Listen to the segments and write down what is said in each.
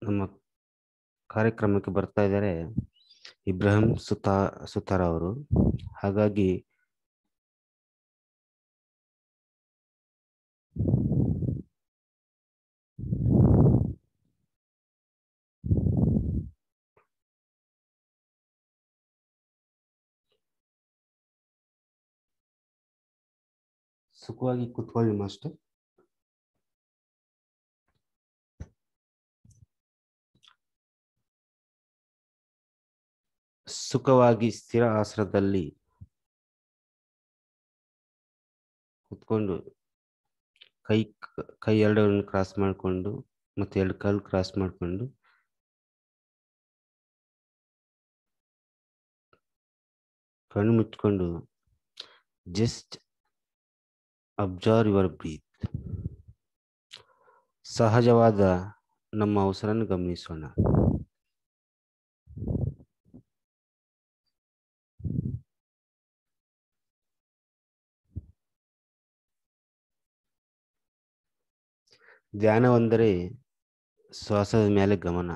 ನಮ್ಮ ಕಾರ್ಯಕ್ರಮಕ್ಕೆ ಬರ್ತಾ ಇದ್ದಾರೆ ಇಬ್ರಾಹಿಂ ಸುತಾ ಸುತಾರ್ ಅವರು ಹಾಗಾಗಿ ಸುಖವಾಗಿ ಕುತ್ಕೊಳ್ಳಿ ಮಾಸ್ಟರ್ ಸುಖವಾಗಿ ಸ್ಥಿರ ಆಸನದಲ್ಲಿ ಕುತ್ಕೊಂಡು ಕೈ ಕೈ ಎರಡನ್ನು ಕ್ರಾಸ್ ಮಾಡಿಕೊಂಡು ಮತ್ತೆ ಎರಡು ಕಾಲು ಕ್ರಾಸ್ ಮಾಡಿಕೊಂಡು ಕಣ್ಣು ಮುಚ್ಕೊಂಡು ಜಸ್ಟ್ ಅಬ್ಸರ್ವ್ ಯುವರ್ ಬ್ರೀತ್ ಸಹಜವಾದ ನಮ್ಮ ಉಸಿರನ್ನು ಗಮನಿಸೋಣ ಧ್ಯಾನವೆಂದರೆ ಶ್ವಾಸದ ಮೇಲೆ ಗಮನ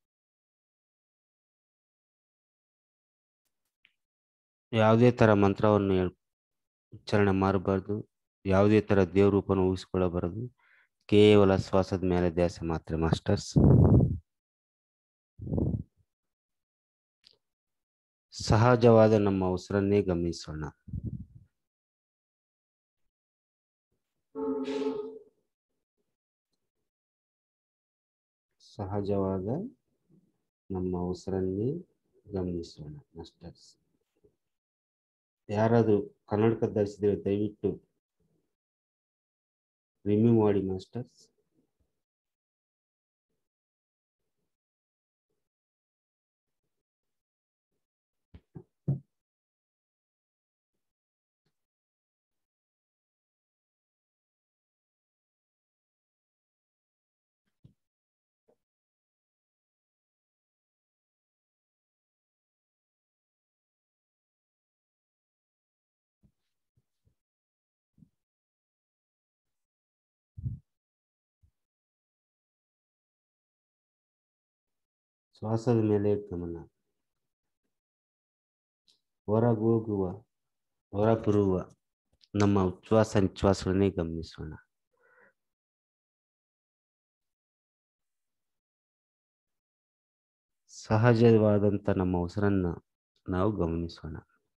ಯಾವುದೇ ತರ ಮಂತ್ರವನ್ನು ಹೇಳ್- ಉಚ್ಚಾರಣೆ ಮಾಡಬಾರ್ದು ಯಾವುದೇ ತರ ದೇವರೂಪವನ್ನು ಊಹಿಸಿಕೊಳ್ಳಬಾರದು ಕೇವಲ ಶ್ವಾಸದ ಮೇಲೆ ಧ್ಯಾಸ ಮಾತ್ರ ಮಾಸ್ಟರ್ಸ್ ಸಹಜವಾದ ನಮ್ಮ ಉಸಿರನ್ನೇ ಗಮನಿಸೋಣ ಸಹಜವಾದ ನಮ್ಮ ಉಸಿರನ್ನೇ ಗಮನಿಸೋಣ ಮಾಸ್ಟರ್ಸ್ ಯಾರಾದರೂ ಕನ್ನಡಕ ಧರಿಸಿದ್ರೆ ದಯವಿಟ್ಟು ರಿಮೂವ್ ಮಾಡಿ ಮಾಸ್ಟರ್ಸ್ ಶ್ವಾಸದ ಮೇಲೆ ಗಮನ ಹೊರಗೋಗುವ ಹೊರಬರುವ ನಮ್ಮ ಉಚ್ಛ್ವಾಸ ನಿಶ್ವಾಸಗಳನ್ನೇ ಗಮನಿಸೋಣ ಸಹಜವಾದಂಥ ನಮ್ಮ ಉಸಿರನ್ನ ನಾವು ಗಮನಿಸೋಣ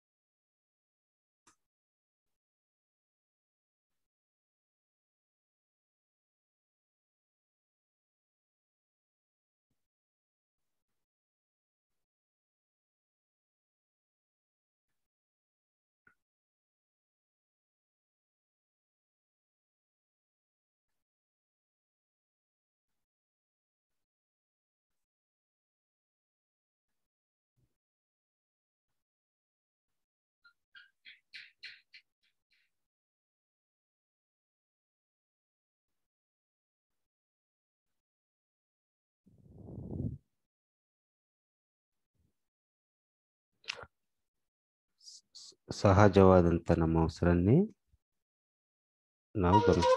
ಸಹಜವಾದಂಥ ನಮ್ಮ ಉಸಿರನ್ನೇ ನಾವು ಗಮನ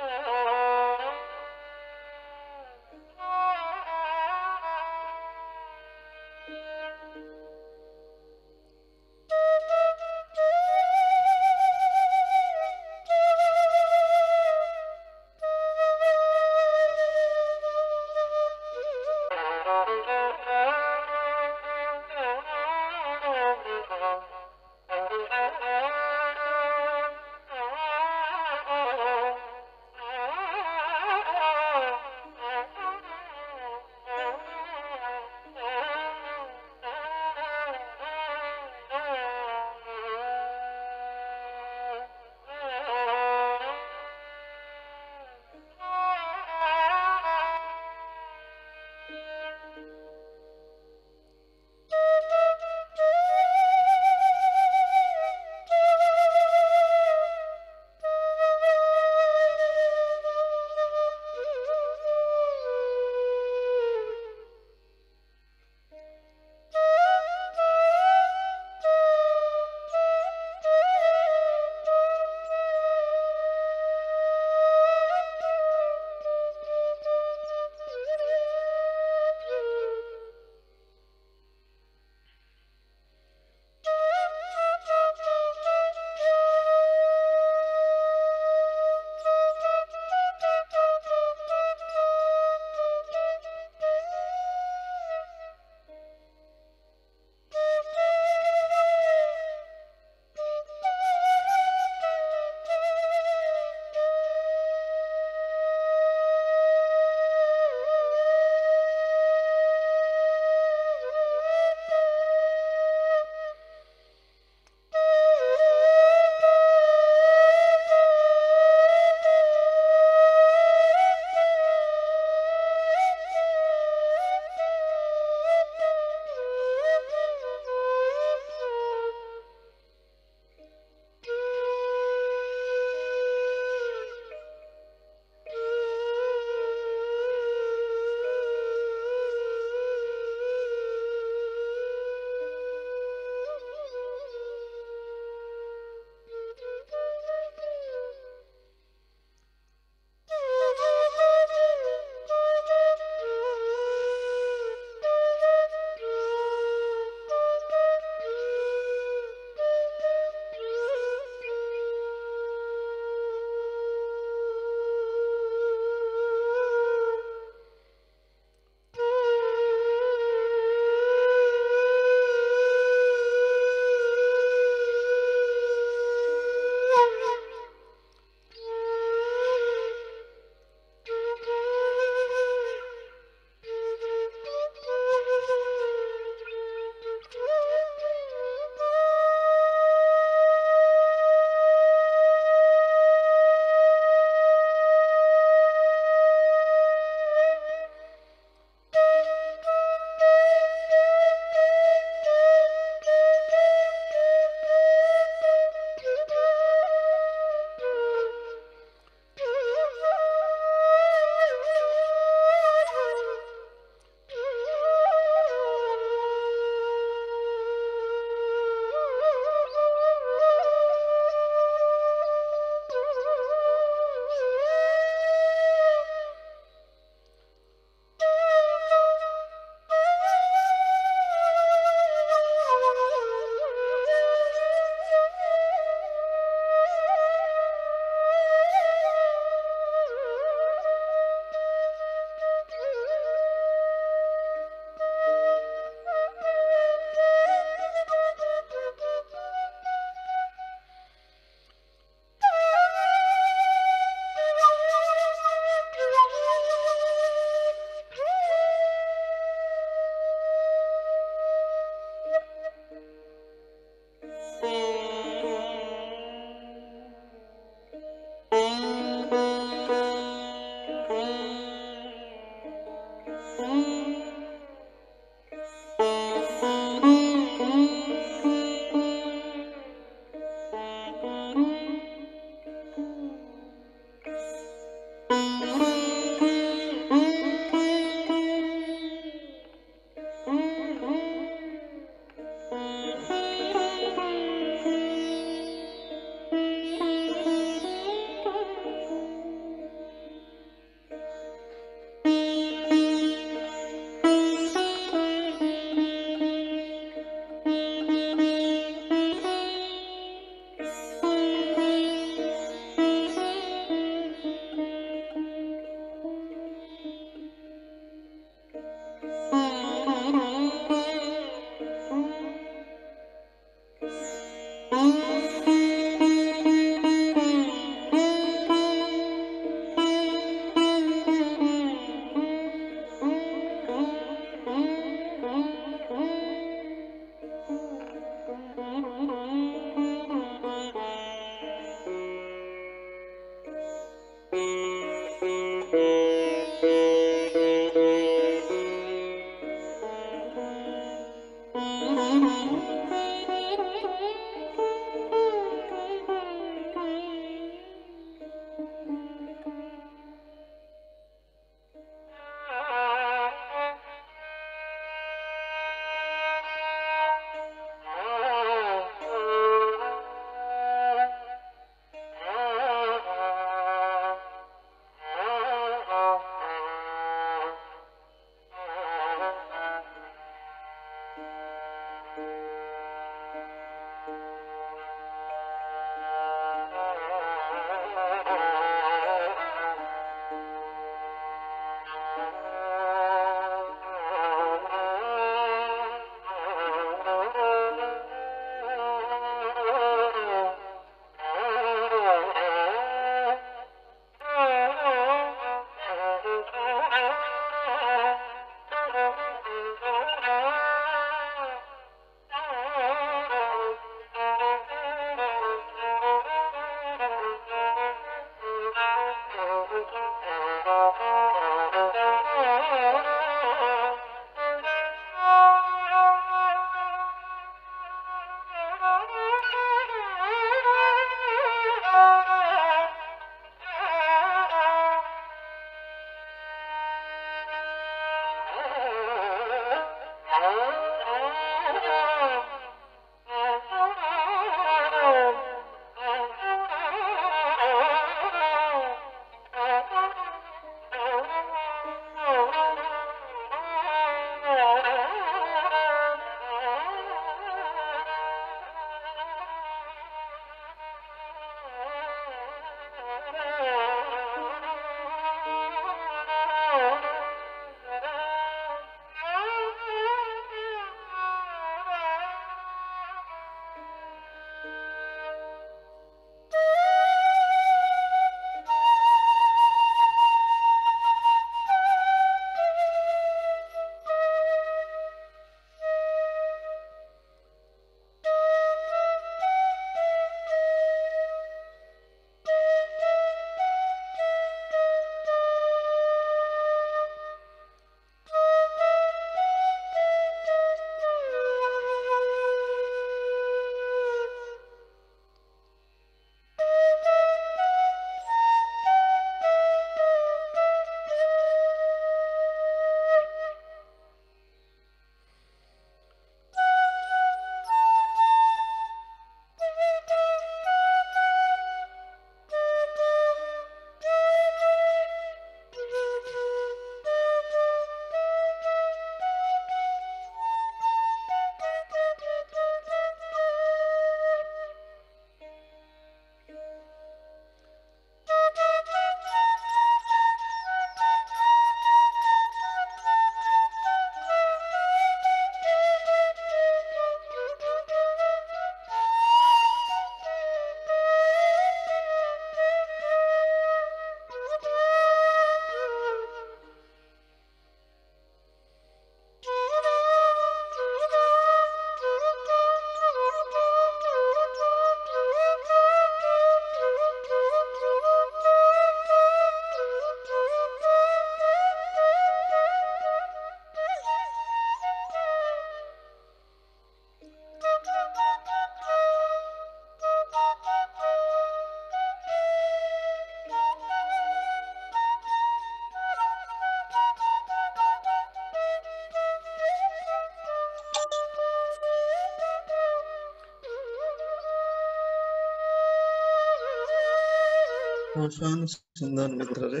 ಶ್ವಾಸಾನುಸಂಧಾನ ಮಿತ್ರರೇ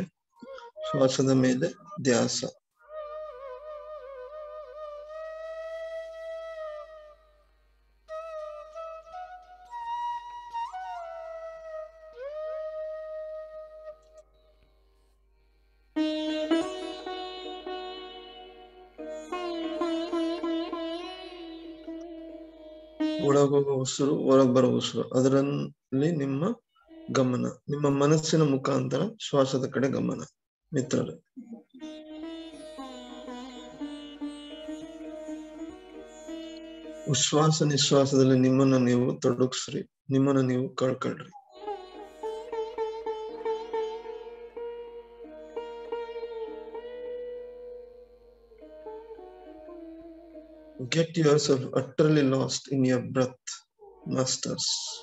ಶ್ವಾಸದ ಮೇಲೆ ಧ್ಯಾಸ ಒಳಗೋಗುವ ಉಸಿರು ಹೊರಗೆ ಬರೋ ಉಸಿರು ಅದರಲ್ಲಿ ನಿಮ್ಮ ಗಮನ ನಿಮ್ಮ ಮನಸ್ಸಿನ ಮುಖಾಂತರ ಶ್ವಾಸದ ಕಡೆ ಗಮನ ಮಿತ್ರರೇ ಉಶ್ವಾಸ ನಿಶ್ವಾಸದಲ್ಲಿ ನಿಮ್ಮನ್ನ ನೀವು ತೊಡಗಿಸ್ರಿ ನಿಮ್ಮನ್ನ ನೀವು ಕಳ್ಕೊಳ್ರಿ Get yourself utterly lost in your breath, masters.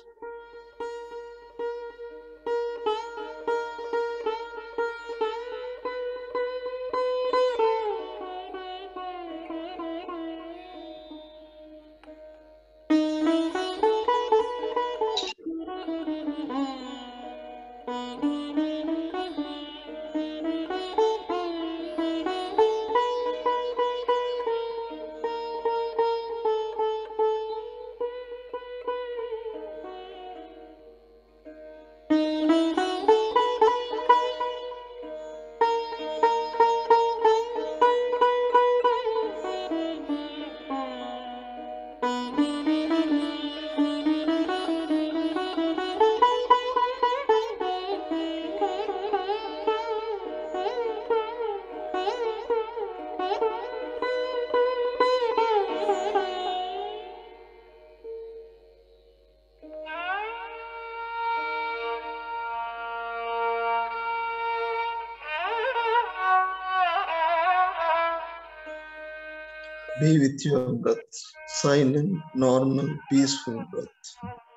Be with your breath. Silent, normal, peaceful breath.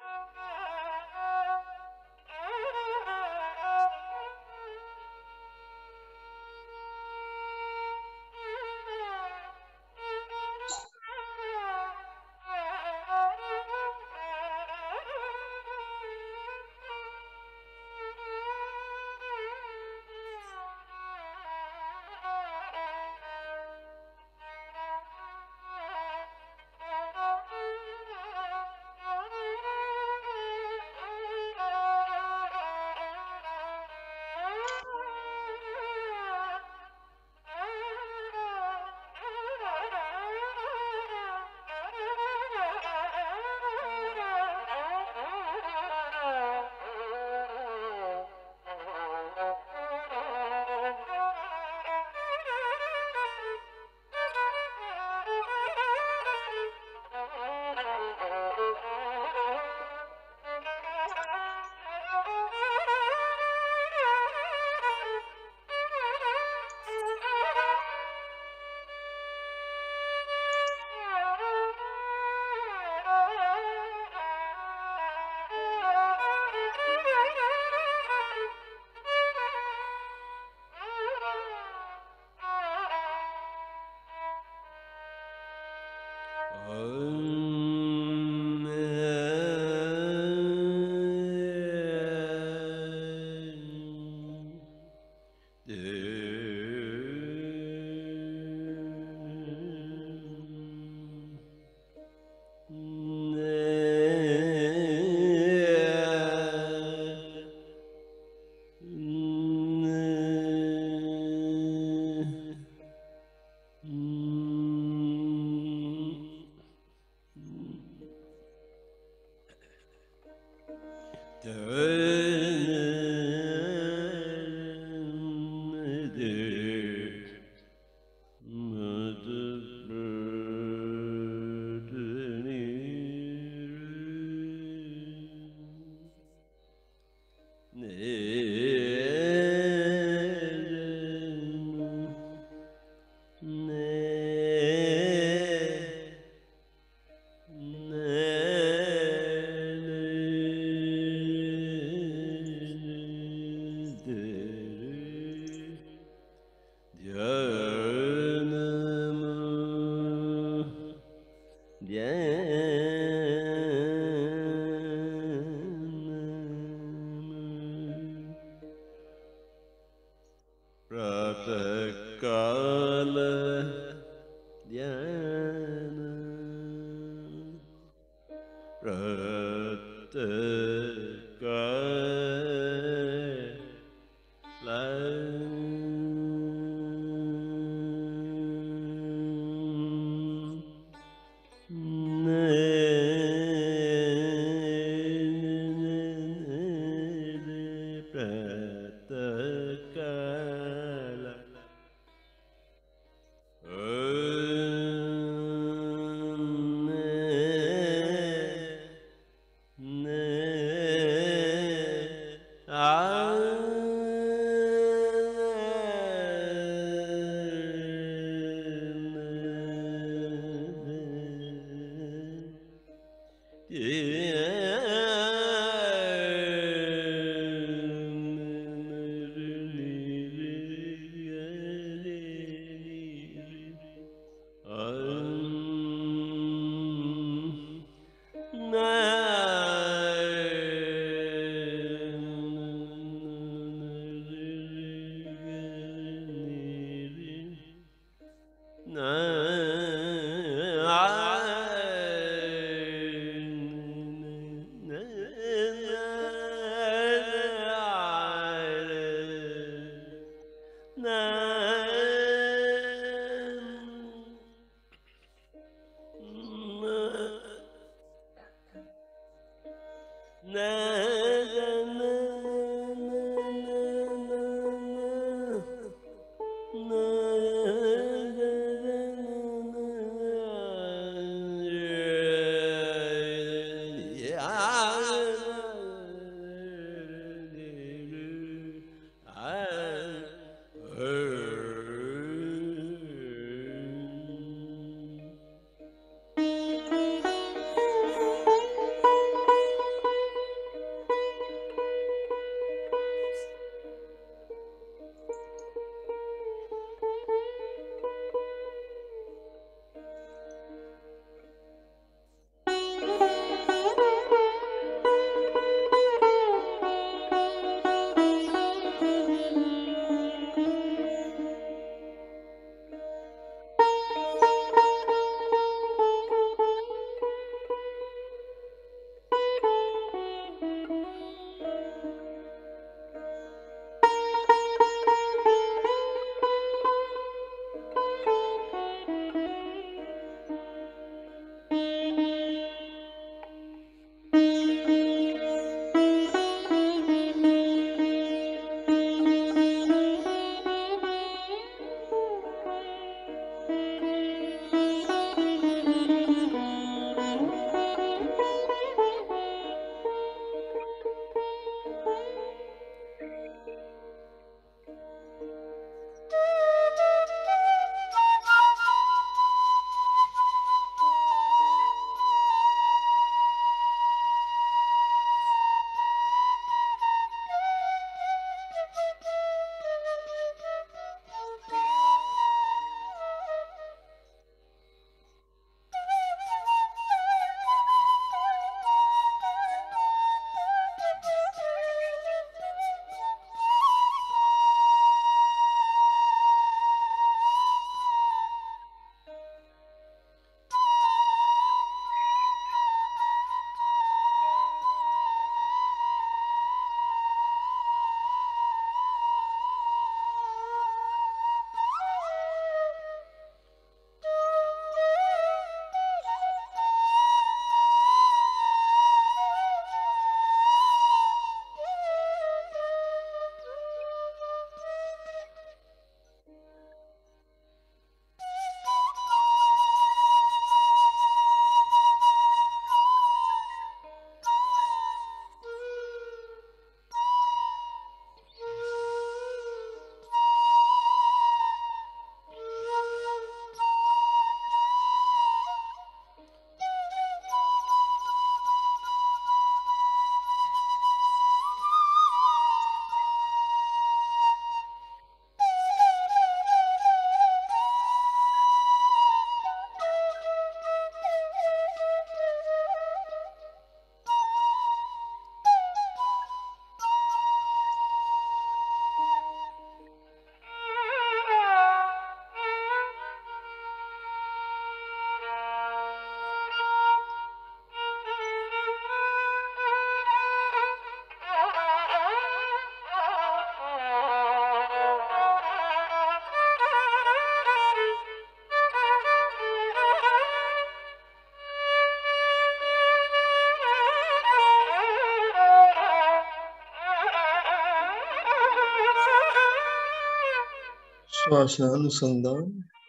ಪ್ರಾತಃಕಾಲ ಧ್ಯಾನ ಪ್ರಾತಃಕಾಲ श्वास अनुसंधान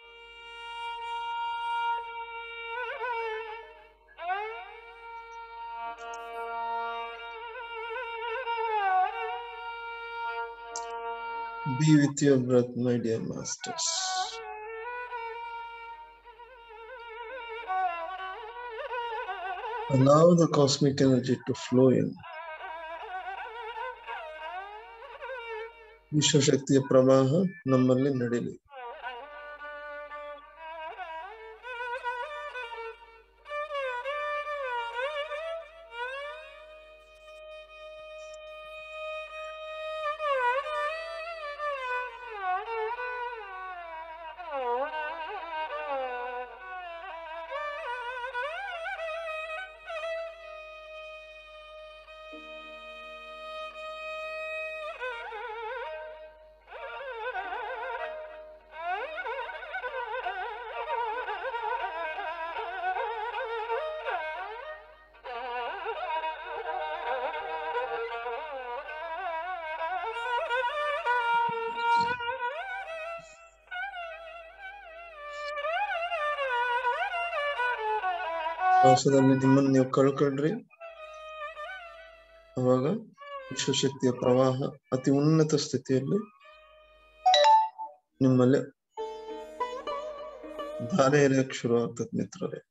Be with your breath, my dear masters. Allow the cosmic energy to flow in. ವಿಶ್ವಶಕ್ತಿಯ ಪ್ರವಾಹ ನಮ್ಮಲ್ಲಿ ನಡೀಲಿ ಶ್ವಾಸದಲ್ಲಿ ನಿಮ್ಮನ್ನು ನೀವು ಕಳ್ಕೊಳ್ರಿ ಅವಾಗ ವಿಶ್ವಶಕ್ತಿಯ ಪ್ರವಾಹ ಅತಿ ಉನ್ನತ ಸ್ಥಿತಿಯಲ್ಲಿ ನಿಮ್ಮಲ್ಲಿ ಧಾರೆ ಎರೆಯಕ್ಕೆ ಶುರು ಆಗ್ತದೆ ಮಿತ್ರರೇ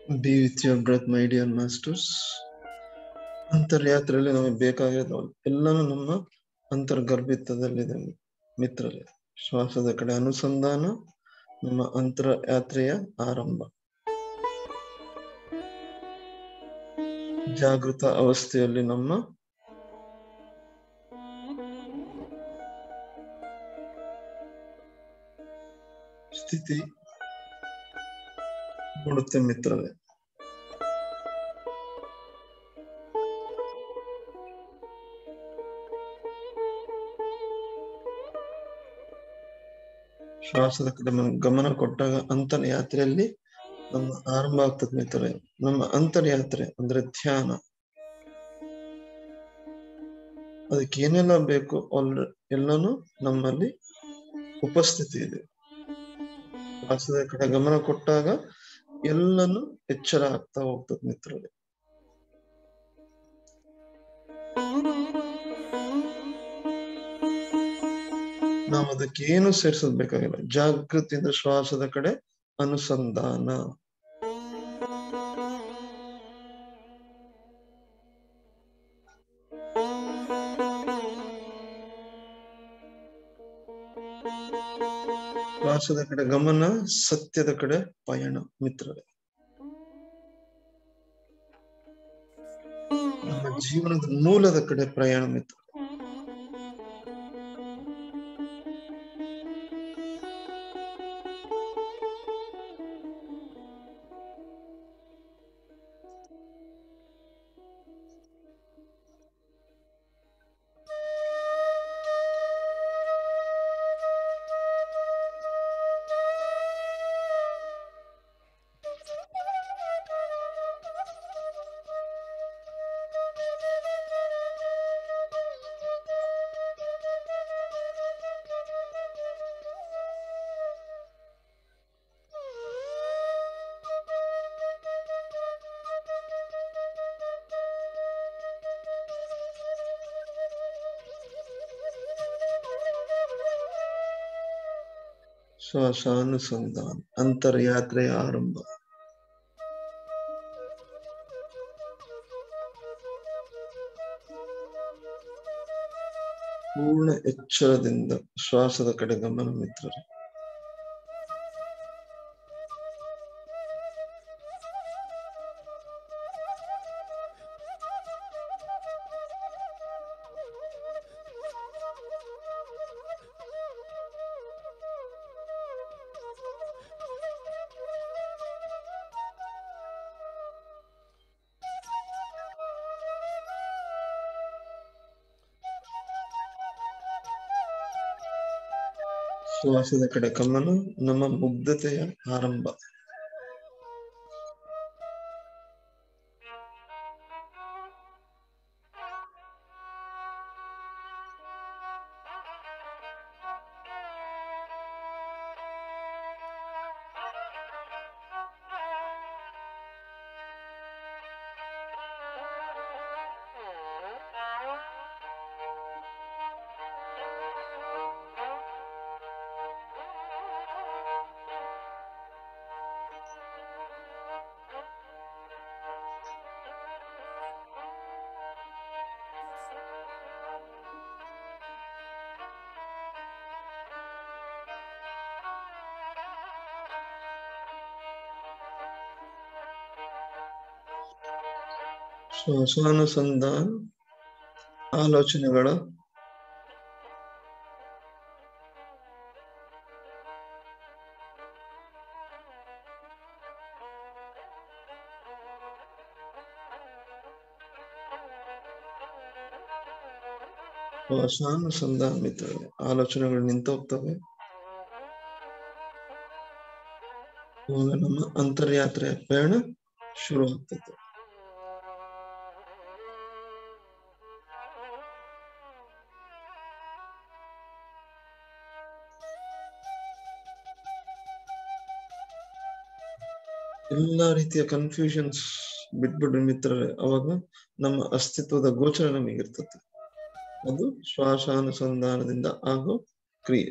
be with your breath my dear masters ಅಂತರ್ಯಾತ್ರೆಯಲ್ಲಿ ನಮಗೆ ಬೇಕಾಗಿರೋ ಎಲ್ಲಾನು ನಮ್ಮ ಅಂತರ್ಗರ್ಭಿತದಲ್ಲಿದೆ ಮಿತ್ರರೇ ಶ್ವಾಸದ ಕಡೆ ಅನುಸಂಧಾನ ನಮ್ಮ ಅಂತರ ಯಾತ್ರೆಯ ಆರಂಭ ಜಾಗೃತ ಅವಸ್ಥೆಯಲ್ಲಿ ನಮ್ಮ ಸ್ಥಿತಿ ನೋಡುತ್ತೆ ಮಿತ್ರರೇ ಶ್ವಾಸದ ಕಡೆ ಮ- ಗಮನ ಕೊಟ್ಟಾಗ ಅಂತರ ಯಾತ್ರೆಯಲ್ಲಿ ನಮ್ಮ ಆರಂಭ ಆಗ್ತದೆ ಮಿತ್ರರೇ ನಮ್ಮ ಅಂತರ್ಯಾತ್ರೆ ಅಂದ್ರೆ ಧ್ಯಾನ ಅದಕ್ಕೆ ಏನೆಲ್ಲ ಬೇಕು ಆಲ್ ಎಲ್ಲಾನು ನಮ್ಮಲ್ಲಿ ಉಪಸ್ಥಿತಿ ಇದೆ ಶ್ವಾಸದ ಕಡೆ ಗಮನ ಕೊಟ್ಟಾಗ ಎಲ್ಲಾನು ಎಚ್ಚರ ಆಗ್ತಾ ಹೋಗ್ತದೆ ಮಿತ್ರರೇ ನಾವು ಅದಕ್ಕೆ ಏನು ಸೇರ್ಸೋದ್ ಬೇಕಾಗಿಲ್ಲ ಜಾಗೃತಿಯಿಂದ ಶ್ವಾಸದ ಕಡೆ ಅನುಸಂಧಾನ ಶ್ವಾಸದ ಕಡೆ ಗಮನ ಸತ್ಯದ ಕಡೆ ಪಯಣ ಮಿತ್ರರೇ ನಮ್ಮ ಜೀವನದ ಮೂಲದ ಕಡೆ ಪ್ರಯಾಣ ಮಿತ್ರ ಶ್ವಾಸಾನುಸಂಧಾನ ಅಂತರ್ಯಾತ್ರೆಯ ಆರಂಭ ಪೂರ್ಣ ಎಚ್ಚರದಿಂದ ಶ್ವಾಸದ ಕಡೆ ಗಮನ ಮಿತ್ರರೇ ಶ್ವಾಸದ ಕಡೆ ಗಮನ ನಮ್ಮ ಮುಗ್ಧತೆಯ ಆರಂಭ ಶ್ವಾಸಾನುಸಂಧಾನ ಆಲೋಚನೆಗಳ ಶ್ವಾಸಾನುಸಂಧಾನ ಮಿತ್ರರೇ ಆಲೋಚನೆಗಳು ನಿಂತೋಗ್ತವೆ ಇವಾಗ ನಮ್ಮ ಅಂತರ್ಯಾತ್ರೆಯ ಪಯಣ ಶುರು ಆಗ್ತದೆ ಎಲ್ಲಾ ರೀತಿಯ ಕನ್ಫ್ಯೂಷನ್ಸ್ ಬಿಟ್ಬಿಡ್ರಿ ಮಿತ್ರರೇ ಅವಾಗ ನಮ್ಮ ಅಸ್ತಿತ್ವದ ಗೋಚರ ನಮಗಿರ್ತದೆ ಅದು ಶ್ವಾಸಾನುಸಂಧಾನದಿಂದ ಆಗೋ ಕ್ರಿಯೆ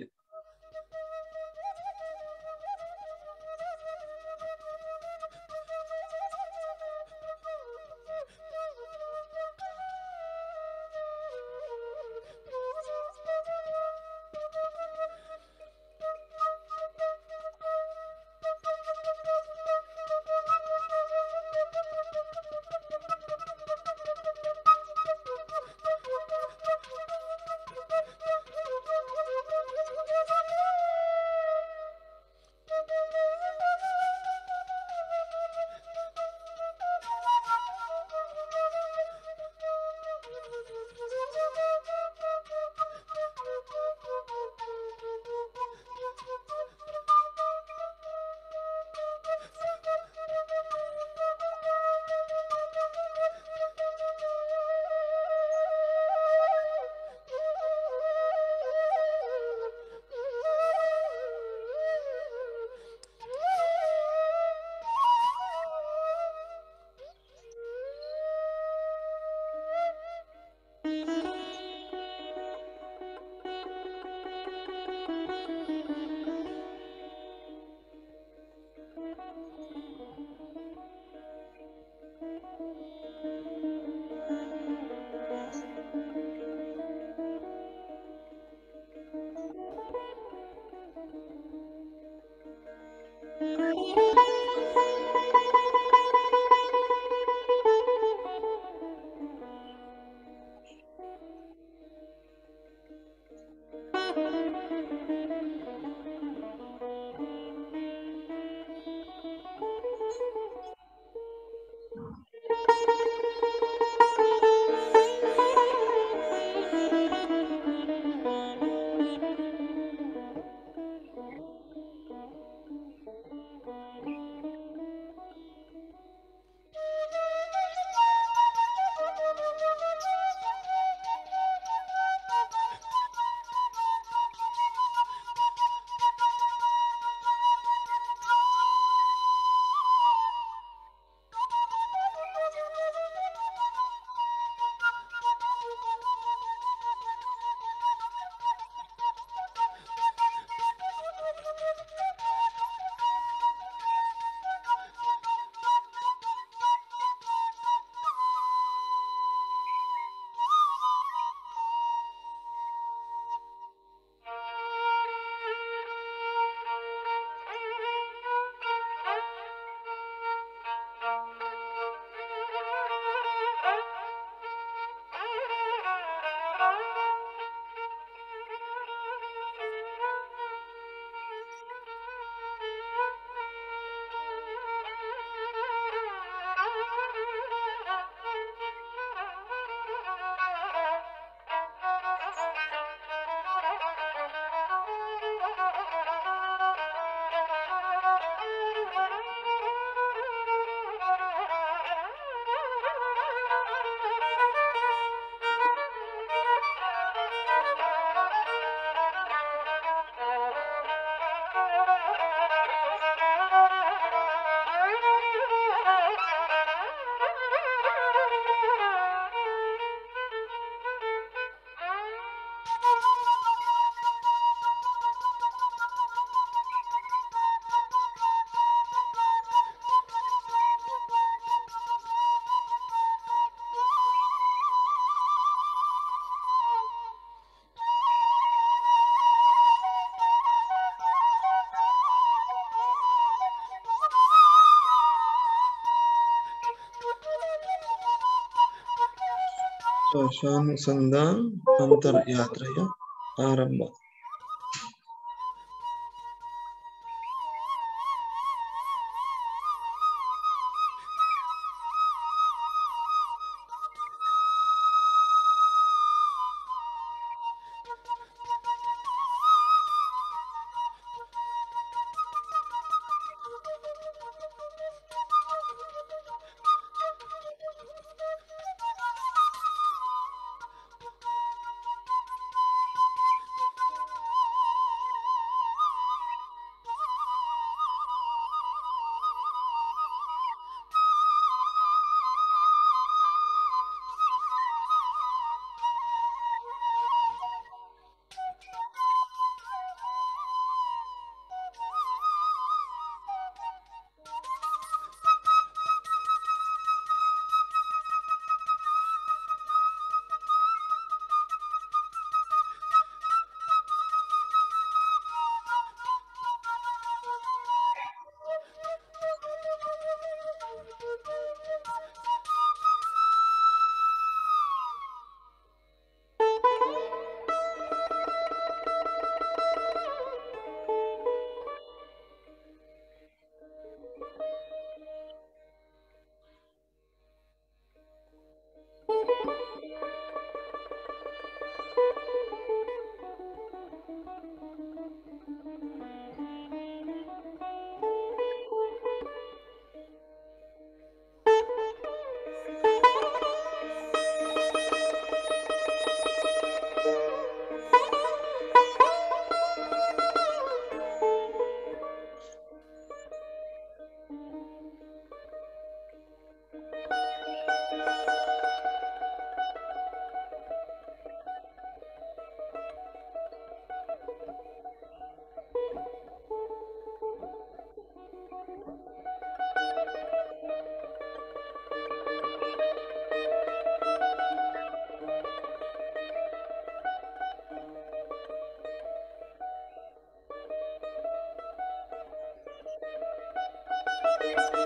ಶ್ವಾಸಾನುಸಂಧಾನ್ ಅಂತರ್ಯಾತ್ರೆಯ ಆರಂಭ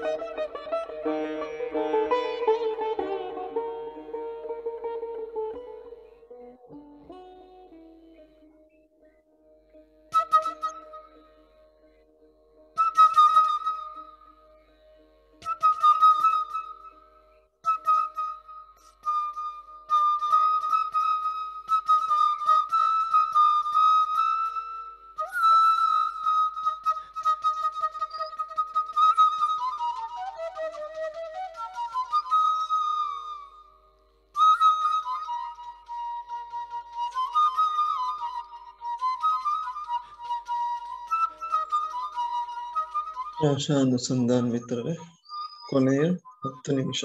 ಆಶಾ ಅನುಸಂಧಾನ್ ಮಿತ್ರರೇ ಕೊನೆಯ ಹತ್ತು ನಿಮಿಷ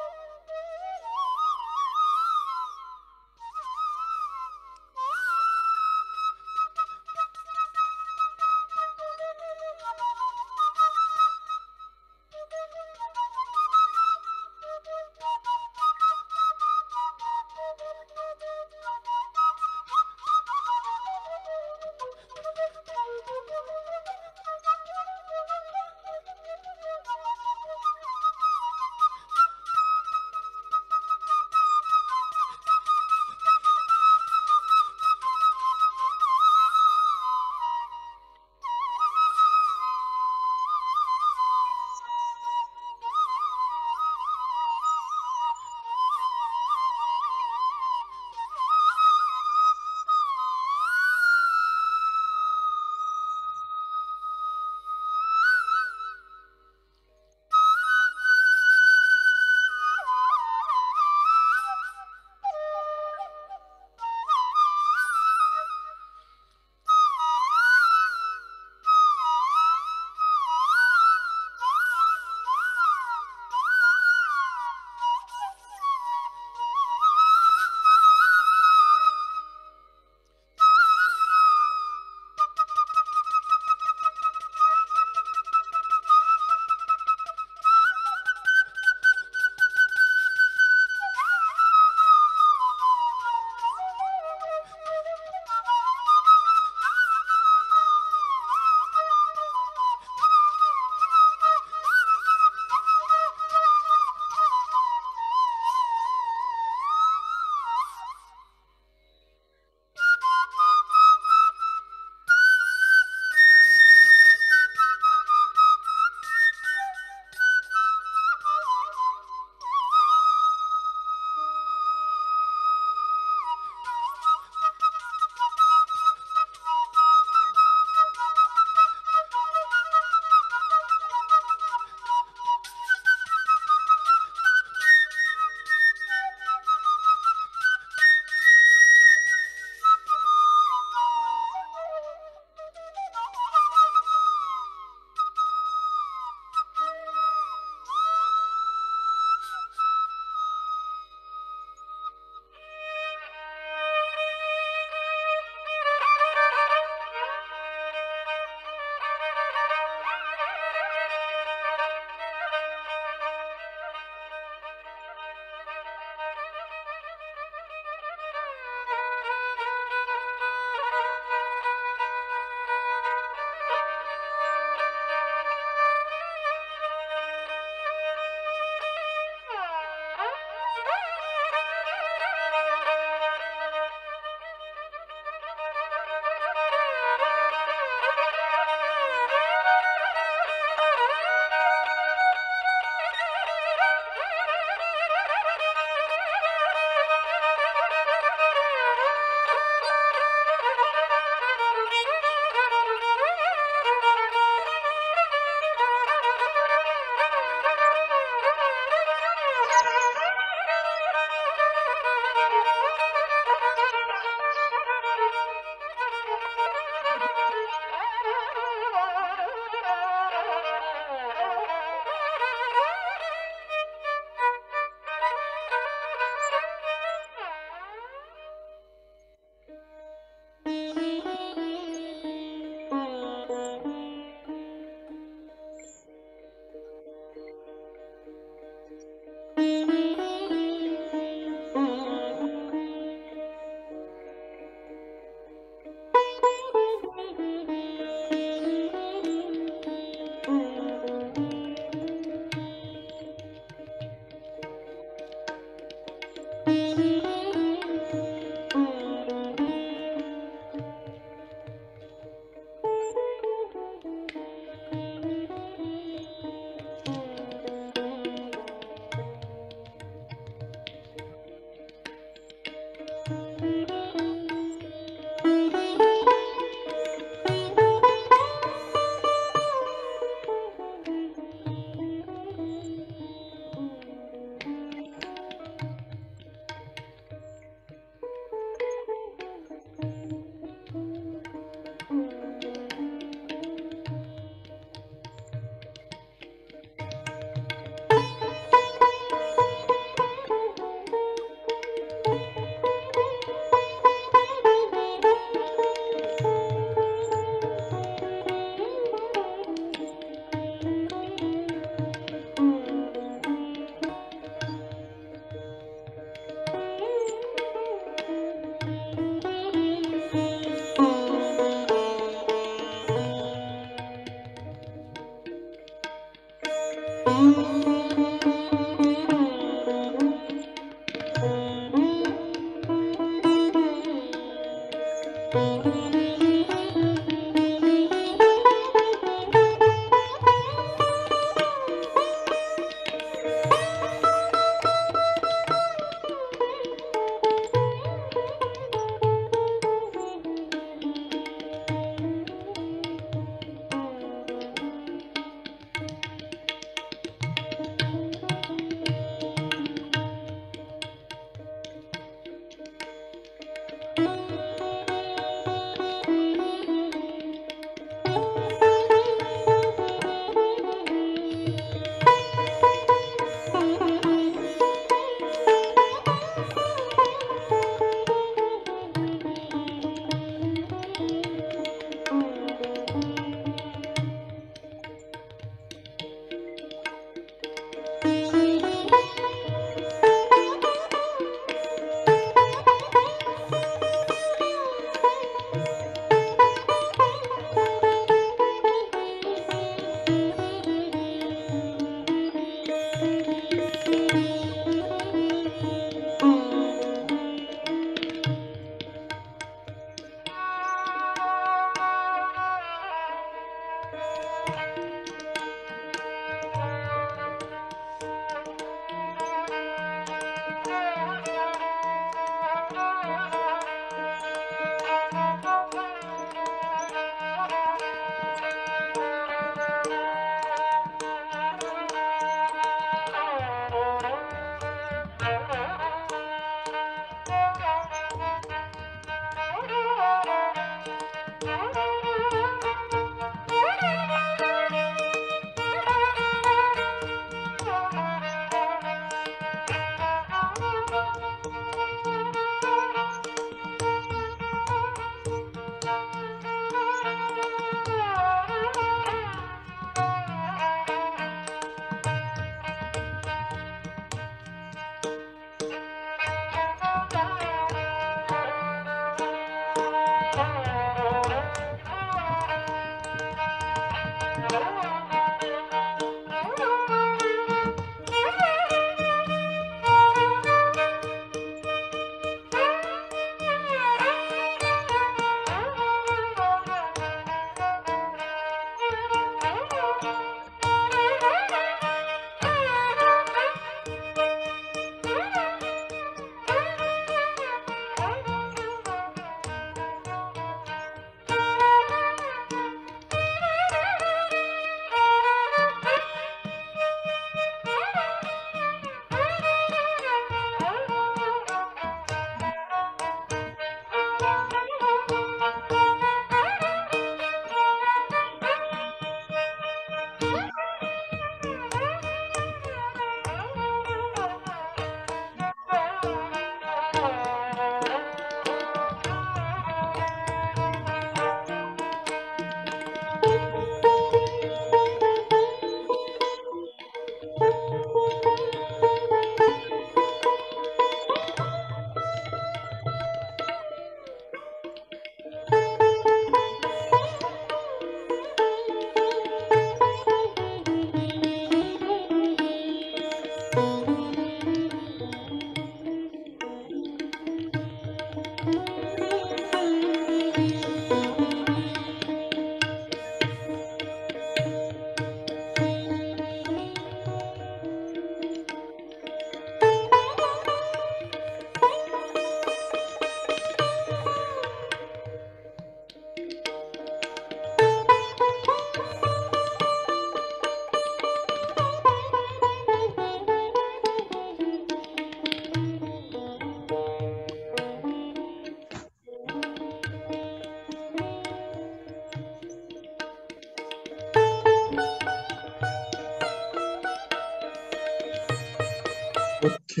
ಓಕೆ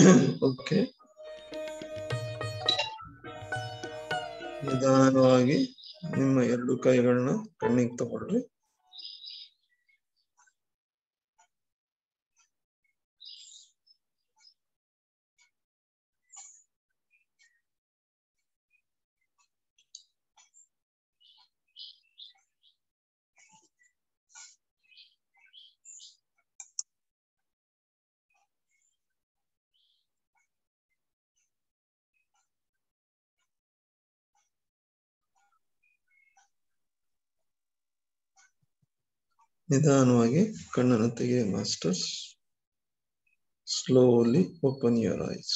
ಓಕೆ ನಿಧಾನವಾಗಿ ನಿಮ್ಮ ಎರಡು ಕೈಗಳನ್ನ ಕಣ್ಣಿಗೆ ತಗೊಳ್ರಿ ನಿಧಾನವಾಗಿ ಕಣ್ಣನ್ನು ತೆಗೆಯ masters slowly open your eyes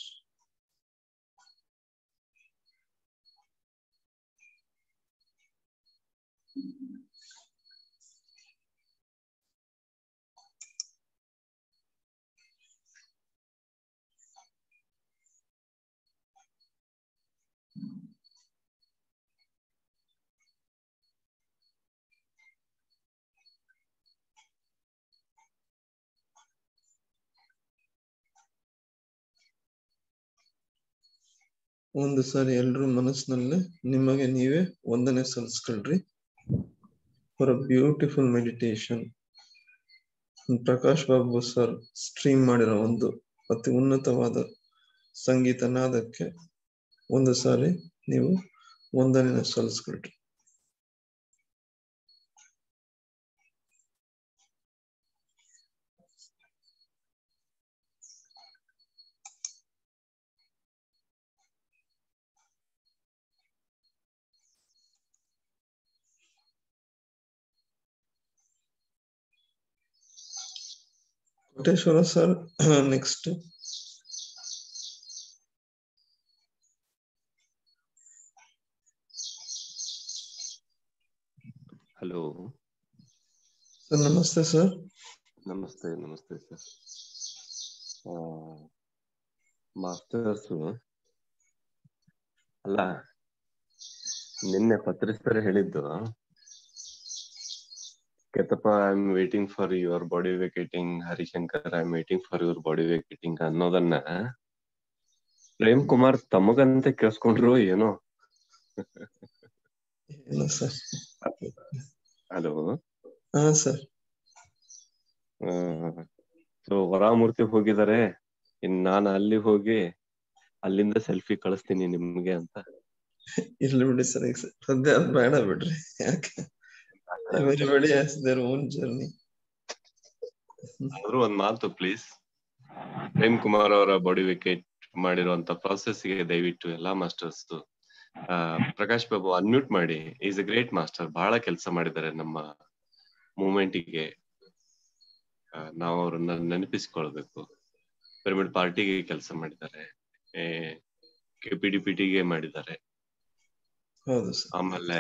ಒಂದು ಸಾರಿ ಎಲ್ರೂ ಮನಸ್ಸಿನಲ್ಲೇ ನಿಮಗೆ ನೀವೇ ವಂದನೆ ಸಲ್ಲಿಸ್ಕೊಳ್ರಿ for a beautiful meditation Prakash Babu sir stream ಮಾಡಿರೋ ಒಂದು ಅತಿ ಉನ್ನತವಾದ ಸಂಗೀತ ನಾದಕ್ಕೆ ಒಂದು ಸಾರಿ ನೀವು ವಂದನೆನ ಸಲ್ಲಿಸ್ಕೊಳ್ರಿ Koteshwara sir next hello sir ನಮಸ್ತೆ ಸರ್ ನಮಸ್ತೆ ನಮಸ್ತೆ ಸರ್ ಮಾಸ್ಟರ್ಸು ಅಲ್ಲ ನಿನ್ನೆ ಪತ್ರಿಸ್ತಾರೆ ಹೇಳಿದ್ದು ಕೆತ್ತಪ್ಪ I am waiting for your body vacating Harishankar I am waiting for your body vacating ಅನ್ನೋದನ್ನ ಪ್ರೇಮ್ ಕುಮಾರ್ ತಮಗಂತೆ ಕೇಳಿಸ್ಕೊಂಡ್ರು ಏನೋ ಇಲ್ಲ ಸರ್ ಹಲೋ ಹಾ ಸರ್ ಸೊ ವರಾಮೂರ್ತಿ ಹೋಗಿದ್ದಾರೆ ಇನ್ ನಾನು ಅಲ್ಲಿ ಹೋಗಿ ಅಲ್ಲಿಂದ ಸೆಲ್ಫಿ ಕಳಿಸ್ತೀನಿ ನಿಮ್ಗೆ ಅಂತ ಇರ್ಲಿ ಬಿಡಿ ಸರ್ ಈಗ ಸದ್ಯ ಅದ್ ಬೇಡ ಬಿಡ್ರಿ ಯಾಕೆ Everybody has their own journey. ಆದ್ರೂ ಒಂದ್ ಮಾತು ಪ್ಲೀಸ್ ಪ್ರೇಮ್ ಕುಮಾರ್ ಅವರ ಬಾಡಿ ವಿಕೆಟ್ ಮಾಡಿರುವಂತ process ಗೆ ದಯವಿಟ್ಟು ಎಲ್ಲಾ ಮಾಸ್ಟರ್ಸ್ ಪ್ರಕಾಶ್ ಬಾಬು ಅನ್ಮ್ಯೂಟ್ ಮಾಡಿ ಈಸ್ ಎ ಗ್ರೇಟ್ ಮಾಸ್ಟರ್ ಬಹಳ ಕೆಲಸ ಮಾಡಿದ್ದಾರೆ ನಮ್ಮ ಮೂವ್ಮೆಂಟ್ ಗೆ ಆ, ನಾವು ಅವ್ರನ್ನ ನೆನಪಿಸ್ಕೊಳ್ಬೇಕು ಪಿರಮಿಡ್ ಪಾರ್ಟಿಗೆ ಕೆಲಸ ಮಾಡಿದ್ದಾರೆ ಕೆ ಪಿ ಡಿ ಪಿ ಟಿಗೆ ಮಾಡಿದ್ದಾರೆ ಹೌದು ಸರ್ ಆಮೇಲೆ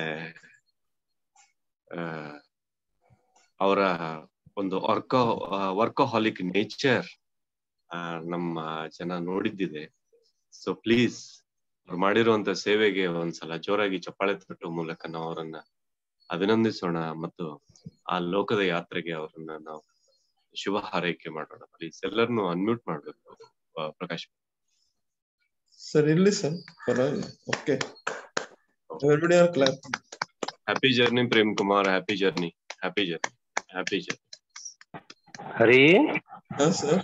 ಅವರ ಒಂದು ವರ್ಕೋ ವರ್ಕೋಹಾಲಿಕ್ ನೇಚರ್ ನಮ್ಮ ಜನ ನೋಡಿದ್ದಿದೆ ಸೊ ಪ್ಲೀಸ್ ಅವ್ರು ಮಾಡಿರುವಂತ ಸೇವೆಗೆ ಒಂದ್ಸಲ ಜೋರಾಗಿ ಚಪ್ಪಾಳೆ ತಟ್ಟುವ ಮೂಲಕ ನಾವು ಅವರನ್ನ ಅಭಿನಂದಿಸೋಣ ಮತ್ತು ಆ ಲೋಕದ ಯಾತ್ರೆಗೆ ಅವರನ್ನ ನಾವು ಶುಭ ಹಾರೈಕೆ ಮಾಡೋಣ ಪ್ಲೀಸ್ ಎಲ್ಲರನ್ನು ಅನ್ಮ್ಯೂಟ್ ಮಾಡ್ಬೇಕು ಆ, ಪ್ರಕಾಶ್ ಸರ್ ಇಲ್ಲಿ ಸರ್ ಪರವಾಗಿಲ್ಲ okay everybody are clap happy journey Prem Kumar happy journey happy journey happy journey Hari, ಹಾ sir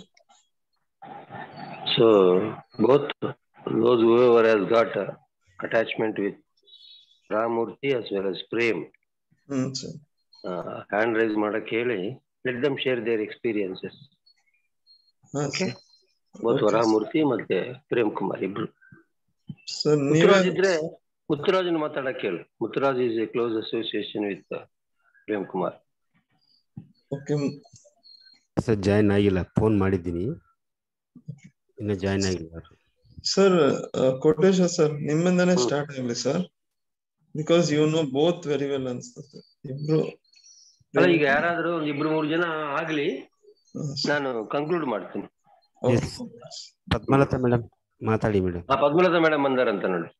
so both those whoever has got uh, attachment with Ramurthy as well as Prem, ಹ್ಮ್ sir uh, hand raise ಮಾಡಕ್ ಹೇಳಿ let them share their experiences. ಹಾ Okay. Sir both Okay. Varamurthy ಮತ್ತೆ ಪ್ರೇಮ್ ಕುಮಾರ್ ಇಬ್ರು sir ನೀವೇ ಮುತ್ತುರಾಜ್ ಇದ್ರೆ ಮುತ್ತುರಾಜನ್ ಮಾತಾಡಕ್ ಹೇಳು Muthuraj is a close association with Prem Kumar okay sir join ಆಗಿಲ್ಲ ಫೋನ್ ಮಾಡಿದ್ದೀನಿ ಇನ್ನು ಜಾಯ್ನ್ ಆಗಿಲ್ಲ ಅವ್ರು. ಸರ್ ಕೋಟೇಶ ಸರ್ ನಿಮ್ಮಿಂದಾನೇ ಹ್ಮ್. ಸ್ಟಾರ್ಟ್ ಆಗಲಿ sir because you know both very well ಅನ್ಸ್ತದೆ ಇಬ್ರು ಅಲ್ಲ ಈಗ ಯಾರಾದ್ರೂ ಒಂದ್ ಇಬ್ರು ಮೂರು ಜನ ಆಗ್ಲಿ ಹಾ, sir. ನಾನು ಕನ್ಕ್ಲೂಡ್ ಮಾಡ್ತೀನಿ Okay. Yes. ಪದ್ಮಲತಾ ಮೇಡಮ್ ಮಾತಾಡಿ ಮೇಡಮ್ ಆ ಪದ್ಮಲತಾ ಮೇಡಮ್ ಬಂದಾರಂತ ನೋಡಿ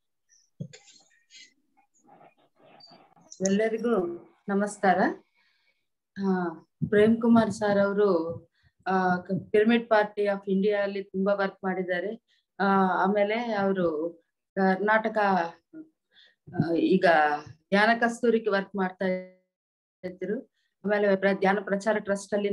ಎಲ್ಲರಿಗೂ ನಮಸ್ಕಾರ ಆ, ಪ್ರೇಮ್ ಕುಮಾರ್ ಸರ್ ಅವರು ಪಿರಮಿಡ್ ಪಾರ್ಟಿ ಆಫ್ ಇಂಡಿಯಾ ಅಲ್ಲಿ ತುಂಬಾ ವರ್ಕ್ ಮಾಡಿದ್ದಾರೆ ಆ, ಆಮೇಲೆ ಅವರು ಕರ್ನಾಟಕ ಆ, ಈಗ ಧ್ಯಾನ ಕಸ್ತೂರಿಗೆ ವರ್ಕ್ ಮಾಡ್ತಾ ಇದ್ರು ಆಮೇಲೆ ಪ್ರ- ಧ್ಯಾನ ಪ್ರಚಾರ ಟ್ರಸ್ಟ್ ಅಲ್ಲಿ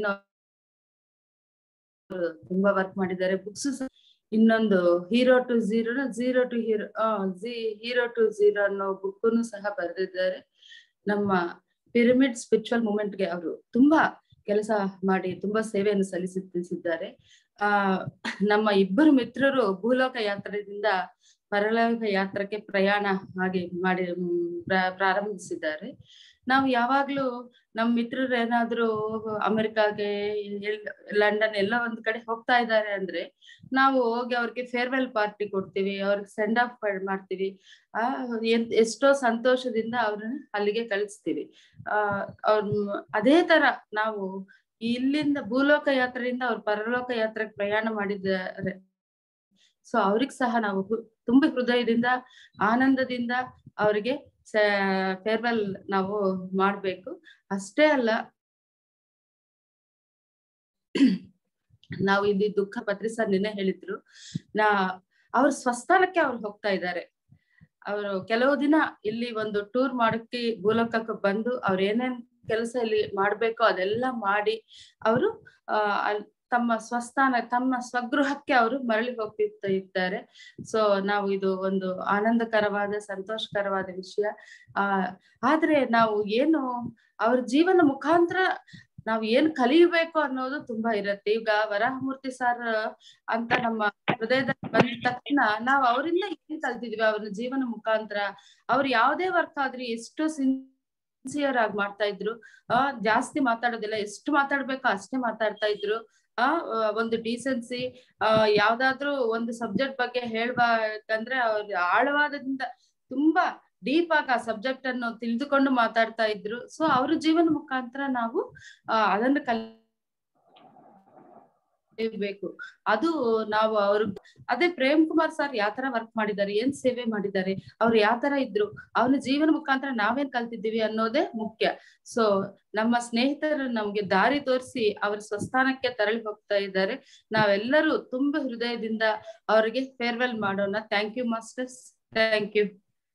ತುಂಬಾ ವರ್ಕ್ ಮಾಡಿದ್ದಾರೆ ಬುಕ್ಸ್ ಇನ್ನೊಂದು hero to zero zero to hero hero to zero ಅನ್ನೋ ಬುಕ್ಕನ್ನು ಸಹ ಬರೆದಿದ್ದಾರೆ ನಮ್ಮ ಪಿರಮಿಡ್ ಸ್ಪಿರಿಚುವಲ್ ಮೂವ್ಮೆಂಟ್ಗೆ ಅವರು ತುಂಬಾ ಕೆಲಸ ಮಾಡಿ ತುಂಬಾ ಸೇವೆಯನ್ನು ಸಲ್ಲಿಸುತ್ತಿದ್ದಾರೆ ಆ ನಮ್ಮ ಇಬ್ಬರು ಮಿತ್ರರು ಭೂಲೋಕ ಯಾತ್ರೆಯಿಂದ ಪರಲೋಕ ಯಾತ್ರಕ್ಕೆ ಪ್ರಯಾಣ ಹಾಗೆ ಮಾಡಿ ಮ್, ಪ್ರ- ಪ್ರಾರಂಭಿಸಿದ್ದಾರೆ ನಾವು ಯಾವಾಗ್ಲೂ ನಮ್ಮ ಮಿತ್ರರು ಏನಾದ್ರೂ ಅಮೆರಿಕಾಗೆ ಎಲ್- ಲಂಡನ್ ಎಲ್ಲ ಒಂದ್ ಕಡೆ ಹೋಗ್ತಾ ಇದ್ದಾರೆ ಅಂದ್ರೆ ನಾವು ಹೋಗಿ ಅವ್ರಿಗೆ ಫೇರ್ವೆಲ್ ಪಾರ್ಟಿ ಕೊಡ್ತೀವಿ ಅವ್ರಿಗೆ ಸೆಂಡ್ ಆಫ್ ಮಾಡ್ತೀವಿ ಆ ಎನ್- ಎಷ್ಟೋ ಸಂತೋಷದಿಂದ ಅವ್ರನ್ನ ಅಲ್ಲಿಗೆ ಕಳಿಸ್ತೀವಿ ಆ ಅವ್ರ ಅದೇ ತರ ನಾವು ಇಲ್ಲಿಂದ ಭೂಲೋಕ ಯಾತ್ರೆಯಿಂದ ಅವ್ರ ಪರಲೋಕ ಯಾತ್ರೆಗೆ ಪ್ರಯಾಣ ಮಾಡಿದ್ದಾರೆ ಸೊ ಅವ್ರಿಗೆ ಸಹ ನಾವು ಹು- ತುಂಬ ಹೃದಯದಿಂದ ಆನಂದದಿಂದ ಅವರಿಗೆ ಫೇರ್ವೆಲ್ ನಾವು ಮಾಡ್ಬೇಕು ಅಷ್ಟೇ ಅಲ್ಲ ನಾವು ಇಲ್ಲಿ ದುಃಖ ಪತ್ರಿ ಸರ್ ನಿನ್ನೆ ಹೇಳಿದ್ರು ನಾ ಅವ್ರ ಸ್ವಸ್ಥಾನಕ್ಕೆ ಅವ್ರು ಹೋಗ್ತಾ ಇದ್ದಾರೆ ಅವರು ಕೆಲವು ದಿನ ಇಲ್ಲಿ ಒಂದು ಟೂರ್ ಮಾಡಕ್ಕೆ ಭೂಲೋಕಕ್ಕೆ ಬಂದು ಅವ್ರ ಏನೇನ್ ಕೆಲಸ ಇಲ್ಲಿ ಮಾಡ್ಬೇಕೋ ಅದೆಲ್ಲ ಮಾಡಿ ಅವರು ಆ ಅಲ್- ತಮ್ಮ ಸ್ವಸ್ಥಾನ ತಮ್ಮ ಸ್ವಗೃಹಕ್ಕೆ ಅವರು ಮರಳಿ ಹೋಗ್ತಿರ್ತಾ ಇದ್ದಾರೆ ಸೊ ನಾವು ಇದು ಒಂದು ಆನಂದಕರವಾದ ಸಂತೋಷಕರವಾದ ವಿಷಯ ಆ ಆದ್ರೆ ನಾವು ಏನು ಅವ್ರ ಜೀವನ ಮುಖಾಂತರ ನಾವ್ ಏನ್ ಕಲಿಬೇಕು ಅನ್ನೋದು ತುಂಬಾ ಇರತ್ತೆ ಈಗ ವರಾಹಮೂರ್ತಿ ಸರ್ ಅಂತ ನಮ್ಮ ಹೃದಯದಲ್ಲಿ ಬಂದ ತಕ್ಷಣ ನಾವ್ ಅವರಿಂದ ಏನ್ ಕಲ್ತಿದ್ವಿ ಅವ್ರ ಜೀವನ ಮುಖಾಂತರ ಅವ್ರು ಯಾವ್ದೇ ವರ್ಕ್ ಆದ್ರೂ ಎಷ್ಟು ಸಿನ್ಸಿಯರ್ ಆಗಿ ಮಾಡ್ತಾ ಇದ್ರು ಆ ಜಾಸ್ತಿ ಮಾತಾಡೋದಿಲ್ಲ ಎಷ್ಟು ಮಾತಾಡ್ಬೇಕೋ ಅಷ್ಟೇ ಮಾತಾಡ್ತಾ ಇದ್ರು ಆ ಒಂದು ಡೀಸೆನ್ಸಿ ಆ ಯಾವ್ದಾದ್ರು ಒಂದು ಸಬ್ಜೆಕ್ಟ್ ಬಗ್ಗೆ ಹೇಳ್ಬೇಕಂದ್ರೆ ಅವ್ರ ಆಳವಾದದಿಂದ ತುಂಬಾ ಡೀಪ್ ಆಗಿ ಆ ಸಬ್ಜೆಕ್ಟ್ ಅನ್ನು ತಿಳಿದುಕೊಂಡು ಮಾತಾಡ್ತಾ ಇದ್ರು ಸೊ ಅವ್ರ ಜೀವನ ಮುಖಾಂತರ ನಾವು ಆ ಅದನ್ನು ಕಲಿಬೇಕು ಅದು ನಾವು ಅವ್ರ ಅದೇ ಪ್ರೇಮ್ ಕುಮಾರ್ ಸರ್ ಯಾವ ತರ ವರ್ಕ್ ಮಾಡಿದ್ದಾರೆ ಏನ್ ಸೇವೆ ಮಾಡಿದ್ದಾರೆ ಅವ್ರು ಯಾವ ತರ ಇದ್ರು ಅವನ ಜೀವನ ಮುಖಾಂತರ ನಾವೇನ್ ಕಲ್ತಿದ್ದೀವಿ ಅನ್ನೋದೇ ಮುಖ್ಯ ಸೊ ನಮ್ಮ ಸ್ನೇಹಿತರು ನಮ್ಗೆ ದಾರಿ ತೋರಿಸಿ ಅವ್ರ ಸ್ವಸ್ಥಾನಕ್ಕೆ ತೆರಳಿ ಹೋಗ್ತಾ ಇದ್ದಾರೆ ನಾವೆಲ್ಲರೂ ತುಂಬಾ ಹೃದಯದಿಂದ ಅವರಿಗೆ ಫೇರ್ವೆಲ್ ಮಾಡೋಣ thank you masters thank you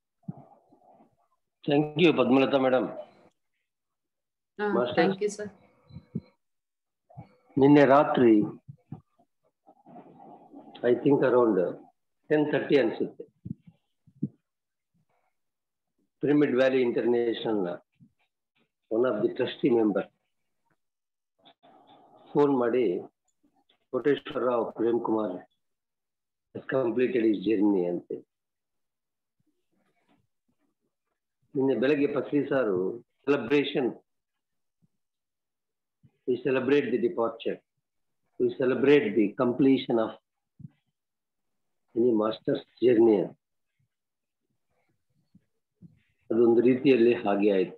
thank you Padmalatha madam Masters? Thank you sir ನಿನ್ನೆ ರಾತ್ರಿ I think around ten thirty ಅನ್ಸುತ್ತೆ pyramid valley international one of the trustee member phone ಮಾಡಿ Koteshwara Rao Prem Kumar completed his journey ಅಂತ ನಿನ್ನೆ ಬೆಳಗ್ಗೆ Patri sir celebration we celebrate the departure we celebrate the completion of any masters journey ಅದೊಂದು ರೀತಿಯಲ್ಲಿ ಹಾಗೆ ಆಯ್ತು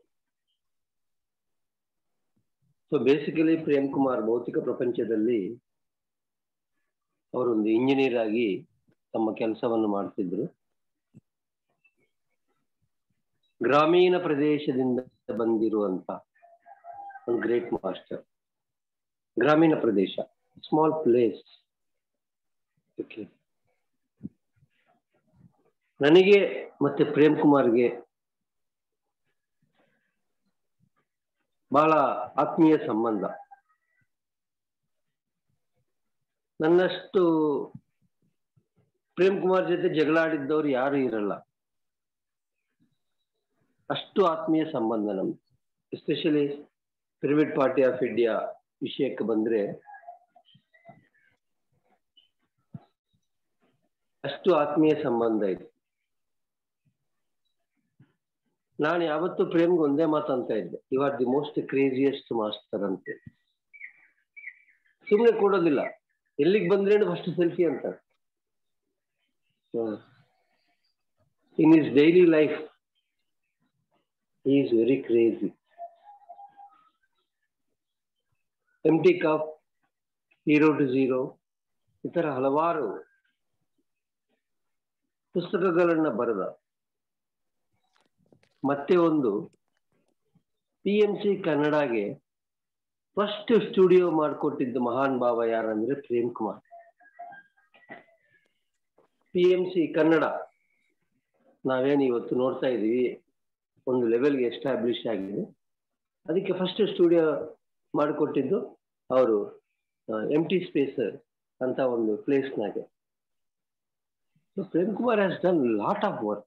so basically Prem Kumar ಭೌತಿಕ ಪ್ರಪಂಚದಲ್ಲಿ ಅವರೊಂದು ಇಂಜಿನಿಯರ್ ಆಗಿ ತಮ್ಮ ಕೆಲಸವನ್ನು ಮಾಡ್ತಿದ್ರು ಗ್ರಾಮೀಣ ಪ್ರದೇಶದಿಂದ ಬಂದಿರುವಂತ ಒಂದು ಗ್ರೇಟ್ ಮಾಸ್ಟರ್ ಗ್ರಾಮೀಣ ಪ್ರದೇಶ ಸ್ಮಾಲ್ ಪ್ಲೇಸ್ ಓಕೆ ನನಗೆ ಮತ್ತೆ ಪ್ರೇಮ್ ಕುಮಾರ್ಗೆ ಬಹಳ ಆತ್ಮೀಯ ಸಂಬಂಧ ನನ್ನಷ್ಟು ಪ್ರೇಮ್ ಕುಮಾರ್ ಜೊತೆ ಜಗಳ ಆಡಿದ್ದವ್ರು ಯಾರು ಇರಲ್ಲ ಅಷ್ಟು ಆತ್ಮೀಯ ಸಂಬಂಧ ನಮ್ದು especially pyramid party of India ವಿಷಯಕ್ಕೆ ಬಂದ್ರೆ ಅಷ್ಟು ಆತ್ಮೀಯ ಸಂಬಂಧ ಇದೆ ನಾನು ಯಾವತ್ತೂ ಪ್ರೇಮ್ಗೆ ಒಂದೇ ಮಾತಂತ ಇದ್ದೆ you are the most craziest master ಅಂತ ಸುಮ್ಮನೆ ಕೊಡೋದಿಲ್ಲ ಎಲ್ಲಿಗೆ ಬಂದ್ರೇನು ಫಸ್ಟ್ ಸೆಲ್ಫಿ ಅಂತ in his daily life is very crazy M T cup hero to zero ಈ ತರ ಹಲವಾರು ಪುಸ್ತಕಗಳನ್ನ ಬರೆದ ಮತ್ತೆ ಒಂದು ಪಿ ಎಂ ಸಿ ಕನ್ನಡಗೆ ಫಸ್ಟ್ ಸ್ಟುಡಿಯೋ ಮಾಡಿಕೊಟ್ಟಿದ್ದು ಮಹಾನ್ ಭಾವ ಯಾರಂದ್ರೆ Prem Kumar P M C Kannada ನಾವೇನು ಇವತ್ತು ನೋಡ್ತಾ ಇದೀವಿ ಒಂದು ಲೆವೆಲ್ಗೆ ಎಸ್ಟಾಬ್ಲಿಷ್ ಆಗಿದೆ ಅದಕ್ಕೆ ಫಸ್ಟ್ ಸ್ಟುಡಿಯೋ ಮಾಡಿಕೊಟ್ಟಿದ್ದು ಅವರು ಎಂ ಟಿ ಸ್ಪೇಸ್ ಅಂತ ಒಂದು ಪ್ಲೇಸ್ನಾಗೆ Prem Kumar has done lot of work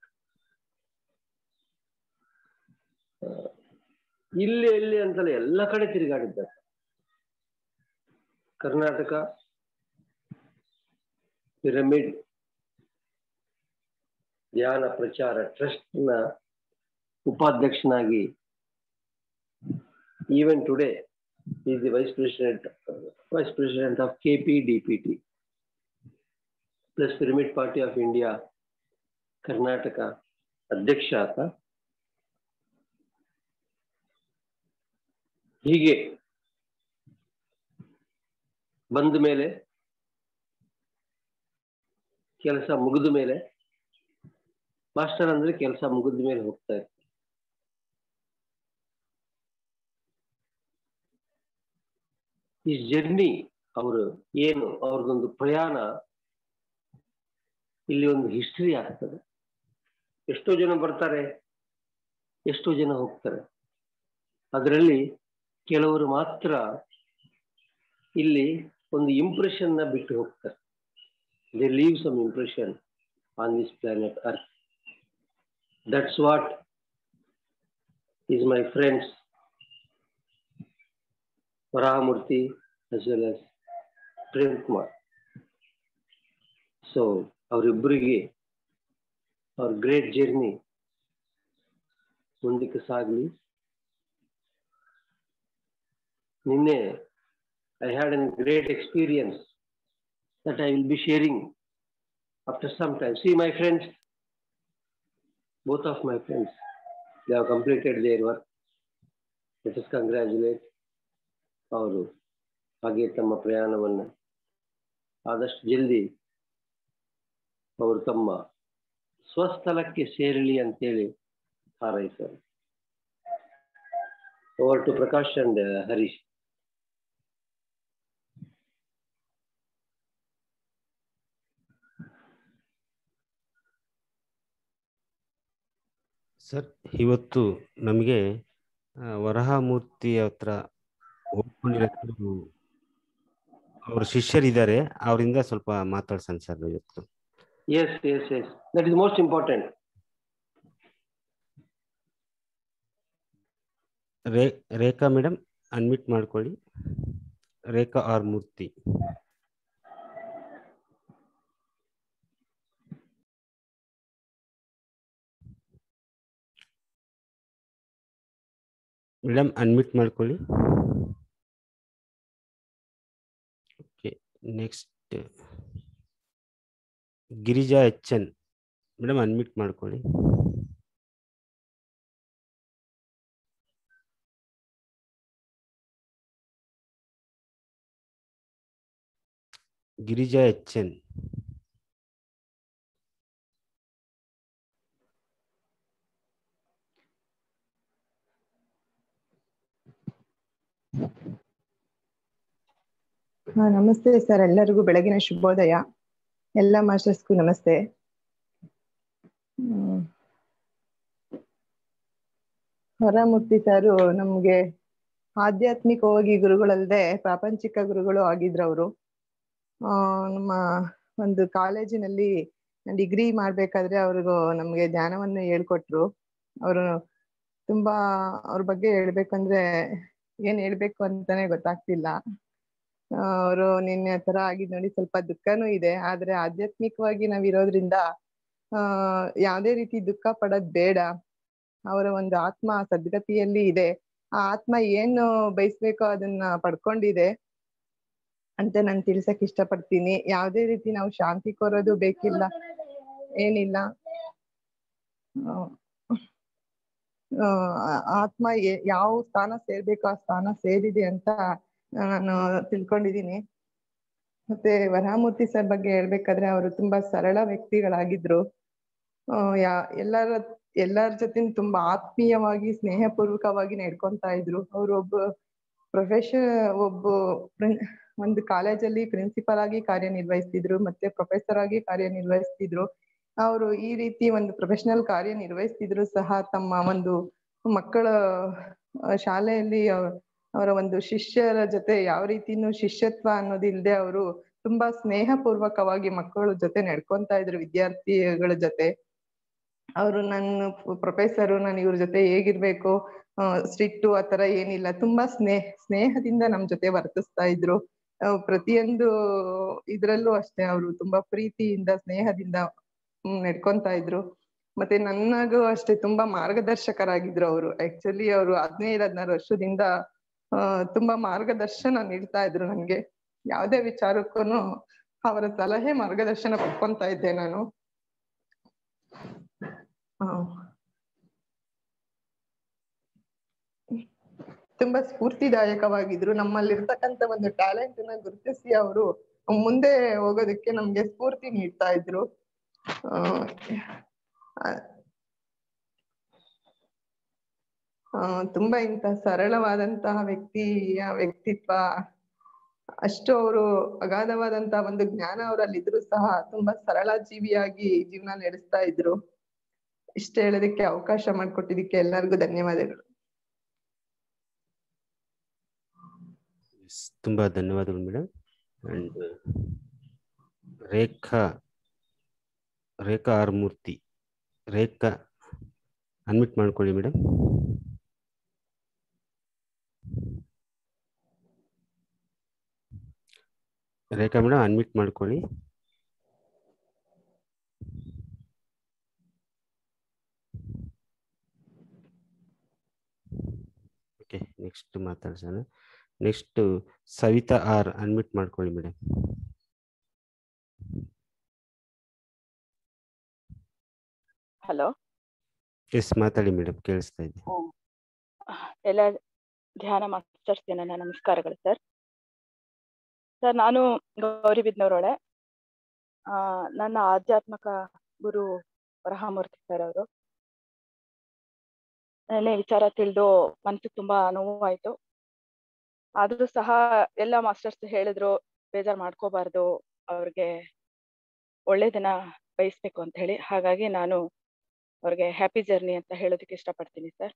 ಇಲ್ಲಿ ಎಲ್ಲಿ ಅಂತಲ್ಲ ಎಲ್ಲ ಕಡೆ ತಿರುಗಾಡಿದ್ದಾರೆ ಕರ್ನಾಟಕ ಪಿರಮಿಡ್ ಧ್ಯಾನ ಪ್ರಚಾರ ಟ್ರಸ್ಟ್ ನ ಉಪಾಧ್ಯಕ್ಷನಾಗಿ even today is the vice president vice president of K P D P T plus pyramid party of India Karnataka ಅಧ್ಯಕ್ಷ ಆತ ಹೀಗೆ ಬಂದ ಮೇಲೆ ಕೆಲಸ ಮುಗಿದ ಮೇಲೆ ಮಾಸ್ಟರ್ ಅಂದ್ರೆ ಕೆಲಸ ಮುಗಿದ ಮೇಲೆ ಹೋಗ್ತಾ ಇರ್ತಾರೆ ಈ ಜರ್ನಿ ಅವರು ಏನು ಅವ್ರದೊಂದು ಪ್ರಯಾಣ ಇಲ್ಲಿ ಒಂದು ಹಿಸ್ಟ್ರಿ ಆಗ್ತದೆ ಎಷ್ಟೋ ಜನ ಬರ್ತಾರೆ ಎಷ್ಟೋ ಜನ ಹೋಗ್ತಾರೆ ಅದರಲ್ಲಿ ಕೆಲವರು ಮಾತ್ರ ಇಲ್ಲಿ ಒಂದು ಇಂಪ್ರೆಷನ್ ನ ಬಿಟ್ಟು ಹೋಗ್ತಾರೆ they leave some impression on this planet earth that's what is my friends Varahamurthy as well as Prem Kumar so ಅವರಿಬ್ಬರಿಗೆ ಅವ್ರ ಗ್ರೇಟ್ ಜರ್ನಿ ಮುಂದಕ್ಕೆ ಸಾಗಲಿ ನಿನ್ನೆ I had an great experience that I will be sharing after some time see my friends both of my friends they have completed their work let us congratulate ಅವರು ಹಾಗೆ ತಮ್ಮ ಪ್ರಯಾಣವನ್ನು ಆದಷ್ಟು ಜಲ್ದಿ ಅವರು ತಮ್ಮ ಸ್ವಸ್ಥಲಕ್ಕೆ ಸೇರಲಿ ಅಂತೇಳಿ ಹಾರೈಸ್ತಾರೆ over to Prakash and Harish sir ಇವತ್ತು ನಮಗೆ ಆ, ವರಹಮೂರ್ತಿ ಹತ್ರ ಒಪ್ಕೊಂಡಿರೋದು ಅವ್ರ ಶಿಷ್ಯರಿದ್ದಾರೆ ಅವರಿಂದ ಸ್ವಲ್ಪ ಮಾತಾಡ್ಸನ್ ಸರ್ ಇವತ್ತು Yes, yes, yes. That is most important. ರೇ ರೇಖಾ ಮೇಡಮ್ ಅನ್ಮಿಟ್ ಮಾಡ್ಕೊಳ್ಳಿ ರೇಖಾ ಆರ್ ಮೂರ್ತಿ ಮೇಡಮ್ ಅನ್ಮಿಟ್ ಮಾಡ್ಕೊಳ್ಳಿ okay next Girija H N madam unmute ಮಾಡ್ಕೊಳ್ಳಿ ಗಿರಿಜಾ ಎಚ್ ಎನ್ ಹಾ ನಮಸ್ತೆ ಸರ್ ಎಲ್ಲರಿಗೂ ಬೆಳಗಿನ ಶುಭೋದಯ ಎಲ್ಲ ಮಾಸ್ಟರ್ಸ್ಗೂ ನಮಸ್ತೆ ಹ್ಮ್. ಹೊರಮೂರ್ತಿ ಸರು ನಮ್ಗೆ ಆಧ್ಯಾತ್ಮಿಕವಾಗಿ ಗುರುಗಳಲ್ಲದೆ ಪ್ರಾಪಂಚಿಕ ಗುರುಗಳು ಆಗಿದ್ರು ಅವರು ಆ ನಮ್ಮ ಒಂದು ಕಾಲೇಜಿನಲ್ಲಿ ಡಿಗ್ರಿ ಮಾಡ್ಬೇಕಾದ್ರೆ ಅವ್ರಿಗೂ ನಮ್ಗೆ ಧ್ಯಾನವನ್ನು ಹೇಳ್ಕೊಟ್ರು ಅವರು ತುಂಬಾ ಅವ್ರ ಬಗ್ಗೆ ಹೇಳ್ಬೇಕಂದ್ರೆ ಏನ್ ಹೇಳ್ಬೇಕು ಅಂತಾನೆ ಗೊತ್ತಾಗ್ತಿಲ್ಲ ಅವರು ನಿನ್ನೆ ತರ ಆಗಿದ್ ನೋಡಿ ಸ್ವಲ್ಪ ದುಃಖನೂ ಇದೆ ಆದ್ರೆ ಆಧ್ಯಾತ್ಮಿಕವಾಗಿ ನಾವ್ ಇರೋದ್ರಿಂದ ಆ ಯಾವ್ದೇ ರೀತಿ ದುಃಖ ಪಡೋದ್ ಬೇಡ ಅವರ ಒಂದು ಆತ್ಮ ಸದ್ಗತಿಯಲ್ಲಿ ಇದೆ ಆ ಆತ್ಮ ಏನು ಬಯಸ್ಬೇಕೋ ಅದನ್ನ ಪಡ್ಕೊಂಡಿದೆ ಅಂತ ನಾನು ತಿಳ್ಸಕ್ ಇಷ್ಟಪಡ್ತೀನಿ ಯಾವ್ದೇ ರೀತಿ ನಾವು ಶಾಂತಿ ಕೋರೋದು ಬೇಕಿಲ್ಲ ಏನಿಲ್ಲ ಆ, ಆ, ಆತ್ಮ ಎ- ಯಾವ ಸ್ಥಾನ ಸೇರ್ಬೇಕು ಆ ಸ್ಥಾನ ಸೇರಿದೆ ಅಂತ ನಾನು ತಿಳ್ಕೊಂಡಿದೀನಿ ಮತ್ತೆ ವರಮೂರ್ತಿ ಸರ್ ಬಗ್ಗೆ ಹೇಳ್ಬೇಕಾದ್ರೆ ಅವರು ತುಂಬಾ ಸರಳ ವ್ಯಕ್ತಿಗಳಾಗಿದ್ರು ಆ, ಯಾ ಎಲ್ಲರ ಎಲ್ಲರ ಜೊತೆ ತುಂಬಾ ಆತ್ಮೀಯವಾಗಿ ಸ್ನೇಹಪೂರ್ವಕವಾಗಿ ನಡ್ಕೊಂತಾ ಇದ್ರು ಅವ್ರು ಒಬ್ಬ ಪ್ರೊಫೆಷನ್ ಒಬ್ಬ ಪ್ರಿನ್- ಒಂದು ಕಾಲೇಜಲ್ಲಿ ಪ್ರಿನ್ಸಿಪಲ್ ಆಗಿ ಕಾರ್ಯನಿರ್ವಹಿಸ್ತಿದ್ರು ಮತ್ತೆ ಪ್ರೊಫೆಸರ್ ಆಗಿ ಕಾರ್ಯನಿರ್ವಹಿಸ್ತಿದ್ರು ಅವರು ಈ ರೀತಿ ಒಂದು ಪ್ರೊಫೆಷನಲ್ ಕಾರ್ಯನಿರ್ವಹಿಸ್ತಿದ್ರು ಸಹ ತಮ್ಮ ಒಂದು ಮಕ್ಕಳ ಆ, ಶಾಲೆಯಲ್ಲಿ ಅವ್- ಅವರ ಒಂದು ಶಿಷ್ಯರ ಜೊತೆ ಯಾವ ರೀತಿನೂ ಶಿಷ್ಯತ್ವ ಅನ್ನೋದಿಲ್ದೆ ಅವರು ತುಂಬಾ ಸ್ನೇಹ ಪೂರ್ವಕವಾಗಿ ಮಕ್ಕಳ ಜೊತೆ ನಡ್ಕೊಂತಾ ಇದ್ರು ವಿದ್ಯಾರ್ಥಿಗಳ ಜೊತೆ ಅವರು ನನ್ನ ಪ್ರೊಫೆಸರು ನಾನು ಇವ್ರ ಜೊತೆ ಹೇಗಿರ್ಬೇಕು ಸ್ಟ್ರಿಕ್ಟು ಆ ತರ ಏನಿಲ್ಲ ತುಂಬಾ ಸ್ನೇಹ ಸ್ನೇಹದಿಂದ ನಮ್ ಜೊತೆ ವರ್ತಿಸ್ತಾ ಇದ್ರು ಆ, ಪ್ರತಿಯೊಂದು ಇದ್ರಲ್ಲೂ ಅಷ್ಟೇ ಅವರು ತುಂಬಾ ಪ್ರೀತಿಯಿಂದ ಸ್ನೇಹದಿಂದ ಹ್ಮ್, ನಡ್ಕೊಂತಾ ಇದ್ರು ಮತ್ತೆ ನನಗೂ ಅಷ್ಟೇ ತುಂಬಾ ಮಾರ್ಗದರ್ಶಕರಾಗಿದ್ರು ಅವರು ಆಕ್ಚುಲಿ ಅವರು ಹದಿನೈದು ಹದಿನಾರು ವರ್ಷದಿಂದ ಆ ತುಂಬಾ ಮಾರ್ಗದರ್ಶನ ನೀಡ್ತಾ ಇದ್ರು ನನ್ಗೆ ಯಾವ್ದೇ ವಿಚಾರಕ್ಕೂನು ಅವರ ಸಲಹೆ ಮಾರ್ಗದರ್ಶನ ಪಡ್ಕೊಂತಾ ಇದ್ದೆ ನಾನು ಆ. ತುಂಬಾ ಸ್ಫೂರ್ತಿದಾಯಕವಾಗಿದ್ರು ನಮ್ಮಲ್ಲಿರ್ತಕ್ಕಂಥ ಒಂದು ಟ್ಯಾಲೆಂಟ್ ನ ಗುರುತಿಸಿ ಅವರು ಮುಂದೆ ಹೋಗೋದಕ್ಕೆ ನಮ್ಗೆ ಸ್ಫೂರ್ತಿ ನೀಡ್ತಾ ಇದ್ರು ಆ, ಆ, ಆ, ತುಂಬಾ ಇಂತ ಸರಳವಾದಂತಹ ವ್ಯಕ್ತಿಯ ವ್ಯಕ್ತಿತ್ವ ಅಷ್ಟು ಅವರು ಅಗಾಧವಾದಂತಹ ಒಂದು ಜ್ಞಾನ ಅವರಲ್ಲಿ ಇದ್ರು ಸಹ ತುಂಬಾ ಸರಳ ಜೀವಿಯಾಗಿ ಜೀವನ ನಡೆಸ್ತಾ ಇದ್ರು ಇಷ್ಟ ಹೇಳೋದಕ್ಕೆ ಅವಕಾಶ ಮಾಡಿಕೊಟ್ಟಿದ್ದಕ್ಕೆ ಎಲ್ಲರಿಗೂ ಧನ್ಯವಾದಗಳು Yes, ತುಂಬಾ ಧನ್ಯವಾದಗಳು madam and Rekha Rekha R Murthy Rekha unmute ಮಾಡ್ಕೊಳ್ಳಿ ಮೇಡಮ್ ರೇಖಾ ಮೇಡಮ್ ಅನ್ಮಿಟ್ ಮಾಡ್ಕೊಳ್ಳಿ ಓಕೆ ನೆಕ್ಸ್ಟ್ ಮಾತಾಡ್ಸೋಣ ನೆಕ್ಸ್ಟ್ ಸವಿತಾ ಆರ್ ಅನ್ಮಿಟ್ ಮಾಡ್ಕೊಳ್ಳಿ ಮೇಡಮ್ ಹಲೋ ಎಸ್ ಮಾತಾಡಿ ಮೇಡಮ್ ಕೇಳಿಸ್ತಾ ಇದೆ ಎಲ್ಲ ಧ್ಯಾನ ಮಾಸ್ಟರ್ಸ್ಗೆ ನನ್ನ ನಮಸ್ಕಾರಗಳು ಸರ್ ಸರ್ ನಾನು ಗೌರಿಬಿದ್ನೂರೊಳೆ ಆ, ನನ್ನ ಆಧ್ಯಾತ್ಮಿಕ ಗುರು ವರಹಮೂರ್ತಿ ಸರ್ ಅವರು ನೆನ್ನೆ ವಿಚಾರ ತಿಳಿದು ಮನಸ್ಸಿಗೆ ತುಂಬಾ ನೋವಾಯ್ತು ಆದ್ರೂ ಸಹ ಎಲ್ಲ ಮಾಸ್ಟರ್ಸ್ ಹೇಳಿದ್ರು ಬೇಜಾರ್ ಮಾಡ್ಕೋಬಾರ್ದು ಅವ್ರಿಗೆ ಒಳ್ಳೆ ದಿನ ಬಯಸ್ಬೇಕು ಅಂತ ಹೇಳಿ ಹಾಗಾಗಿ ನಾನು ಅವ್ರಿಗೆ ಹ್ಯಾಪಿ ಜರ್ನಿ ಅಂತ ಹೇಳೋದಕ್ಕೆ ಇಷ್ಟಪಡ್ತೀನಿ ಸರ್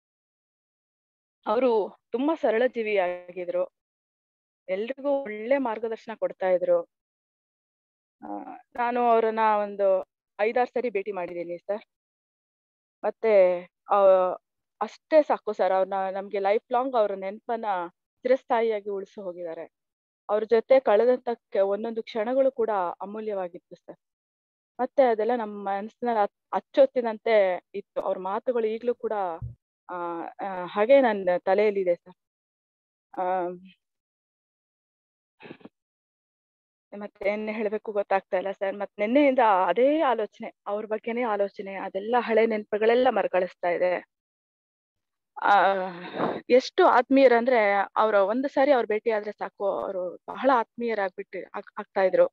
ಅವರು ತುಂಬಾ ಸರಳ ಜೀವಿ ಆಗಿದ್ರು ಎಲ್ರಿಗೂ ಒಳ್ಳೆ ಮಾರ್ಗದರ್ಶನ ಕೊಡ್ತಾ ಇದ್ರು ಆ, ನಾನು ಅವರನ್ನ ಒಂದು ಐದಾರು ಸರಿ ಭೇಟಿ ಮಾಡಿದ್ದೀನಿ ಸರ್ ಮತ್ತೆ ಅಷ್ಟೇ ಸಾಕು ಸರ್ ಅವ್ರನ್ನ ನಮ್ಗೆ ಲೈಫ್ ಲಾಂಗ್ ಅವ್ರ ನೆನಪನ್ನ ಚಿರಸ್ಥಾಯಿಯಾಗಿ ಉಳಿಸಿ ಹೋಗಿದ್ದಾರೆ ಅವ್ರ ಜೊತೆ ಕಳೆದಂತ ಕೆ- ಒಂದೊಂದು ಕ್ಷಣಗಳು ಕೂಡ ಅಮೂಲ್ಯವಾಗಿತ್ತು ಸರ್ ಮತ್ತೆ ಅದೆಲ್ಲ ನಮ್ಮ ಮನಸ್ಸಿನಲ್ಲಿ ಅಚ್- ಅಚ್ಚೊತ್ತಿನಂತೆ ಇತ್ತು ಅವ್ರ ಮಾತುಗಳು ಈಗ್ಲೂ ಕೂಡ ಆ ಆ, ಹಾಗೆ ನನ್ನ ತಲೆಯಲ್ಲಿದೆ ಸರ್ ಆ ಮತ್ತೆ ಏನ್ ಹೇಳ್ಬೇಕು ಗೊತ್ತಾಗ್ತಾ ಇಲ್ಲ ಸರ್ ಮತ್ತೆ ನಿನ್ನೆಯಿಂದ ಅದೇ ಆಲೋಚನೆ ಅವ್ರ ಬಗ್ಗೆನೇ ಆಲೋಚನೆ ಅದೆಲ್ಲ ಹಳೆ ನೆನಪುಗಳೆಲ್ಲ ಮರುಕಳಿಸ್ತಾ ಇದೆ ಆ ಎಷ್ಟು ಆತ್ಮೀಯರಂದ್ರೆ ಅವ್ರ ಒಂದು ಸಾರಿ ಅವ್ರ ಭೇಟಿ ಆದ್ರೆ ಸಾಕು ಅವರು ಬಹಳ ಆತ್ಮೀಯರಾಗ್ಬಿಟ್ಟು ಆಗ್- ಆಗ್ತಾ ಇದ್ರು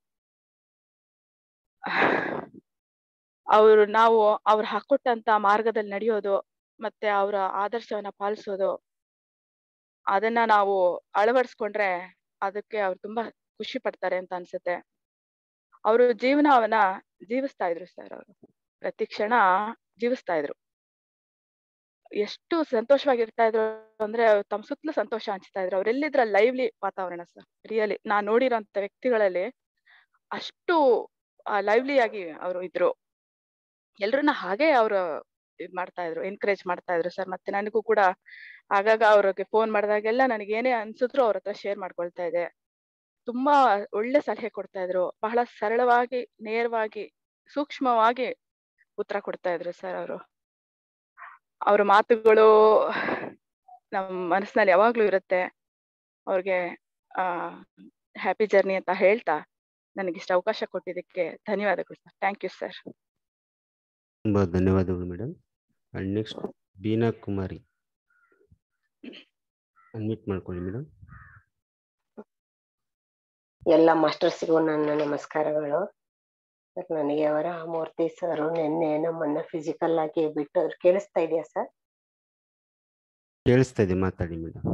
ಅವ್ರು ನಾವು ಅವ್ರು ಹಾಕೊಟ್ಟಂತ ಮಾರ್ಗದಲ್ಲಿ ನಡೆಯೋದು ಮತ್ತೆ ಅವರ ಆದರ್ಶವನ್ನ ಪಾಲಿಸೋದು ಅದನ್ನ ನಾವು ಅಳವಡಿಸ್ಕೊಂಡ್ರೆ ಅದಕ್ಕೆ ಅವ್ರು ತುಂಬಾ ಖುಷಿ ಪಡ್ತಾರೆ ಅಂತ ಅನ್ಸುತ್ತೆ ಅವರು ಜೀವನವನ್ನ ಜೀವಿಸ್ತಾ ಇದ್ರು ಸರ್ ಅವರು ಪ್ರತಿ ಕ್ಷಣ ಜೀವಿಸ್ತಾ ಇದ್ರು ಎಷ್ಟು ಸಂತೋಷವಾಗಿರ್ತಾ ಇದ್ರು ಅಂದ್ರೆ ತಮ್ಮ ಸುತ್ತಲೂ ಸಂತೋಷ ಹಂಚ್ತಾ ಇದ್ರು ಅವ್ರೆಲ್ಲಿದ್ರ ಲೈವ್ಲಿ ವಾತಾವರಣ ಸರ್ ರಿಯಲಿ ನಾನ್ ನೋಡಿರೋಂತ ವ್ಯಕ್ತಿಗಳಲ್ಲಿ ಅಷ್ಟು ಲೈವ್ಲಿ ಆಗಿ ಅವರು ಇದ್ರು ಎಲ್ರನ್ನ ಹಾಗೆ ಅವರು ಇದ್ ಮಾಡ್ತಾ ಇದ್ರು ಎನ್ಕರೇಜ್ ಮಾಡ್ತಾ ಇದ್ರು ಸರ್ ಮತ್ತೆ ನನಗೂ ಕೂಡ ಆಗಾಗ ಅವ್ರಿಗೆ ಫೋನ್ ಮಾಡಿದಾಗೆಲ್ಲ ನನಗೆ ಏನೇ ಅನ್ಸಿದ್ರು ಅವ್ರ ಹತ್ರ ಶೇರ್ ಮಾಡ್ಕೊಳ್ತಾ ಇದ್ದೆ ತುಂಬಾ ಒಳ್ಳೆ ಸಲಹೆ ಕೊಡ್ತಾ ಇದ್ರು ಬಹಳ ಸರಳವಾಗಿ ನೇರವಾಗಿ ಸೂಕ್ಷ್ಮವಾಗಿ ಉತ್ತರ ಕೊಡ್ತಾ ಇದ್ರು ಸರ್ ಅವರು ಅವ್ರ ಮಾತುಗಳು ನಮ್ಮ ಮನಸ್ಸಿನಲ್ಲಿ ಯಾವಾಗ್ಲೂ ಇರುತ್ತೆ ಅವ್ರಿಗೆ ಆ ಹ್ಯಾಪಿ ಜರ್ನಿ ಅಂತ ಹೇಳ್ತಾ ನನಗಿಷ್ಟ ಅವಕಾಶ ಕೊಟ್ಟಿದ್ದಕ್ಕೆ ಧನ್ಯವಾದಗಳು ಸರ್ ಥ್ಯಾಂಕ್ ಯು ಸರ್ ತುಂಬ ಧನ್ಯವಾದಗಳು madam and next Beena Kumari unmute ಮಾಡ್ಕೊಳ್ಳಿ ಮೇಡಮ್ ಎಲ್ಲ ಮಾಸ್ಟರ್ಸ್ಗೂ ನನ್ನ ನಮಸ್ಕಾರಗಳು ಸರ್ ನನಗೆ ಅವರ ಮೂರ್ತಿ ಸರ್ ನಿನ್ನೆ ನಮ್ಮನ್ನ ಫಿಸಿಕಲ್ ಆಗಿ ಬಿಟ್ಟು ಕೇಳಿಸ್ತಾ ಇದೆಯಾ ಸರ್ ಕೇಳಿಸ್ತಾ ಇದೆ ಮಾತಾಡಿ ಮೇಡಮ್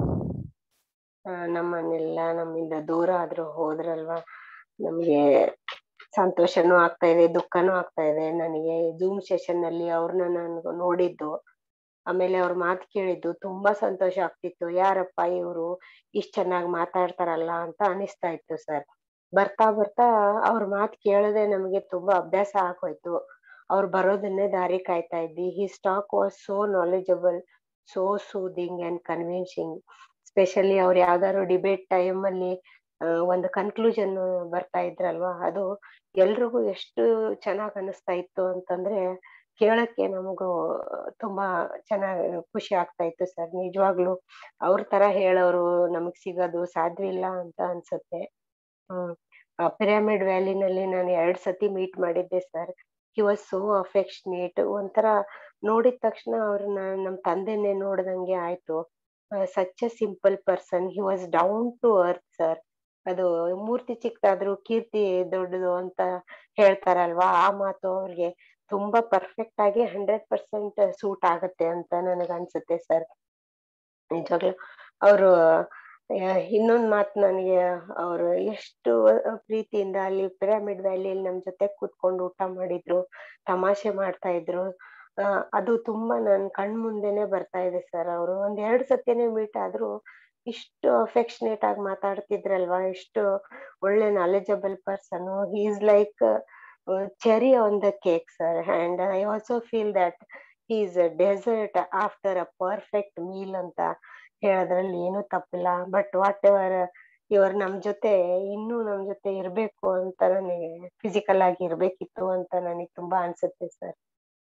ನಮ್ಮನ್ನೆಲ್ಲ ನಮ್ಮಿಂದ ದೂರ ಆದ್ರೂ ಹೋದ್ರಲ್ವಾ ನಮ್ಗೆ ಸಂತೋಷನೂ ಆಗ್ತಾ ಇದೆ ದುಃಖನೂ ಆಗ್ತಾ ಇದೆ ನನಗೆ ಜೂಮ್ ಸೆಷನ್ ನಲ್ಲಿ ಅವ್ರನ್ನ ನಾನು ನೋಡಿದ್ದು ಆಮೇಲೆ ಅವ್ರ ಮಾತು ಕೇಳಿದ್ದು ತುಂಬಾ ಸಂತೋಷ ಆಗ್ತಿತ್ತು ಯಾರಪ್ಪ ಇವ್ರು ಇಷ್ಟ್ ಚೆನ್ನಾಗಿ ಮಾತಾಡ್ತಾರಲ್ಲ ಅಂತ ಅನಿಸ್ತಾ ಇತ್ತು ಸರ್ ಬರ್ತಾ ಬರ್ತಾ ಅವ್ರ ಮಾತು ಕೇಳದೆ ನಮಗೆ ತುಂಬಾ ಅಭ್ಯಾಸ ಆಗೋಯ್ತು ಅವ್ರು ಬರೋದನ್ನೇ ದಾರಿ ಕಾಯ್ತಾ ಇದ್ವಿ his talk was so knowledgeable so soothing and convincing especially ಅವ್ರು ಯಾವ್ದಾದ್ರು ಡಿಬೇಟ್ ಟೈಮ್ ಅಲ್ಲಿ ಆ, ಒಂದು ಕನ್ಕ್ಲೂಷನ್ ಬರ್ತಾ ಇದ್ರಲ್ವಾ ಅದು ಎಲ್ರಿಗೂ ಎಷ್ಟು ಚೆನ್ನಾಗ್ ಅನಿಸ್ತಾ ಇತ್ತು ಅಂತಂದ್ರೆ ಕೇಳಕ್ಕೆ ನಮಗೂ ತುಂಬಾ ಚೆನ್ನಾಗ್ ಖುಷಿ ಆಗ್ತಾ ಇತ್ತು ಸರ್ ನಿಜವಾಗ್ಲು ಅವ್ರ ತರ ಹೇಳೋರು ನಮಗ್ ಸಿಗೋದು ಸಾಧ್ಯವಿಲ್ಲ ಅಂತ ಅನ್ಸುತ್ತೆ ಹ್ಮ್ ಪಿರಾಮಿಡ್ ವ್ಯಾಲಿನಲ್ಲಿ ನಾನು ಎರಡ್ ಸತಿ ಮೀಟ್ ಮಾಡಿದ್ದೆ sir he was so affectionate ಒಂಥರ ನೋಡಿದ ತಕ್ಷಣ ಅವ್ರನ್ನ ನಮ್ ತಂದೆನೆ ನೋಡ್ದಂಗೆ ಆಯ್ತು such a simple person he was down to earth sir ಅದು ಮೂರ್ತಿ ಚಿಕ್ಕದಾದ್ರೂ ಕೀರ್ತಿ ದೊಡ್ಡದು ಅಂತ ಹೇಳ್ತಾರಲ್ವಾ ಆ ಮಾತು ಅವ್ರಿಗೆ ತುಂಬಾ ಪರ್ಫೆಕ್ಟ್ ಆಗಿ ಹಂಡ್ರೆಡ್ ಪರ್ಸೆಂಟ್ ಸೂಟ್ ಆಗತ್ತೆ ಅಂತ ನನಗ್ ಅನ್ಸುತ್ತೆ ಸರ್ ನಿಜವಾಗ್ಲು ಅವರು ಇನ್ನೊಂದ್ ಮಾತು ನನಗೆ ಅವರು ಎಷ್ಟು ಪ್ರೀತಿಯಿಂದ ಅಲ್ಲಿ ಪಿರಾಮಿಡ್ ವ್ಯಾಲಿಯಲ್ಲಿ ನಮ್ ಜೊತೆ ಕೂತ್ಕೊಂಡು ಊಟ ಮಾಡಿದ್ರು ತಮಾಷೆ ಮಾಡ್ತಾ ಇದ್ರು ಆ, ಅದು ತುಂಬಾ ನನ್ ಕಣ್ ಮುಂದೆನೆ ಬರ್ತಾ ಇದೆ ಸರ್ ಅವರು ಒಂದ್ ಎರಡ್ ಸತಿನೇ ಮೀಟ್ ಆದ್ರೂ ಇಷ್ಟು ಅಫೆಕ್ಷನೇಟ್ ಆಗಿ ಮಾತಾಡ್ತಿದ್ರಲ್ವಾ ಎಷ್ಟು ಒಳ್ಳೆ knowledgeable person is like cherry on the cake sir and I also feel that is dessert after a perfect meal ಅಂತ ಹೇಳೋದ್ರಲ್ಲಿ ಏನು ತಪ್ಪಿಲ್ಲ ಬಟ್ ವಾಟ್ ಎವರ್ ಇವ್ರು ನಮ್ ಜೊತೆ ಇನ್ನೂ ನಮ್ ಜೊತೆ ಇರ್ಬೇಕು ಅಂತ ನನಗೆ ಫಿಸಿಕಲ್ ಆಗಿ ಇರ್ಬೇಕಿತ್ತು ಅಂತ ನನಗೆ ತುಂಬಾ ಅನ್ಸುತ್ತೆ ಸರ್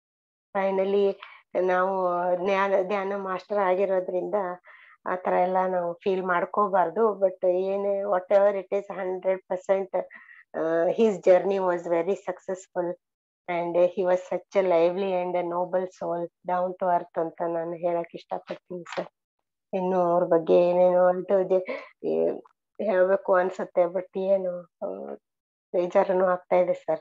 ಫೈನಲಿ ನಾವು ಜ್ಞಾನ ಧ್ಯಾನ ಮಾಸ್ಟರ್ ಆಗಿರೋದ್ರಿಂದ ಆ ತರ ಎಲ್ಲ ನಾವು ಫೀಲ್ ಮಾಡ್ಕೋಬಾರ್ದು ಬಟ್ ಏನೇ whatever it is hundred percent his journey was very successful and he was such a lively and a noble soul down to earth ಅಂತ ನಾನು ಹೇಳಕ್ ಇಷ್ಟಪಡ್ತೀನಿ ಸರ್ ಇನ್ನು ಅವ್ರ ಬಗ್ಗೆ ಏನೇನೋ ಅಂತ ಹೇಳ್ಬೇಕು ಅನ್ಸುತ್ತೆ ಬಟ್ ಏನು ಆ, ಬೇಜಾರನು ಆಗ್ತಾ ಇದೆ ಸರ್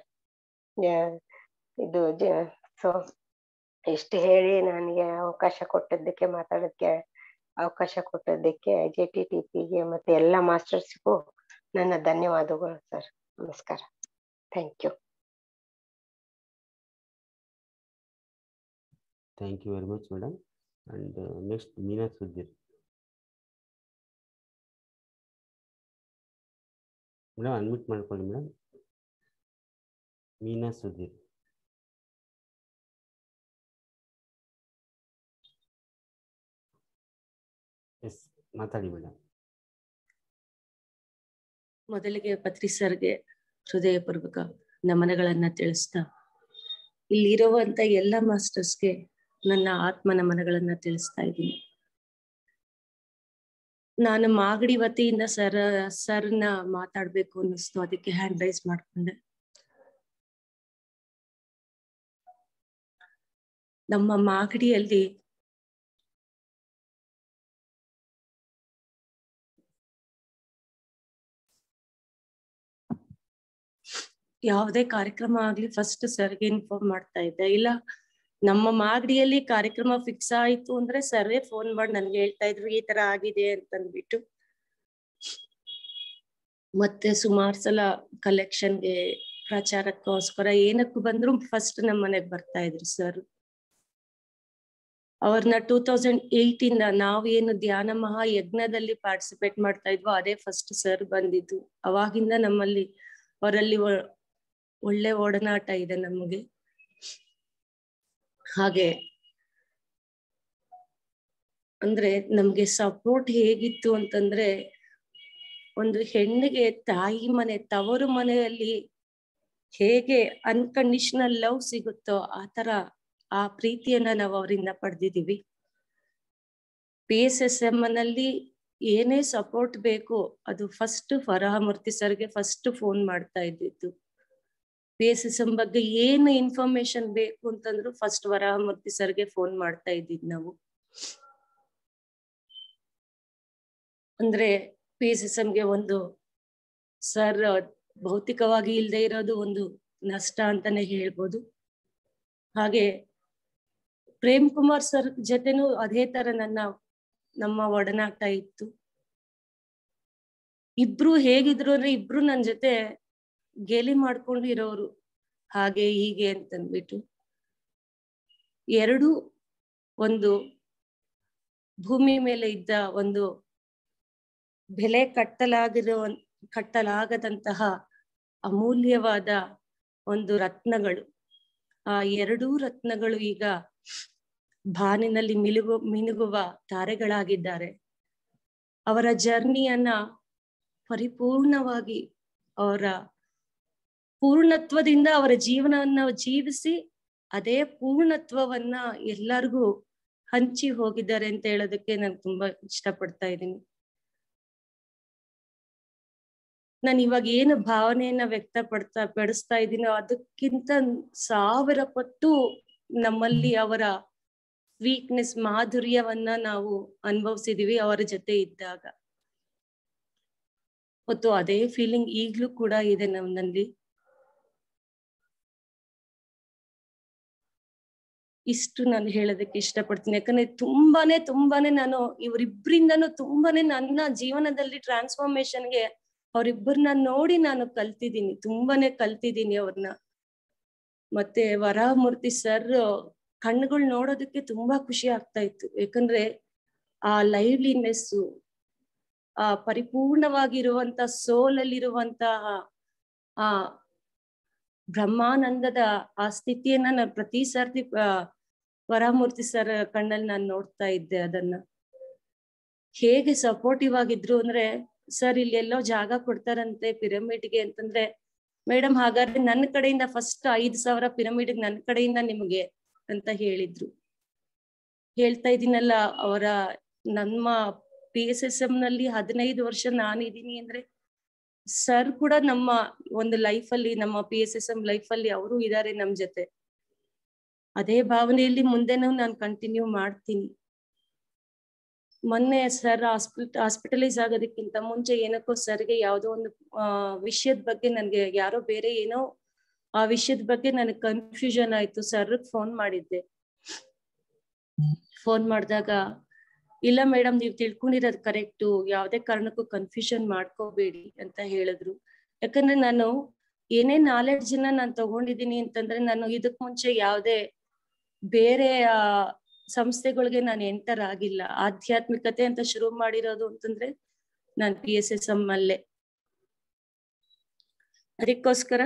ಇದು ಸೊ ಇಷ್ಟು ಹೇಳಿ ನನಗೆ ಅವಕಾಶ ಕೊಟ್ಟದ್ದಕ್ಕೆ ಮಾತಾಡೋದಕ್ಕೆ ಅವಕಾಶ ಕೊಟ್ಟದ್ದಕ್ಕೆ ಜೆ ಟಿ ಟಿ ಪಿಗೆ ಮತ್ತೆ ಎಲ್ಲ ಮಾಸ್ಟರ್ಸ್ಗೂ ನನ್ನ ಧನ್ಯವಾದಗಳು ಸರ್ ನಮಸ್ಕಾರ thank you thank you very much madam and next Meena Sudhir madam unmute ಮಾಡ್ಕೊಳ್ಳಿ ಮೇಡಮ್ ಮೀನಾ ಸುಧೀರ್ ಎಸ್ ಮಾತಾಡಿ ಮೇಡಮ್ ಮೊದಲಿಗೆ ಪತ್ರಿ ಸರ್ಗೆ ಹೃದಯಪೂರ್ವಕ ನಮನಗಳನ್ನ ತಿಳಿಸ್ತಾ ಇಲ್ಲಿರುವಂತ ಎಲ್ಲ ಮಾಸ್ಟರ್ಸ್ಗೆ ನನ್ನ ಆತ್ಮ ನಮನಗಳನ್ನ ತಿಳಿಸ್ತಾ ಇದ್ದೀನಿ ನಾನು ಮಾಗಡಿ ವತಿಯಿಂದ ಸರ್ ಸರ್ನ ಮಾತಾಡ್ಬೇಕು ಅನ್ನಿಸ್ತು ಅದಕ್ಕೆ ಹ್ಯಾಂಡ್ ರೈಸ್ ಮಾಡ್ಕೊಂಡೆ ನಮ್ಮ ಮಾಗಡಿಯಲ್ಲಿ ಯಾವುದೇ ಕಾರ್ಯಕ್ರಮ ಆಗ್ಲಿ ಫಸ್ಟ್ ಸರ್ಗೆ ಇನ್ಫಾರ್ಮ್ ಮಾಡ್ತಾ ಇದ್ದೆ ಇಲ್ಲ ನಮ್ಮ ಮಾಗಡಿಯಲ್ಲಿ ಕಾರ್ಯಕ್ರಮ ಫಿಕ್ಸ್ ಆಯ್ತು ಅಂದ್ರೆ ಸರ್ವೇ ಫೋನ್ ಮಾಡಿ ನನ್ಗೆ ಹೇಳ್ತಾ ಇದ್ರು ಈ ತರ ಆಗಿದೆ ಅಂತಂದ್ಬಿಟ್ಟು ಮತ್ತೆ ಸುಮಾರು ಸಲ ಕಲೆಕ್ಷನ್ಗೆ ಪ್ರಚಾರಕ್ಕೋಸ್ಕರ ಏನಕ್ಕೂ ಬಂದ್ರು ಫಸ್ಟ್ ನಮ್ಮ ಮನೆಗ್ ಬರ್ತಾ ಇದ್ರು ಸರ್ ಅವ್ರನ್ನ ಟೂ ತೌಸಂಡ್ ಏಟ್ ಇಂದ ನಾವು ಏನು ಧ್ಯಾನ ಮಹಾ ಯಜ್ಞದಲ್ಲಿ ಪಾರ್ಟಿಸಿಪೇಟ್ ಮಾಡ್ತಾ ಇದ್ವೋ ಅದೇ ಫಸ್ಟ್ ಸರ್ ಬಂದಿದ್ದು ಅವಾಗಿಂದ ನಮ್ಮಲ್ಲಿ ಅವರಲ್ಲಿ ಒಳ್ಳೆ ಒಡನಾಟ ಇದೆ ನಮಗೆ ಹಾಗೆ ಅಂದ್ರೆ ನಮ್ಗೆ ಸಪೋರ್ಟ್ ಹೇಗಿತ್ತು ಅಂತಂದ್ರೆ ಒಂದು ಹೆಣ್ಣಿಗೆ ತಾಯಿ ಮನೆ ತವರು ಮನೆಯಲ್ಲಿ ಹೇಗೆ ಅನ್ಕಂಡೀಷನಲ್ ಲವ್ ಸಿಗುತ್ತೋ ಆ ತರ ಆ ಪ್ರೀತಿಯನ್ನ ನಾವು ಅವರಿಂದ ಪಡೆದಿದೀವಿ ಪಿ ಎಸ್ ಎಸ್ ಎಂ ನಲ್ಲಿ ಏನೇ ಸಪೋರ್ಟ್ ಬೇಕು ಅದು ಫಸ್ಟ್ ವರಹಮೂರ್ತಿ ಸರ್ಗೆ ಫಸ್ಟ್ ಫೋನ್ ಮಾಡ್ತಾ ಇದ್ದಿದ್ದು ಪಿ ಎಸ್ ಎಸ್ ಎಂ ಬಗ್ಗೆ ಏನು ಇನ್ಫಾರ್ಮೇಶನ್ ಬೇಕು ಅಂತಂದ್ರು ಫಸ್ಟ್ ವರಹಮೂರ್ತಿ ಸರ್ಗೆ ಫೋನ್ ಮಾಡ್ತಾ ಇದ್ದಿದ್ ನಾವು ಅಂದ್ರೆ ಪಿ ಎಸ್ ಎಸ್ ಎಂಗೆ ಒಂದು ಸರ್ ಭೌತಿಕವಾಗಿ ಇಲ್ಲದೆ ಇರೋದು ಒಂದು ನಷ್ಟ ಅಂತಾನೆ ಹೇಳ್ಬೋದು ಹಾಗೆ ಪ್ರೇಮ್ ಕುಮಾರ್ ಸರ್ ಜೊತೆನೂ ಅದೇ ತರ ನನ್ನ ನಮ್ಮ ಒಡನಾಟ ಇತ್ತು ಇಬ್ರು ಹೇಗಿದ್ರು ಅಂದ್ರೆ ಇಬ್ರು ನನ್ ಜೊತೆ ಗೇಲಿ ಮಾಡ್ಕೊಂಡು ಇರೋರು ಹಾಗೆ ಹೀಗೆ ಅಂತಂದ್ಬಿಟ್ಟು ಎರಡು ಒಂದು ಭೂಮಿ ಮೇಲೆ ಇದ್ದ ಒಂದು ಬೆಲೆ ಕಟ್ಟಲಾಗಿರೋ ಕಟ್ಟಲಾಗದಂತಹ ಅಮೂಲ್ಯವಾದ ಒಂದು ರತ್ನಗಳು ಆ ಎರಡೂ ರತ್ನಗಳು ಈಗ ಬಾನಿನಲ್ಲಿ ಮಿಲುಗು ಮಿನುಗುವ ತಾರೆಗಳಾಗಿದ್ದಾರೆ ಅವರ ಜರ್ನಿಯನ್ನ ಪರಿಪೂರ್ಣವಾಗಿ ಅವರ ಪೂರ್ಣತ್ವದಿಂದ ಅವರ ಜೀವನವನ್ನ ಜೀವಿಸಿ ಅದೇ ಪೂರ್ಣತ್ವವನ್ನ ಎಲ್ಲರಿಗೂ ಹಂಚಿ ಹೋಗಿದ್ದಾರೆ ಅಂತ ಹೇಳೋದಕ್ಕೆ ನಾನು ತುಂಬಾ ಇಷ್ಟಪಡ್ತಾ ಇದ್ದೀನಿ ನಾನು ಇವಾಗ ಏನು ಭಾವನೆಯನ್ನ ವ್ಯಕ್ತಪಡ್ತಾ ಪಡಿಸ್ತಾ ಇದ್ದೀನೋ ಅದಕ್ಕಿಂತ ಸಾವಿರ ಪಟ್ಟು ನಮ್ಮಲ್ಲಿ ಅವರ ವೀಕ್ನೆಸ್ ಮಾಧುರ್ಯವನ್ನ ನಾವು ಅನುಭವಿಸಿದೀವಿ ಅವರ ಜೊತೆ ಇದ್ದಾಗ ಮತ್ತು ಅದೇ ಫೀಲಿಂಗ್ ಈಗ್ಲೂ ಕೂಡ ಇದೆ ನಮ್ಮಲ್ಲಿ ಇಷ್ಟು ನಾನು ಹೇಳೋದಕ್ಕೆ ಇಷ್ಟಪಡ್ತೀನಿ ಯಾಕಂದ್ರೆ ತುಂಬಾನೇ ತುಂಬಾನೇ ನಾನು ಇವರಿಬ್ರಿಂದನೂ ತುಂಬಾನೇ ನನ್ನ ಜೀವನದಲ್ಲಿ ಟ್ರಾನ್ಸ್ಫಾರ್ಮೇಶನ್ಗೆ ಅವರಿಬ್ಬರನ್ನ ನೋಡಿ ನಾನು ಕಲ್ತಿದ್ದೀನಿ ತುಂಬಾನೇ ಕಲ್ತಿದ್ದೀನಿ ಅವ್ರನ್ನ ಮತ್ತೆ ವರಮೂರ್ತಿ ಸರ್ ಕಣ್ಣುಗಳು ನೋಡೋದಕ್ಕೆ ತುಂಬಾ ಖುಷಿ ಆಗ್ತಾ ಇತ್ತು ಯಾಕಂದ್ರೆ ಆ ಲೈವ್ಲಿನೆಸ್ಸು ಆ ಪರಿಪೂರ್ಣವಾಗಿರುವಂತ ಸೋಲಲ್ಲಿರುವಂತಹ ಆ ಬ್ರಹ್ಮಾನಂದದ ಆ ಸ್ಥಿತಿಯನ್ನ ನಾನು ಪ್ರತಿ ಸರ್ತಿ ವರಮೂರ್ತಿ ಸರ್ ಕಣ್ಣಲ್ಲಿ ನಾನು ನೋಡ್ತಾ ಇದ್ದೆ ಅದನ್ನ ಹೇಗೆ ಸಪೋರ್ಟಿವ್ ಆಗಿದ್ರು ಅಂದ್ರೆ ಸರ್ ಇಲ್ಲಿ ಎಲ್ಲೋ ಜಾಗ ಕೊಡ್ತಾರಂತೆ ಪಿರಮಿಡ್ಗೆ ಅಂತಂದ್ರೆ ಮೇಡಮ್ ಹಾಗಾದ್ರೆ ನನ್ನ ಕಡೆಯಿಂದ ಫಸ್ಟ್ ಐದ್ ಸಾವಿರ ಪಿರಮಿಡ್ ನನ್ನ ಕಡೆಯಿಂದ ನಿಮಗೆ ಅಂತ ಹೇಳಿದ್ರು ಹೇಳ್ತಾ ಇದೀನಲ್ಲ ಅವರ ನಮ್ಮ ಪಿ ಎಸ್ ಎಸ್ ಎಂ ನಲ್ಲಿ ಹದಿನೈದು ವರ್ಷ ನಾನಿದ್ದೀನಿ ಅಂದ್ರೆ ಸರ್ ಕೂಡ ನಮ್ಮ ಒಂದು ಲೈಫ್ ಅಲ್ಲಿ ನಮ್ಮ P S S M life ಅಲ್ಲಿ ಅವರು ಇದ್ದಾರೆ ನಮ್ ಜೊತೆ ಅದೇ ಭಾವನೆಯಲ್ಲಿ ಮುಂದೆನೂ ನಾನು ಕಂಟಿನ್ಯೂ ಮಾಡ್ತೀನಿ ಮೊನ್ನೆ ಸರ್ ಹಾಸ್ಪಿಟ್ ಹಾಸ್ಪಿಟಲೈಸ್ ಆಗೋದಕ್ಕಿಂತ ಮುಂಚೆ ಏನಕ್ಕೋ ಸರ್ಗೆ ಯಾವುದೋ ಒಂದು ಆ ವಿಷಯದ ಬಗ್ಗೆ ನನ್ಗೆ ಯಾರೋ ಬೇರೆ ಏನೋ ಆ ವಿಷಯದ ಬಗ್ಗೆ ನನಗೆ ಕನ್ಫ್ಯೂಷನ್ ಆಯ್ತು ಸರ್ ಫೋನ್ ಮಾಡಿದ್ದೆ ಫೋನ್ ಮಾಡಿದಾಗ ಇಲ್ಲ ಮೇಡಮ್ ನೀವು ತಿಳ್ಕೊಂಡಿರೋದು ಕರೆಕ್ಟು ಯಾವ್ದೇ ಕಾರಣಕ್ಕೂ ಕನ್ಫ್ಯೂಷನ್ ಮಾಡ್ಕೋಬೇಡಿ ಅಂತ ಹೇಳಿದ್ರು ಯಾಕಂದ್ರೆ ನಾನು ಏನೇ ನಾಲೆಡ್ಜ್ ನ ನಾನು ತಗೊಂಡಿದ್ದೀನಿ ಅಂತಂದ್ರೆ ನಾನು ಇದಕ್ ಮುಂಚೆ ಯಾವ್ದೇ ಬೇರೆ ಆ ಸಂಸ್ಥೆಗಳಿಗೆ ನಾನು ಎಂಟರ್ ಆಗಿಲ್ಲ ಆಧ್ಯಾತ್ಮಿಕತೆ ಅಂತ ಶುರು ಮಾಡಿರೋದು ಅಂತಂದ್ರೆ ನಾನು ಪಿ ಎಸ್ ಎಸ್ ಎಂ ಅಲ್ಲೇ ಅದಕ್ಕೋಸ್ಕರ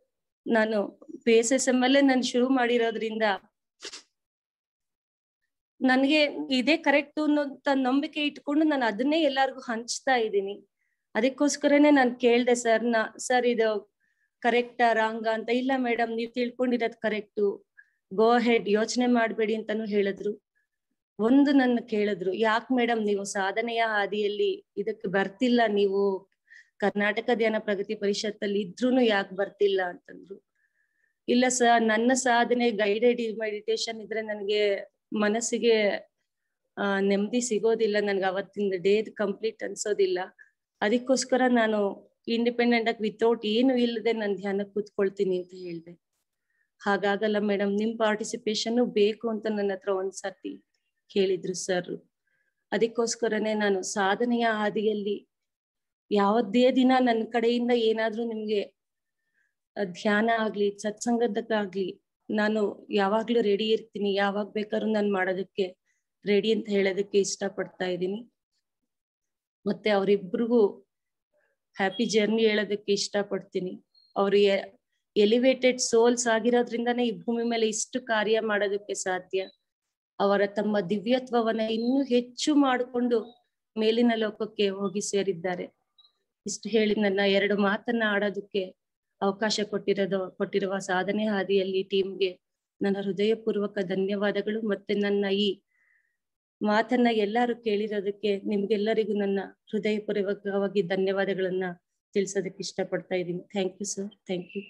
ನಾನು ಪಿ ಎಸ್ ಎಸ್ ಎಂ ಅಲ್ಲೇ ನಾನು ಶುರು ಮಾಡಿರೋದ್ರಿಂದ ನನಗೆ ಇದೇ ಕರೆಕ್ಟ್ ಅನ್ನೋಂತ ನಂಬಿಕೆ ಇಟ್ಕೊಂಡು ನಾನು ಅದನ್ನೇ ಎಲ್ಲಾರ್ಗು ಹಂಚ್ತಾ ಇದ್ದೀನಿ ಅದಕ್ಕೋಸ್ಕರನೇ ನಾನು ಕೇಳ್ದೆ ಸರ್ ನಾ ಸರ್ ಇದು ಕರೆಕ್ಟಾ ರಾಂಗ ಅಂತ ಇಲ್ಲ ಮೇಡಮ್ ನೀವ್ ತಿಳ್ಕೊಂಡಿರೋದ್ ಕರೆಕ್ಟು ಗೋ ಹೆಡ್ ಯೋಚನೆ ಮಾಡ್ಬೇಡಿ ಅಂತಾನು ಹೇಳಿದ್ರು ಒಂದು ನನ್ನ ಕೇಳಿದ್ರು ಯಾಕೆ ಮೇಡಮ್ ನೀವು ಸಾಧನೆಯ ಹಾದಿಯಲ್ಲಿ ಇದಕ್ಕೆ ಬರ್ತಿಲ್ಲ ನೀವು ಕರ್ನಾಟಕ ಧ್ಯಾನ ಪ್ರಗತಿ ಪರಿಷತ್ತಲ್ಲಿ ಇದ್ರೂನು ಯಾಕೆ ಬರ್ತಿಲ್ಲ ಅಂತಂದ್ರು ಇಲ್ಲ ಸರ್ ನನ್ನ ಸಾಧನೆ ಗೈಡೆಡ್ ಮೆಡಿಟೇಷನ್ ಇದ್ರೆ ನನಗೆ ಮನಸ್ಸಿಗೆ ಆ ನೆಮ್ಮದಿ ಸಿಗೋದಿಲ್ಲ ನನ್ಗೆ ಅವತ್ತಿನ ಡೇ ಕಂಪ್ಲೀಟ್ ಅನ್ಸೋದಿಲ್ಲ ಅದಕ್ಕೋಸ್ಕರ ನಾನು ಇಂಡಿಪೆಂಡೆಂಟ್ ಆಗಿ ವಿತೌಟ್ ಏನು ಇಲ್ಲದೆ ನಾನು ಧ್ಯಾನ ಕೂತ್ಕೊಳ್ತೀನಿ ಅಂತ ಹೇಳ್ದೆ ಹಾಗಾಗಲ್ಲ ಮೇಡಮ್ ನಿಮ್ ಪಾರ್ಟಿಸಿಪೇಷನ್ ಬೇಕು ಅಂತ ನನ್ನ ಹತ್ರ ಒಂದ್ಸತಿ ಕೇಳಿದ್ರು ಸರ್ ಅದಕ್ಕೋಸ್ಕರನೇ ನಾನು ಸಾಧನೆಯ ಹಾದಿಯಲ್ಲಿ ಯಾವುದೇ ದಿನ ನನ್ನ ಕಡೆಯಿಂದ ಏನಾದ್ರೂ ನಿಮ್ಗೆ ಅಹ್, ಧ್ಯಾನ ಆಗ್ಲಿ ಸತ್ಸಂಗದಕ್ಕಾಗ್ಲಿ ನಾನು ಯಾವಾಗ್ಲೂ ರೆಡಿ ಇರ್ತೀನಿ ಯಾವಾಗ ಬೇಕಾದ್ರೂ ನಾನು ಮಾಡೋದಕ್ಕೆ ರೆಡಿ ಅಂತ ಹೇಳೋದಕ್ಕೆ ಇಷ್ಟ ಪಡ್ತಾ ಇದ್ದೀನಿ ಮತ್ತೆ ಅವರಿಬ್ರಿಗೂ ಹ್ಯಾಪಿ ಜರ್ನಿ ಹೇಳೋದಕ್ಕೆ ಇಷ್ಟ ಪಡ್ತೀನಿ ಅವ್ರಿಗೆ ಎಲಿವೇಟೆಡ್ ಸೋಲ್ಸ್ ಆಗಿರೋದ್ರಿಂದಾನೇ ಈ ಭೂಮಿ ಮೇಲೆ ಇಷ್ಟು ಕಾರ್ಯ ಮಾಡೋದಕ್ಕೆ ಸಾಧ್ಯ ಅವರ ತಮ್ಮ ದಿವ್ಯತ್ವವನ್ನ ಇನ್ನೂ ಹೆಚ್ಚು ಮಾಡಿಕೊಂಡು ಮೇಲಿನ ಲೋಕಕ್ಕೆ ಹೋಗಿ ಸೇರಿದ್ದಾರೆ ಇಷ್ಟು ಹೇಳಿ ನನ್ನ ಎರಡು ಮಾತನ್ನ ಆಡೋದಕ್ಕೆ ಅವಕಾಶ ಕೊಟ್ಟಿರೋದು ಕೊಟ್ಟಿರುವ ಸಾಧನೆ ಹಾದಿಯಲ್ಲಿ ಟೀಮ್ಗೆ ನನ್ನ ಹೃದಯಪೂರ್ವಕ ಧನ್ಯವಾದಗಳು ಮತ್ತೆ ನನ್ನ ಈ ಮಾತನ್ನ ಎಲ್ಲರೂ ಕೇಳಿರೋದಕ್ಕೆ ನಿಮ್ಗೆಲ್ಲರಿಗೂ ನನ್ನ ಹೃದಯಪೂರ್ವಕವಾಗಿ ಧನ್ಯವಾದಗಳನ್ನ ತಿಳಿಸೋದಕ್ಕೆ ಇಷ್ಟಪಡ್ತಾ ಇದ್ದೀನಿ thank you sir thank you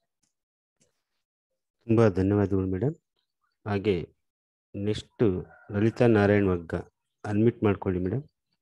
ತುಂಬ ಧನ್ಯವಾದಗಳು ಮೇಡಮ್ ಹಾಗೆ ನೆಕ್ಸ್ಟು ಲಲಿತಾ ನಾರಾಯಣ್ ಮಗ್ಗ ಅನ್ಮಿಟ್ ಮಾಡ್ಕೊಳ್ಳಿ ಮೇಡಮ್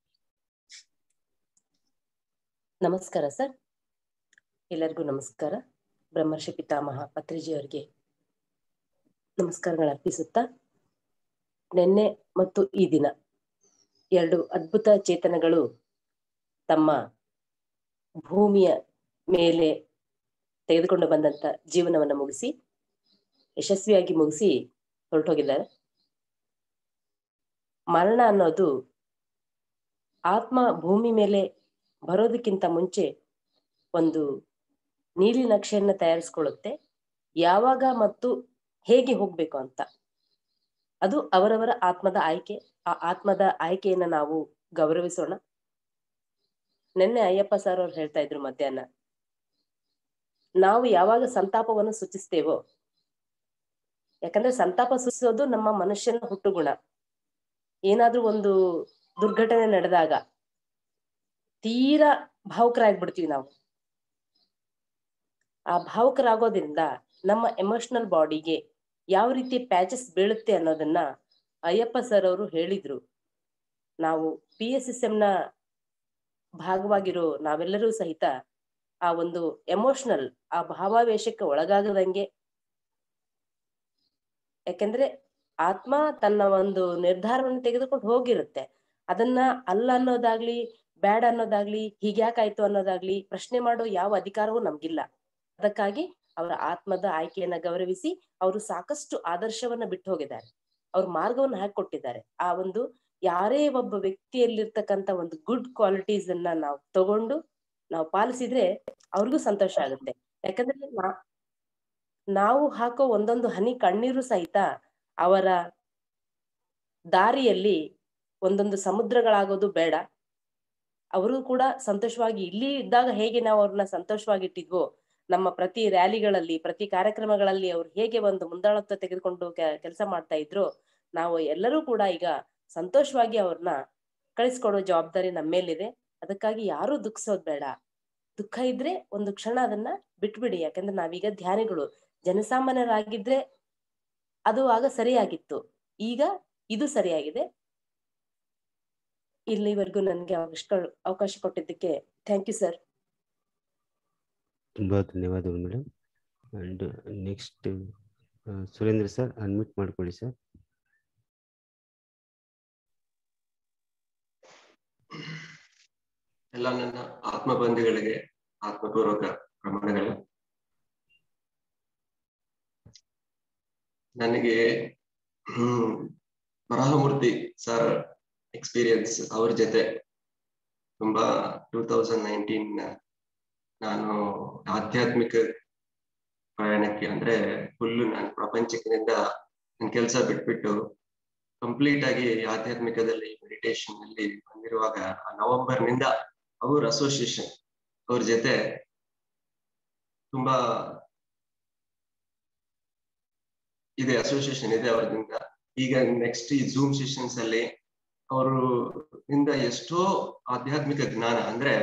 ನಮಸ್ಕಾರ ಸರ್ ಎಲ್ಲರಿಗೂ ನಮಸ್ಕಾರ ಬ್ರಹ್ಮರ್ಷಿ ಪಿತಾಮಹ ಪತ್ರಿಜಿಯವರಿಗೆ ನಮಸ್ಕಾರಗಳು ಅರ್ಪಿಸುತ್ತಾ ನಿನ್ನೆ ಮತ್ತು ಈ ದಿನ ಎರಡು ಅದ್ಭುತ ಚೇತನಗಳು ತಮ್ಮ ಭೂಮಿಯ ಮೇಲೆ ತೆಗೆದುಕೊಂಡು ಬಂದಂತ ಜೀವನವನ್ನು ಮುಗಿಸಿ ಯಶಸ್ವಿಯಾಗಿ ಮುಗಿಸಿ ಹೊರಟೋಗಿದ್ದಾರೆ ಮರಣ ಅನ್ನೋದು ಆತ್ಮ ಭೂಮಿ ಮೇಲೆ ಬರೋದಕ್ಕಿಂತ ಮುಂಚೆ ಒಂದು ನೀಲಿ ನಕ್ಷೆಯನ್ನ ತಯಾರಿಸ್ಕೊಳ್ಳುತ್ತೆ ಯಾವಾಗ ಮತ್ತು ಹೇಗೆ ಹೋಗ್ಬೇಕು ಅಂತ ಅದು ಅವರವರ ಆತ್ಮದ ಆಯ್ಕೆ ಆ ಆತ್ಮದ ಆಯ್ಕೆಯನ್ನ ನಾವು ಗೌರವಿಸೋಣ ನಿನ್ನೆ ಅಯ್ಯಪ್ಪ ಸರ್ ಅವ್ರು ಹೇಳ್ತಾ ಇದ್ರು ಮಧ್ಯಾಹ್ನ ನಾವು ಯಾವಾಗ ಸಂತಾಪವನ್ನು ಸೂಚಿಸ್ತೇವೋ ಯಾಕಂದ್ರೆ ಸಂತಾಪ ಸೂಚಿಸೋದು ನಮ್ಮ ಮನುಷ್ಯನ ಹುಟ್ಟುಗುಣ ಏನಾದ್ರೂ ಒಂದು ದುರ್ಘಟನೆ ನಡೆದಾಗ ತೀರಾ ಭಾವುಕರಾಗ್ಬಿಡ್ತೀವಿ ನಾವು ಆ ಭಾವುಕರಾಗೋದ್ರಿಂದ ನಮ್ಮ ಎಮೋಷನಲ್ ಬಾಡಿಗೆ ಯಾವ ರೀತಿ ಪ್ಯಾಚಸ್ ಬೀಳುತ್ತೆ ಅನ್ನೋದನ್ನ ಅಯ್ಯಪ್ಪ ಸರ್ ಅವರು ಹೇಳಿದ್ರು ನಾವು ಪಿ ಎಸ್ ಎಸ್ ಎಂ ನ ಭಾಗವಾಗಿರೋ ನಾವೆಲ್ಲರೂ ಸಹಿತ ಆ ಒಂದು ಎಮೋಷನಲ್ ಆ ಭಾವಾವೇಶಕ್ಕೆ ಒಳಗಾಗದಂಗೆ ಯಾಕೆಂದ್ರೆ ಆತ್ಮ ತನ್ನ ಒಂದು ನಿರ್ಧಾರವನ್ನು ತೆಗೆದುಕೊಂಡು ಹೋಗಿರುತ್ತೆ ಅದನ್ನ ಅಲ್ಲ ಅನ್ನೋದಾಗ್ಲಿ ಬ್ಯಾಡ್ ಅನ್ನೋದಾಗ್ಲಿ ಹೀಗ್ಯಾಕಾಯ್ತು ಅನ್ನೋದಾಗ್ಲಿ ಪ್ರಶ್ನೆ ಮಾಡೋ ಯಾವ ಅಧಿಕಾರವೂ ನಮ್ಗಿಲ್ಲ ಅದಕ್ಕಾಗಿ ಅವರ ಆತ್ಮದ ಆಯ್ಕೆಯನ್ನ ಗೌರವಿಸಿ ಅವರು ಸಾಕಷ್ಟು ಆದರ್ಶವನ್ನ ಬಿಟ್ಟು ಹೋಗಿದ್ದಾರೆ ಅವ್ರ ಮಾರ್ಗವನ್ನು ಹಾಕೊಟ್ಟಿದ್ದಾರೆ ಆ ಒಂದು ಯಾರೇ ಒಬ್ಬ ವ್ಯಕ್ತಿಯಲ್ಲಿರ್ತಕ್ಕಂತ ಒಂದು ಗುಡ್ ಕ್ವಾಲಿಟೀಸ್ ಅನ್ನ ನಾವು ತಗೊಂಡು ನಾವು ಪಾಲಿಸಿದ್ರೆ ಅವ್ರಿಗೂ ಸಂತೋಷ ಆಗುತ್ತೆ ಯಾಕಂದ್ರೆ ನಾ- ನಾವು ಹಾಕೋ ಒಂದೊಂದು ಹನಿ ಕಣ್ಣೀರು ಸಹಿತ ಅವರ ದಾರಿಯಲ್ಲಿ ಒಂದೊಂದು ಸಮುದ್ರಗಳಾಗೋದು ಬೇಡ ಅವರು ಕೂಡ ಸಂತೋಷವಾಗಿ ಇಲ್ಲಿ ಇದ್ದಾಗ ಹೇಗೆ ನಾವು ಅವ್ರನ್ನ ಸಂತೋಷವಾಗಿ ಇಟ್ಟಿದ್ವೋ ನಮ್ಮ ಪ್ರತಿ ರ್ಯಾಲಿಗಳಲ್ಲಿ ಪ್ರತಿ ಕಾರ್ಯಕ್ರಮಗಳಲ್ಲಿ ಅವ್ರು ಹೇಗೆ ಒಂದು ಮುಂದಾಳತ್ವ ತೆಗೆದುಕೊಂಡು ಕೆಲಸ ಮಾಡ್ತಾ ಇದ್ರು ನಾವು ಎಲ್ಲರೂ ಕೂಡ ಈಗ ಸಂತೋಷವಾಗಿ ಅವ್ರನ್ನ ಕಳಿಸ್ಕೊಡೋ ಜವಾಬ್ದಾರಿ ನಮ್ಮ ಮೇಲಿದೆ ಅದಕ್ಕಾಗಿ ಯಾರು ದುಃಖಿಸೋದ್ ಬೇಡ ದುಃಖ ಇದ್ರೆ ಒಂದು ಕ್ಷಣ ಅದನ್ನ ಬಿಟ್ಬಿಡಿ ಯಾಕಂದ್ರೆ ನಾವೀಗ ಧ್ಯಾನಿಗಳು ಜನಸಾಮಾನ್ಯರಾಗಿದ್ರೆ ಅದು ಆಗ ಸರಿಯಾಗಿತ್ತು ಈಗ ಇದು ಸರಿಯಾಗಿದೆ ಇಲ್ಲಿವರೆಗೂ ನನಗೆ ಅವಕಾಶ ಅವಕಾಶ ಕೊಟ್ಟಿದ್ದಕ್ಕೆ ಥ್ಯಾಂಕ್ ಯು ಸರ್ ತುಂಬ ಧನ್ಯವಾದಗಳು madam and next Surendra sir unmute ಮಾಡ್ಕೊಳ್ಳಿ ಸರ್ ಎಲ್ಲ ನನ್ನ ಆತ್ಮ ಬಂಧುಗಳಿಗೆ ಆತ್ಮಪೂರ್ವಕ ಪ್ರಮಾಣಗಳು ನನಗೆ ಹ್ಮ್ ವರಾಹಮೂರ್ತಿ ಸರ್ ಎಕ್ಸ್ಪೀರಿಯನ್ಸ್ ಅವ್ರ ಜೊತೆ ತುಂಬಾ ಟೂ ತೌಸಂಡ್ ನೈನ್ಟೀನ್ ನಾನು ಆಧ್ಯಾತ್ಮಿಕ ಪ್ರಯಾಣಕ್ಕೆ ಅಂದ್ರೆ ಫುಲ್ ನಾನು ಪ್ರಪಂಚಕ್ಕಿಂತ ನನ್ನ ಕೆಲಸ ಬಿಟ್ಬಿಟ್ಟು ಕಂಪ್ಲೀಟ್ ಆಗಿ ಆಧ್ಯಾತ್ಮಿಕದಲ್ಲಿ ಮೆಡಿಟೇಷನ್ ಅಲ್ಲಿ ಬಂದಿರುವಾಗ ನವೆಂಬರ್ ನಿಂದ ಅವ್ರ ಅಸೋಸಿಯೇಷನ್ ಅವ್ರ ಜೊತೆ ತುಂಬಾ ಇದೆ ಅಸೋಸಿಯೇಷನ್ ಇದೆ ಅವ್ರದಿಂದ ಈಗ ನೆಕ್ಸ್ಟ್ ಈ ಝೂಮ್ ಸೆಷನ್ಸ್ ಅಲ್ಲಿ ಅವರು ಇಂದ ಎಷ್ಟೋ ಆಧ್ಯಾತ್ಮಿಕ ಜ್ಞಾನ ಅಂದ್ರೆ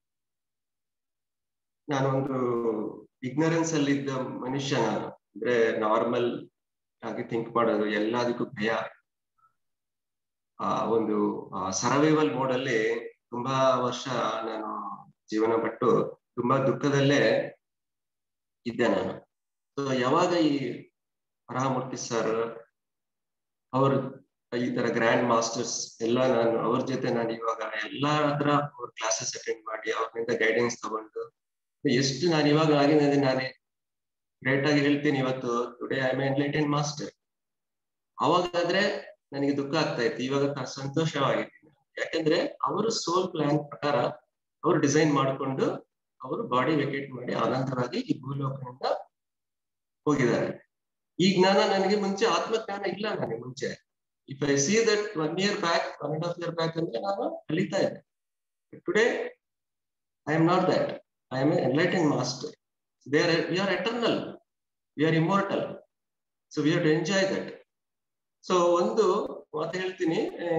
ನಾನೊಂದು ಇಗ್ನರೆನ್ಸ್ ಅಲ್ಲಿ ಇದ್ದ ಮನುಷ್ಯ ನಾನು ಅಂದ್ರೆ ನಾರ್ಮಲ್ ಆಗಿ ಥಿಂಕ್ ಮಾಡೋದು ಎಲ್ಲದಕ್ಕೂ ಭಯ ಆ ಒಂದು ಸರ್ವೈವಲ್ ಮೋಡ್ ಅಲ್ಲಿ ತುಂಬಾ ವರ್ಷ ನಾನು ಜೀವನ ಪಟ್ಟು ತುಂಬಾ ದುಃಖದಲ್ಲೇ ಇದ್ದೆ ನಾನು ಸೊ ಯಾವಾಗ ಈ ವರಹಮೂರ್ತಿ ಸರ್ ಅವ್ರ ಈ ತರ ಗ್ರ್ಯಾಂಡ್ ಮಾಸ್ಟರ್ಸ್ ಎಲ್ಲ ನಾನು ಅವ್ರ ಜೊತೆ ನಾನು ಇವಾಗ ಎಲ್ಲಾ ಹತ್ರ ಅವ್ರ ಕ್ಲಾಸಸ್ ಅಟೆಂಡ್ ಮಾಡಿ ಅವ್ರಿಂದ ಗೈಡೆನ್ಸ್ ತಗೊಂಡು ಎಷ್ಟು ನಾನು ಇವಾಗ ಆಗಿದ್ದೀನಿ ನಾನೇ ಗ್ರೇಟ್ ಆಗಿ ಹೇಳ್ತೀನಿ ಇವತ್ತು today I my enlightened master ಅವಾಗಾದ್ರೆ ನನಗೆ ದುಃಖ ಆಗ್ತಾ ಇತ್ತು ಇವಾಗ ಸಂತೋಷವಾಗಿದ್ದೀನಿ ಯಾಕಂದ್ರೆ ಅವರು ಸೋಲ್ ಪ್ಲಾನ್ ಪ್ರಕಾರ ಅವರು ಡಿಸೈನ್ ಮಾಡಿಕೊಂಡು ಅವರು ಬಾಡಿ ವೆಕೇಟ್ ಮಾಡಿ ಅನಂತರಾಗಿ ಈ ಭೂಲೋಕದಿಂದ ಹೋಗಿದ್ದಾರೆ ಈ ಜ್ಞಾನ ನನಗೆ ಮುಂಚೆ ಆತ್ಮಜ್ಞಾನ ಇಲ್ಲ ನನಗೆ ಮುಂಚೆ if I see that one year back one and half year back ಅಂದ್ರೆ ನಾನು ಕಲಿತಾ ಇದ್ದೆ today I am not that I am enlightened master they are we are eternal we are immortal so we are to enjoy that so ಒಂದು ಮಾತು ಹೇಳ್ತೀನಿ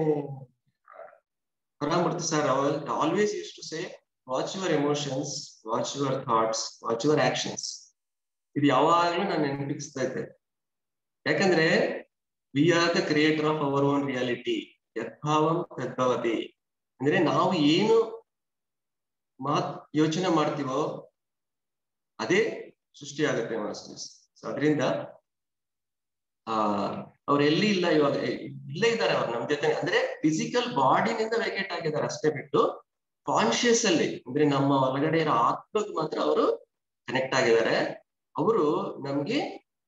Paramurthy sir always use to say watch your emotions watch your thoughts watch your actions ಇದು ಯಾವಾಗ್ಲೂ ನಾನು ನೆನಪಿಸ್ತಾ ಇದ್ದೆ ಯಾಕಂದ್ರೆ we are the creator of our own reality ಯದ್ಭಾವಂ ತದ್ಭವತಿ ಅಂದ್ರೆ ನಾವು ಏನು ಮಾತ್ ಯೋಚನೆ ಮಾಡ್ತೀವೋ ಅದೇ ಸೃಷ್ಟಿ ಆಗುತ್ತೆ ಮಾಸ್ಟರ್ಸ್ ಸೊ ಅದರಿಂದ ಆ ಅವ್ರು ಎಲ್ಲಿ ಇಲ್ಲ ಇವಾಗ ಇಲ್ಲೇ ಇದ್ದಾರೆ ಅವ್ರು ನಮ್ ಜೊತೆ ಅಂದ್ರೆ ಫಿಸಿಕಲ್ ಬಾಡಿನಿಂದ ವೆಕೇಟ್ ಆಗಿದ್ದಾರೆ ಅಷ್ಟೇ ಬಿಟ್ಟು ಕಾನ್ಶಿಯಸ್ ಅಲ್ಲಿ ಅಂದ್ರೆ ನಮ್ಮ ಒಳಗಡೆ ಇರೋ ಆತ್ಮಕ್ಕೆ ಮಾತ್ರ ಅವರು ಕನೆಕ್ಟ್ ಆಗಿದ್ದಾರೆ ಅವರು ನಮ್ಗೆ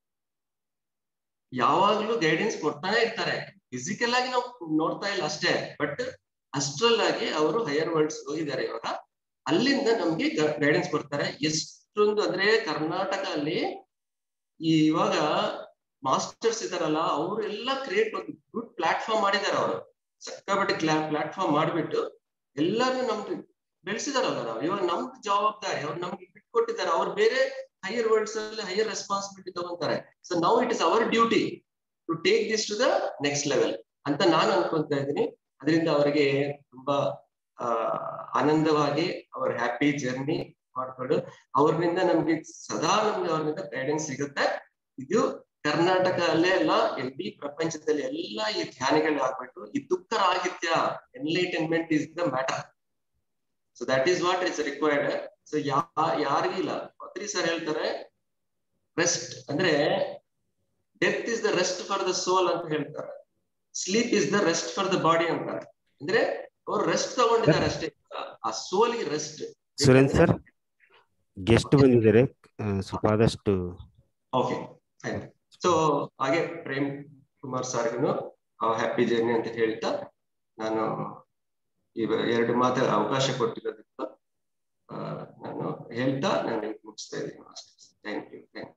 ಯಾವಾಗ್ಲೂ ಗೈಡೆನ್ಸ್ ಕೊಡ್ತಾನೆ ಇರ್ತಾರೆ ಫಿಸಿಕಲ್ ಆಗಿ ನಾವು ನೋಡ್ತಾ ಇಲ್ಲ ಅಷ್ಟೇ ಬಟ್ ಅಸ್ಟ್ರಲ್ ಆಗಿ ಅವರು ಹೈಯರ್ ವರ್ಲ್ಡ್ಸ್ ಹೋಗಿದ್ದಾರೆ ಇವಾಗ ಅಲ್ಲಿಂದ ನಮ್ಗೆ ಗೈಡೆನ್ಸ್ ಕೊಡ್ತಾರೆ ಎಷ್ಟೊಂದು ಅಂದ್ರೆ ಕರ್ನಾಟಕ ಅಲ್ಲಿ ಈ ಇವಾಗ ಮಾಸ್ಟರ್ಸ್ ಇದಾರಲ್ಲ ಅವರು ಎಲ್ಲ ಕ್ರಿಯೇಟ್ ಒಂದು ಗುಡ್ ಪ್ಲಾಟ್ಫಾರ್ಮ್ ಮಾಡಿದ್ದಾರೆ ಅವರು ಸಕ್ಕಾಬಟ್ಟಿ ಕ್ಲಾ ಪ್ಲಾಟ್ಫಾರ್ಮ್ ಮಾಡ್ಬಿಟ್ಟು ಎಲ್ಲಾರು ನಮ್ದು ಬೆಳೆಸಿದಾರಲ್ಲ ನಾವು ಇವಾಗ ನಮ್ದು ಜವಾಬ್ದಾರಿ ಅವ್ರು ನಮ್ಗೆ ಬಿಟ್ಕೊಟ್ಟಿದ್ದಾರೆ ಅವ್ರು ಬೇರೆ ಹೈಯರ್ ವರ್ಡ್ಸ್ ಅಲ್ಲಿ ಹೈಯರ್ ರೆಸ್ಪಾನ್ಸಿಬಿಲಿಟಿ ತಗೊಂತಾರೆ so now it is our duty to take this to the next level ಅಂತ ನಾನು ಅನ್ಕೊಂತ ಇದ್ದೀನಿ ಅದರಿಂದ ಅವರಿಗೆ ತುಂಬಾ ಆ ಆನಂದವಾಗಿ ಅವರ ಹ್ಯಾಪಿ ಜರ್ನಿ ಮಾಡ್ಕೊಂಡು ಅವ್ರನಿಂದ ನಮ್ಗೆ ಸದಾ ನಮ್ಗೆ ಅವ್ರಿಂದ ಗೈಡೆನ್ಸ್ ಸಿಗುತ್ತೆ ಇದು ಕರ್ನಾಟಕ ಅಲ್ಲೇ ಅಲ್ಲ ಇಡೀ ಪ್ರಪಂಚದಲ್ಲಿ ಎಲ್ಲ ಈ ಧ್ಯಾನಿಗಳು ಆಗ್ಬಿಟ್ಟು ಈ ದುಃಖ ರಾಹಿತ್ಯ enlightenment is the matter so that is what is required so ಯಾ ಯಾರಿಗಿಲ್ಲ ಪತ್ರಿ ಸರ್ ಹೇಳ್ತಾರೆ ರೆಸ್ಟ್ ಅಂದ್ರೆ death is the rest for the soul ಅಂತ ಹೇಳ್ತಾರೆ sleep is the rest for the body ಅಂತಾರೆ ಅಂದ್ರೆ ಅವ್ರು ರೆಸ್ಟ್ ತಗೊಂಡಿದ್ದಾರೆ ಅಷ್ಟೇ ಆ ಸೋಲ್ಗೆ ರೆಸ್ಟ್ ಸುರೇಂದ್ರ ಸರ್ ಗೆಸ್ಟ್ ಬಂದಿದ್ದಾರೆ ಸ್ವಲ್ಪ ಆದಷ್ಟು ಓಕೆ ಆಯ್ತು ಸೊ ಹಾಗೆ ಪ್ರೇಮ್ ಕುಮಾರ್ ಸರ್ಗೂ ಹ್ಯಾಪಿ ಜರ್ನಿ ಅಂತ ಹೇಳ್ತಾ ನಾನು ಈ ಎರಡು ಮಾತು ಅವಕಾಶ ಕೊಟ್ಟಿರೋದಕ್ಕೆ ನಾನು ಹೇಳ್ತಾ ನಾನು ಮುಗಿಸ್ತಾ ಇದ್ದೀನಿ ಥ್ಯಾಂಕ್ ಯು ಥ್ಯಾಂಕ್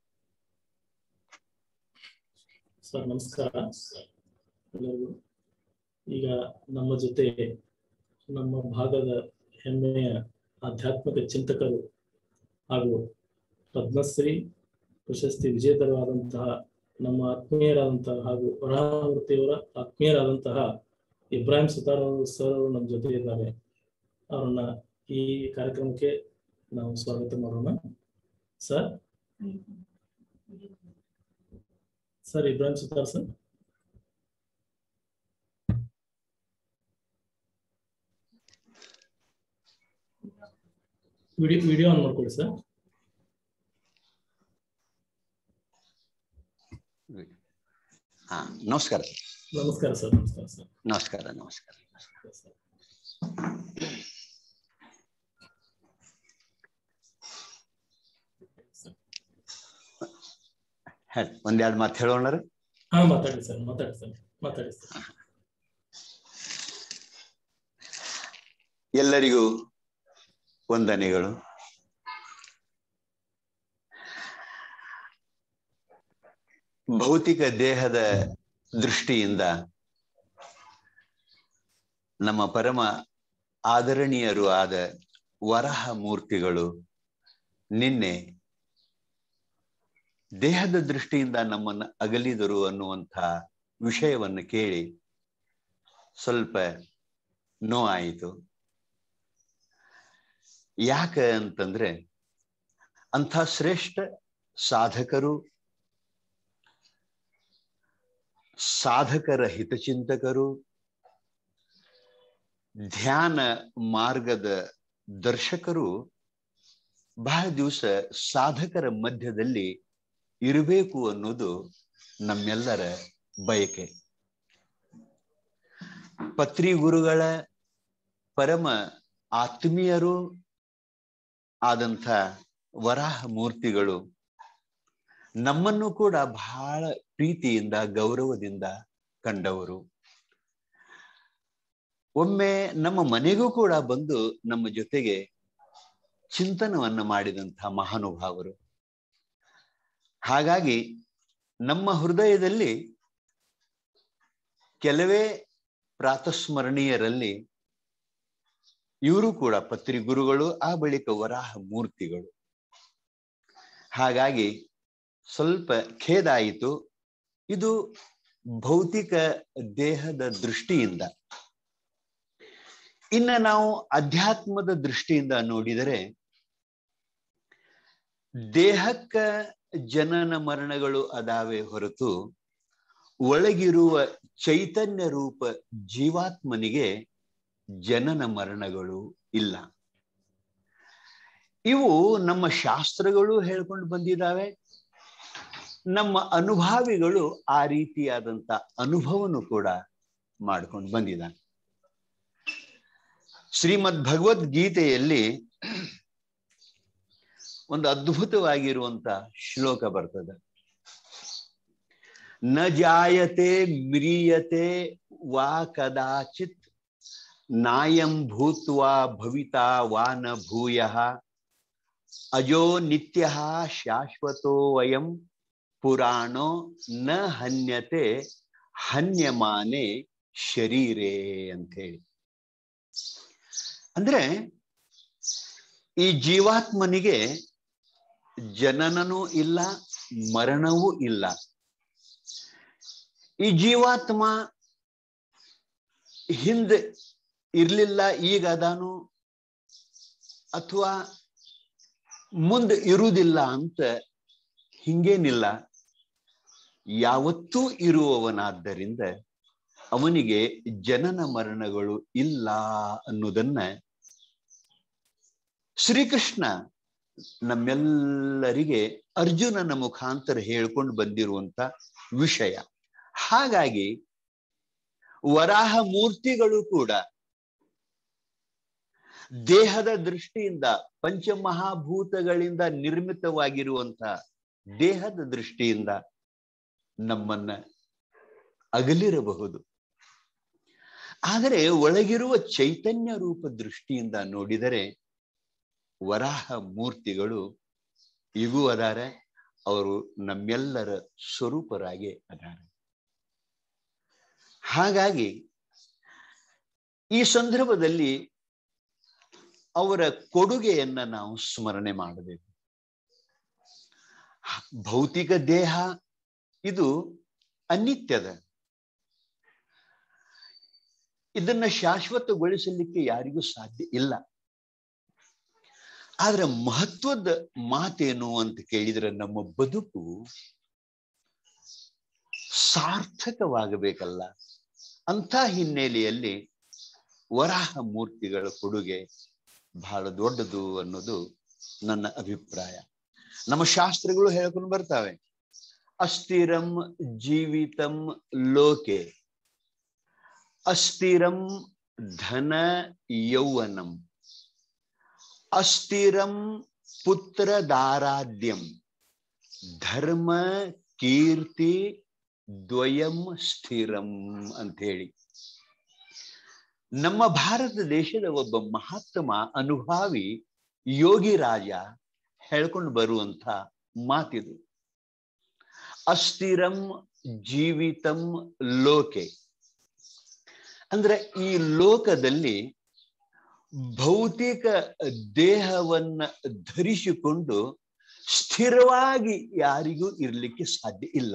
ಸರ್ ನಮಸ್ಕಾರ ಎಲ್ಲರಿಗೂ ಈಗ ನಮ್ಮ ಜೊತೆ ನಮ್ಮ ಭಾಗದ ಹೆಮ್ಮೆಯ ಆಧ್ಯಾತ್ಮಿಕ ಚಿಂತಕರು ಹಾಗೂ ಪದ್ಮಶ್ರೀ ಪ್ರಶಸ್ತಿ ವಿಜೇತರಾದಂತಹ ನಮ್ಮ ಆತ್ಮೀಯರಾದಂತಹ ಹಾಗೂ ವರಹಮೂರ್ತಿಯವರ ಆತ್ಮೀಯರಾದಂತಹ ಇಬ್ರಾಹಿಂ ಸುತಾರ್ ಸರ್ ಅವರು ನಮ್ಮ ಜೊತೆ ಇದ್ದಾರೆ ಅವರನ್ನ ಈ ಕಾರ್ಯಕ್ರಮಕ್ಕೆ ನಾವು ಸ್ವಾಗತ ಮಾಡೋಣ sir sir Ibrahim Sutar sir video video on ಮಾಡ್ಕೊಳ್ಳಿ ಸರ್ ಹಾ ನಮಸ್ಕಾರ ನಮಸ್ಕಾರ ಸರ್ ನಮಸ್ಕಾರ ಸರ್ ನಮಸ್ಕಾರ ನಮಸ್ಕಾರ ಹೇಳಿ ಒಂದೆರಡು ಮಾತು ಹೇಳೋಣ ಹಾ ಮಾತಾಡಿ ಸರ್ ಮಾತಾಡಿ ಸರ್ ಮಾತಾಡಿ ಸರ್ ಎಲ್ಲರಿಗೂ ವಂದನೆಗಳು ಭೌತಿಕ ದೇಹದ ದೃಷ್ಟಿಯಿಂದ ನಮ್ಮ ಪರಮ ಆದರಣೀಯರು ಆದ ವರಹ ಮೂರ್ತಿಗಳು ನಿನ್ನೆ ದೇಹದ ದೃಷ್ಟಿಯಿಂದ ನಮ್ಮನ್ನು ಅಗಲಿದರು ಅನ್ನುವಂಥ ವಿಷಯವನ್ನು ಕೇಳಿ ಸ್ವಲ್ಪ ನೋವಾಯಿತು ಯಾಕೆ ಅಂತಂದ್ರೆ ಅಂಥ ಶ್ರೇಷ್ಠ ಸಾಧಕರು ಸಾಧಕರ ಹಿತಚಿಂತಕರು ಧ್ಯಾನ ಮಾರ್ಗದ ದರ್ಶಕರು ಬಹಳ ದಿವಸ ಸಾಧಕರ ಮಧ್ಯದಲ್ಲಿ ಇರಬೇಕು ಅನ್ನೋದು ನಮ್ಮೆಲ್ಲರ ಬಯಕೆ ಪತ್ರಿ ಗುರುಗಳ ಪರಮ ಆತ್ಮೀಯರು ಆದಂಥ ವರಾಹ ಮೂರ್ತಿಗಳು ನಮ್ಮನ್ನು ಕೂಡ ಬಹಳ ಪ್ರೀತಿಯಿಂದ ಗೌರವದಿಂದ ಕಂಡವರು ಒಮ್ಮೆ ನಮ್ಮ ಮನೆಗೂ ಕೂಡ ಬಂದು ನಮ್ಮ ಜೊತೆಗೆ ಚಿಂತನವನ್ನ ಮಾಡಿದಂಥ ಮಹಾನುಭಾವರು ಹಾಗಾಗಿ ನಮ್ಮ ಹೃದಯದಲ್ಲಿ ಕೆಲವೇ ಪ್ರಾತಸ್ಮರಣೀಯರಲ್ಲಿ ಇವರು ಕೂಡ ಪತ್ರಿ ಗುರುಗಳು ಆ ಬಳಿಕ ವರಾಹ ಮೂರ್ತಿಗಳು ಹಾಗಾಗಿ ಸ್ವಲ್ಪ ಖೇದ ಆಯಿತು ಇದು ಭೌತಿಕ ದೇಹದ ದೃಷ್ಟಿಯಿಂದ ಇನ್ನ ನಾವು ಅಧ್ಯಾತ್ಮದ ದೃಷ್ಟಿಯಿಂದ ನೋಡಿದರೆ ದೇಹಕ್ಕ ಜನನ ಮರಣಗಳು ಅದಾವೆ ಹೊರತು ಒಳಗಿರುವ ಚೈತನ್ಯ ರೂಪ ಜೀವಾತ್ಮನಿಗೆ ಜನನ ಮರಣಗಳು ಇಲ್ಲ ಇವು ನಮ್ಮ ಶಾಸ್ತ್ರಗಳು ಹೇಳ್ಕೊಂಡು ಬಂದಿದ್ದಾವೆ ನಮ್ಮ ಅನುಭಾವಿಗಳು ಆ ರೀತಿಯಾದಂತ ಅನುಭವನು ಕೂಡ ಮಾಡ್ಕೊಂಡು ಬಂದಿದ್ದಾನೆ ಶ್ರೀಮದ್ ಭಗವದ್ಗೀತೆಯಲ್ಲಿ ಒಂದು ಅದ್ಭುತವಾಗಿರುವಂತ ಶ್ಲೋಕ ಬರ್ತದೆ ನ ಜಾಯತೆ ಮ್ರಿಯತೆ ವಾ ಕದಾಚಿತ್ ನಾಯಂ ಭೂತ್ವಾ ಭವಿತಾ ವಾ ನ ಭೂಯ ಅಜೋ ನಿತ್ಯ ಶಾಶ್ವತೋ ವಯಂ ಪುರಾಣೋ ನ ಹನ್ಯತೆ ಹನ್ಯಮಾನೆ ಶರೀರೇ ಅಂತ ಹೇಳಿ ಅಂದ್ರೆ ಈ ಜೀವಾತ್ಮನಿಗೆ ಜನನನೂ ಇಲ್ಲ ಮರಣವೂ ಇಲ್ಲ ಈ ಜೀವಾತ್ಮ ಹಿಂದೆ ಇರ್ಲಿಲ್ಲ ಈಗ ಅದಾನು ಅಥವಾ ಮುಂದೆ ಇರುವುದಿಲ್ಲ ಅಂತ ಹಿಂಗೇನಿಲ್ಲ ಯಾವತ್ತೂ ಇರುವವನಾದ್ದರಿಂದ ಅವನಿಗೆ ಜನನ ಮರಣಗಳು ಇಲ್ಲ ಅನ್ನುವುದನ್ನ ಶ್ರೀಕೃಷ್ಣ ನಮ್ಮೆಲ್ಲರಿಗೆ ಅರ್ಜುನನ ಮುಖಾಂತರ ಹೇಳ್ಕೊಂಡು ಬಂದಿರುವಂತ ವಿಷಯ ಹಾಗಾಗಿ ವರಾಹ ಮೂರ್ತಿಗಳು ಕೂಡ ದೇಹದ ದೃಷ್ಟಿಯಿಂದ ಪಂಚಮಹಾಭೂತಗಳಿಂದ ನಿರ್ಮಿತವಾಗಿರುವಂತ ದೇಹದ ದೃಷ್ಟಿಯಿಂದ ನಮ್ಮನ್ನ ಅಗಲಿರಬಹುದು ಆದರೆ ಒಳಗಿರುವ ಚೈತನ್ಯ ರೂಪ ದೃಷ್ಟಿಯಿಂದ ನೋಡಿದರೆ ವರಾಹ ಮೂರ್ತಿಗಳು ಇಗೂ ಅದಾರೆ ಅವರು ನಮ್ಮೆಲ್ಲರ ಸ್ವರೂಪರಾಗಿ ಅದಾರೆ ಹಾಗಾಗಿ ಈ ಸಂದರ್ಭದಲ್ಲಿ ಅವರ ಕೊಡುಗೆಯನ್ನ ನಾವು ಸ್ಮರಣೆ ಮಾಡಬೇಕು ಭೌತಿಕ ದೇಹ ಇದು ಅನಿತ್ಯದ ಇದನ್ನ ಶಾಶ್ವತಗೊಳಿಸಲಿಕ್ಕೆ ಯಾರಿಗೂ ಸಾಧ್ಯ ಇಲ್ಲ ಆದ್ರೆ ಮಹತ್ವದ ಮಾತೇನು ಅಂತ ಕೇಳಿದ್ರೆ ನಮ್ಮ ಬದುಕು ಸಾರ್ಥಕವಾಗಬೇಕಲ್ಲ ಅಂಥ ಹಿನ್ನೆಲೆಯಲ್ಲಿ ವರಾಹ ಮೂರ್ತಿಗಳ ಕೊಡುಗೆ ಬಹಳ ದೊಡ್ಡದು ಅನ್ನೋದು ನನ್ನ ಅಭಿಪ್ರಾಯ ನಮ್ಮ ಶಾಸ್ತ್ರಗಳು ಹೇಳ್ಕೊಂಡು ಬರ್ತಾವೆ ಅಸ್ಥಿರಂ ಜೀವಿತಂ ಲೋಕೆ ಅಸ್ಥಿರಂ ಧನ ಯೌವನಂ ಅಸ್ಥಿರಂ ಪುತ್ರದಾರಾಧ್ಯಂ ಧರ್ಮ ಕೀರ್ತಿ ದ್ವಯಂ ಸ್ಥಿರಂ ಅಂತ ಹೇಳಿ ನಮ್ಮ ಭಾರತ ದೇಶದ ಒಬ್ಬ ಮಹಾತ್ಮ ಅನುಭಾವಿ ಯೋಗಿ ರಾಜ ಹೇಳ್ಕೊಂಡು ಬರುವಂತ ಮಾತಿದು ಅಸ್ಥಿರಂ ಜೀವಿತಂ ಲೋಕೆ ಅಂದ್ರೆ ಈ ಲೋಕದಲ್ಲಿ ಭೌತಿಕ ದೇಹವನ್ನ ಧರಿಸಿಕೊಂಡು ಸ್ಥಿರವಾಗಿ ಯಾರಿಗೂ ಇರ್ಲಿಕ್ಕೆ ಸಾಧ್ಯ ಇಲ್ಲ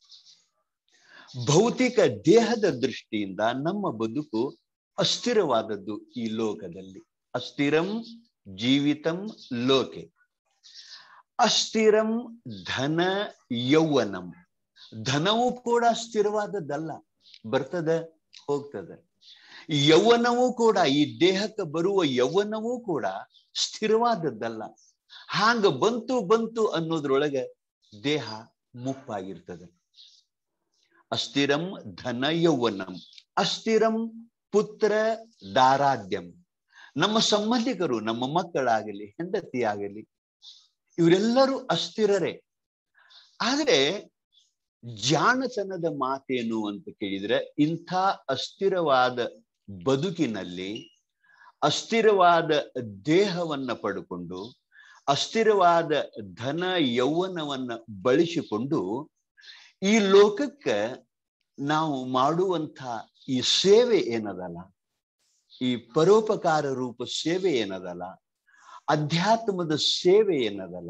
ಭೌತಿಕ ದೇಹದ ದೃಷ್ಟಿಯಿಂದ ನಮ್ಮ ಬದುಕು ಅಸ್ಥಿರವಾದದ್ದು ಈ ಲೋಕದಲ್ಲಿ ಅಸ್ಥಿರಂ ಜೀವಿತಂ ಲೋಕೆ ಅಸ್ಥಿರಂ ಧನ ಯೌವನಂ ಧನವೂ ಕೂಡ ಸ್ಥಿರವಾದದ್ದಲ್ಲ ಬರ್ತದೆ ಹೋಗ್ತದೆ ಯೌವನವೂ ಕೂಡ ಈ ದೇಹಕ್ಕೆ ಬರುವ ಯೌವನವೂ ಕೂಡ ಸ್ಥಿರವಾದದ್ದಲ್ಲ ಹಾಂಗ ಬಂತು ಬಂತು ಅನ್ನೋದ್ರೊಳಗೆ ದೇಹ ಮುಪ್ಪಾಗಿರ್ತದೆ ಅಸ್ಥಿರಂ ಧನ ಯೌವನಂ ಅಸ್ಥಿರಂ ಪುತ್ರ ದಾರಾದ್ಯಂ ನಮ್ಮ ಸಂಬಂಧಿಕರು ನಮ್ಮ ಮಕ್ಕಳಾಗಲಿ ಹೆಂಡತಿ ಆಗಲಿ ಇವರೆಲ್ಲರೂ ಅಸ್ಥಿರರೇ ಆದ್ರೆ ಜಾಣತನದ ಮಾತೇನು ಅಂತ ಕೇಳಿದ್ರೆ ಇಂಥ ಅಸ್ಥಿರವಾದ ಬದುಕಿನಲ್ಲಿ ಅಸ್ಥಿರವಾದ ದೇಹವನ್ನ ಪಡ್ಕೊಂಡು ಅಸ್ಥಿರವಾದ ಧನ ಯೌವನವನ್ನ ಬಳಸಿಕೊಂಡು ಈ ಲೋಕಕ್ಕೆ ನಾವು ಮಾಡುವಂಥ ಈ ಸೇವೆ ಏನದಲ್ಲ ಈ ಪರೋಪಕಾರ ರೂಪ ಸೇವೆ ಏನದಲ್ಲ ಅಧ್ಯಾತ್ಮದ ಸೇವೆ ಏನದಲ್ಲ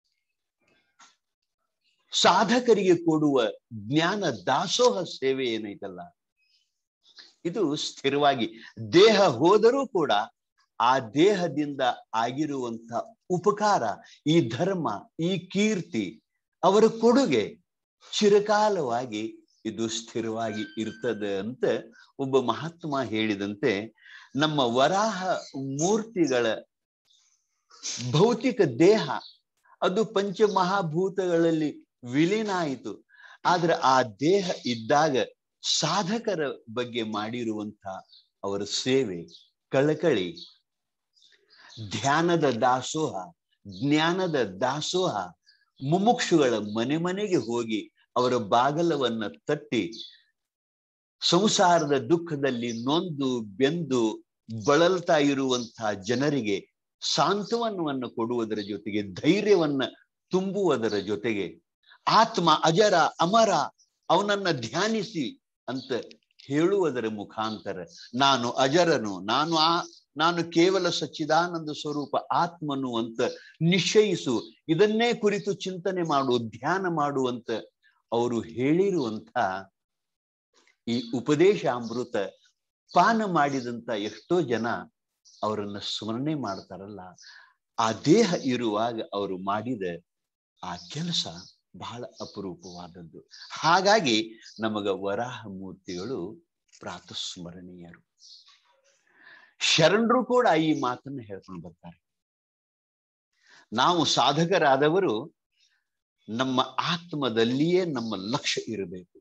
ಸಾಧಕರಿಗೆ ಕೊಡುವ ಜ್ಞಾನ ದಾಸೋಹ ಸೇವೆ ಏನೈತಲ್ಲ ಇದು ಸ್ಥಿರವಾಗಿ ದೇಹ ಹೋದರೂ ಕೂಡ ಆ ದೇಹದಿಂದ ಆಗಿರುವಂತ ಉಪಕಾರ ಈ ಧರ್ಮ ಈ ಕೀರ್ತಿ ಅವರ ಕೊಡುಗೆ ಚಿರಕಾಲವಾಗಿ ಇದು ಸ್ಥಿರವಾಗಿ ಇರ್ತದೆ ಅಂತ ಒಬ್ಬ ಮಹಾತ್ಮ ಹೇಳಿದಂತೆ ನಮ್ಮ ವರಾಹ ಮೂರ್ತಿಗಳ ಭೌತಿಕ ದೇಹ ಅದು ಪಂಚಮಹಾಭೂತಗಳಲ್ಲಿ ವಿಲೀನ ಆಯಿತು ಆದ್ರೆ ಆ ದೇಹ ಇದ್ದಾಗ ಸಾಧಕರ ಬಗ್ಗೆ ಮಾಡಿರುವಂತ ಅವರ ಸೇವೆ ಕಳಕಳಿ ಧ್ಯಾನದ ದಾಸೋಹ ಜ್ಞಾನದ ದಾಸೋಹ ಮುಮುಕ್ಷುಗಳ ಮನೆ ಮನೆಗೆ ಹೋಗಿ ಅವರ ಬಾಗಲವನ್ನ ತಟ್ಟಿ ಸಂಸಾರದ ದುಃಖದಲ್ಲಿ ನೊಂದು ಬೆಂದು ಬಳಲ್ತಾ ಇರುವಂತಹ ಜನರಿಗೆ ಸಾಂತ್ವನವನ್ನು ಕೊಡುವುದರ ಜೊತೆಗೆ ಧೈರ್ಯವನ್ನ ತುಂಬುವುದರ ಜೊತೆಗೆ ಆತ್ಮ ಅಜರ ಅಮರ ಅವನನ್ನ ಧ್ಯಾನಿಸಿ ಅಂತ ಹೇಳುವುದರ ಮುಖಾಂತರ ನಾನು ಅಜರನು ನಾನು ಆ ನಾನು ಕೇವಲ ಸಚ್ಚಿದಾನಂದ ಸ್ವರೂಪ ಆತ್ಮನು ಅಂತ ನಿಶ್ಚಯಿಸು ಇದನ್ನೇ ಕುರಿತು ಚಿಂತನೆ ಮಾಡು ಧ್ಯಾನ ಮಾಡುವಂತ ಅವರು ಹೇಳಿರುವಂತ ಈ ಉಪದೇಶ ಅಮೃತ ಪಾನ ಮಾಡಿದಂತ ಎಷ್ಟೋ ಜನ ಅವರನ್ನ ಸ್ಮರಣೆ ಮಾಡ್ತಾರಲ್ಲ ಆ ದೇಹ ಇರುವಾಗ ಅವರು ಮಾಡಿದ ಆ ಕೆಲಸ ಬಹಳ ಅಪರೂಪವಾದದ್ದು ಹಾಗಾಗಿ ನಮಗ ವರಾಹ ಮೂರ್ತಿಗಳು ಪ್ರಾತಸ್ಮರಣೀಯರು ಶರಣರು ಕೂಡ ಈ ಮಾತನ್ನ ಹೇಳ್ಕೊಂಡು ಬರ್ತಾರೆ ನಾವು ಸಾಧಕರಾದವರು ನಮ್ಮ ಆತ್ಮದಲ್ಲಿಯೇ ನಮ್ಮ ಲಕ್ಷ್ಯ ಇರಬೇಕು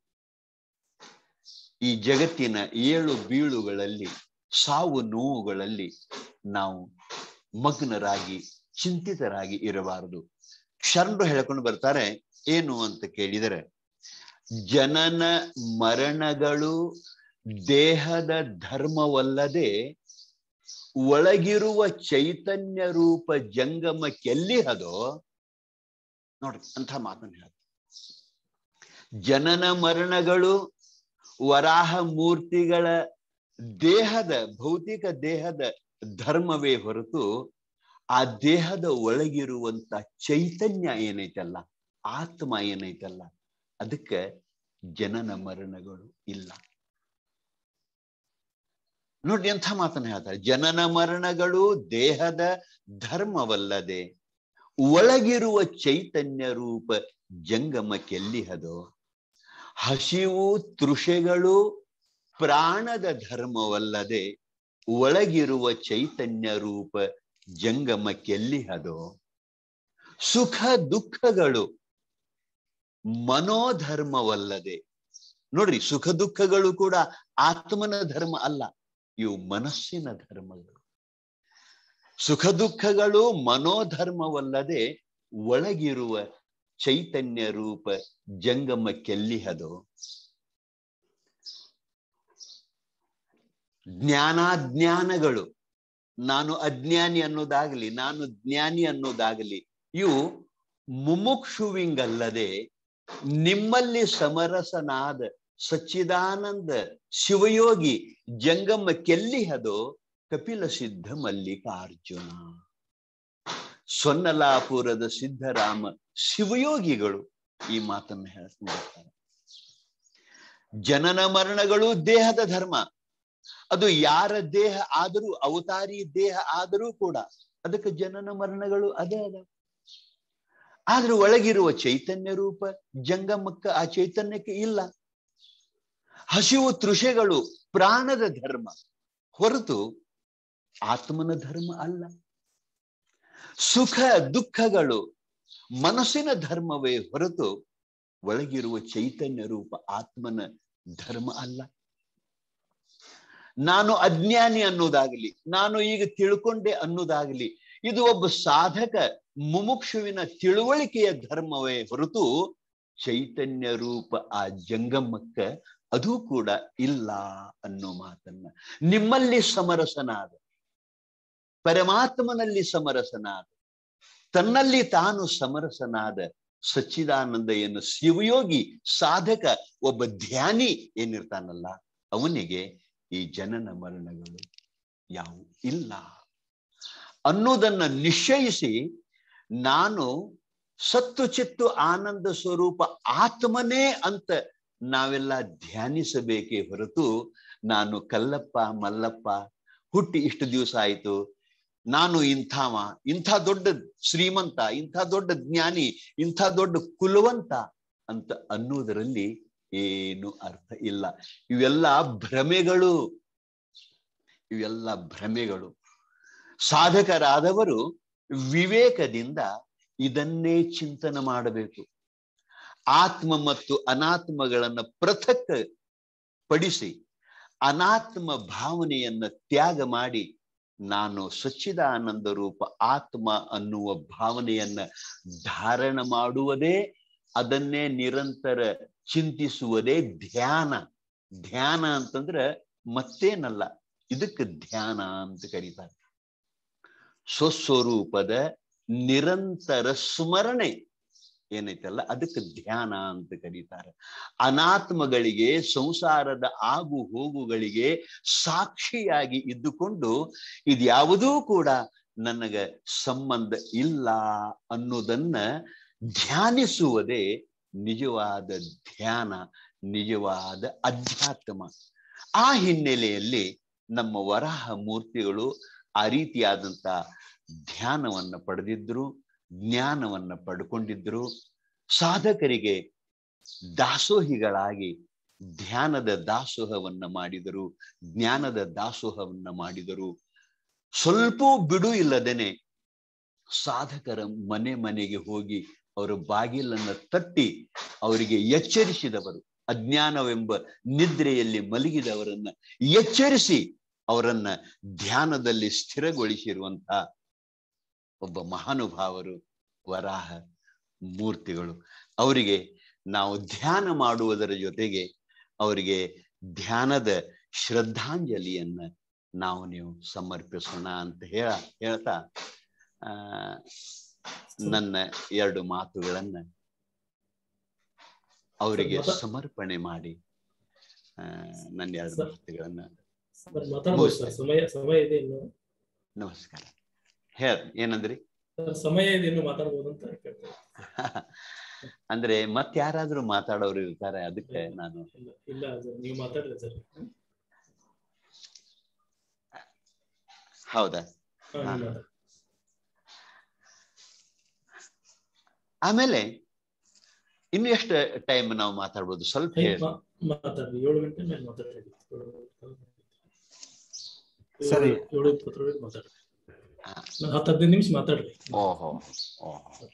ಈ ಜಗತ್ತಿನ ಏಳು ಬೀಳುಗಳಲ್ಲಿ ಸಾವು ನೋವುಗಳಲ್ಲಿ ನಾವು ಮಗ್ನರಾಗಿ ಚಿಂತಿತರಾಗಿ ಇರಬಾರದು ಶರಣರು ಹೇಳ್ಕೊಂಡು ಬರ್ತಾರೆ ಏನು ಅಂತ ಕೇಳಿದರೆ ಜನನ ಮರಣಗಳು ದೇಹದ ಧರ್ಮವಲ್ಲದೆ ಒಳಗಿರುವ ಚೈತನ್ಯ ರೂಪ ಜಂಗಮಕ್ಕೆಲ್ಲಿಹದೋ ನೋಡ್ರಿ ಅಂತ ಮಾತನ್ನು ಹೇಳ್ತಾರೆ ಜನನ ಮರಣಗಳು ವರಾಹ ಮೂರ್ತಿಗಳ ದೇಹದ ಭೌತಿಕ ದೇಹದ ಧರ್ಮವೇ ಹೊರತು ಆ ದೇಹದ ಒಳಗಿರುವಂತ ಚೈತನ್ಯ ಏನೈತಲ್ಲ ಆತ್ಮ ಏನೈತಲ್ಲ ಅದಕ್ಕೆ ಜನನ ಮರಣಗಳು ಇಲ್ಲ ನೋಡಿ ಎಂಥ ಮಾತನ್ನ ಹೇಳ್ತಾರೆ ಜನನ ಮರಣಗಳು ದೇಹದ ಧರ್ಮವಲ್ಲದೆ ಒಳಗಿರುವ ಚೈತನ್ಯ ರೂಪ ಜಂಗಮಕ್ಕೆಲ್ಲಿಹದೋ ಹಸಿವು ತೃಷೆಗಳು ಪ್ರಾಣದ ಧರ್ಮವಲ್ಲದೆ ಒಳಗಿರುವ ಚೈತನ್ಯ ರೂಪ ಜಂಗಮಕ್ಕೆಲ್ಲಿಹದೋ ಸುಖ ದುಃಖಗಳು ಮನೋಧರ್ಮವಲ್ಲದೆ ನೋಡ್ರಿ ಸುಖ ದುಃಖಗಳು ಕೂಡ ಆತ್ಮನ ಧರ್ಮ ಅಲ್ಲ ಇವು ಮನಸ್ಸಿನ ಧರ್ಮಗಳು ಸುಖ ದುಃಖಗಳು ಮನೋಧರ್ಮವಲ್ಲದೆ ಒಳಗಿರುವ ಚೈತನ್ಯ ರೂಪ ಜಂಗಮಕ್ಕೆಲ್ಲಿಹದೋ ಜ್ಞಾನಾಜ್ಞಾನಗಳು ನಾನು ಅಜ್ಞಾನಿ ಅನ್ನೋದಾಗಲಿ ನಾನು ಜ್ಞಾನಿ ಅನ್ನೋದಾಗಲಿ ಇವು ಮುಮುಕ್ಷುವಿಂಗಲ್ಲದೆ ನಿಮ್ಮಲ್ಲಿ ಸಮರಸನಾದ ಸಚ್ಚಿದಾನಂದ ಶಿವಯೋಗಿ ಜಂಗಮ ಕೆಲ್ಲಿಹದೋ ಕಪಿಲ ಸಿದ್ಧ ಮಲ್ಲಿಕಾರ್ಜುನ ಸೊನ್ನಲಾಪುರದ ಸಿದ್ಧರಾಮ ಶಿವಯೋಗಿಗಳು ಈ ಮಾತನ್ನು ಹೇಳ್ತಾರೆ ಜನನ ಮರಣಗಳು ದೇಹದ ಧರ್ಮ ಅದು ಯಾರ ದೇಹ ಆದರೂ ಅವತಾರಿ ದೇಹ ಆದರೂ ಕೂಡ ಅದಕ್ಕೆ ಜನನ ಮರಣಗಳು ಅದೇ ಅದ ಆದ್ರೆ ಒಳಗಿರುವ ಚೈತನ್ಯ ರೂಪ ಜಂಗಮಕ್ಕ ಆ ಚೈತನ್ಯಕ್ಕೆ ಇಲ್ಲ ಹಸಿವು ತೃಷೆಗಳು ಪ್ರಾಣದ ಧರ್ಮ ಹೊರತು ಆತ್ಮನ ಧರ್ಮ ಅಲ್ಲ ಸುಖ ದುಃಖಗಳು ಮನಸ್ಸಿನ ಧರ್ಮವೇ ಹೊರತು ಒಳಗಿರುವ ಚೈತನ್ಯ ರೂಪ ಆತ್ಮನ ಧರ್ಮ ಅಲ್ಲ ನಾನು ಅಜ್ಞಾನಿ ಅನ್ನೋದಾಗಲಿ ನಾನು ಈಗ ತಿಳ್ಕೊಂಡೆ ಅನ್ನೋದಾಗಲಿ ಇದು ಒಬ್ಬ ಸಾಧಕ ಮುಮುಕ್ಷುವಿನ ತಿಳುವಳಿಕೆಯ ಧರ್ಮವೇ ಹೊರತು ಚೈತನ್ಯ ರೂಪ ಆ ಜಂಗಮಕ್ಕ ಅದು ಕೂಡ ಇಲ್ಲ ಅನ್ನೋ ಮಾತನ್ನ ನಿಮ್ಮಲ್ಲಿ ಸಮರಸನಾದ ಪರಮಾತ್ಮನಲ್ಲಿ ಸಮರಸನಾದ ತನ್ನಲ್ಲಿ ತಾನು ಸಮರಸನಾದ ಸಚ್ಚಿದಾನಂದ ಏನು ಶಿವಯೋಗಿ ಸಾಧಕ ಒಬ್ಬ ಧ್ಯಾನಿ ಏನಿರ್ತಾನಲ್ಲ ಅವನಿಗೆ ಈ ಜನನ ಮರಣಗಳು ಯಾವು ಇಲ್ಲ ಅನ್ನೋದನ್ನ ನಿಶ್ಚಯಿಸಿ ನಾನು ಸತ್ತು ಚಿತ್ತು ಆನಂದ ಸ್ವರೂಪ ಆತ್ಮನೇ ಅಂತ ನಾವೆಲ್ಲ ಧ್ಯಾನಿಸಬೇಕೇ ಹೊರತು ನಾನು ಕಲ್ಲಪ್ಪ ಮಲ್ಲಪ್ಪ ಹುಟ್ಟಿ ಇಷ್ಟು ದಿವಸ ಆಯ್ತು ನಾನು ಇಂಥವ ಇಂಥ ದೊಡ್ಡ ಶ್ರೀಮಂತ ಇಂಥ ದೊಡ್ಡ ಜ್ಞಾನಿ ಇಂಥ ದೊಡ್ಡ ಕುಲವಂತ ಅಂತ ಅನ್ನೋದರಲ್ಲಿ ಏನು ಅರ್ಥ ಇಲ್ಲ ಇವೆಲ್ಲ ಭ್ರಮೆಗಳು ಇವೆಲ್ಲ ಭ್ರಮೆಗಳು ಸಾಧಕರಾದವರು ವಿವೇಕದಿಂದ ಇದನ್ನೇ ಚಿಂತನೆ ಮಾಡಬೇಕು ಆತ್ಮ ಮತ್ತು ಅನಾತ್ಮಗಳನ್ನ ಪೃಥಕ್ ಪಡಿಸಿ ಅನಾತ್ಮ ಭಾವನೆಯನ್ನ ತ್ಯಾಗ ಮಾಡಿ ನಾನು ಸಚ್ಚಿದಾನಂದ ರೂಪ ಆತ್ಮ ಅನ್ನುವ ಭಾವನೆಯನ್ನ ಧಾರಣ ಮಾಡುವುದೇ ಅದನ್ನೇ ನಿರಂತರ ಚಿಂತಿಸುವುದೇ ಧ್ಯಾನ ಧ್ಯಾನ ಅಂತಂದ್ರೆ ಮತ್ತೇನಲ್ಲ ಇದಕ್ಕೆ ಧ್ಯಾನ ಅಂತ ಕರೀತಾರೆ ಸ್ವಸ್ವರೂಪದ ನಿರಂತರ ಸ್ಮರಣೆ ಏನೈತಲ್ಲ ಅದಕ್ಕೆ ಧ್ಯಾನ ಅಂತ ಕರೀತಾರೆ ಅನಾತ್ಮಗಳಿಗೆ ಸಂಸಾರದ ಆಗು ಹೋಗುಗಳಿಗೆ ಸಾಕ್ಷಿಯಾಗಿ ಇದ್ದುಕೊಂಡು ಇದ್ಯಾವುದೂ ಕೂಡ ನನಗ ಸಂಬಂಧ ಇಲ್ಲ ಅನ್ನೋದನ್ನ ಧ್ಯಾನಿಸುವುದೇ ನಿಜವಾದ ಧ್ಯಾನ ನಿಜವಾದ ಅಧ್ಯಾತ್ಮ ಆ ಹಿನ್ನೆಲೆಯಲ್ಲಿ ನಮ್ಮ ವರಾಹ ಮೂರ್ತಿಗಳು ಆ ರೀತಿಯಾದಂತ ಧ್ಯಾನವನ್ನ ಪಡೆದಿದ್ರು ಜ್ಞಾನವನ್ನ ಪಡ್ಕೊಂಡಿದ್ರು ಸಾಧಕರಿಗೆ ದಾಸೋಹಿಗಳಾಗಿ ಧ್ಯಾನದ ದಾಸೋಹವನ್ನ ಮಾಡಿದರು ಜ್ಞಾನದ ದಾಸೋಹವನ್ನ ಮಾಡಿದರು ಸ್ವಲ್ಪ ಬಿಡು ಇಲ್ಲದೇನೆ ಸಾಧಕರ ಮನೆ ಮನೆಗೆ ಹೋಗಿ ಅವರ ಬಾಗಿಲನ್ನ ತಟ್ಟಿ ಅವರಿಗೆ ಎಚ್ಚರಿಸಿದವರು ಅಜ್ಞಾನವೆಂಬ ನಿದ್ರೆಯಲ್ಲಿ ಮಲಗಿದವರನ್ನ ಎಚ್ಚರಿಸಿ ಅವರನ್ನ ಧ್ಯಾನದಲ್ಲಿ ಸ್ಥಿರಗೊಳಿಸಿರುವಂತ ಒಬ್ಬ ಮಹಾನುಭಾವರು ವರಾಹ ಮೂರ್ತಿಗಳು ಅವರಿಗೆ ನಾವು ಧ್ಯಾನ ಮಾಡುವುದರ ಜೊತೆಗೆ ಅವರಿಗೆ ಧ್ಯಾನದ ಶ್ರದ್ಧಾಂಜಲಿಯನ್ನ ನಾವು ನೀವು ಸಮರ್ಪಿಸೋಣ ಅಂತ ಹೇಳ ಹೇಳ್ತಾ ಆ ನನ್ನ ಎರಡು ಮಾತುಗಳನ್ನ ಅವರಿಗೆ ಮತ- ಸಮರ್ಪಣೆ ಮಾಡಿ ಆ, ನನ್ನ ಎರಡು ಸರ್. ಮಾತುಗಳನ್ನ ಸರ್ ಮಾತಾಡ್ಬೋದು ಸರ್ ಸಮಯ ಸಮಯ ಇದೆ ಇನ್ನು ನಮಸ್ಕಾರ ಹೇಳ ಏನಂದ್ರಿ ಸರ್ ಸಮಯ ಇದೆ ಇನ್ನು ಮಾತಾಡ್ಬೋದು ಅಂತ ಕೇಳ್ತೇನೆ ಅಂದ್ರೆ ಮತ್ ಯಾರಾದ್ರೂ ಮಾತಾಡೋರು ಇರ್ತಾರೆ ಅದಕ್ಕೆ ನಾನು ಇಲ್ಲ ಇಲ್ಲ ಸರ್ ನೀವು ಮಾತಾಡ್ರಿ ಸರ್ ಹೌದಾ ಹಾ, ಹಾ. ನೀವು ಮಾತಾಡಿ. ಆಮೇಲೆ ಇನ್ನು ಎಷ್ಟು ಟೈಮ್ ನಾವು ಮಾತಾಡ್ಬೋದು ಸ್ವಲ್ಪ ಐದು ಹೇಳಿ ಮಾ- ಮಾತಾಡ್ರಿ ಏಳು ಗಂಟೆ ಮೇಲೆ ಮಾತಾಡ್ರಿ ಸರಿ. ಏಳು- ಏಳು ಇಪ್ಪತ್ತರೊಳಗೆ ಮಾತಾಡ್ರಿ ನಾನು ಹತ್ತು ಹದಿನೈದು ನಿಮಿಷ ಮಾತಾಡ್ರಿ ಓಹೋ ಓಹೋ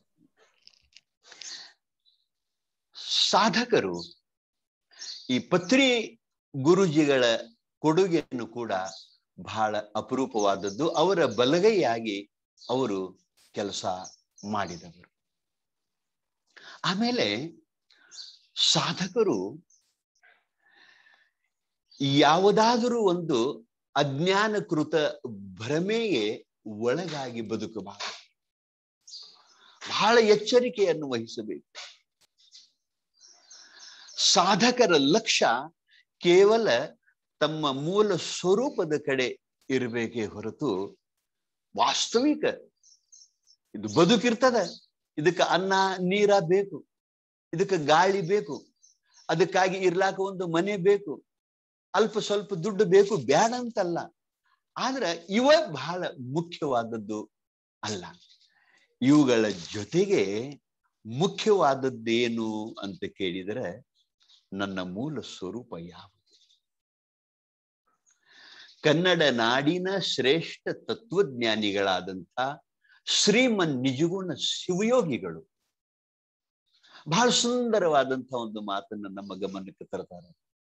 ಸಾಧಕರು ಈ ಪತ್ರಿ ಗುರುಜಿಗಳ ಕೊಡುಗೆಯನ್ನು ಕೂಡ ಬಹಳ ಅಪರೂಪವಾದದ್ದು ಅವರ ಬಲಗೈಯಾಗಿ ಅವರು ಕೆಲಸ ಮಾಡಿದವರು ಆಮೇಲೆ ಸಾಧಕರು ಯಾವುದಾದರೂ ಒಂದು ಅಜ್ಞಾನಕೃತ ಭ್ರಮೆಗೆ ಒಳಗಾಗಿ ಬದುಕಬಾರದು ಬಹಳ ಎಚ್ಚರಿಕೆಯನ್ನು ವಹಿಸಬೇಕು ಸಾಧಕರ ಲಕ್ಷ್ಯ ಕೇವಲ ತಮ್ಮ ಮೂಲ ಸ್ವರೂಪದ ಕಡೆ ಇರಬೇಕೇ ಹೊರತು ವಾಸ್ತವಿಕ ಇದು ಬದುಕಿರ್ತದ ಇದಕ್ಕೆ ಅನ್ನ ನೀರ ಬೇಕು ಇದಕ್ಕೆ ಗಾಳಿ ಬೇಕು ಅದಕ್ಕಾಗಿ ಇರ್ಲಾಕ ಒಂದು ಮನೆ ಬೇಕು ಅಲ್ಪ ಸ್ವಲ್ಪ ದುಡ್ಡು ಬೇಕು ಬ್ಯಾಡ ಅಂತಲ್ಲ ಆದ್ರೆ ಇವ ಬಹಳ ಮುಖ್ಯವಾದದ್ದು ಅಲ್ಲ ಇವುಗಳ ಜೊತೆಗೆ ಮುಖ್ಯವಾದದ್ದೇನು ಅಂತ ಕೇಳಿದರೆ ನನ್ನ ಮೂಲ ಸ್ವರೂಪ ಯಾವುದು ಕನ್ನಡ ನಾಡಿನ ಶ್ರೇಷ್ಠ ತತ್ವಜ್ಞಾನಿಗಳಾದಂಥ ಶ್ರೀಮನ್ ನಿಜಗುಣ ಶಿವಯೋಗಿಗಳು ಬಹಳ ಸುಂದರವಾದಂಥ ಒಂದು ಮಾತನ್ನ ನಮ್ಮ ಗಮನಕ್ಕೆ ತರ್ತಾರೆ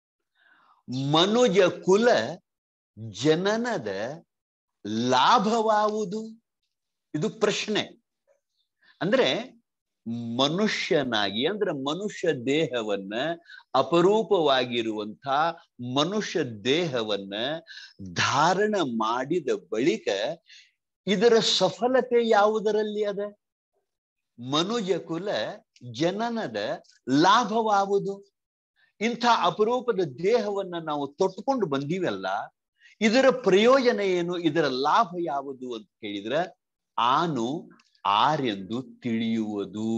ಮನುಜ ಕುಲ ಜನನದ ಲಾಭವಾವುದು ಇದು ಪ್ರಶ್ನೆ ಅಂದ್ರೆ ಮನುಷ್ಯನಾಗಿ ಅಂದ್ರೆ ಮನುಷ್ಯ ದೇಹವನ್ನ ಅಪರೂಪವಾಗಿರುವಂಥ ಮನುಷ್ಯ ದೇಹವನ್ನ ಧಾರಣ ಮಾಡಿದ ಬಳಿಕ ಇದರ ಸಫಲತೆ ಯಾವುದರಲ್ಲಿ ಅದ ಮನುಜ ಕುಲ ಜನನದ ಲಾಭವಾವುದು ಇಂಥ ಅಪರೂಪದ ದೇಹವನ್ನ ನಾವು ತೊಟ್ಟುಕೊಂಡು ಬಂದೀವಲ್ಲ ಇದರ ಪ್ರಯೋಜನ ಏನು ಇದರ ಲಾಭ ಯಾವುದು ಅಂತ ಕೇಳಿದ್ರೆ ಆನು ಆರೆಂದು ತಿಳಿಯುವುದು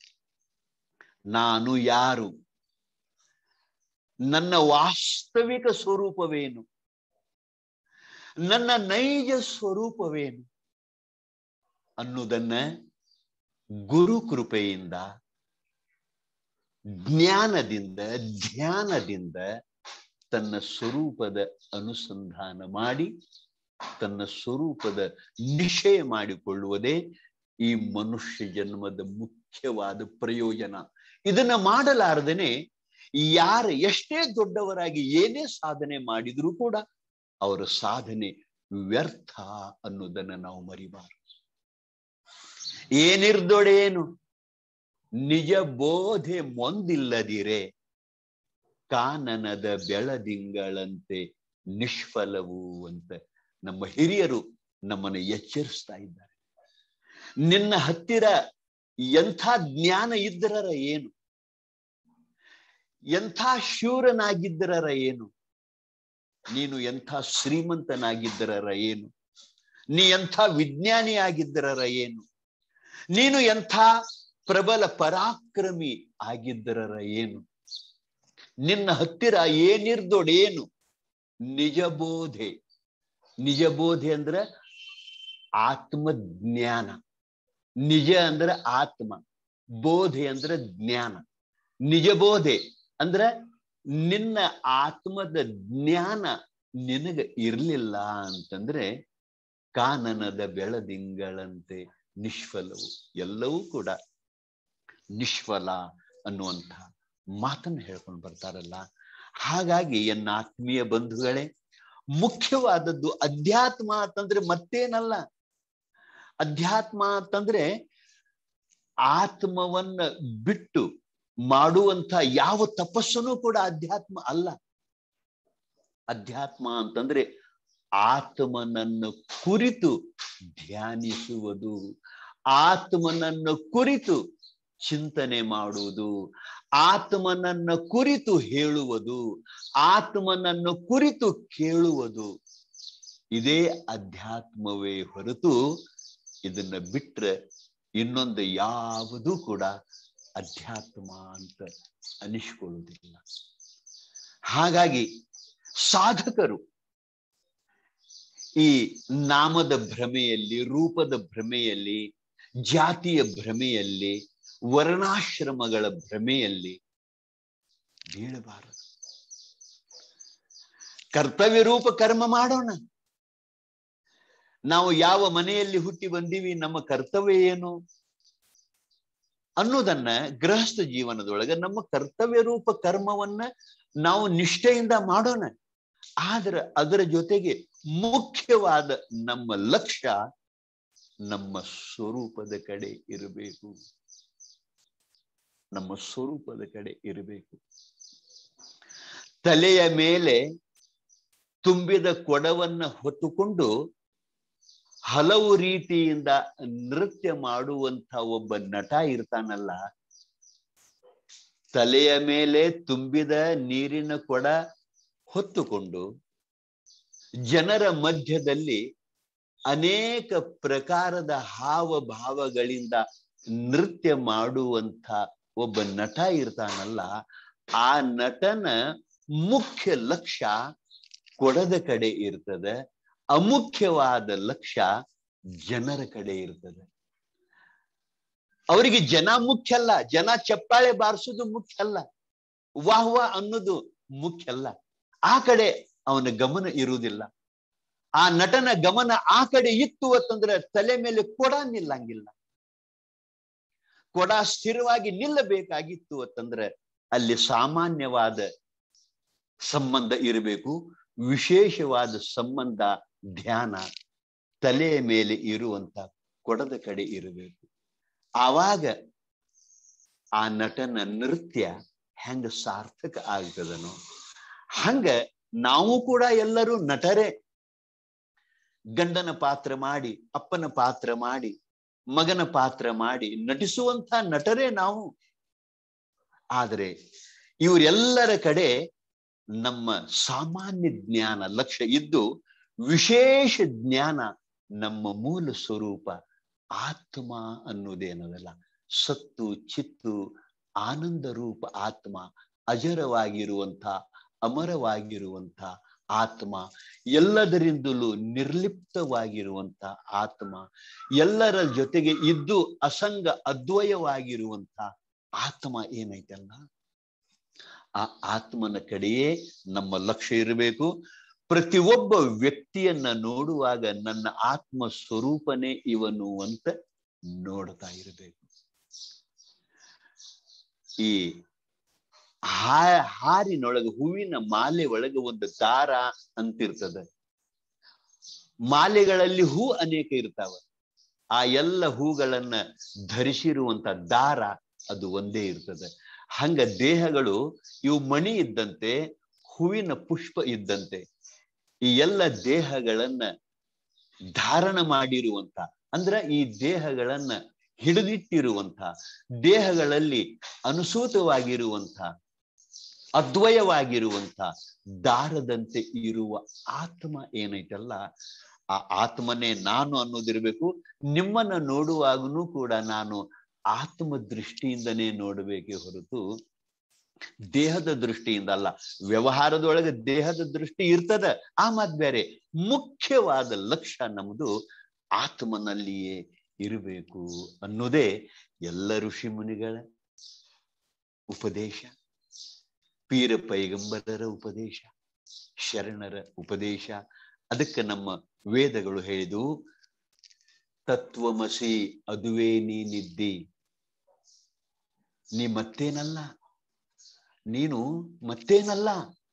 ನಾನು ಯಾರು ನನ್ನ ವಾಸ್ತವಿಕ ಸ್ವರೂಪವೇನು ನನ್ನ ನೈಜ ಸ್ವರೂಪವೇನು ಅನ್ನುವುದನ್ನ ಗುರು ಕೃಪೆಯಿಂದ ಜ್ಞಾನದಿಂದ ಧ್ಯಾನದಿಂದ ತನ್ನ ಸ್ವರೂಪದ ಅನುಸಂಧಾನ ಮಾಡಿ ತನ್ನ ಸ್ವರೂಪದ ನಿಶ್ಚಯ ಮಾಡಿಕೊಳ್ಳುವುದೇ ಈ ಮನುಷ್ಯ ಜನ್ಮದ ಮುಖ್ಯವಾದ ಪ್ರಯೋಜನ ಇದನ್ನ ಮಾಡಲಾರದೇನೆ ಯಾರ ಎಷ್ಟೇ ದೊಡ್ಡವರಾಗಿ ಏನೇ ಸಾಧನೆ ಮಾಡಿದ್ರೂ ಕೂಡ ಅವರ ಸಾಧನೆ ವ್ಯರ್ಥ ಅನ್ನೋದನ್ನ ನಾವು ಮರಿಬಾರದು ಏನಿರ್ದೊಡೇನು ನಿಜ ಬೋಧೆ ಮೊಂದಿಲ್ಲದಿರೆ ಕಾನನದ ಬೆಳದಿಂಗಳಂತೆ ನಿಷ್ಫಲವು ಅಂತ ನಮ್ಮ ಹಿರಿಯರು ನಮ್ಮನ್ನು ಎಚ್ಚರಿಸ್ತಾ ಇದ್ದಾರೆ ನಿನ್ನ ಹತ್ತಿರ ಎಂಥ ಜ್ಞಾನ ಇದ್ದರರ ಏನು ಎಂಥ ಶೂರನಾಗಿದ್ದರರ ಏನು ನೀನು ಎಂಥ ಶ್ರೀಮಂತನಾಗಿದ್ದರರ ಏನು ನೀ ಎಂಥ ವಿಜ್ಞಾನಿ ಆಗಿದ್ದರರ ಏನು ನೀನು ಎಂಥ ಪ್ರಬಲ ಪರಾಕ್ರಮಿ ಆಗಿದ್ದರರ ಏನು ನಿನ್ನ ಹತ್ತಿರ ಏನಿರ್ದೊಡೇನು ನಿಜಬೋಧೆ ನಿಜಬೋಧೆ ಅಂದ್ರೆ ಆತ್ಮಜ್ಞಾನ ನಿಜ ಅಂದ್ರೆ ಆತ್ಮ ಬೋಧೆ ಅಂದ್ರೆ ಜ್ಞಾನ ನಿಜಬೋಧೆ ಅಂದ್ರೆ ನಿನ್ನ ಆತ್ಮದ ಜ್ಞಾನ ನಿನಗ ಇರ್ಲಿಲ್ಲ ಅಂತಂದ್ರೆ ಕಾನನದ ಬೆಳದಿಂಗಳಂತೆ ನಿಷ್ಫಲವು ಎಲ್ಲವೂ ಕೂಡ ನಿಷ್ಫಲ ಅನ್ನುವಂಥ ಮಾತನ್ನು ಹೇಳ್ಕೊಂಡು ಬರ್ತಾರಲ್ಲ ಹಾಗಾಗಿ ಎನ್ನ ಆತ್ಮೀಯ ಬಂಧುಗಳೇ ಮುಖ್ಯವಾದದ್ದು ಅಧ್ಯಾತ್ಮ ಅಂತಂದ್ರೆ ಮತ್ತೇನಲ್ಲ ಅಧ್ಯಾತ್ಮ ಅಂತಂದ್ರೆ ಆತ್ಮವನ್ನ ಬಿಟ್ಟು ಮಾಡುವಂತ ಯಾವ ತಪಸ್ಸನು ಕೂಡ ಅಧ್ಯಾತ್ಮ ಅಲ್ಲ ಅಧ್ಯಾತ್ಮ ಅಂತಂದ್ರೆ ಆತ್ಮನನ್ನು ಕುರಿತು ಧ್ಯಾನಿಸುವುದು ಆತ್ಮನನ್ನು ಕುರಿತು ಚಿಂತನೆ ಮಾಡುವುದು ಆತ್ಮನನ್ನ ಕುರಿತು ಹೇಳುವುದು ಆತ್ಮನನ್ನು ಕುರಿತು ಕೇಳುವುದು ಇದೇ ಅಧ್ಯಾತ್ಮವೇ ಹೊರತು ಇದನ್ನ ಬಿಟ್ರೆ ಇನ್ನೊಂದು ಯಾವುದೂ ಕೂಡ ಅಧ್ಯಾತ್ಮ ಅಂತ ಅನಿಸ್ಕೊಳ್ಳುವುದಿಲ್ಲ ಹಾಗಾಗಿ ಸಾಧಕರು ಈ ನಾಮದ ಭ್ರಮೆಯಲ್ಲಿ ರೂಪದ ಭ್ರಮೆಯಲ್ಲಿ ಜಾತಿಯ ಭ್ರಮೆಯಲ್ಲಿ ವರ್ಣಾಶ್ರಮಗಳ ಭ್ರಮೆಯಲ್ಲಿ ಬೀಳಬಾರದು ಕರ್ತವ್ಯ ರೂಪ ಕರ್ಮ ಮಾಡೋಣ ನಾವು ಯಾವ ಮನೆಯಲ್ಲಿ ಹುಟ್ಟಿ ಬಂದೀವಿ ನಮ್ಮ ಕರ್ತವ್ಯ ಏನು ಅನ್ನೋದನ್ನ ಗೃಹಸ್ಥ ಜೀವನದೊಳಗೆ ನಮ್ಮ ಕರ್ತವ್ಯ ರೂಪ ಕರ್ಮವನ್ನ ನಾವು ನಿಷ್ಠೆಯಿಂದ ಮಾಡೋಣ ಆದ್ರೆ ಅದರ ಜೊತೆಗೆ ಮುಖ್ಯವಾದ ನಮ್ಮ ಲಕ್ಷ್ಯ ನಮ್ಮ ಸ್ವರೂಪದ ಕಡೆ ಇರಬೇಕು ನಮ್ಮ ಸ್ವರೂಪದ ಕಡೆ ಇರಬೇಕು ತಲೆಯ ಮೇಲೆ ತುಂಬಿದ ಕೊಡವನ್ನ ಹೊತ್ತುಕೊಂಡು ಹಲವು ರೀತಿಯಿಂದ ನೃತ್ಯ ಮಾಡುವಂತ ಒಬ್ಬ ನಟ ಇರ್ತಾನಲ್ಲ ತಲೆಯ ಮೇಲೆ ತುಂಬಿದ ನೀರಿನ ಕೊಡ ಹೊತ್ತುಕೊಂಡು ಜನರ ಮಧ್ಯದಲ್ಲಿ ಅನೇಕ ಪ್ರಕಾರದ ಹಾವಭಾವಗಳಿಂದ ನೃತ್ಯ ಮಾಡುವಂತ ಒಬ್ಬ ನಟ ಇರ್ತಾನಲ್ಲ ಆ ನಟನ ಮುಖ್ಯ ಲಕ್ಷ್ಯ ಕೊಡದ ಕಡೆ ಇರ್ತದೆ ಅಮುಖ್ಯವಾದ ಲಕ್ಷ್ಯ ಜನರ ಕಡೆ ಇರ್ತದೆ ಅವರಿಗೆ ಜನ ಮುಖ್ಯ ಅಲ್ಲ ಜನ ಚಪ್ಪಾಳೆ ಬಾರಿಸೋದು ಮುಖ್ಯ ಅಲ್ಲ ವಾಹ್ ವಾಹ್ ಅನ್ನೋದು ಮುಖ್ಯ ಅಲ್ಲ ಆ ಕಡೆ ಅವನ ಗಮನ ಇರುವುದಿಲ್ಲ ಆ ನಟನ ಗಮನ ಆ ಕಡೆ ಇತ್ತು ಅಂತಂದ್ರೆ ತಲೆ ಮೇಲೆ ಕೊಡ ನಿಲ್ಲಂಗಿಲ್ಲ ಕೊಡ ಸ್ಥಿರವಾಗಿ ನಿಲ್ಲಬೇಕಾಗಿತ್ತು ಅಂತಂದ್ರೆ ಅಲ್ಲಿ ಸಾಮಾನ್ಯವಾದ ಸಂಬಂಧ ಇರಬೇಕು ವಿಶೇಷವಾದ ಸಂಬಂಧ ಧ್ಯಾನ ತಲೆಯ ಮೇಲೆ ಇರುವಂತ ಕೊಡದ ಕಡೆ ಇರಬೇಕು ಆವಾಗ ಆ ನಟನ ನೃತ್ಯ ಹೆಂಗ ಸಾರ್ಥಕ ಆಗ್ತದನೋ ಹಂಗ ನಾವು ಕೂಡ ಎಲ್ಲರೂ ನಟರೇ ಗಂಡನ ಪಾತ್ರ ಮಾಡಿ ಅಪ್ಪನ ಪಾತ್ರ ಮಾಡಿ ಮಗನ ಪಾತ್ರ ಮಾಡಿ ನಟಿಸುವಂತ ನಟರೇ ನಾವು ಆದರೆ ಇವರೆಲ್ಲರ ಕಡೆ ನಮ್ಮ ಸಾಮಾನ್ಯ ಜ್ಞಾನ ಲಕ್ಷ್ಯ ಇದ್ದು ವಿಶೇಷ ಜ್ಞಾನ ನಮ್ಮ ಮೂಲ ಸ್ವರೂಪ ಆತ್ಮ ಅನ್ನೋದೇನದಲ್ಲ ಸತ್ತು ಚಿತ್ತು ಆನಂದ ರೂಪ ಆತ್ಮ ಅಜರವಾಗಿರುವಂತ ಅಮರವಾಗಿರುವಂತ ಆತ್ಮ ಎಲ್ಲದರಿಂದಲೂ ನಿರ್ಲಿಪ್ತವಾಗಿರುವಂತ ಆತ್ಮ ಎಲ್ಲರ ಜೊತೆಗೆ ಇದ್ದು ಅಸಂಗ ಅದ್ವಯವಾಗಿರುವಂತ ಆತ್ಮ ಏನೈತಲ್ಲ ಆ ಆತ್ಮನ ಕಡೆಯೇ ನಮ್ಮ ಲಕ್ಷ್ಯ ಇರಬೇಕು ಪ್ರತಿಯೊಬ್ಬ ವ್ಯಕ್ತಿಯನ್ನ ನೋಡುವಾಗ ನನ್ನ ಆತ್ಮ ಸ್ವರೂಪನೇ ಇವನು ಅಂತ ನೋಡ್ತಾ ಇರಬೇಕು ಈ ಹಾ ಹಾರಿನೊಳಗೆ ಹೂವಿನ ಮಾಲೆ ಒಳಗೆ ಒಂದು ದಾರ ಅಂತಿರ್ತದೆ ಮಾಲೆಗಳಲ್ಲಿ ಹೂ ಅನೇಕ ಇರ್ತಾವ ಆ ಎಲ್ಲ ಹೂಗಳನ್ನ ಧರಿಸಿರುವಂತ ದಾರ ಅದು ಒಂದೇ ಇರ್ತದೆ ಹಂಗ ದೇಹಗಳು ಇವು ಮಣಿ ಇದ್ದಂತೆ ಹೂವಿನ ಪುಷ್ಪ ಇದ್ದಂತೆ ಈ ಎಲ್ಲ ದೇಹಗಳನ್ನ ಧಾರಣ ಮಾಡಿರುವಂತ ಅಂದ್ರ ಈ ದೇಹಗಳನ್ನ ಹಿಡಿದಿಟ್ಟಿರುವಂತ ದೇಹಗಳಲ್ಲಿ ಅನುಸೂತವಾಗಿರುವಂತ ಅದ್ವಯವಾಗಿರುವಂತ ದಾರದಂತೆ ಇರುವ ಆತ್ಮ ಏನೈತಲ್ಲ ಆ ಆತ್ಮನೇ ನಾನು ಅನ್ನೋದಿರ್ಬೇಕು ನಿಮ್ಮನ್ನ ನೋಡುವಾಗನೂ ಕೂಡ ನಾನು ಆತ್ಮ ದೃಷ್ಟಿಯಿಂದನೇ ನೋಡಬೇಕೇ ಹೊರತು ದೇಹದ ದೃಷ್ಟಿಯಿಂದ ಅಲ್ಲ ವ್ಯವಹಾರದೊಳಗೆ ದೇಹದ ದೃಷ್ಟಿ ಇರ್ತದ ಆ ಮಾತ್ ಬೇರೆ ಮುಖ್ಯವಾದ ಲಕ್ಷ್ಯ ನಮ್ದು ಆತ್ಮನಲ್ಲಿಯೇ ಇರಬೇಕು ಅನ್ನೋದೇ ಎಲ್ಲ ಋಷಿ ಮುನಿಗಳ ಉಪದೇಶ ಪೀರ ಪೈಗಂಬರರ ಉಪದೇಶ ಶರಣರ ಉಪದೇಶ ಅದಕ್ಕೆ ನಮ್ಮ ವೇದಗಳು ಹೇಳಿದು ತತ್ವಮಸಿ ಅದುವೇ ನೀನಿದ್ದಿ ನೀ ಮತ್ತೇನಲ್ಲ ನೀನು ಮತ್ತೇನಲ್ಲ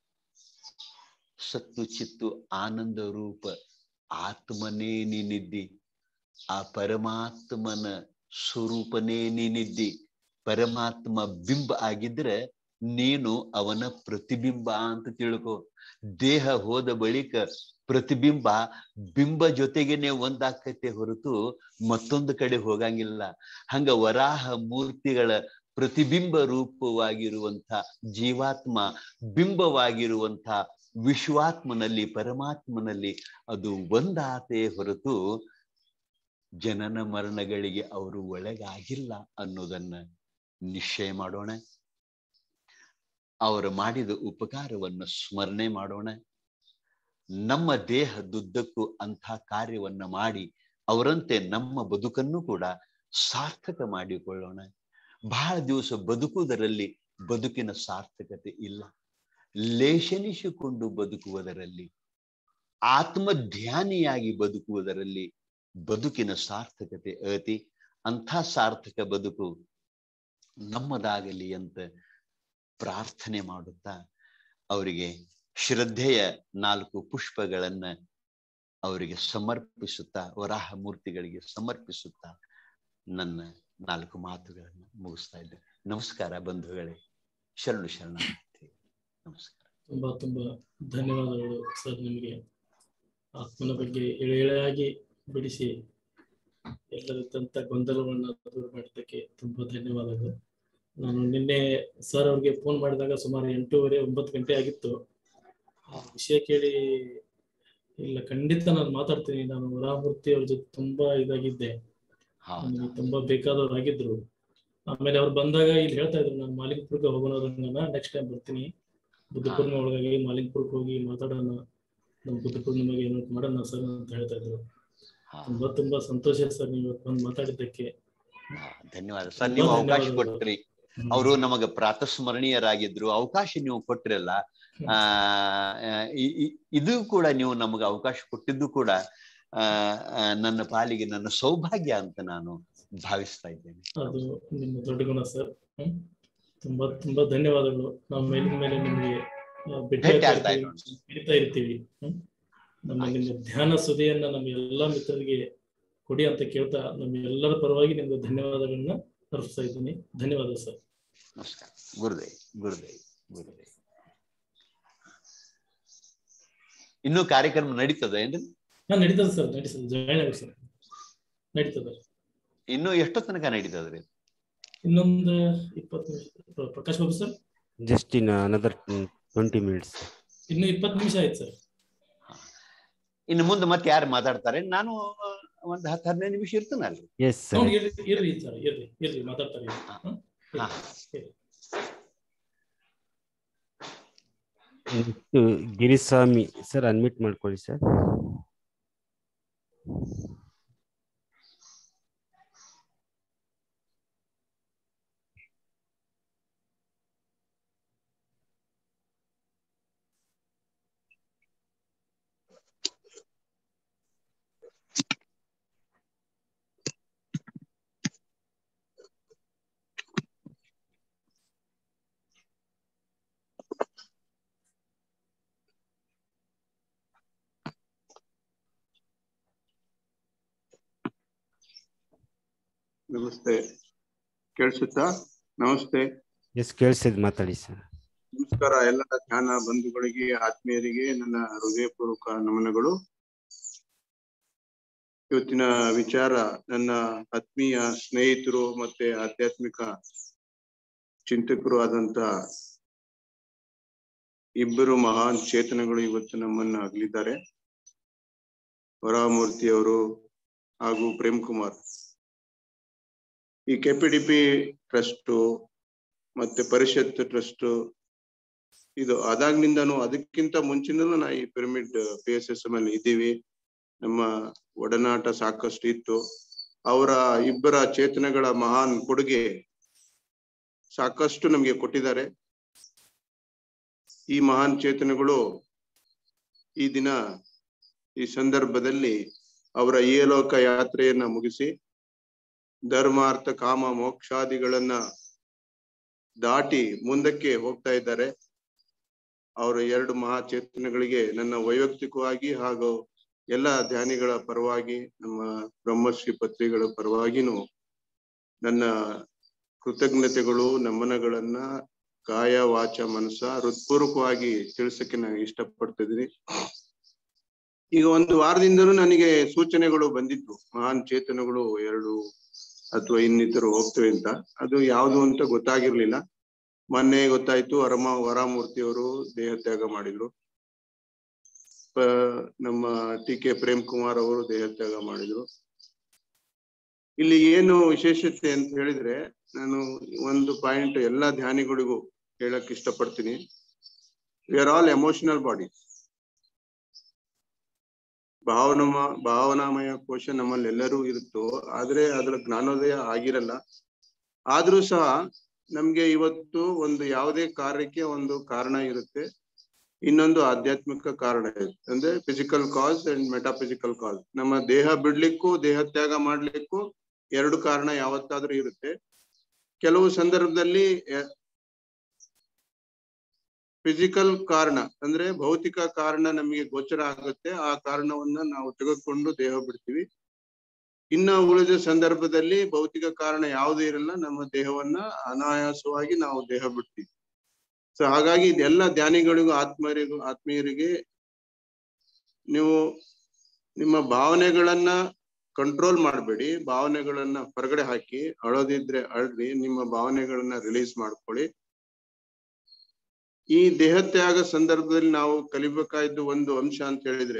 ಸತ್ತು ಚಿತ್ತು ಆನಂದ ರೂಪ ಆತ್ಮನೇ ನೀನಿದ್ದಿ ಆ ಪರಮಾತ್ಮನ ಸ್ವರೂಪನೇ ನೀನಿದ್ದಿ ಪರಮಾತ್ಮ ಬಿಂಬ ಆಗಿದ್ರೆ ನೀನು ಅವನ ಪ್ರತಿಬಿಂಬ ಅಂತ ತಿಳ್ಕೊ ದೇಹ ಹೋದ ಬಳಿಕ ಪ್ರತಿಬಿಂಬ ಬಿಂಬ ಜೊತೆಗೇನೆ ಒಂದಾಕತ್ತೆ ಹೊರತು ಮತ್ತೊಂದು ಕಡೆ ಹೋಗಂಗಿಲ್ಲ ಹಂಗ ವರಾಹ ಮೂರ್ತಿಗಳ ಪ್ರತಿಬಿಂಬ ರೂಪವಾಗಿರುವಂತ ಜೀವಾತ್ಮ ಬಿಂಬವಾಗಿರುವಂತ ವಿಶ್ವಾತ್ಮನಲ್ಲಿ ಪರಮಾತ್ಮನಲ್ಲಿ ಅದು ಒಂದಾತೆ ಹೊರತು ಜನನ ಮರಣಗಳಿಗೆ ಅವರು ಒಳಗಾಗಿಲ್ಲ ಅನ್ನೋದನ್ನ ನಿಶ್ಚಯ ಮಾಡೋಣ ಅವರು ಮಾಡಿದ ಉಪಕಾರವನ್ನು ಸ್ಮರಣೆ ಮಾಡೋಣ ನಮ್ಮ ದೇಹದುದ್ದಕ್ಕೂ ಅಂಥ ಕಾರ್ಯವನ್ನ ಮಾಡಿ ಅವರಂತೆ ನಮ್ಮ ಬದುಕನ್ನು ಕೂಡ ಸಾರ್ಥಕ ಮಾಡಿಕೊಳ್ಳೋಣ ಬಹಳ ದಿವಸ ಬದುಕುವುದರಲ್ಲಿ ಬದುಕಿನ ಸಾರ್ಥಕತೆ ಇಲ್ಲ ಲೇಷನಿಸಿಕೊಂಡು ಬದುಕುವುದರಲ್ಲಿ ಆತ್ಮ ಧ್ಯಾನಿಯಾಗಿ ಬದುಕುವುದರಲ್ಲಿ ಬದುಕಿನ ಸಾರ್ಥಕತೆ ಅತಿ ಅಂಥ ಸಾರ್ಥಕ ಬದುಕು ನಮ್ಮದಾಗಲಿ ಅಂತ ಪ್ರಾರ್ಥನೆ ಮಾಡುತ್ತಾ ಅವರಿಗೆ ಶ್ರದ್ಧೆಯ ನಾಲ್ಕು ಪುಷ್ಪಗಳನ್ನ ಅವರಿಗೆ ಸಮರ್ಪಿಸುತ್ತಾ ವರಾಹ ಮೂರ್ತಿಗಳಿಗೆ ಸಮರ್ಪಿಸುತ್ತಾ ನನ್ನ ನಾಲ್ಕು ಮಾತುಗಳನ್ನು ಮುಗಿಸ್ತಾ ಇದ್ದೆ ನಮಸ್ಕಾರ ಬಂಧುಗಳೇ ಶರಣು ಶರಣ ನಮಸ್ಕಾರ ತುಂಬಾ ತುಂಬಾ ಧನ್ಯವಾದಗಳು ಸರ್ ನಿಮಗೆ ಆತ್ಮನ ಬಗ್ಗೆ ಎಳೆ ಎಳೆಯಾಗಿ ಬಿಡಿಸಿ ಎಲ್ಲರಿದ್ದಂತ ಗೊಂದಲವನ್ನ ದೂರ ಮಾಡಿದ್ದಕ್ಕೆ ತುಂಬಾ ಧನ್ಯವಾದಗಳು ನಾನು ನಿನ್ನೆ ಸರ್ ಅವ್ರಿಗೆ ಫೋನ್ ಮಾಡಿದಾಗ ಸುಮಾರು ಎಂಟೂವರೆ ಒಂಬತ್ತು ಗಂಟೆ ಆಗಿತ್ತು ವಿಷಯ ಕೇಳಿ ಇಲ್ಲ ಖಂಡಿತ ನಾನು ಮಾತಾಡ್ತೀನಿ ನಾನು ವರಾಮೂರ್ತಿ ಅವ್ರ ಜೊತೆ ತುಂಬಾ ಇದಾಗಿದ್ದೆ ನನಗೆ ತುಂಬಾ ಬೇಕಾದವ್ರು ಆಗಿದ್ರು ಆಮೇಲೆ ಅವ್ರು ಬಂದಾಗ ಇಲ್ಲಿ ಹೇಳ್ತಾ ಇದ್ರು ನಾನು ಮಾಲಿಕ್ಪುರಕ್ಕೆ ಹೋಗೋಣ ರಂಗನ ನೆಕ್ಸ್ಟ್ ಟೈಮ್ ಬರ್ತೀನಿ ಬುದ್ಧ ಪೂರ್ಣಿಮೆ ಒಳಗಾಗಿ ಮಾಲಿಕ್ಪುರಕ್ಕೆ ಹೋಗಿ ಮಾತಾಡೋಣ ನಮ್ಮ ಬುದ್ಧ ಪೂರ್ಣಿಮೆಗೆ ಏನೋ ಮಾಡೋಣ ಸರ್ ಅಂತ ಹೇಳ್ತಾ ಇದ್ರು ತುಂಬಾ ತುಂಬಾ ಸಂತೋಷ ಸರ್ ನೀವು ಇವತ್ತು ಬಂದು ಮಾತಾಡಿದ್ದಕ್ಕೆ ಧನ್ಯವಾದ ಸರ್ ತುಂಬಾ ನೀವು ಅವಕಾಶ ಧನ್ಯವಾದಗಳು. ಕೊಟ್ರಿ ಅವರು ನಮಗ ಪ್ರಾತಸ್ಮರಣೀಯರಾಗಿದ್ರು ಅವಕಾಶ ನೀವು ಕೊಟ್ರಲ್ಲ ಆ ಇ- ಇ- ಇದು ಕೂಡ ನೀವು ನಮಗೆ ಅವಕಾಶ ಕೊಟ್ಟಿದ್ದು ಕೂಡ ಆ ಆ, ನನ್ನ ಪಾಲಿಗೆ ನನ್ನ ಸೌಭಾಗ್ಯ ಅಂತ ನಾನು ಭಾವಿಸ್ತಾ ಇದ್ದೇನೆ ಅದು ನಿಮ್ಮ ದೊಡ್ಡ ಗುಣ ಸರ್ ಹ್ಮ್ ತುಂಬಾ ತುಂಬಾ ಧನ್ಯವಾದಗಳು ನಾವು ಮೇಲಿನ ಮೇಲೆ ನಿಮಗೆ ಆ, ಭೇಟಿ ಭೇಟಿ ಆಗ್ತಾ ಆಗ್ತಾ ಇರ್ತೀವಿ, ಕರೀತಾ ಇರ್ತೀವಿ ಹ್ಮ್ ನಮ್ಮ ನಿಮ್ಮ ಧ್ಯಾನ ಸುದಿಯನ್ನ ನಮ್ಮ ಎಲ್ಲಾ ಮಿತ್ರರಿಗೆ ಕೊಡಿ ಅಂತ ಕೇಳ್ತಾ ನಮ್ಮ ಎಲ್ಲರ ಪರವಾಗಿ ನಿಮ್ಗೆ ಧನ್ಯವಾದಗಳನ್ನ ಅರ್ಪಿಸ್ತಾ ಇದ್ದೀನಿ ಧನ್ಯವಾದ ಸರ್ ನಮಸ್ಕಾರ ಗುರುದೇವ್ ಗುರುದೇವ್ ಗುರುದೇವ್ ಇನ್ನು ಕಾರ್ಯಕ್ರಮ ನಡೀತದ ಏನ್ರಿ ಹಾ ನಡೀತದೆ ಸರ್ ನಡೀತದೆ ಜಾಯ್ನ್ ಆಗಿ ಸರ್ ನಡೀತದೆ ಇನ್ನು ಎಷ್ಟು ತನಕ ನಡೀತದ್ರಿ ಇನ್ನೊಂದು ಇಪ್ಪತ್ತು ನಿಮಿಷ ಪ್ರ- Prakash Babu sir just in another twenty minutes ಇನ್ನು ಇಪ್ಪತ್ತು ನಿಮಿಷ ಆಯ್ತು ಸರ್ ಇನ್ನು ಮುಂದೆ ಮತ್ತೆ ಯಾರು ಮಾತಾಡ್ತಾರೆ ನಾನು ಒಂದ್ ಹತ್ತು ಹದಿನೈದು ನಿಮಿಷ ಇರ್ತೇನಲ್ರಿ ಎಸ್ ಹೌದು ಸರ್ ಇರ್ರಿ ಇರ್ರಿ ಸರ್ ಇರ್ರಿ ಇರ್ರಿ ಮಾತಾಡ್ತಾರೆ ಇರ್ರಿ. ಹ್ಮ್? ಹಾ. ಇರ್ರಿ. ನೆಕ್ಸ್ಟ್ ಗಿರಿಸ್ವಾಮಿ ಸರ್ ಅನ್ಮಿಟ್ ಮಾಡ್ಕೊಳ್ಳಿ ಸರ್ ನಮಸ್ತೆ ಕೇಳಿಸುತ್ತಾ ನಮಸ್ತೆ ಎಸ್ ಕೇಳಿಸಿದ್ ಮಾತಾಡಿ ಸರ್ ನಮಸ್ಕಾರ ಎಲ್ಲ ಧ್ಯಾನ ಬಂಧುಗಳಿಗೆ ಆತ್ಮೀಯರಿಗೆ ನನ್ನ ಹೃದಯಪೂರ್ವಕ ನಮನಗಳು ಇವತ್ತಿನ ವಿಚಾರ ನನ್ನ ಆತ್ಮೀಯ ಸ್ನೇಹಿತರು ಮತ್ತೆ ಆಧ್ಯಾತ್ಮಿಕ ಚಿಂತಕರು ಆದಂತ ಇಬ್ಬರು ಮಹಾನ್ ಚೇತನಗಳು ಇವತ್ತು ನಮ್ಮನ್ನ ಅಗಲಿದ್ದಾರೆ ವರಾಮೂರ್ತಿ ಅವರು ಹಾಗೂ ಪ್ರೇಮ್ ಕುಮಾರ್ ಈ ಕೆಪಿಡಿಪಿ ಟ್ರಸ್ಟ್ ಮತ್ತೆ ಪರಿಷತ್ ಟ್ರಸ್ಟ್ ಇದು ಅದಾಗ್ನಿಂದನೂ ಅದಕ್ಕಿಂತ ಮುಂಚಿನೂ ನಾ ಈ pyramid P S S M ಅಲ್ಲಿ ಇದ್ದೀವಿ ನಮ್ಮ ಒಡನಾಟ ಸಾಕಷ್ಟು ಇತ್ತು ಅವರ ಇಬ್ಬರ ಚೇತನಗಳ ಮಹಾನ್ ಕೊಡುಗೆ ಸಾಕಷ್ಟು ನಮಗೆ ಕೊಟ್ಟಿದ್ದಾರೆ ಈ ಮಹಾನ್ ಚೇತನಗಳು ಈ ದಿನ ಈ ಸಂದರ್ಭದಲ್ಲಿ ಅವರ ಏಲೋಕ ಯಾತ್ರೆಯನ್ನ ಮುಗಿಸಿ ಧರ್ಮಾರ್ಥ ಕಾಮ ಮೋಕ್ಷಾದಿಗಳನ್ನ ದಾಟಿ ಮುಂದಕ್ಕೆ ಹೋಗ್ತಾ ಇದ್ದಾರೆ ಅವರ ಎರಡು ಮಹಾಚೇತನಗಳಿಗೆ ನನ್ನ ವೈಯಕ್ತಿಕವಾಗಿ ಹಾಗೂ ಎಲ್ಲ ಧ್ಯಾನಿಗಳ ಪರವಾಗಿ ನಮ್ಮ ಬ್ರಹ್ಮಶ್ರೀ ಪತ್ರಿಗಳ ಪರವಾಗಿನೂ ನನ್ನ ಕೃತಜ್ಞತೆಗಳು ನಮನಗಳನ್ನ ಕಾಯ ವಾಚ ಮನಸ ಹೃತ್ಪೂರ್ವಕವಾಗಿ ತಿಳಿಸಕ್ಕೆ ನಾನು ಇಷ್ಟಪಡ್ತಿದ್ದೀನಿ ಈಗ ಒಂದು ವಾರದಿಂದಲೂ ನನಗೆ ಸೂಚನೆಗಳು ಬಂದಿತ್ತು ಮಹಾನ್ ಚೇತನಗಳು ಎರಡು ಅಥವಾ ಇನ್ನಿತರು ಹೋಗ್ತವೆ ಅಂತ ಅದು ಯಾವುದು ಅಂತ ಗೊತ್ತಾಗಿರ್ಲಿಲ್ಲ ಮೊನ್ನೆ ಗೊತ್ತಾಯ್ತು ವರಮ ವರಾಮೂರ್ತಿ ಅವರು ದೇಹ ತ್ಯಾಗ ಮಾಡಿದ್ರು ಪ- ನಮ್ಮ ಟಿ ಕೆ ಪ್ರೇಮ್ ಕುಮಾರ್ ಅವರು ದೇಹ ತ್ಯಾಗ ಮಾಡಿದ್ರು ಇಲ್ಲಿ ಏನು ವಿಶೇಷತೆ ಅಂತ ಹೇಳಿದ್ರೆ ನಾನು ಒಂದು ಪಾಯಿಂಟ್ ಎಲ್ಲಾ ಧ್ಯಾನಿಗಳಿಗೂ ಹೇಳಕ್ ಇಷ್ಟಪಡ್ತೀನಿ we are all emotional body ಭಾವನಮ ಭಾವನಾಮಯ ಕೋಶ ನಮ್ಮಲ್ಲಿ ಎಲ್ಲರೂ ಇರುತ್ತೋ ಆದ್ರೆ ಅದರ ಜ್ಞಾನೋದಯ ಆಗಿರಲ್ಲ ಆದ್ರೂ ಸಹ ನಮ್ಗೆ ಇವತ್ತು ಒಂದು ಯಾವುದೇ ಕಾರ್ಯಕ್ಕೆ ಒಂದು ಕಾರಣ ಇರುತ್ತೆ ಇನ್ನೊಂದು ಆಧ್ಯಾತ್ಮಿಕ ಕಾರಣ ಇರುತ್ತೆ ಅಂದ್ರೆ physical cause and metaphysical cause ನಮ್ಮ ದೇಹ ಬಿಡ್ಲಿಕ್ಕೂ ದೇಹ ತ್ಯಾಗ ಮಾಡ್ಲಿಕ್ಕೂ ಎರಡು ಕಾರಣ ಯಾವತ್ತಾದ್ರೂ ಇರುತ್ತೆ ಕೆಲವು ಸಂದರ್ಭದಲ್ಲಿ ಫಿಸಿಕಲ್ ಕಾರಣ ಅಂದ್ರೆ ಭೌತಿಕ ಕಾರಣ ನಮಗೆ ಗೋಚರ ಆಗುತ್ತೆ ಆ ಕಾರಣವನ್ನ ನಾವು ತೆಗೆದುಕೊಂಡು ದೇಹ ಬಿಡ್ತೀವಿ ಇನ್ನ ಉಳಿದ ಸಂದರ್ಭದಲ್ಲಿ ಭೌತಿಕ ಕಾರಣ ಯಾವುದೇ ಇರಲ್ಲ ನಮ್ಮ ದೇಹವನ್ನ ಅನಾಯಾಸವಾಗಿ ನಾವು ದೇಹ ಬಿಡ್ತೀವಿ ಸೊ ಹಾಗಾಗಿ ಇದೆಲ್ಲ ಧ್ಯಾನಿಗಳಿಗೂ ಆತ್ಮರಿಗೂ ಆತ್ಮೀಯರಿಗೆ ನೀವು ನಿಮ್ಮ ಭಾವನೆಗಳನ್ನ ಕಂಟ್ರೋಲ್ ಮಾಡಬೇಡಿ ಭಾವನೆಗಳನ್ನ ಹೊರಗಡೆ ಹಾಕಿ ಅಳೋದಿದ್ರೆ ಅಳ್ರಿ ನಿಮ್ಮ ಭಾವನೆಗಳನ್ನ ರಿಲೀಸ್ ಮಾಡ್ಕೊಳ್ಳಿ ಈ ದೇಹತ್ಯಾಗ ಸಂದರ್ಭದಲ್ಲಿ ನಾವು ಕಲಿಬೇಕಾದ್ದು ಒಂದು ಅಂಶ ಅಂತ ಹೇಳಿದ್ರೆ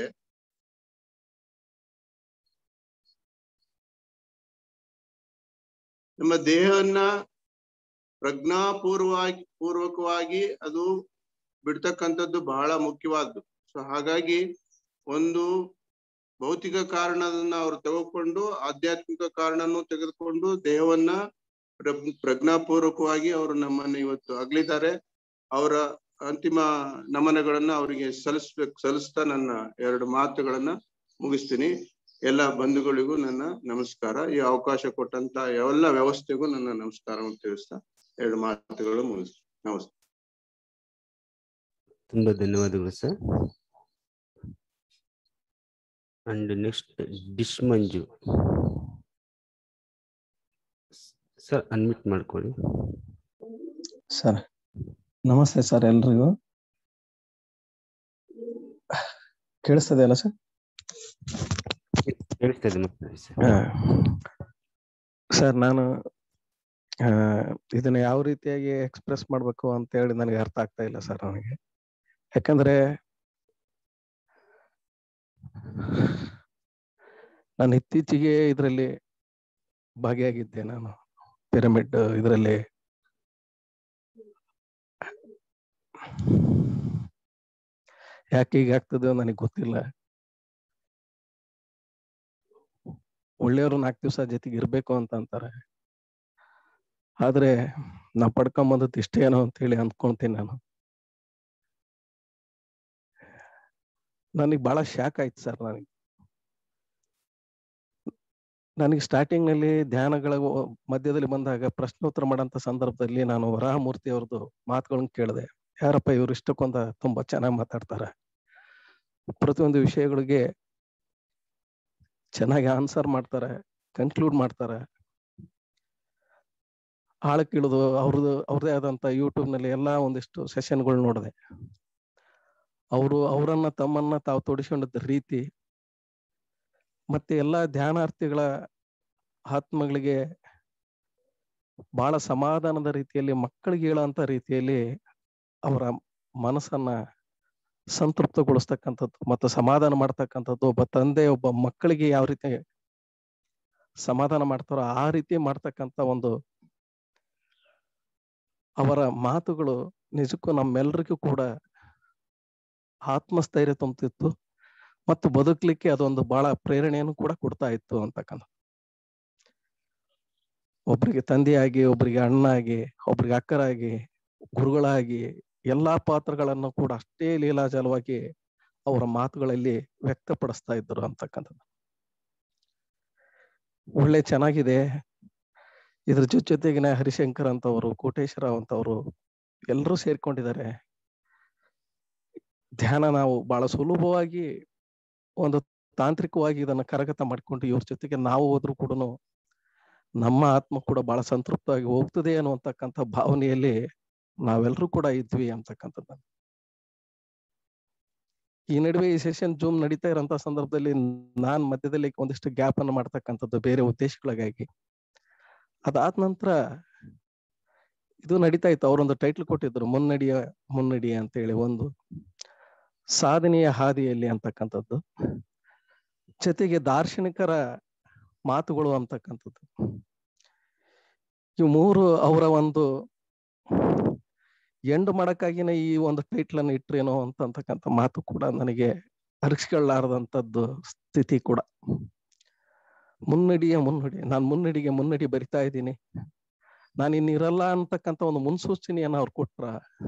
ನಮ್ಮ ದೇಹವನ್ನ ಪ್ರಜ್ಞಾಪೂರ್ವವಾಗಿ ಪೂರ್ವಕವಾಗಿ ಅದು ಬಿಡ್ತಕ್ಕಂಥದ್ದು ಬಹಳ ಮುಖ್ಯವಾದ್ದು ಸೊ ಹಾಗಾಗಿ ಒಂದು ಭೌತಿಕ ಕಾರಣದನ್ನ ಅವ್ರು ತೆಗೆದುಕೊಂಡು ಆಧ್ಯಾತ್ಮಿಕ ಕಾರಣನೂ ತೆಗೆದುಕೊಂಡು ದೇಹವನ್ನ ಪ್ರ- ಪ್ರಜ್ಞಾಪೂರ್ವಕವಾಗಿ ಅವರು ನಮ್ಮನ್ನ ಇವತ್ತು ಅಗಲಿದ್ದಾರೆ ಅವರ ಅಂತಿಮ ನಮನಗಳನ್ನ ಅವರಿಗೆ ಸಲ್ಲಿಸ್ಬೇಕು ಸಲ್ಲಿಸ್ತಾ ನನ್ನ ಎರಡು ಮಾತುಗಳನ್ನ ಮುಗಿಸ್ತೀನಿ ಎಲ್ಲ ಬಂಧುಗಳಿಗೂ ನನ್ನ ನಮಸ್ಕಾರ ಈ ಅವಕಾಶ ಕೊಟ್ಟಂತ ಎಲ್ಲ ವ್ಯವಸ್ಥೆಗೂ ನನ್ನ ನಮಸ್ಕಾರವನ್ನು ತಿಳಿಸ್ತಾ ಎರಡು ಮಾತುಗಳು ಮುಗಿಸ್ ನಮಸ್ತೆ ತುಂಬಾ ಧನ್ಯವಾದಗಳು ಸರ್ ಅಂಡ್ ನೆಕ್ಸ್ಟ್ ಡಿಶ್ ಮಂಜು ಸರ್ ಅನ್ಮಿಟ್ ಮಾಡ್ಕೊಳ್ಳಿ ಸರ್ ನಮಸ್ತೆ ಸರ್ ಎಲ್ರಿಗೂ ಕೇಳಿಸ್ತದೆ ಅಲ್ಲ ಸರ್ ಕೇಳಿಸ್ತದೆ ಮಾತಾಡಿ ಸರ್ ಸರ್ ನಾನು ಆ, ಇದನ್ನ ಯಾವ ರೀತಿಯಾಗಿ ಎಕ್ಸ್ಪ್ರೆಸ್ ಮಾಡ್ಬೇಕು ಅಂತ ಹೇಳಿ ನನಗೆ ಅರ್ಥ ಆಗ್ತಾ ಇಲ್ಲ ಸರ್ ನನಗೆ ಯಾಕಂದ್ರೆ ನಾನು ಇತ್ತೀಚೆಗೆ ಇದರಲ್ಲಿ ಭಾಗಿಯಾಗಿದ್ದೆ ನಾನು ಪಿರಮಿಡ್ ಇದರಲ್ಲಿ ಯಾಕೆ ಹೀಗೆ ಆಗ್ತದೆ ನನಗೆ ಗೊತ್ತಿಲ್ಲ ಒಳ್ಳೆಯವರು ನಾಲ್ಕು ದಿವಸ ಜೊತೆಗೆ ಇರ್ಬೇಕು ಅಂತ ಅಂತಾರೆ ಆದ್ರೆ ನಾ ಪಡ್ಕೊಂಬಂದದ್ದು ಇಷ್ಟೇನೋ ಅಂತ ಹೇಳಿ ಅಂದ್ಕೊಂತೀನಿ ನಾನು ನನಗೆ ಬಹಳ ಶಾಕ್ ಆಯ್ತು ಸರ್ ನನಗೆ ನನಗೆ ಸ್ಟಾರ್ಟಿಂಗ್ ನಲ್ಲಿ ಧ್ಯಾನಗಳ ಮಧ್ಯದಲ್ಲಿ ಬಂದಾಗ ಪ್ರಶ್ನೋತ್ತರ ಮಾಡಂತ ಸಂದರ್ಭದಲ್ಲಿ ನಾನು ವರಾಹಮೂರ್ತಿ ಅವ್ರದ್ದು ಮಾತುಗಳನ್ನ ಕೇಳಿದೆ ಯಾರಪ್ಪ ಇವ್ರು ಇಷ್ಟಕ್ಕೊಂದ ತುಂಬಾ ಚೆನ್ನಾಗಿ ಮಾತಾಡ್ತಾರೆ ಪ್ರತಿಯೊಂದು ವಿಷಯಗಳಿಗೆ ಚೆನ್ನಾಗಿ ಆನ್ಸರ್ ಮಾಡ್ತಾರೆ ಕನ್ಕ್ಲೂಡ್ ಮಾಡ್ತಾರೆ ಆಳಕ್ಕಿಳಿದು ಅವ್ರದ್ದು ಅವ್ರದೇ ಆದಂತ ಯೂಟ್ಯೂಬ್ ನಲ್ಲಿ ಎಲ್ಲಾ ಒಂದಿಷ್ಟು ಸೆಷನ್ಗಳು ನೋಡಿದೆ ಅವರು ಅವರನ್ನ ತಮ್ಮನ್ನ ತಾವು ತೊಡಿಸ್ಕೊಂಡಿದ್ದ ರೀತಿ ಮತ್ತೆ ಎಲ್ಲಾ ಧ್ಯಾನಾರ್ಥಿಗಳ ಆತ್ಮಗಳಿಗೆ ಬಹಳ ಸಮಾಧಾನದ ರೀತಿಯಲ್ಲಿ ಮಕ್ಕಳಿಗೆ ಹೇಳೋಂತ ರೀತಿಯಲ್ಲಿ ಅವರ ಮನಸ್ಸನ್ನ ಸಂತೃಪ್ತಗೊಳಿಸ್ತಕ್ಕಂಥದ್ದು ಮತ್ತು ಸಮಾಧಾನ ಮಾಡ್ತಕ್ಕಂಥದ್ದು ಒಬ್ಬ ತಂದೆ ಒಬ್ಬ ಮಕ್ಕಳಿಗೆ ಯಾವ ರೀತಿ ಸಮಾಧಾನ ಮಾಡ್ತಾರೋ ಆ ರೀತಿ ಮಾಡ್ತಕ್ಕಂಥ ಒಂದು ಅವರ ಮಾತುಗಳು ನಿಜಕ್ಕೂ ನಮ್ಮೆಲ್ಲರಿಗೂ ಕೂಡ ಆತ್ಮಸ್ಥೈರ್ಯ ತುಂಬುತ್ತಿತ್ತು ಮತ್ತು ಬದುಕಲಿಕ್ಕೆ ಅದೊಂದು ಬಹಳ ಪ್ರೇರಣೆಯನ್ನು ಕೂಡ ಕೊಡ್ತಾ ಇತ್ತು ಅಂತಕ್ಕಂಥ ಒಬ್ಬರಿಗೆ ತಂದೆಯಾಗಿ ಒಬ್ಬರಿಗೆ ಅಣ್ಣಾಗಿ ಒಬ್ಬರಿಗೆ ಅಕ್ಕರಾಗಿ ಗುರುಗಳಾಗಿ ಎಲ್ಲಾ ಪಾತ್ರಗಳನ್ನು ಕೂಡ ಅಷ್ಟೇ ಲೀಲಾಜಲವಾಗಿ ಅವರ ಮಾತುಗಳಲ್ಲಿ ವ್ಯಕ್ತಪಡಿಸ್ತಾ ಇದ್ರು ಅಂತಕ್ಕಂಥದ್ದು ಒಳ್ಳೆ ಚೆನ್ನಾಗಿದೆ ಇದ್ರ ಜೊತೆ ಜೊತೆಗಿನ ಹರಿಶಂಕರ್ ಅಂತವರು ಕೋಟೇಶ್ವರ ಅಂತವರು ಎಲ್ಲರೂ ಸೇರ್ಕೊಂಡಿದ್ದಾರೆ ಧ್ಯಾನ ನಾವು ಬಹಳ ಸುಲಭವಾಗಿ ಒಂದು ತಾಂತ್ರಿಕವಾಗಿ ಇದನ್ನ ಕರಗತ ಮಾಡ್ಕೊಂಡು ಇವ್ರ ಜೊತೆಗೆ ನಾವು ಹೋದ್ರು ಕೂಡ ನಮ್ಮ ಆತ್ಮ ಕೂಡ ಬಹಳ ಸಂತೃಪ್ತವಾಗಿ ಹೋಗ್ತದೆ ಅನ್ನುವಂತಕ್ಕಂಥ ಭಾವನೆಯಲ್ಲಿ ನಾವೆಲ್ಲರೂ ಕೂಡ ಇದ್ವಿ ಅಂತಕ್ಕಂಥದ್ದು ಈ ನಡುವೆ ಈ ಸೆಷನ್ ಜೂಮ್ ನಡೀತಾ ಇರೋಂತ ಸಂದರ್ಭದಲ್ಲಿ ನಾನ್ ಮಧ್ಯದಲ್ಲಿ ಒಂದಿಷ್ಟು ಗ್ಯಾಪ್ ಅನ್ನು ಮಾಡ್ತಕ್ಕಂಥದ್ದು ಬೇರೆ ಉದ್ದೇಶಗಳಿಗಾಗಿ ಅದಾದ ನಂತರ ಇದು ನಡೀತಾ ಇತ್ತು ಅವರೊಂದು ಟೈಟ್ಲ್ ಕೊಟ್ಟಿದ್ರು ಮುನ್ನಡಿಯ ಮುನ್ನಡಿ ಅಂತ ಹೇಳಿ ಒಂದು ಸಾಧನೆಯ ಹಾದಿಯಲ್ಲಿ ಅಂತಕ್ಕಂಥದ್ದು ಜೊತೆಗೆ ದಾರ್ಶನಿಕರ ಮಾತುಗಳು ಅಂತಕ್ಕಂಥದ್ದು ಇವು ಮೂರು ಅವರ ಒಂದು ಎಂಡ್ ಮಾಡಕ್ಕಾಗಿನ ಈ ಒಂದು ಟೈಟ್ಲ್ ಅನ್ನು ಇಟ್ರೇನೋ ಅಂತ ಅಂತಕ್ಕಂಥ ಮಾತು ಕೂಡ ನನಗೆ ಅರಿಸ್ಕೊಳ್ಳಾರದಂಥದ್ದು ಸ್ಥಿತಿ ಕೂಡ ಮುನ್ನಡಿಯ ಮುನ್ನಡಿ ನಾನು ಮುನ್ನಡಿಗೆ ಮುನ್ನಡಿ ಬರಿತಾ ಇದ್ದೀನಿ ನಾನು ಇನ್ನಿರಲ್ಲ ಅಂತಕ್ಕಂಥ ಒಂದು ಮುನ್ಸೂಚನೆಯನ್ನು ಅವ್ರು ಕೊಟ್ರ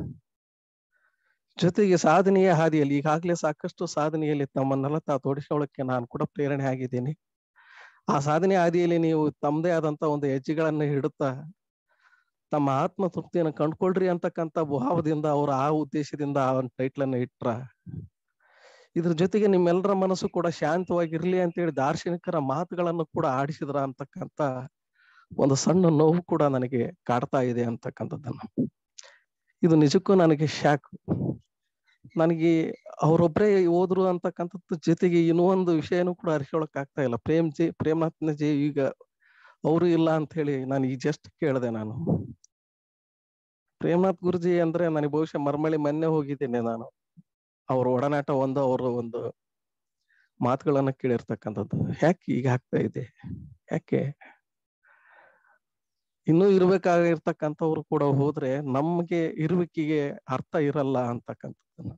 ಜೊತೆಗೆ ಸಾಧನೆಯ ಹಾದಿಯಲ್ಲಿ ಈಗಾಗಲೇ ಸಾಕಷ್ಟು ಸಾಧನೆಯಲ್ಲಿ ತಮ್ಮನ್ನೆಲ್ಲ ತಾವು ತೋಡಿಸ್ಕೊಳ್ಳೋಕೆ ನಾನು ಕೂಡ ಪ್ರೇರಣೆ ಆಗಿದ್ದೀನಿ ಆ ಸಾಧನೆ ಹಾದಿಯಲ್ಲಿ ನೀವು ತಮ್ಮದೇ ಆದಂತ ಒಂದು ಹೆಜ್ಜೆಗಳನ್ನ ಇಡುತ್ತಾ ತಮ್ಮ ಆತ್ಮ ತೃಪ್ತಿಯನ್ನು ಕಂಡ್ಕೊಳ್ರಿ ಅಂತಕ್ಕಂಥ ಭಾವದಿಂದ ಅವರ ಆ ಉದ್ದೇಶದಿಂದ ಆ ಒಂದು ಟೈಟ್ಲ್ ಅನ್ನ ಇಟ್ರ ಇದ್ರ ಜೊತೆಗೆ ನಿಮ್ಮೆಲ್ಲರ ಮನಸ್ಸು ಕೂಡ ಶಾಂತವಾಗಿರ್ಲಿ ಅಂತೇಳಿ ದಾರ್ಶನಿಕರ ಮಾತುಗಳನ್ನು ಕೂಡ ಆಡಿಸಿದ್ರ ಅಂತಕ್ಕಂಥ ಒಂದು ಸಣ್ಣ ನೋವು ಕೂಡ ನನಗೆ ಕಾಡ್ತಾ ಇದೆ ಅಂತಕ್ಕಂಥದ್ದನ್ನ ಇದು ನಿಜಕ್ಕೂ ನನಗೆ ಶಾಕ್ ನನಗೆ ಅವರೊಬ್ಬರೇ ಹೋದ್ರು ಅಂತಕ್ಕಂಥದ್ದು ಜೊತೆಗೆ ಇನ್ನೂ ಒಂದು ವಿಷಯನೂ ಕೂಡ ಅರಿಸ್ಕೊಳಕ್ ಆಗ್ತಾ ಇಲ್ಲ ಪ್ರೇಮ್ ಜಿ ಪ್ರೇಮನಾಥ್ನ ಜಿ ಈಗ ಅವರು ಇಲ್ಲ ಅಂತ ಹೇಳಿ ನಾನು ಈಗ ಜಸ್ಟ್ ಕೇಳಿದೆ ನಾನು ಪ್ರೇಮನಾಥ್ ಗುರುಜಿ ಅಂದ್ರೆ ನನಗೆ ಬಹುಶಃ ಮರ್ಮಳಿ ಮೊನ್ನೆ ಹೋಗಿದ್ದೇನೆ ನಾನು ಅವ್ರ ಒಡನಾಟ ಒಂದು ಅವರ ಒಂದು ಮಾತುಗಳನ್ನ ಕೇಳಿರ್ತಕ್ಕಂಥದ್ದು ಯಾಕೆ ಈಗ ಆಗ್ತಾ ಇದೆ ಯಾಕೆ ಇನ್ನೂ ಇರ್ಬೇಕಾಗಿರ್ತಕ್ಕಂಥವ್ರು ಕೂಡ ಹೋದ್ರೆ ನಮ್ಗೆ ಇರುವಿಕೆಗೆ ಅರ್ಥ ಇರಲ್ಲ ಅಂತಕ್ಕಂಥದ್ದನ್ನ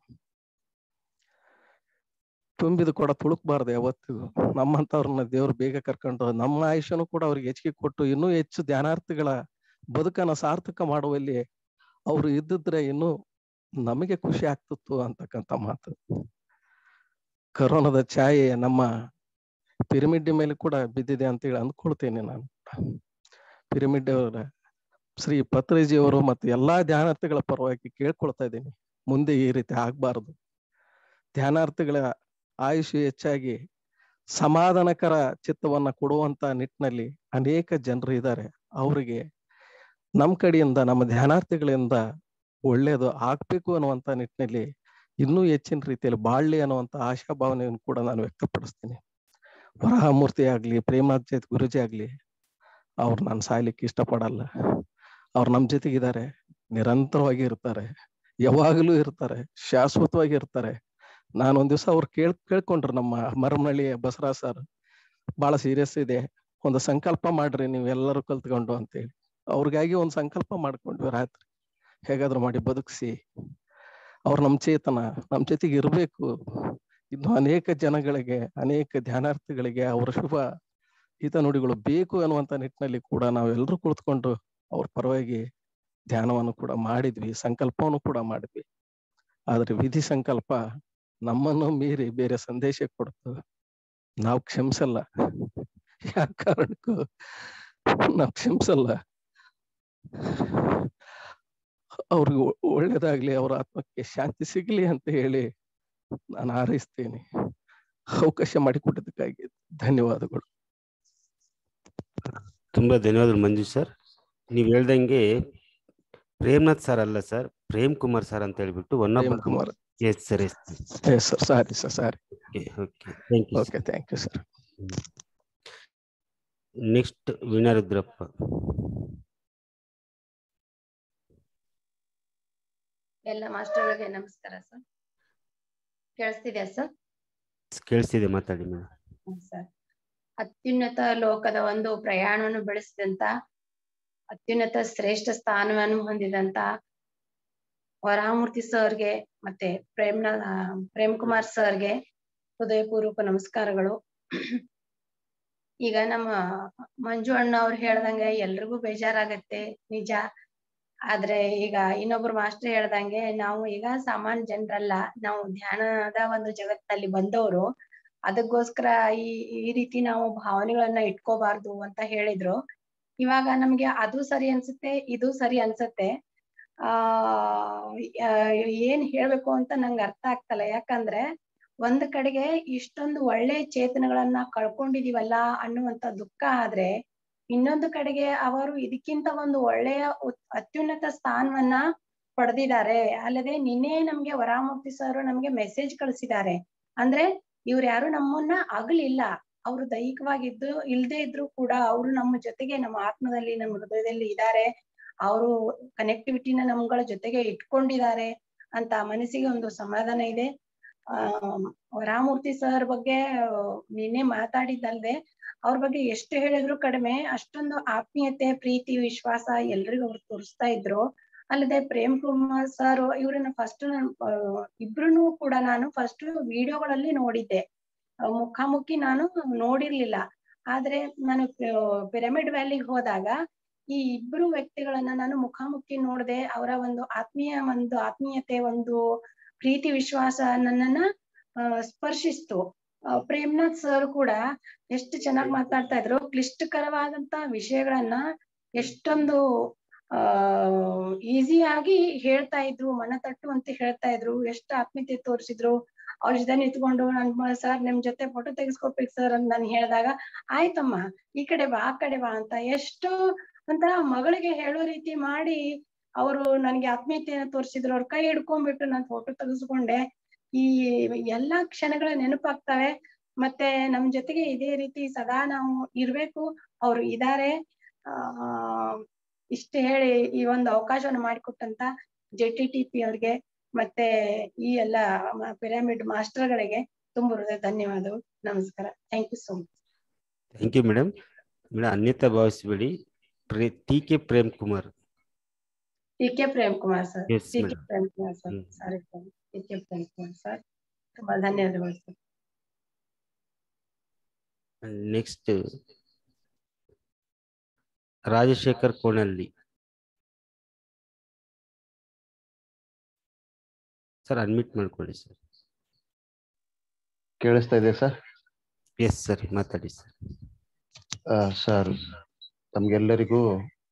ತುಂಬಿದ ಕೊಡ ತುಳುಕ್ಬಾರ್ದು ಯಾವತ್ತಿಗೂ ನಮ್ಮಂತವ್ರನ್ನ ದೇವ್ರು ಬೇಗ ಕರ್ಕೊಂಡು ನಮ್ಮ ಆಯುಷ್ಯನು ಕೂಡ ಅವ್ರಿಗೆ ಹೆಚ್ಚಿಗೆ ಕೊಟ್ಟು ಇನ್ನೂ ಹೆಚ್ಚು ಧ್ಯಾನಾರ್ಥಿಗಳ ಬದುಕನ್ನ ಸಾರ್ಥಕ ಮಾಡುವಲ್ಲಿ ಅವ್ರು ಇದ್ದಿದ್ರೆ ಇನ್ನೂ ನಮಗೆ ಖುಷಿ ಆಗ್ತಿತ್ತು ಅಂತಕ್ಕಂಥ ಮಾತು ಕರೋನಾದ ಛಾಯೆ ನಮ್ಮ ಪಿರಮಿಡ್ ಮೇಲೆ ಕೂಡ ಬಿದ್ದಿದೆ ಅಂತ ಹೇಳಿ ಅಂದ್ಕೊಳ್ತೇನೆ ನಾನು ಪಿರಮಿಡ್ ಅವರ ಶ್ರೀ ಪತ್ರಿಜಿ ಅವರು ಮತ್ತು ಎಲ್ಲಾ ಧ್ಯಾನಾರ್ಥಿಗಳ ಪರವಾಗಿ ಕೇಳ್ಕೊಳ್ತಾ ಇದ್ದೀನಿ ಮುಂದೆ ಈ ರೀತಿ ಆಗ್ಬಾರ್ದು ಧ್ಯಾನಾರ್ಥಿಗಳ ಆಯುಷ್ ಹೆಚ್ಚಾಗಿ ಸಮಾಧಾನಕರ ಚಿತ್ತವನ್ನ ಕೊಡುವಂತ ನಿಟ್ಟಿನಲ್ಲಿ ಅನೇಕ ಜನರು ಇದ್ದಾರೆ ಅವರಿಗೆ ನಮ್ಮ ಕಡೆಯಿಂದ ನಮ್ಮ ಧ್ಯಾನಾರ್ಥಿಗಳಿಂದ ಒಳ್ಳೇದು ಆಗ್ಬೇಕು ಅನ್ನುವಂತ ನಿಟ್ಟಿನಲ್ಲಿ ಇನ್ನೂ ಹೆಚ್ಚಿನ ರೀತಿಯಲ್ಲಿ ಬಾಳ್ಲಿ ಅನ್ನುವಂತ ಆಶಾಭಾವನೆಯನ್ನು ಕೂಡ ನಾನು ವ್ಯಕ್ತಪಡಿಸ್ತೀನಿ ವರಹಮೂರ್ತಿ ಆಗ್ಲಿ ಪ್ರೇಮನಾಥ್ ಜೈತ್ ಗುರುಜಿ ಆಗ್ಲಿ ಅವ್ರು ನಾನು ಸಾಯ್ಲಿಕ್ಕೆ ಇಷ್ಟಪಡಲ್ಲ ಅವ್ರು ನಮ್ಮ ಜೊತೆಗಿದ್ದಾರೆ ನಿರಂತರವಾಗಿ ಇರ್ತಾರೆ ಯಾವಾಗಲೂ ಇರ್ತಾರೆ ಶಾಶ್ವತವಾಗಿ ಇರ್ತಾರೆ ನಾನು ಒಂದ್ ದಿವಸ ಅವ್ರು ಕೇಳ್ ಕೇಳ್ಕೊಂಡ್ರು ನಮ್ಮ ಮರಮನಳ್ಳಿ ಬಸವರಾಜ್ ಸರ್ ಬಹಳ ಸೀರಿಯಸ್ ಇದೆ ಒಂದು ಸಂಕಲ್ಪ ಮಾಡ್ರಿ ನೀವು ಎಲ್ಲರೂ ಕಲ್ತ್ಕೊಂಡು ಅಂತೇಳಿ ಅವ್ರಿಗಾಗಿ ಒಂದು ಸಂಕಲ್ಪ ಮಾಡ್ಕೊಂಡ್ವಿ ರಾತ್ರಿ ಹೇಗಾದ್ರೂ ಮಾಡಿ ಬದುಕಿಸಿ ಅವ್ರು ನಮ್ಮ ಚೇತನ ನಮ್ಮ ಜೊತೆಗೆ ಇರಬೇಕು ಇನ್ನು ಅನೇಕ ಜನಗಳಿಗೆ ಅನೇಕ ಧ್ಯಾನಾರ್ಥಿಗಳಿಗೆ ಅವರ ಶುಭ ಹಿತ ನುಡಿಗಳು ಬೇಕು ಅನ್ನುವಂತ ನಿಟ್ಟಿನಲ್ಲಿ ಕೂಡ ನಾವೆಲ್ಲರೂ ಕುಳಿತುಕೊಂಡು ಅವ್ರ ಪರವಾಗಿ ಧ್ಯಾನವನ್ನು ಕೂಡ ಮಾಡಿದ್ವಿ ಸಂಕಲ್ಪವನ್ನು ಕೂಡ ಮಾಡಿದ್ವಿ ಆದ್ರೆ ವಿಧಿ ಸಂಕಲ್ಪ ನಮ್ಮನ್ನು ಮೀರಿ ಬೇರೆ ಸಂದೇಶ ಕೊಡ್ತು ನಾವು ಕ್ಷಮಿಸಲ್ಲ ಯಾವ ಕಾರಣಕ್ಕೂ ನಾವು ಕ್ಷಮಿಸಲ್ಲ ಅವ್ರಿಗೆ ಒಳ್ಳೇದಾಗ್ಲಿ ಅವ್ರ ಆತ್ಮಕ್ಕೆ ಶಾಂತಿ ಸಿಗ್ಲಿ ಅಂತ ಹೇಳಿ ನಾನು ಹಾರೈಸ್ತೇನೆ ಅವಕಾಶ ಮಾಡಿಕೊಟ್ಟಿದ್ದಕ್ಕಾಗಿ ಧನ್ಯವಾದಗಳು ತುಂಬಾ ಧನ್ಯವಾದಗಳು ಮಂಜು ಸರ್ ನೀವು ಹೇಳ್ದಂಗೆ ಪ್ರೇಮ್ನಾಥ್ ಸರ್ ಅಲ್ಲ ಸರ್ ಪ್ರೇಮ್ ಕುಮಾರ್ ಸರ್ ಅಂತ ಹೇಳ್ಬಿಟ್ಟು one of Prem Kumar. Yes sir yes yes sir sorry sir sorry okay okay thank you okay thank you sir next Vinarudrappa ಎಲ್ಲ ಮಾಸ್ಟರ್ಗಳಿಗೆ ನಮಸ್ಕಾರ ಸರ್ ಕೇಳಿಸ್ತಿದ್ಯಾ ಸರ್ ಕೇಳಿಸ್ತಿದೆ ಮಾತಾಡಿ ಮೇಡಮ್ ಹ್ಮ್ ಸರ್ ಅತ್ಯುನ್ನತ ಲೋಕದ ಒಂದು ಪ್ರಯಾಣವನ್ನು ಬೆಳೆಸಿದಂತ ಅತ್ಯುನ್ನತ ಶ್ರೇಷ್ಠ ಸ್ಥಾನವನ್ನು ಹೊಂದಿದಂತ ವರಮೂರ್ತಿ ಸರ್ಗೆ ಮತ್ತೆ ಪ್ರೇಮ್ನ ಪ್ರೇಮ್ ಕುಮಾರ್ ಸರ್ಗೆ ಹೃದಯಪೂರ್ವಕ ನಮಸ್ಕಾರಗಳು ಈಗ ನಮ್ಮ ಮಂಜು ಅಣ್ಣ ಅವ್ರು ಹೇಳ್ದಂಗೆ ಎಲ್ರಿಗೂ ಬೇಜಾರಾಗತ್ತೆ ನಿಜ ಆದ್ರೆ ಈಗ ಇನ್ನೊಬ್ರು ಮಾಸ್ಟರ್ ಹೇಳ್ದಂಗೆ ನಾವು ಈಗ ಸಾಮಾನ್ಯ ಜನರಲ್ಲ ನಾವು ಧ್ಯಾನದ ಒಂದು ಜಗತ್ತಿನಲ್ಲಿ ಬಂದವರು ಅದಕ್ಕೋಸ್ಕರ ಈ ಈ ರೀತಿ ನಾವು ಭಾವನೆಗಳನ್ನ ಇಟ್ಕೋಬಾರ್ದು ಅಂತ ಹೇಳಿದ್ರು ಇವಾಗ ನಮ್ಗೆ ಅದು ಸರಿ ಅನ್ಸುತ್ತೆ ಇದು ಸರಿ ಅನ್ಸುತ್ತೆ ಆ ಆ, ಏನ್ ಹೇಳ್ಬೇಕು ಅಂತ ನಂಗೆ ಅರ್ಥ ಆಗ್ತಲ್ಲ ಯಾಕಂದ್ರೆ ಒಂದ್ ಕಡೆಗೆ ಇಷ್ಟೊಂದು ಒಳ್ಳೆ ಚೇತನಗಳನ್ನ ಕಳ್ಕೊಂಡಿದೀವಲ್ಲ ಅನ್ನುವಂತ ದುಃಖ ಆದ್ರೆ ಇನ್ನೊಂದು ಕಡೆಗೆ ಅವರು ಇದಕ್ಕಿಂತ ಒಂದು ಒಳ್ಳೆಯ ಉತ್- ಅತ್ಯುನ್ನತ ಸ್ಥಾನವನ್ನ ಪಡೆದಿದ್ದಾರೆ ಅಲ್ಲದೆ ನಿನ್ನೆ ನಮ್ಗೆ ವರಾಮೂರ್ತಿ ಸರ್ ನಮ್ಗೆ ಮೆಸೇಜ್ ಕಳಿಸಿದ್ದಾರೆ ಅಂದ್ರೆ ಇವ್ರು ಯಾರು ನಮ್ಮನ್ನ ಅಗಲಿಲ್ಲ ಅವರು ದೈಹಿಕವಾಗಿದ್ದು ಇಲ್ದೇ ಇದ್ರು ಕೂಡ ಅವರು ನಮ್ಮ ಜೊತೆಗೆ ನಮ್ಮ ಆತ್ಮದಲ್ಲಿ ನಮ್ಮ ಹೃದಯದಲ್ಲಿ ಇದ್ದಾರೆ ಅವರು ಕನೆಕ್ಟಿವಿಟಿನ ನಮ್ಗಳ ಜೊತೆಗೆ ಇಟ್ಕೊಂಡಿದ್ದಾರೆ ಅಂತ ಮನಸ್ಸಿಗೆ ಒಂದು ಸಮಾಧಾನ ಇದೆ ಆ ವರಾಮೂರ್ತಿ ಸರ್ ಬಗ್ಗೆ ಆ, ನಿನ್ನೆ ಮಾತಾಡಿದ್ದಲ್ದೆ ಅವ್ರ ಬಗ್ಗೆ ಎಷ್ಟು ಹೇಳಿದ್ರು ಕಡಿಮೆ ಅಷ್ಟೊಂದು ಆತ್ಮೀಯತೆ ಪ್ರೀತಿ ವಿಶ್ವಾಸ ಎಲ್ರಿಗೂ ಅವ್ರು ತೋರಿಸ್ತಾ ಇದ್ರು ಅಲ್ಲದೆ ಪ್ರೇಮ್ ಕುಮಾರ್ ಸರ್ ಇವ್ರನ್ನ ಫಸ್ಟ್ ಇಬ್ರು ಕೂಡ ನಾನು ಫಸ್ಟ್ ವಿಡಿಯೋಗಳಲ್ಲಿ ನೋಡಿದ್ದೆ ಆ, ಮುಖಾಮುಖಿ ನಾನು ನೋಡಿರ್ಲಿಲ್ಲ ಆದ್ರೆ ನಾನು ಪಿರಮಿಡ್ ವ್ಯಾಲಿಗೆ ಹೋದಾಗ ಈ ಇಬ್ರು ವ್ಯಕ್ತಿಗಳನ್ನ ನಾನು ಮುಖಾಮುಖಿ ನೋಡದೆ ಅವರ ಒಂದು ಆತ್ಮೀಯ ಒಂದು ಆತ್ಮೀಯತೆ ಒಂದು ಪ್ರೀತಿ ವಿಶ್ವಾಸ ನನ್ನನ್ನ ಆ, ಸ್ಪರ್ಶಿಸ್ತು ಆ, ಪ್ರೇಮ್ನಾಥ್ ಸರ್ ಕೂಡ ಎಷ್ಟು ಚೆನ್ನಾಗಿ ಮಾತಾಡ್ತಾ ಇದ್ರು ಕ್ಲಿಷ್ಟಕರವಾದಂತ ವಿಷಯಗಳನ್ನ ಎಷ್ಟೊಂದು ಆ ಈಸಿಯಾಗಿ ಹೇಳ್ತಾ ಇದ್ರು ಮನ ತಟ್ಟುವಂತ ಹೇಳ್ತಾ ಇದ್ರು ಎಷ್ಟು ಆತ್ಮೀಯತೆ ತೋರಿಸಿದ್ರು ಅವ್ರ ಜೊತೆ ನಿಂತ್ಕೊಂಡು ನನ್ ಸರ್ ನಿಮ್ ಜೊತೆ ಫೋಟೋ ತೆಗಿಸ್ಕೋಬೇಕು ಸರ್ ಅಂತ ನಾನು ಹೇಳಿದಾಗ ಆಯ್ತಮ್ಮ ಈ ಕಡೆ ಬಾ ಆ ಕಡೆ ಬಾ ಅಂತ ಎಷ್ಟು ಒಂಥರ ಮಗಳಿಗೆ ಹೇಳೋ ರೀತಿ ಮಾಡಿ ಅವರು ನನಗೆ ಆತ್ಮೀಯತೆಯನ್ನು ತೋರಿಸಿದ್ರು ಅವ್ರ ಕೈ ಹಿಡ್ಕೊಂಡ್ಬಿಟ್ಟು ನಾನು ಫೋಟೋ ತೆಗೆಸ್ಕೊಂಡೆ ಈ ಎಲ್ಲಾ ಕ್ಷಣಗಳ ನೆನಪಾಗ್ತವೆ ಮತ್ತೆ ನಮ್ ಜೊತೆಗೆ ಇದೇ ರೀತಿ ಸದಾ ನಾವು ಇರ್ಬೇಕು ಅವ್ರು ಇದಾರೆ ಆ ಇಷ್ಟ ಹೇಳಿ ಈ ಒಂದು ಅವಕಾಶವನ್ನು ಮಾಡಿಕೊಟ್ಟಂತ ಜೆ ಟಿ ಟಿ ಪಿ ಅವ್ರಿಗೆ ಮತ್ತೆ ಈ ಎಲ್ಲ ಪಿರಮಿಡ್ ಮಾಸ್ಟರ್ಗಳಿಗೆ ತುಂಬ ಹೃದಯ ಧನ್ಯವಾದಗಳು ನಮಸ್ಕಾರ thank you so much thank you madam madam ಅನ್ಯತಾ ಭಾವಿಸಬೇಡಿ ಪ್ರೇ T K Prem Kumar T K Prem Kumar sir Yes, T K madam. Prem Kumar sir ಹ್ಮ್. Sorry T K Prem Kumar sir ತುಂಬಾ ಧನ್ಯವಾದಗಳು sir next Rajashekhar Konalli sir admit ಮಾಡ್ಕೊಳ್ಳಿ ಸರ್ ಕೇಳಿಸ್ತಾ ಇದೆ ಸರ್ ಎಸ್ ಸರ್ ಮಾತಾಡಿ ಸರ್ ಸರ್ ತಮ್ಗೆಲ್ಲರಿಗೂ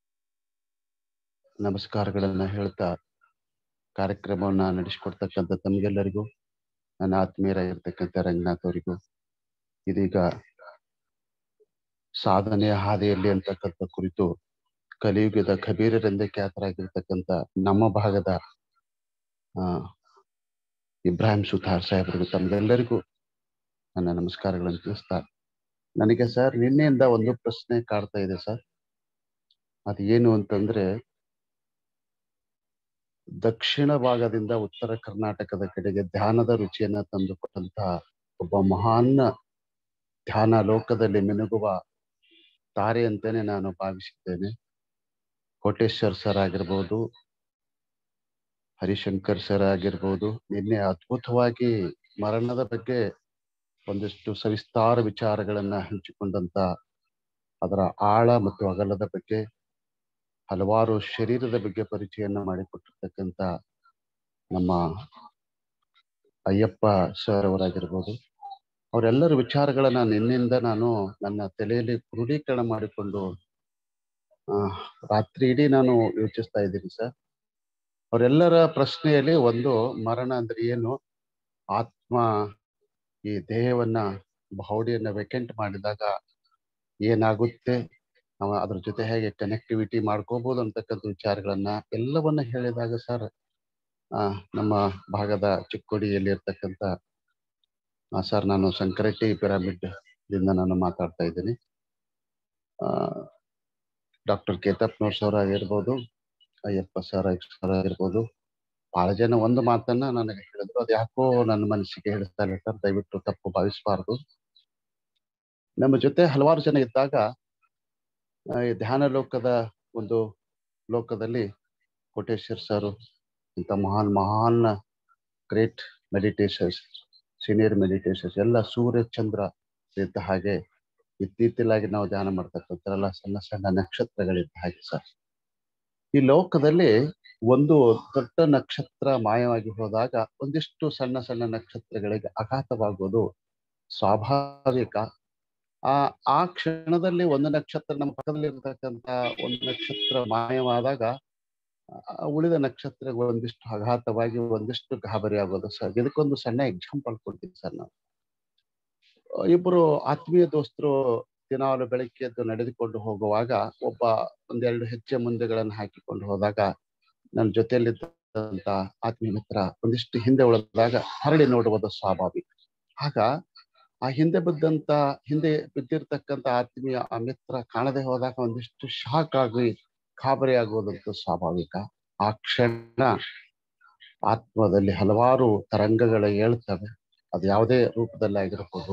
ನಮಸ್ಕಾರಗಳನ್ನ ಹೇಳ್ತಾ ಕಾರ್ಯಕ್ರಮವನ್ನ ನಡೆಸಿಕೊಡ್ತಕ್ಕಂಥ ತಮ್ಗೆಲ್ಲರಿಗೂ ನನ್ನ ಆತ್ಮೀಯರಾಗಿರ್ತಕ್ಕಂಥ ರಂಗನಾಥ್ ಅವರಿಗೂ ಇದೀಗ ಸಾಧನೆಯ ಹಾದಿಯಲ್ಲಿ ಅಂತಕ್ಕಂಥ ಕುರಿತು ಕಲಿಯುಗದ ಕಬೀರರೆಂದೇ ಖ್ಯಾತರಾಗಿರ್ತಕ್ಕಂಥ ನಮ್ಮ ಭಾಗದ ಆ ಇಬ್ರಾಹಿಂ ಸುತಾರ್ ಸಾಹೇಬರಿಗೂ ತಮ್ಗೆಲ್ಲರಿಗೂ ನನ್ನ ನಮಸ್ಕಾರಗಳನ್ನು ತಿಳಿಸ್ತಾ ನನಗೆ ಸರ್ ನಿನ್ನೆಯಿಂದ ಒಂದು ಪ್ರಶ್ನೆ ಕಾಡ್ತಾ ಇದೆ ಸರ್ ಅದು ಏನು ಅಂತಂದ್ರೆ ದಕ್ಷಿಣ ಭಾಗದಿಂದ ಉತ್ತರ ಕರ್ನಾಟಕದ ಕಡೆಗೆ ಧ್ಯಾನದ ರುಚಿಯನ್ನ ತಂದುಕೊಟ್ಟಂತಹ ಒಬ್ಬ ಮಹಾನ್ ಧ್ಯಾನ ಲೋಕದಲ್ಲಿ ಮಿನುಗುವ ತಾರೆ ಅಂತಾನೆ ನಾನು ಭಾವಿಸಿದ್ದೇನೆ ಕೋಟೇಶ್ವರ್ ಸರ್ ಆಗಿರ್ಬೋದು ಹರಿಶಂಕರ್ ಸರ್ ಆಗಿರ್ಬೋದು ನಿನ್ನೆ ಅದ್ಭುತವಾಗಿ ಮರಣದ ಬಗ್ಗೆ ಒಂದಿಷ್ಟು ಸವಿಸ್ತಾರ ವಿಚಾರಗಳನ್ನ ಹಂಚಿಕೊಂಡಂತ ಅದರ ಆಳ ಮತ್ತು ಅಗಲದ ಬಗ್ಗೆ ಹಲವಾರು ಶರೀರದ ಬಗ್ಗೆ ಪರಿಚಯನ್ನ ಮಾಡಿಕೊಟ್ಟಿರ್ತಕ್ಕಂಥ ನಮ್ಮ ಅಯ್ಯಪ್ಪ ಸರ್ ಅವರಾಗಿರ್ಬೋದು ಅವರೆಲ್ಲರ ವಿಚಾರಗಳನ್ನ ನಿನ್ನಿಂದ ನಾನು ನನ್ನ ತಲೆಯಲ್ಲಿ ಕ್ರೋಢೀಕರಣ ಮಾಡಿಕೊಂಡು ಆ ರಾತ್ರಿ ಇಡೀ ನಾನು ಯೋಚಿಸ್ತಾ ಇದ್ದೀನಿ ಸರ್ ಅವರೆಲ್ಲರ ಪ್ರಶ್ನೆಯಲ್ಲಿ ಒಂದು ಮರಣ ಅಂದ್ರೆ ಏನು ಆತ್ಮ ಈ ದೇಹವನ್ನ ಬಾಡಿಯನ್ನ ವೆಕೆಂಟ್ ಮಾಡಿದಾಗ ಏನಾಗುತ್ತೆ ನಾವು ಅದ್ರ ಜೊತೆ ಹೇಗೆ ಕನೆಕ್ಟಿವಿಟಿ ಮಾಡ್ಕೋಬಹುದು ಅಂತಕ್ಕಂಥ ವಿಚಾರಗಳನ್ನ ಎಲ್ಲವನ್ನ ಹೇಳಿದಾಗ ಸರ್ ಆ ನಮ್ಮ ಭಾಗದ ಚಿಕ್ಕೋಡಿಯಲ್ಲಿ ಇರ್ತಕ್ಕಂಥ ಸರ್ ನಾನು ಸಂಕರೆಟ್ಟಿ ಪಿರಾಮಿಡ್ ದಿಂದ ನಾನು ಮಾತಾಡ್ತಾ ಇದ್ದೀನಿ ಆ ಡಾಕ್ಟರ್ ಕೇತಪ್ನವ್ರ ಸರ್ ಆಗಿರ್ಬೋದು ಅಯ್ಯಪ್ಪ ಸರ್ ಸರ್ ಆಗಿರ್ಬೋದು ಬಹಳ ಜನ ಒಂದು ಮಾತನ್ನ ನನಗೆ ಹೇಳಿದ್ರು ಅದು ಯಾಕೋ ನನ್ನ ಮನಸ್ಸಿಗೆ ಹೇಳ್ತಾ ಇಲ್ಲ ಸರ್ ದಯವಿಟ್ಟು ತಪ್ಪು ಭಾವಿಸಬಾರ್ದು ನಮ್ಮ ಜೊತೆ ಹಲವಾರು ಜನ ಇದ್ದಾಗ ಆ, ಈ ಧ್ಯಾನ ಲೋಕದ ಒಂದು ಲೋಕದಲ್ಲಿ ಕೋಟೇಶ್ವರ್ ಸರ್ ಇಂಥ ಮಹಾನ್ ಮಹಾನ್ ಗ್ರೇಟ್ ಮೆಡಿಟೇಷನ್ಸ್ ಸೀನಿಯರ್ ಮೆಡಿಟೇಷನ್ಸ್ ಎಲ್ಲ ಸೂರ್ಯ ಚಂದ್ರ ಇದ್ದ ಹಾಗೆ ಇತ್ತೀಚಿಲಾಗಿ ನಾವು ಧ್ಯಾನ ಮಾಡ್ತಕ್ಕಂಥಲ್ಲ ಸಣ್ಣ ಸಣ್ಣ ನಕ್ಷತ್ರಗಳಿದ್ದ ಹಾಗೆ ಸರ್ ಈ ಲೋಕದಲ್ಲಿ ಒಂದು ದೊಡ್ಡ ನಕ್ಷತ್ರ ಮಾಯವಾಗಿ ಹೋದಾಗ ಒಂದಿಷ್ಟು ಸಣ್ಣ ಸಣ್ಣ ನಕ್ಷತ್ರಗಳಿಗೆ ಆಘಾತವಾಗುವುದು ಸ್ವಾಭಾವಿಕ ಆ ಆ ಕ್ಷಣದಲ್ಲಿ ಒಂದು ನಕ್ಷತ್ರ ನಮ್ಮ ಪಕ್ಕದಲ್ಲಿ ಇರತಕ್ಕಂತ ಒಂದು ನಕ್ಷತ್ರ ಮಾಯವಾದಾಗ ಆ ಉಳಿದ ನಕ್ಷತ್ರಗಳು ಒಂದಿಷ್ಟು ಆಘಾತವಾಗಿ ಒಂದಿಷ್ಟು ಗಾಬರಿ ಆಗೋದು ಸರ್ ಇದಕ್ಕೊಂದು ಸಣ್ಣ ಎಕ್ಸಾಂಪಲ್ ಕೊಡ್ತೀನಿ ಸರ್ ನಾವು ಇಬ್ಬರು ಆತ್ಮೀಯ ದೋಸ್ತರು ದಿನಾಲು ಬೆಳಗ್ಗೆ ಎದ್ದು ನಡೆದುಕೊಂಡು ಹೋಗುವಾಗ ಒಬ್ಬ ಒಂದೆರಡು ಹೆಜ್ಜೆ ಮುಂದೆಗಳನ್ನು ಹಾಕಿಕೊಂಡು ಹೋದಾಗ ನನ್ನ ಜೊತೆಯಲ್ಲಿದ್ದಂತ ಆತ್ಮೀಯ ಮಿತ್ರ ಒಂದಿಷ್ಟು ಹಿಂದೆ ಉಳಿದಾಗ ಹರಳಿ ನೋಡುವುದು ಸ್ವಾಭಾವಿಕ ಆಗ ಆ ಹಿಂದೆ ಬಿದ್ದಂತ ಹಿಂದೆ ಬಿದ್ದಿರ್ತಕ್ಕಂತ ಆತ್ಮೀಯ ಆ ಮಿತ್ರ ಕಾಣದೆ ಹೋದಾಗ ಒಂದಿಷ್ಟು ಶಾಕ್ ಆಗಿ ಗಾಬರಿ ಆಗುವುದಂತೂ ಸ್ವಾಭಾವಿಕ ಆ ಕ್ಷಣ ಆತ್ಮದಲ್ಲಿ ಹಲವಾರು ತರಂಗಗಳು ಹೇಳ್ತವೆ ಅದು ಯಾವುದೇ ರೂಪದಲ್ಲಿ ಆಗಿರಬಹುದು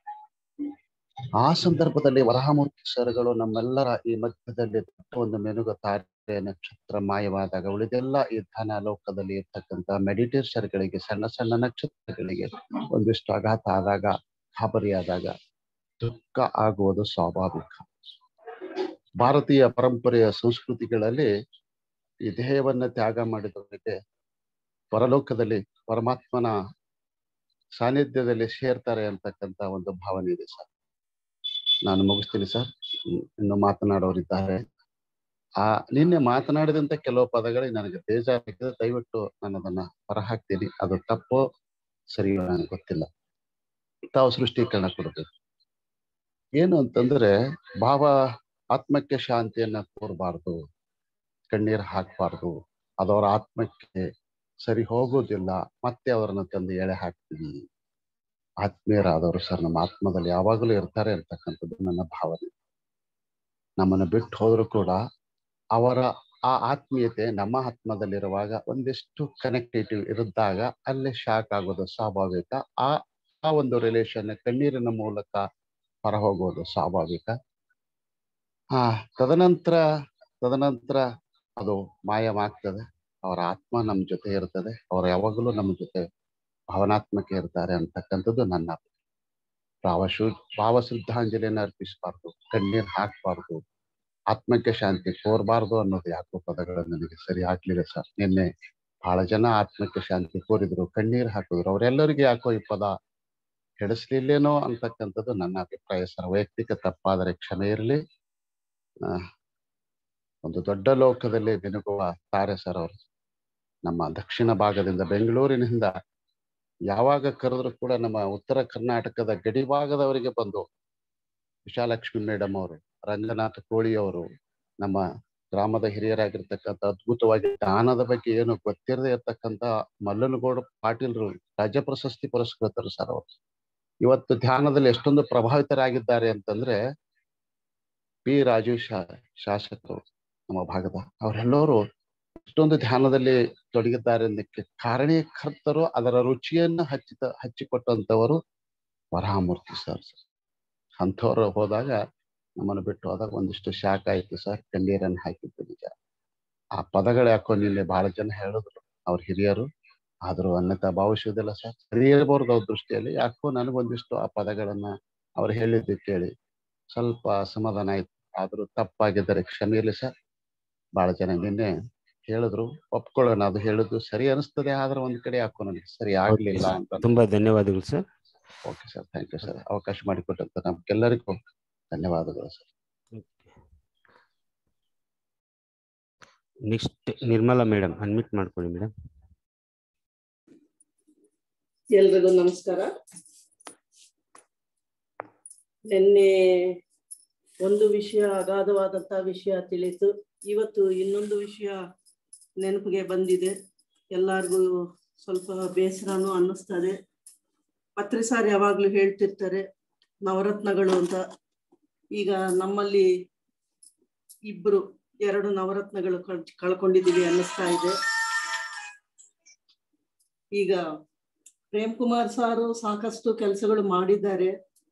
ಆ ಸಂದರ್ಭದಲ್ಲಿ ವರಹಮೂರ್ತಿ ಸರ್ಗಳು ನಮ್ಮೆಲ್ಲರ ಈ ಮಧ್ಯದಲ್ಲಿ ದೊಡ್ಡ ಒಂದು ಮೆನುಗ ತಾರೆ ನಕ್ಷತ್ರ ಮಾಯವಾದಾಗ ಉಳಿದೆಲ್ಲ ಈ ಧ್ಯಾನ ಲೋಕದಲ್ಲಿ ಇರ್ತಕ್ಕಂಥ ಮೆಡಿಟೇಷನ್ಗಳಿಗೆ ಸಣ್ಣ ಸಣ್ಣ ನಕ್ಷತ್ರಗಳಿಗೆ ಒಂದಿಷ್ಟು ಆಘಾತ ಆದಾಗ ಗಾಬರಿಯಾದಾಗ ದುಃಖ ಆಗುವುದು ಸ್ವಾಭಾವಿಕ ಭಾರತೀಯ ಪರಂಪರೆಯ ಸಂಸ್ಕೃತಿಗಳಲ್ಲಿ ಈ ದೇಹವನ್ನ ತ್ಯಾಗ ಮಾಡಿದವರಿಗೆ ಪರಲೋಕದಲ್ಲಿ ಪರಮಾತ್ಮನ ಸಾನ್ನಿಧ್ಯದಲ್ಲಿ ಸೇರ್ತಾರೆ ಅಂತಕ್ಕಂತ ಒಂದು ಭಾವನೆ ಇದೆ ಸರ್ ನಾನು ಮುಗಿಸ್ತೀನಿ ಸರ್ ಹ್ಮ್, ಇನ್ನು ಮಾತನಾಡೋರಿದ್ದಾರೆ ಆ ನಿನ್ನೆ ಮಾತನಾಡಿದಂತ ಕೆಲವು ಪದಗಳಿಗೆ ನನಗೆ ಬೇಜಾರಾಗಿದೆ ದಯವಿಟ್ಟು ನಾನು ಅದನ್ನ ಹೊರಹಾಕ್ತೀನಿ ಅದು ತಪ್ಪೋ ಸರಿಯೋ ನನಗೆ ಗೊತ್ತಿಲ್ಲ ತಾವು ಸೃಷ್ಟೀಕರಣ ಕೊಡಬೇಕು ಏನು ಅಂತಂದ್ರೆ ಭಾವ ಆತ್ಮಕ್ಕೆ ಶಾಂತಿಯನ್ನ ಕೋರಬಾರ್ದು ಕಣ್ಣೀರು ಹಾಕಬಾರ್ದು ಅದು ಅವರ ಆತ್ಮಕ್ಕೆ ಸರಿ ಹೋಗೋದಿಲ್ಲ ಮತ್ತೆ ಅವರನ್ನ ತಂದು ಎಳೆ ಹಾಕ್ತೀವಿ ಆತ್ಮೀಯರಾದವರು ಸರ್ ನಮ್ಮ ಆತ್ಮದಲ್ಲಿ ಯಾವಾಗಲೂ ಇರ್ತಾರೆ ಅಂತಕ್ಕಂಥದ್ದು ನನ್ನ ಭಾವನೆ ನಮ್ಮನ್ನು ಬಿಟ್ಟು ಹೋದ್ರು ಕೂಡ ಅವರ ಆ ಆತ್ಮೀಯತೆ ನಮ್ಮ ಆತ್ಮದಲ್ಲಿರುವಾಗ ಒಂದಿಷ್ಟು ಕನೆಕ್ಟೇಟಿವ್ ಇರಿದ್ದಾಗ ಅಲ್ಲೇ ಶಾಕ್ ಆಗೋದು ಸ್ವಾಭಾವಿಕ ಆ ಆ ಒಂದು ರಿಲೇಷನ್ ಕಣ್ಣೀರಿನ ಮೂಲಕ ಹೊರ ಹೋಗೋದು ಸ್ವಾಭಾವಿಕ ಆ ತದನಂತರ ತದನಂತರ ಅದು ಮಾಯವಾಗ್ತದೆ ಅವರ ಆತ್ಮ ನಮ್ಮ ಜೊತೆ ಇರ್ತದೆ ಅವರು ಯಾವಾಗಲೂ ನಮ್ಮ ಜೊತೆ ಭಾವನಾತ್ಮಕ ಇರ್ತಾರೆ ಅಂತಕ್ಕಂಥದ್ದು ನನ್ನ ಭಾವಶು ಭಾವ ಶ್ರದ್ಧಾಂಜಲಿಯನ್ನು ಅರ್ಪಿಸಬಾರ್ದು ಕಣ್ಣೀರ್ ಹಾಕ್ಬಾರ್ದು ಆತ್ಮಕ್ಕೆ ಶಾಂತಿ ಕೋರಬಾರ್ದು ಅನ್ನೋದು ಯಾಕೋ ಪದಗಳು ನನಗೆ ಸರಿ ಆಗ್ಲಿಲ್ಲ ಸರ್ ನಿನ್ನೆ ಬಹಳ ಜನ ಆತ್ಮಕ್ಕೆ ಶಾಂತಿ ಕೋರಿದ್ರು ಕಣ್ಣೀರ್ ಹಾಕಿದ್ರು ಅವರೆಲ್ಲರಿಗೂ ಯಾಕೋ ಈ ಪದ ಕೆಡಿಸ್ಲಿಲ್ಲೇನೋ ಅಂತಕ್ಕಂಥದ್ದು ನನ್ನ ಅಭಿಪ್ರಾಯ ಸರ್ ವೈಯಕ್ತಿಕ ತಪ್ಪಾದರೆ ಕ್ಷಮೆ ಇರಲಿ ಒಂದು ದೊಡ್ಡ ಲೋಕದಲ್ಲಿ ಬೆನುಗುವ ತಾರೆ ಸರ್ ಅವರು ನಮ್ಮ ದಕ್ಷಿಣ ಭಾಗದಿಂದ ಬೆಂಗಳೂರಿನಿಂದ ಯಾವಾಗ ಕರೆದ್ರು ಕೂಡ ನಮ್ಮ ಉತ್ತರ ಕರ್ನಾಟಕದ ಗಡಿ ಭಾಗದವರಿಗೆ ಬಂದು ವಿಶಾಲಕ್ಷ್ಮಿ ಮೇಡಮ್ ಅವರು ರಂಗನಾಥ ಕೋಳಿ ಅವರು ನಮ್ಮ ಗ್ರಾಮದ ಹಿರಿಯರಾಗಿರ್ತಕ್ಕಂಥ ಅದ್ಭುತವಾಗಿ ದಾನದ ಬಗ್ಗೆ ಏನು ಗೊತ್ತಿರದೇ ಇರ್ತಕ್ಕಂಥ ಮಲ್ಲನಗೌಡ ಪಾಟೀಲ್ರು ರಾಜ್ಯ ಪ್ರಶಸ್ತಿ ಪುರಸ್ಕೃತರು ಸರ್ ಅವರು ಇವತ್ತು ಧ್ಯಾನದಲ್ಲಿ ಎಷ್ಟೊಂದು ಪ್ರಭಾವಿತರಾಗಿದ್ದಾರೆ ಅಂತಂದ್ರೆ ಪಿ ರಾಜು ಶಾ ಶಾಸಕರು ನಮ್ಮ ಭಾಗದ ಅವರೆಲ್ಲರೂ ಎಷ್ಟೊಂದು ಧ್ಯಾನದಲ್ಲಿ ತೊಡಗಿದ್ದಾರೆ ಅನ್ನಕ್ಕೆ ಕಾರಣೀಕರ್ತರು ಅದರ ರುಚಿಯನ್ನು ಹಚ್ಚಿದ ಹಚ್ಚಿಕೊಟ್ಟಂತವರು ವರಹಮೂರ್ತಿ ಸರ್ ಅಂಥವ್ರು ಹೋದಾಗ ನಮ್ಮನ್ನು ಬಿಟ್ಟು ಹೋದಾಗ ಒಂದಿಷ್ಟು ಶಾಕ್ ಆಯ್ತು ಸರ್ ಕಣ್ಣೀರನ್ನು ಹಾಕಿದ್ದು ನಿಜ ಆ ಪದಗಳು ಯಾಕೋ ನಿನ್ನೆ ಬಹಳ ಜನ ಹೇಳಿದ್ರು ಅವ್ರ ಹಿರಿಯರು ಆದ್ರೂ ಅನ್ಯತಾ ಭಾವಿಸುವುದಿಲ್ಲ ಸರ್ ಸರಿ ಇರಬಹುದು ಅವ್ರ ದೃಷ್ಟಿಯಲ್ಲಿ ಯಾಕೋ ನನಗೊಂದಿಷ್ಟು ಆ ಪದಗಳನ್ನ ಅವ್ರು ಹೇಳಿದ್ದು ಕೇಳಿ ಸ್ವಲ್ಪ ಅಸಮಾಧಾನ ಆಯ್ತು ಆದ್ರೂ ತಪ್ಪಾಗಿದ್ದರೆ ಕ್ಷಮೆ ಇರಲಿ ಸರ್ ಬಹಳ ಜನ ನಿನ್ನೆ ಹೇಳಿದ್ರು ಒಪ್ಕೊಳ್ಳೋಣ ಅದು ಹೇಳುದು ಸರಿ ಅನಿಸ್ತದೆ ಆದ್ರೆ ಒಂದ್ ಕಡೆ ಯಾಕೋ ನನಗೆ ಸರಿ ಆಗ್ಲಿಲ್ಲ ಅಂತ ತುಂಬಾ ಧನ್ಯವಾದಗಳು sir okay sir thank you sir ಅವಕಾಶ ಮಾಡಿಕೊಟ್ಟಂತ ನಮ್ಗೆಲ್ಲರಿಗೂ ಧನ್ಯವಾದಗಳು sir next Nirmala madam unmute ಮಾಡ್ಕೊಳ್ಳಿ ಮೇಡಮ್ ಎಲ್ರಿಗೂ ನಮಸ್ಕಾರ ನಿನ್ನೆ ಒಂದು ವಿಷಯ ಅಗಾಧವಾದಂತ ವಿಷಯ ತಿಳಿತು ಇವತ್ತು ಇನ್ನೊಂದು ವಿಷಯ ನೆನಪಿಗೆ ಬಂದಿದೆ ಎಲ್ಲಾರ್ಗೂ ಸ್ವಲ್ಪ ಬೇಸರನೂ ಅನ್ನಿಸ್ತದೆ ಪತ್ರಿ ಸಾರ್ ಯಾವಾಗ್ಲೂ ಹೇಳ್ತಿರ್ತಾರೆ ನವರತ್ನಗಳು ಅಂತ ಈಗ ನಮ್ಮಲ್ಲಿ ಇಬ್ರು ಎರಡು ನವರತ್ನಗಳು ಕಳ್ ಕಳ್ಕೊಂಡಿದೀವಿ ಅನ್ನಿಸ್ತಾ ಇದೆ ಈಗ ಪ್ರೇಮ್ ಕುಮಾರ್ ಸಾರು ಸಾಕಷ್ಟು ಕೆಲಸಗಳು ಮಾಡಿದ್ದಾರೆ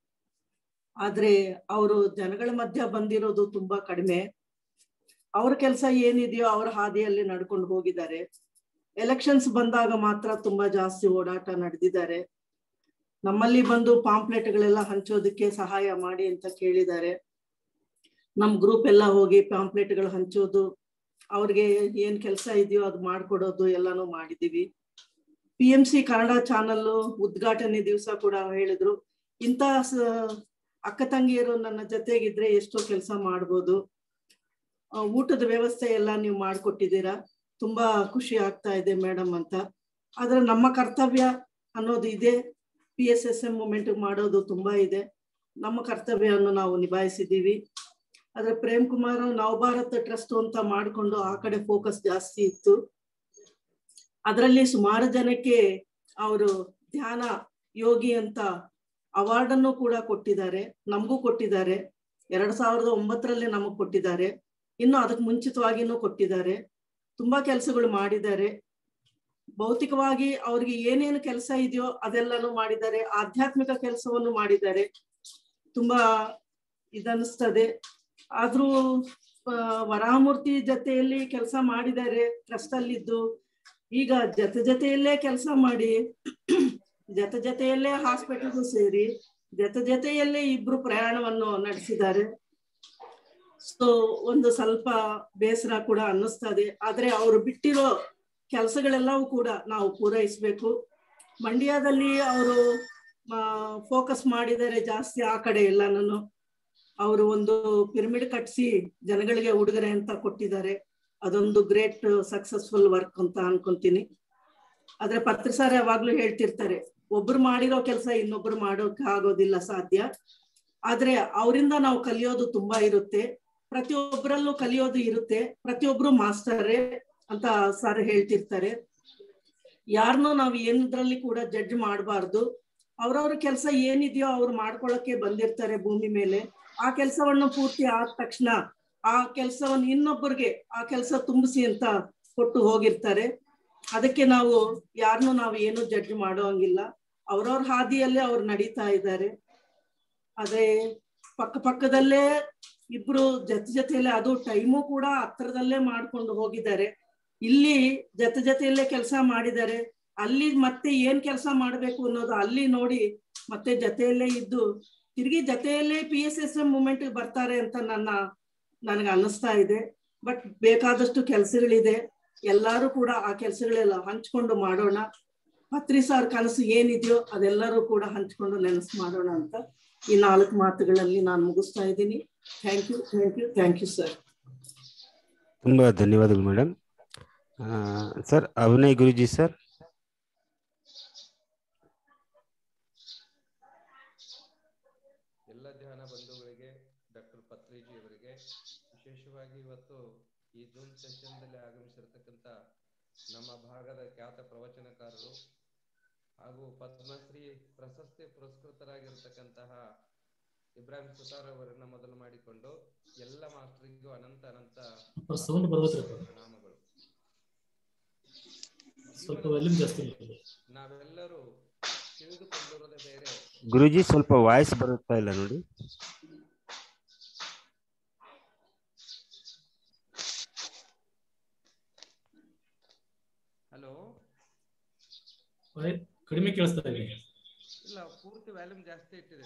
ಆದ್ರೆ ಅವರು ಜನಗಳ ಮಧ್ಯ ಬಂದಿರೋದು ತುಂಬಾ ಕಡಿಮೆ ಅವ್ರ ಕೆಲಸ ಏನಿದೆಯೋ ಅವ್ರ ಹಾದಿಯಲ್ಲಿ ನಡ್ಕೊಂಡು ಹೋಗಿದ್ದಾರೆ ಎಲೆಕ್ಷನ್ಸ್ ಬಂದಾಗ ಮಾತ್ರ ತುಂಬಾ ಜಾಸ್ತಿ ಓಡಾಟ ನಡೆದಿದ್ದಾರೆ ನಮ್ಮಲ್ಲಿ ಬಂದು ಪಾಂಪ್ಲೆಟ್ಗಳೆಲ್ಲ ಹಂಚೋದಕ್ಕೆ ಸಹಾಯ ಮಾಡಿ ಅಂತ ಕೇಳಿದ್ದಾರೆ ನಮ್ ಗ್ರೂಪ್ ಎಲ್ಲ ಹೋಗಿ ಪಾಂಪ್ಲೆಟ್ಗಳು ಹಂಚೋದು ಅವ್ರಿಗೆ ಏನ್ ಕೆಲಸ ಇದೆಯೋ ಅದು ಮಾಡ್ಕೊಡೋದು ಎಲ್ಲಾನು ಮಾಡಿದೀವಿ P M C Kannada channel ಉದ್ಘಾಟನೆ ದಿವಸ ಕೂಡ ಹೇಳಿದ್ರು ಇಂಥ ಅಕ್ಕ ತಂಗಿಯರು ನನ್ನ ಜೊತೆಗಿದ್ರೆ ಎಷ್ಟೋ ಕೆಲಸ ಮಾಡ್ಬೋದು ಊಟದ ವ್ಯವಸ್ಥೆ ಎಲ್ಲ ನೀವು ಮಾಡಿಕೊಟ್ಟಿದ್ದೀರಾ ತುಂಬಾ ಖುಷಿ ಆಗ್ತಾ ಇದೆ ಮೇಡಮ್ ಅಂತ ಆದ್ರೆ ನಮ್ಮ ಕರ್ತವ್ಯ ಅನ್ನೋದು ಇದೆ P S S M movement ಮಾಡೋದು ತುಂಬಾ ಇದೆ ನಮ್ಮ ಕರ್ತವ್ಯವನ್ನು ನಾವು ನಿಭಾಯಿಸಿದ್ದೀವಿ ಆದ್ರೆ ಪ್ರೇಮ್ ಕುಮಾರ್ ನವಭಾರತ್ ಟ್ರಸ್ಟ್ ಅಂತ ಮಾಡಿಕೊಂಡು ಆ ಕಡೆ ಫೋಕಸ್ ಜಾಸ್ತಿ ಇತ್ತು ಅದರಲ್ಲಿ ಸುಮಾರು ಜನಕ್ಕೆ ಅವರು ಧ್ಯಾನ ಯೋಗಿ ಅಂತ ಅವಾರ್ಡ್ ಅನ್ನು ಕೂಡ ಕೊಟ್ಟಿದ್ದಾರೆ ನಮಗೂ ಕೊಟ್ಟಿದ್ದಾರೆ ಎರಡ್ ಸಾವಿರದ ಒಂಬತ್ತರಲ್ಲಿ ನಮಗ್ ಕೊಟ್ಟಿದ್ದಾರೆ ಇನ್ನು ಅದಕ್ಕೆ ಮುಂಚಿತವಾಗಿನೂ ಕೊಟ್ಟಿದ್ದಾರೆ ತುಂಬಾ ಕೆಲಸಗಳು ಮಾಡಿದ್ದಾರೆ ಭೌತಿಕವಾಗಿ ಅವ್ರಿಗೆ ಏನೇನು ಕೆಲಸ ಇದೆಯೋ ಅದೆಲ್ಲಾನು ಮಾಡಿದ್ದಾರೆ ಆಧ್ಯಾತ್ಮಿಕ ಕೆಲಸವನ್ನು ಮಾಡಿದ್ದಾರೆ ತುಂಬಾ ಇದನ್ನಿಸ್ತದೆ ಆದ್ರೂ ವರಾಮೂರ್ತಿ ಜೊತೆಯಲ್ಲಿ ಕೆಲಸ ಮಾಡಿದ್ದಾರೆ ಟ್ರಸ್ಟ್ ಅಲ್ಲಿದ್ದು ಈಗ ಜೊತೆ ಜೊತೆಯಲ್ಲೇ ಕೆಲಸ ಮಾಡಿ ಜೊತೆ ಜೊತೆಯಲ್ಲೇ ಹಾಸ್ಪಿಟಲ್ಗೂ ಸೇರಿ ಜೊತೆ ಜೊತೆಯಲ್ಲೇ ಇಬ್ರು ಪ್ರಯಾಣವನ್ನು ನಡೆಸಿದ್ದಾರೆ ಸೊ ಒಂದು ಸ್ವಲ್ಪ ಬೇಸರ ಕೂಡ ಅನ್ನಿಸ್ತದೆ ಆದ್ರೆ ಅವರು ಬಿಟ್ಟಿರೋ ಕೆಲಸಗಳೆಲ್ಲವೂ ಕೂಡ ನಾವು ಪೂರೈಸಬೇಕು ಮಂಡ್ಯದಲ್ಲಿ ಅವರು ಫೋಕಸ್ ಮಾಡಿದ್ದಾರೆ ಜಾಸ್ತಿ ಆ ಕಡೆ ಎಲ್ಲಾನು ಅವರು ಒಂದು ಪಿರಮಿಡ್ ಕಟ್ಸಿ ಜನಗಳಿಗೆ ಉಡುಗೊರೆ ಅಂತ ಕೊಟ್ಟಿದ್ದಾರೆ ಅದೊಂದು ಗ್ರೇಟ್ ಸಕ್ಸಸ್ಫುಲ್ ವರ್ಕ್ ಅಂತ ಅನ್ಕೊಂತೀನಿ ಆದ್ರೆ ಪತ್ರಸಾರ ಯಾವಾಗ್ಲೂ ಹೇಳ್ತಿರ್ತಾರೆ ಒಬ್ರು ಮಾಡಿರೋ ಕೆಲಸ ಇನ್ನೊಬ್ರು ಮಾಡೋಕೆ ಆಗೋದಿಲ್ಲ ಸಾಧ್ಯ ಆದ್ರೆ ಅವರಿಂದ ನಾವು ಕಲಿಯೋದು ತುಂಬಾ ಇರುತ್ತೆ ಪ್ರತಿಯೊಬ್ಬರಲ್ಲೂ ಕಲಿಯೋದು ಇರುತ್ತೆ ಪ್ರತಿಯೊಬ್ರು ಮಾಸ್ಟರೇ ಅಂತ ಸರ್ ಹೇಳ್ತಿರ್ತಾರೆ ಯಾರನ್ನೂ ನಾವು ಏನದ್ರಲ್ಲಿ ಕೂಡ ಜಡ್ಜ್ ಮಾಡಬಾರ್ದು ಅವ್ರವ್ರ ಕೆಲಸ ಏನಿದೆಯೋ ಅವ್ರು ಮಾಡ್ಕೊಳಕ್ಕೆ ಬಂದಿರ್ತಾರೆ ಭೂಮಿ ಮೇಲೆ ಆ ಕೆಲಸವನ್ನು ಪೂರ್ತಿ ಆದ ತಕ್ಷಣ ಆ ಕೆಲಸವನ್ನು ಇನ್ನೊಬ್ಬರಿಗೆ ಆ ಕೆಲಸ ತುಂಬಿಸಿ ಅಂತ ಕೊಟ್ಟು ಹೋಗಿರ್ತಾರೆ ಅದಕ್ಕೆ ನಾವು ಯಾರನ್ನೂ ನಾವು ಏನು ಜಡ್ಜ್ ಮಾಡೋ ಹಂಗಿಲ್ಲ ಅವ್ರವ್ರ ಹಾದಿಯಲ್ಲೇ ಅವ್ರು ನಡೀತಾ ಇದ್ದಾರೆ ಆದ್ರೆ ಪಕ್ಕ ಪಕ್ಕದಲ್ಲೇ ಇಬ್ರು ಜೊತೆ ಜೊತೆಯಲ್ಲೇ ಅದು ಟೈಮು ಕೂಡ ಹತ್ರದಲ್ಲೇ ಮಾಡ್ಕೊಂಡು ಹೋಗಿದ್ದಾರೆ ಇಲ್ಲಿ ಜೊತೆ ಜೊತೆಯಲ್ಲೇ ಕೆಲಸ ಮಾಡಿದ್ದಾರೆ ಅಲ್ಲಿ ಮತ್ತೆ ಏನ್ ಕೆಲಸ ಮಾಡ್ಬೇಕು ಅನ್ನೋದು ಅಲ್ಲಿ ನೋಡಿ ಮತ್ತೆ ಜೊತೆಯಲ್ಲೇ ಇದ್ದು ತಿರುಗಿ ಜೊತೆಯಲ್ಲೇ P S S M movement ಬರ್ತಾರೆ ಅಂತ ನನ್ನ ನನಗೆ ಅನ್ನಿಸ್ತಾ ಇದೆ ಬಟ್ ಬೇಕಾದಷ್ಟು ಕೆಲಸಗಳಿದೆ ಎಲ್ಲರೂ ಕೂಡ ಆ ಕೆಲಸಗಳೆಲ್ಲ ಹಂಚ್ಕೊಂಡು ಮಾಡೋಣ ಪತ್ರಿ ಸಾರ್ ಕನಸು ಏನಿದೆಯೋ ಅದೆಲ್ಲರೂ ಕೂಡ ಹಂಚ್ಕೊಂಡು ನೆನಸು ಮಾಡೋಣ ಅಂತ ಈ ನಾಲ್ಕು ಮಾತುಗಳಲ್ಲಿ ನಾನು ಮುಗಿಸ್ತಾ ಇದ್ದೀನಿ thank you thank you thank you sir ತುಂಬ ಧನ್ಯವಾದಗಳು madam sir Avinay Guruji sir ಎಲ್ಲ ಧ್ಯಾನ ಬಂಧುಗಳಿಗೆ ಡಾಕ್ಟರ್ ಪತ್ರಿಜಿ ಅವರಿಗೆ ವಿಶೇಷವಾಗಿ ಇವತ್ತು ಈ ಜೂನ್ ಸೆಷನ್ದಲ್ಲಿ ಆಗಮಿಸಿರ್ತಕ್ಕಂಥ ನಮ್ಮ ಭಾಗದ ಖ್ಯಾತ ಪ್ರವಚನಕಾರರು ಹಾಗೂ ಪದ್ಮಶ್ರೀ ಪ್ರಶಸ್ತಿ ಪುರಸ್ಕೃತರಾಗಿರ್ತಕ್ಕಂತಹ ಇಬ್ರಾಹಿಂ ಸುತಾರ್ ಅವರನ್ನ ಮೊದಲು ಮಾಡಿಕೊಂಡು ಎಲ್ಲ ಮಾಸ್ಟರಿಗೂ ಅನಂತ ಅನಂತ ಸೌಂಡ್ ಬರ್ಬೋದ್ರಿ ಪ್ರಣಾಮಗಳು ಸ್ವಲ್ಪ ವಾಲ್ಯೂಮ್ ಜಾಸ್ತಿ ಮಾಡಿ ನಾವೆಲ್ಲರೂ ತಿಳಿದುಕೊಂಡಿರೋದೇ ಬೇರೆ ಗುರುಜಿ ಸ್ವಲ್ಪ ವಾಯ್ಸ್ ಬರುತ್ತಾ ಇಲ್ಲ ನೋಡಿ ಹಲೋ ವಾಯ್- ಕಡಿಮೆ ಕೇಳಿಸ್ತಾ ಇದೆ ಇಲ್ಲ ಪೂರ್ತಿ ವ್ಯಾಲ್ಯೂಮ್ ಜಾಸ್ತಿ ಇಟ್ಟಿದೆ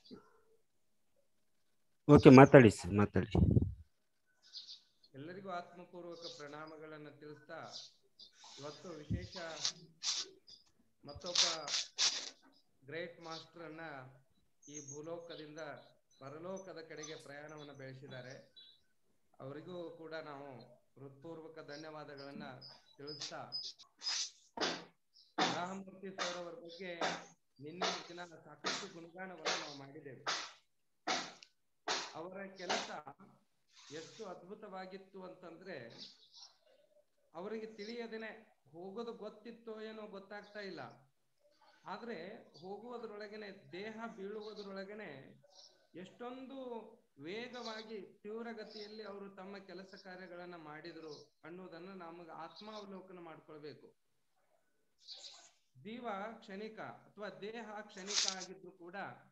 ಓಕೆ ಮಾತಾಡಿ ಸರ್ ಮಾತಾಡಿ ಎಲ್ಲರಿಗೂ ಆತ್ಮಪೂರ್ವಕ ಪ್ರಣಾಮಗಳನ್ನು ತಿಳಿಸ್ತಾ ಇವತ್ತು ವಿಶೇಷ ಮತ್ತೊಬ್ಬ ಗ್ರೇಟ್ ಮಾಸ್ಟರ್ ಅನ್ನ ಈ ಭೂಲೋಕದಿಂದ ಪರಲೋಕದ ಕಡೆಗೆ ಪ್ರಯಾಣವನ್ನು ಬೆಳೆಸಿದ್ದಾರೆ ಅವರಿಗೂ ಕೂಡ ನಾವು ಹೃತ್ಪೂರ್ವಕ ಧನ್ಯವಾದಗಳನ್ನ ತಿಳಿಸ್ತಾ ರಾಮಮೂರ್ತಿ ಸರ್ ಅವರ ಬಗ್ಗೆ ನಿನ್ನೆ ದಿನ ಸಾಕಷ್ಟು ಗುಣಗಾನವನ್ನು ನಾವು ಮಾಡಿದ್ದೇವೆ ಅವರ ಕೆಲಸ ಎಷ್ಟು ಅದ್ಭುತವಾಗಿತ್ತು ಅಂತಂದ್ರೆ ಅವರಿಗೆ ತಿಳಿಯದೇನೆ ಹೋಗೋದು ಗೊತ್ತಿತ್ತೋ ಏನೋ ಗೊತ್ತಾಗ್ತಾ ಇಲ್ಲ ಆದ್ರೆ ಹೋಗುವುದರೊಳಗನೆ ದೇಹ ಬೀಳುವುದರೊಳಗನೆ ಎಷ್ಟೊಂದು ವೇಗವಾಗಿ ತೀವ್ರಗತಿಯಲ್ಲಿ ಅವರು ತಮ್ಮ ಕೆಲಸ ಕಾರ್ಯಗಳನ್ನ ಮಾಡಿದ್ರು ಅನ್ನೋದನ್ನ ನಮಗೆ ಆತ್ಮಾವಲೋಕನ ಮಾಡ್ಕೊಳ್ಬೇಕು ಜೀವ ಕ್ಷಣಿಕ ಅಥವಾ ದೇಹ ಕ್ಷಣಿಕ ಆಗಿದ್ರು ಕೂಡ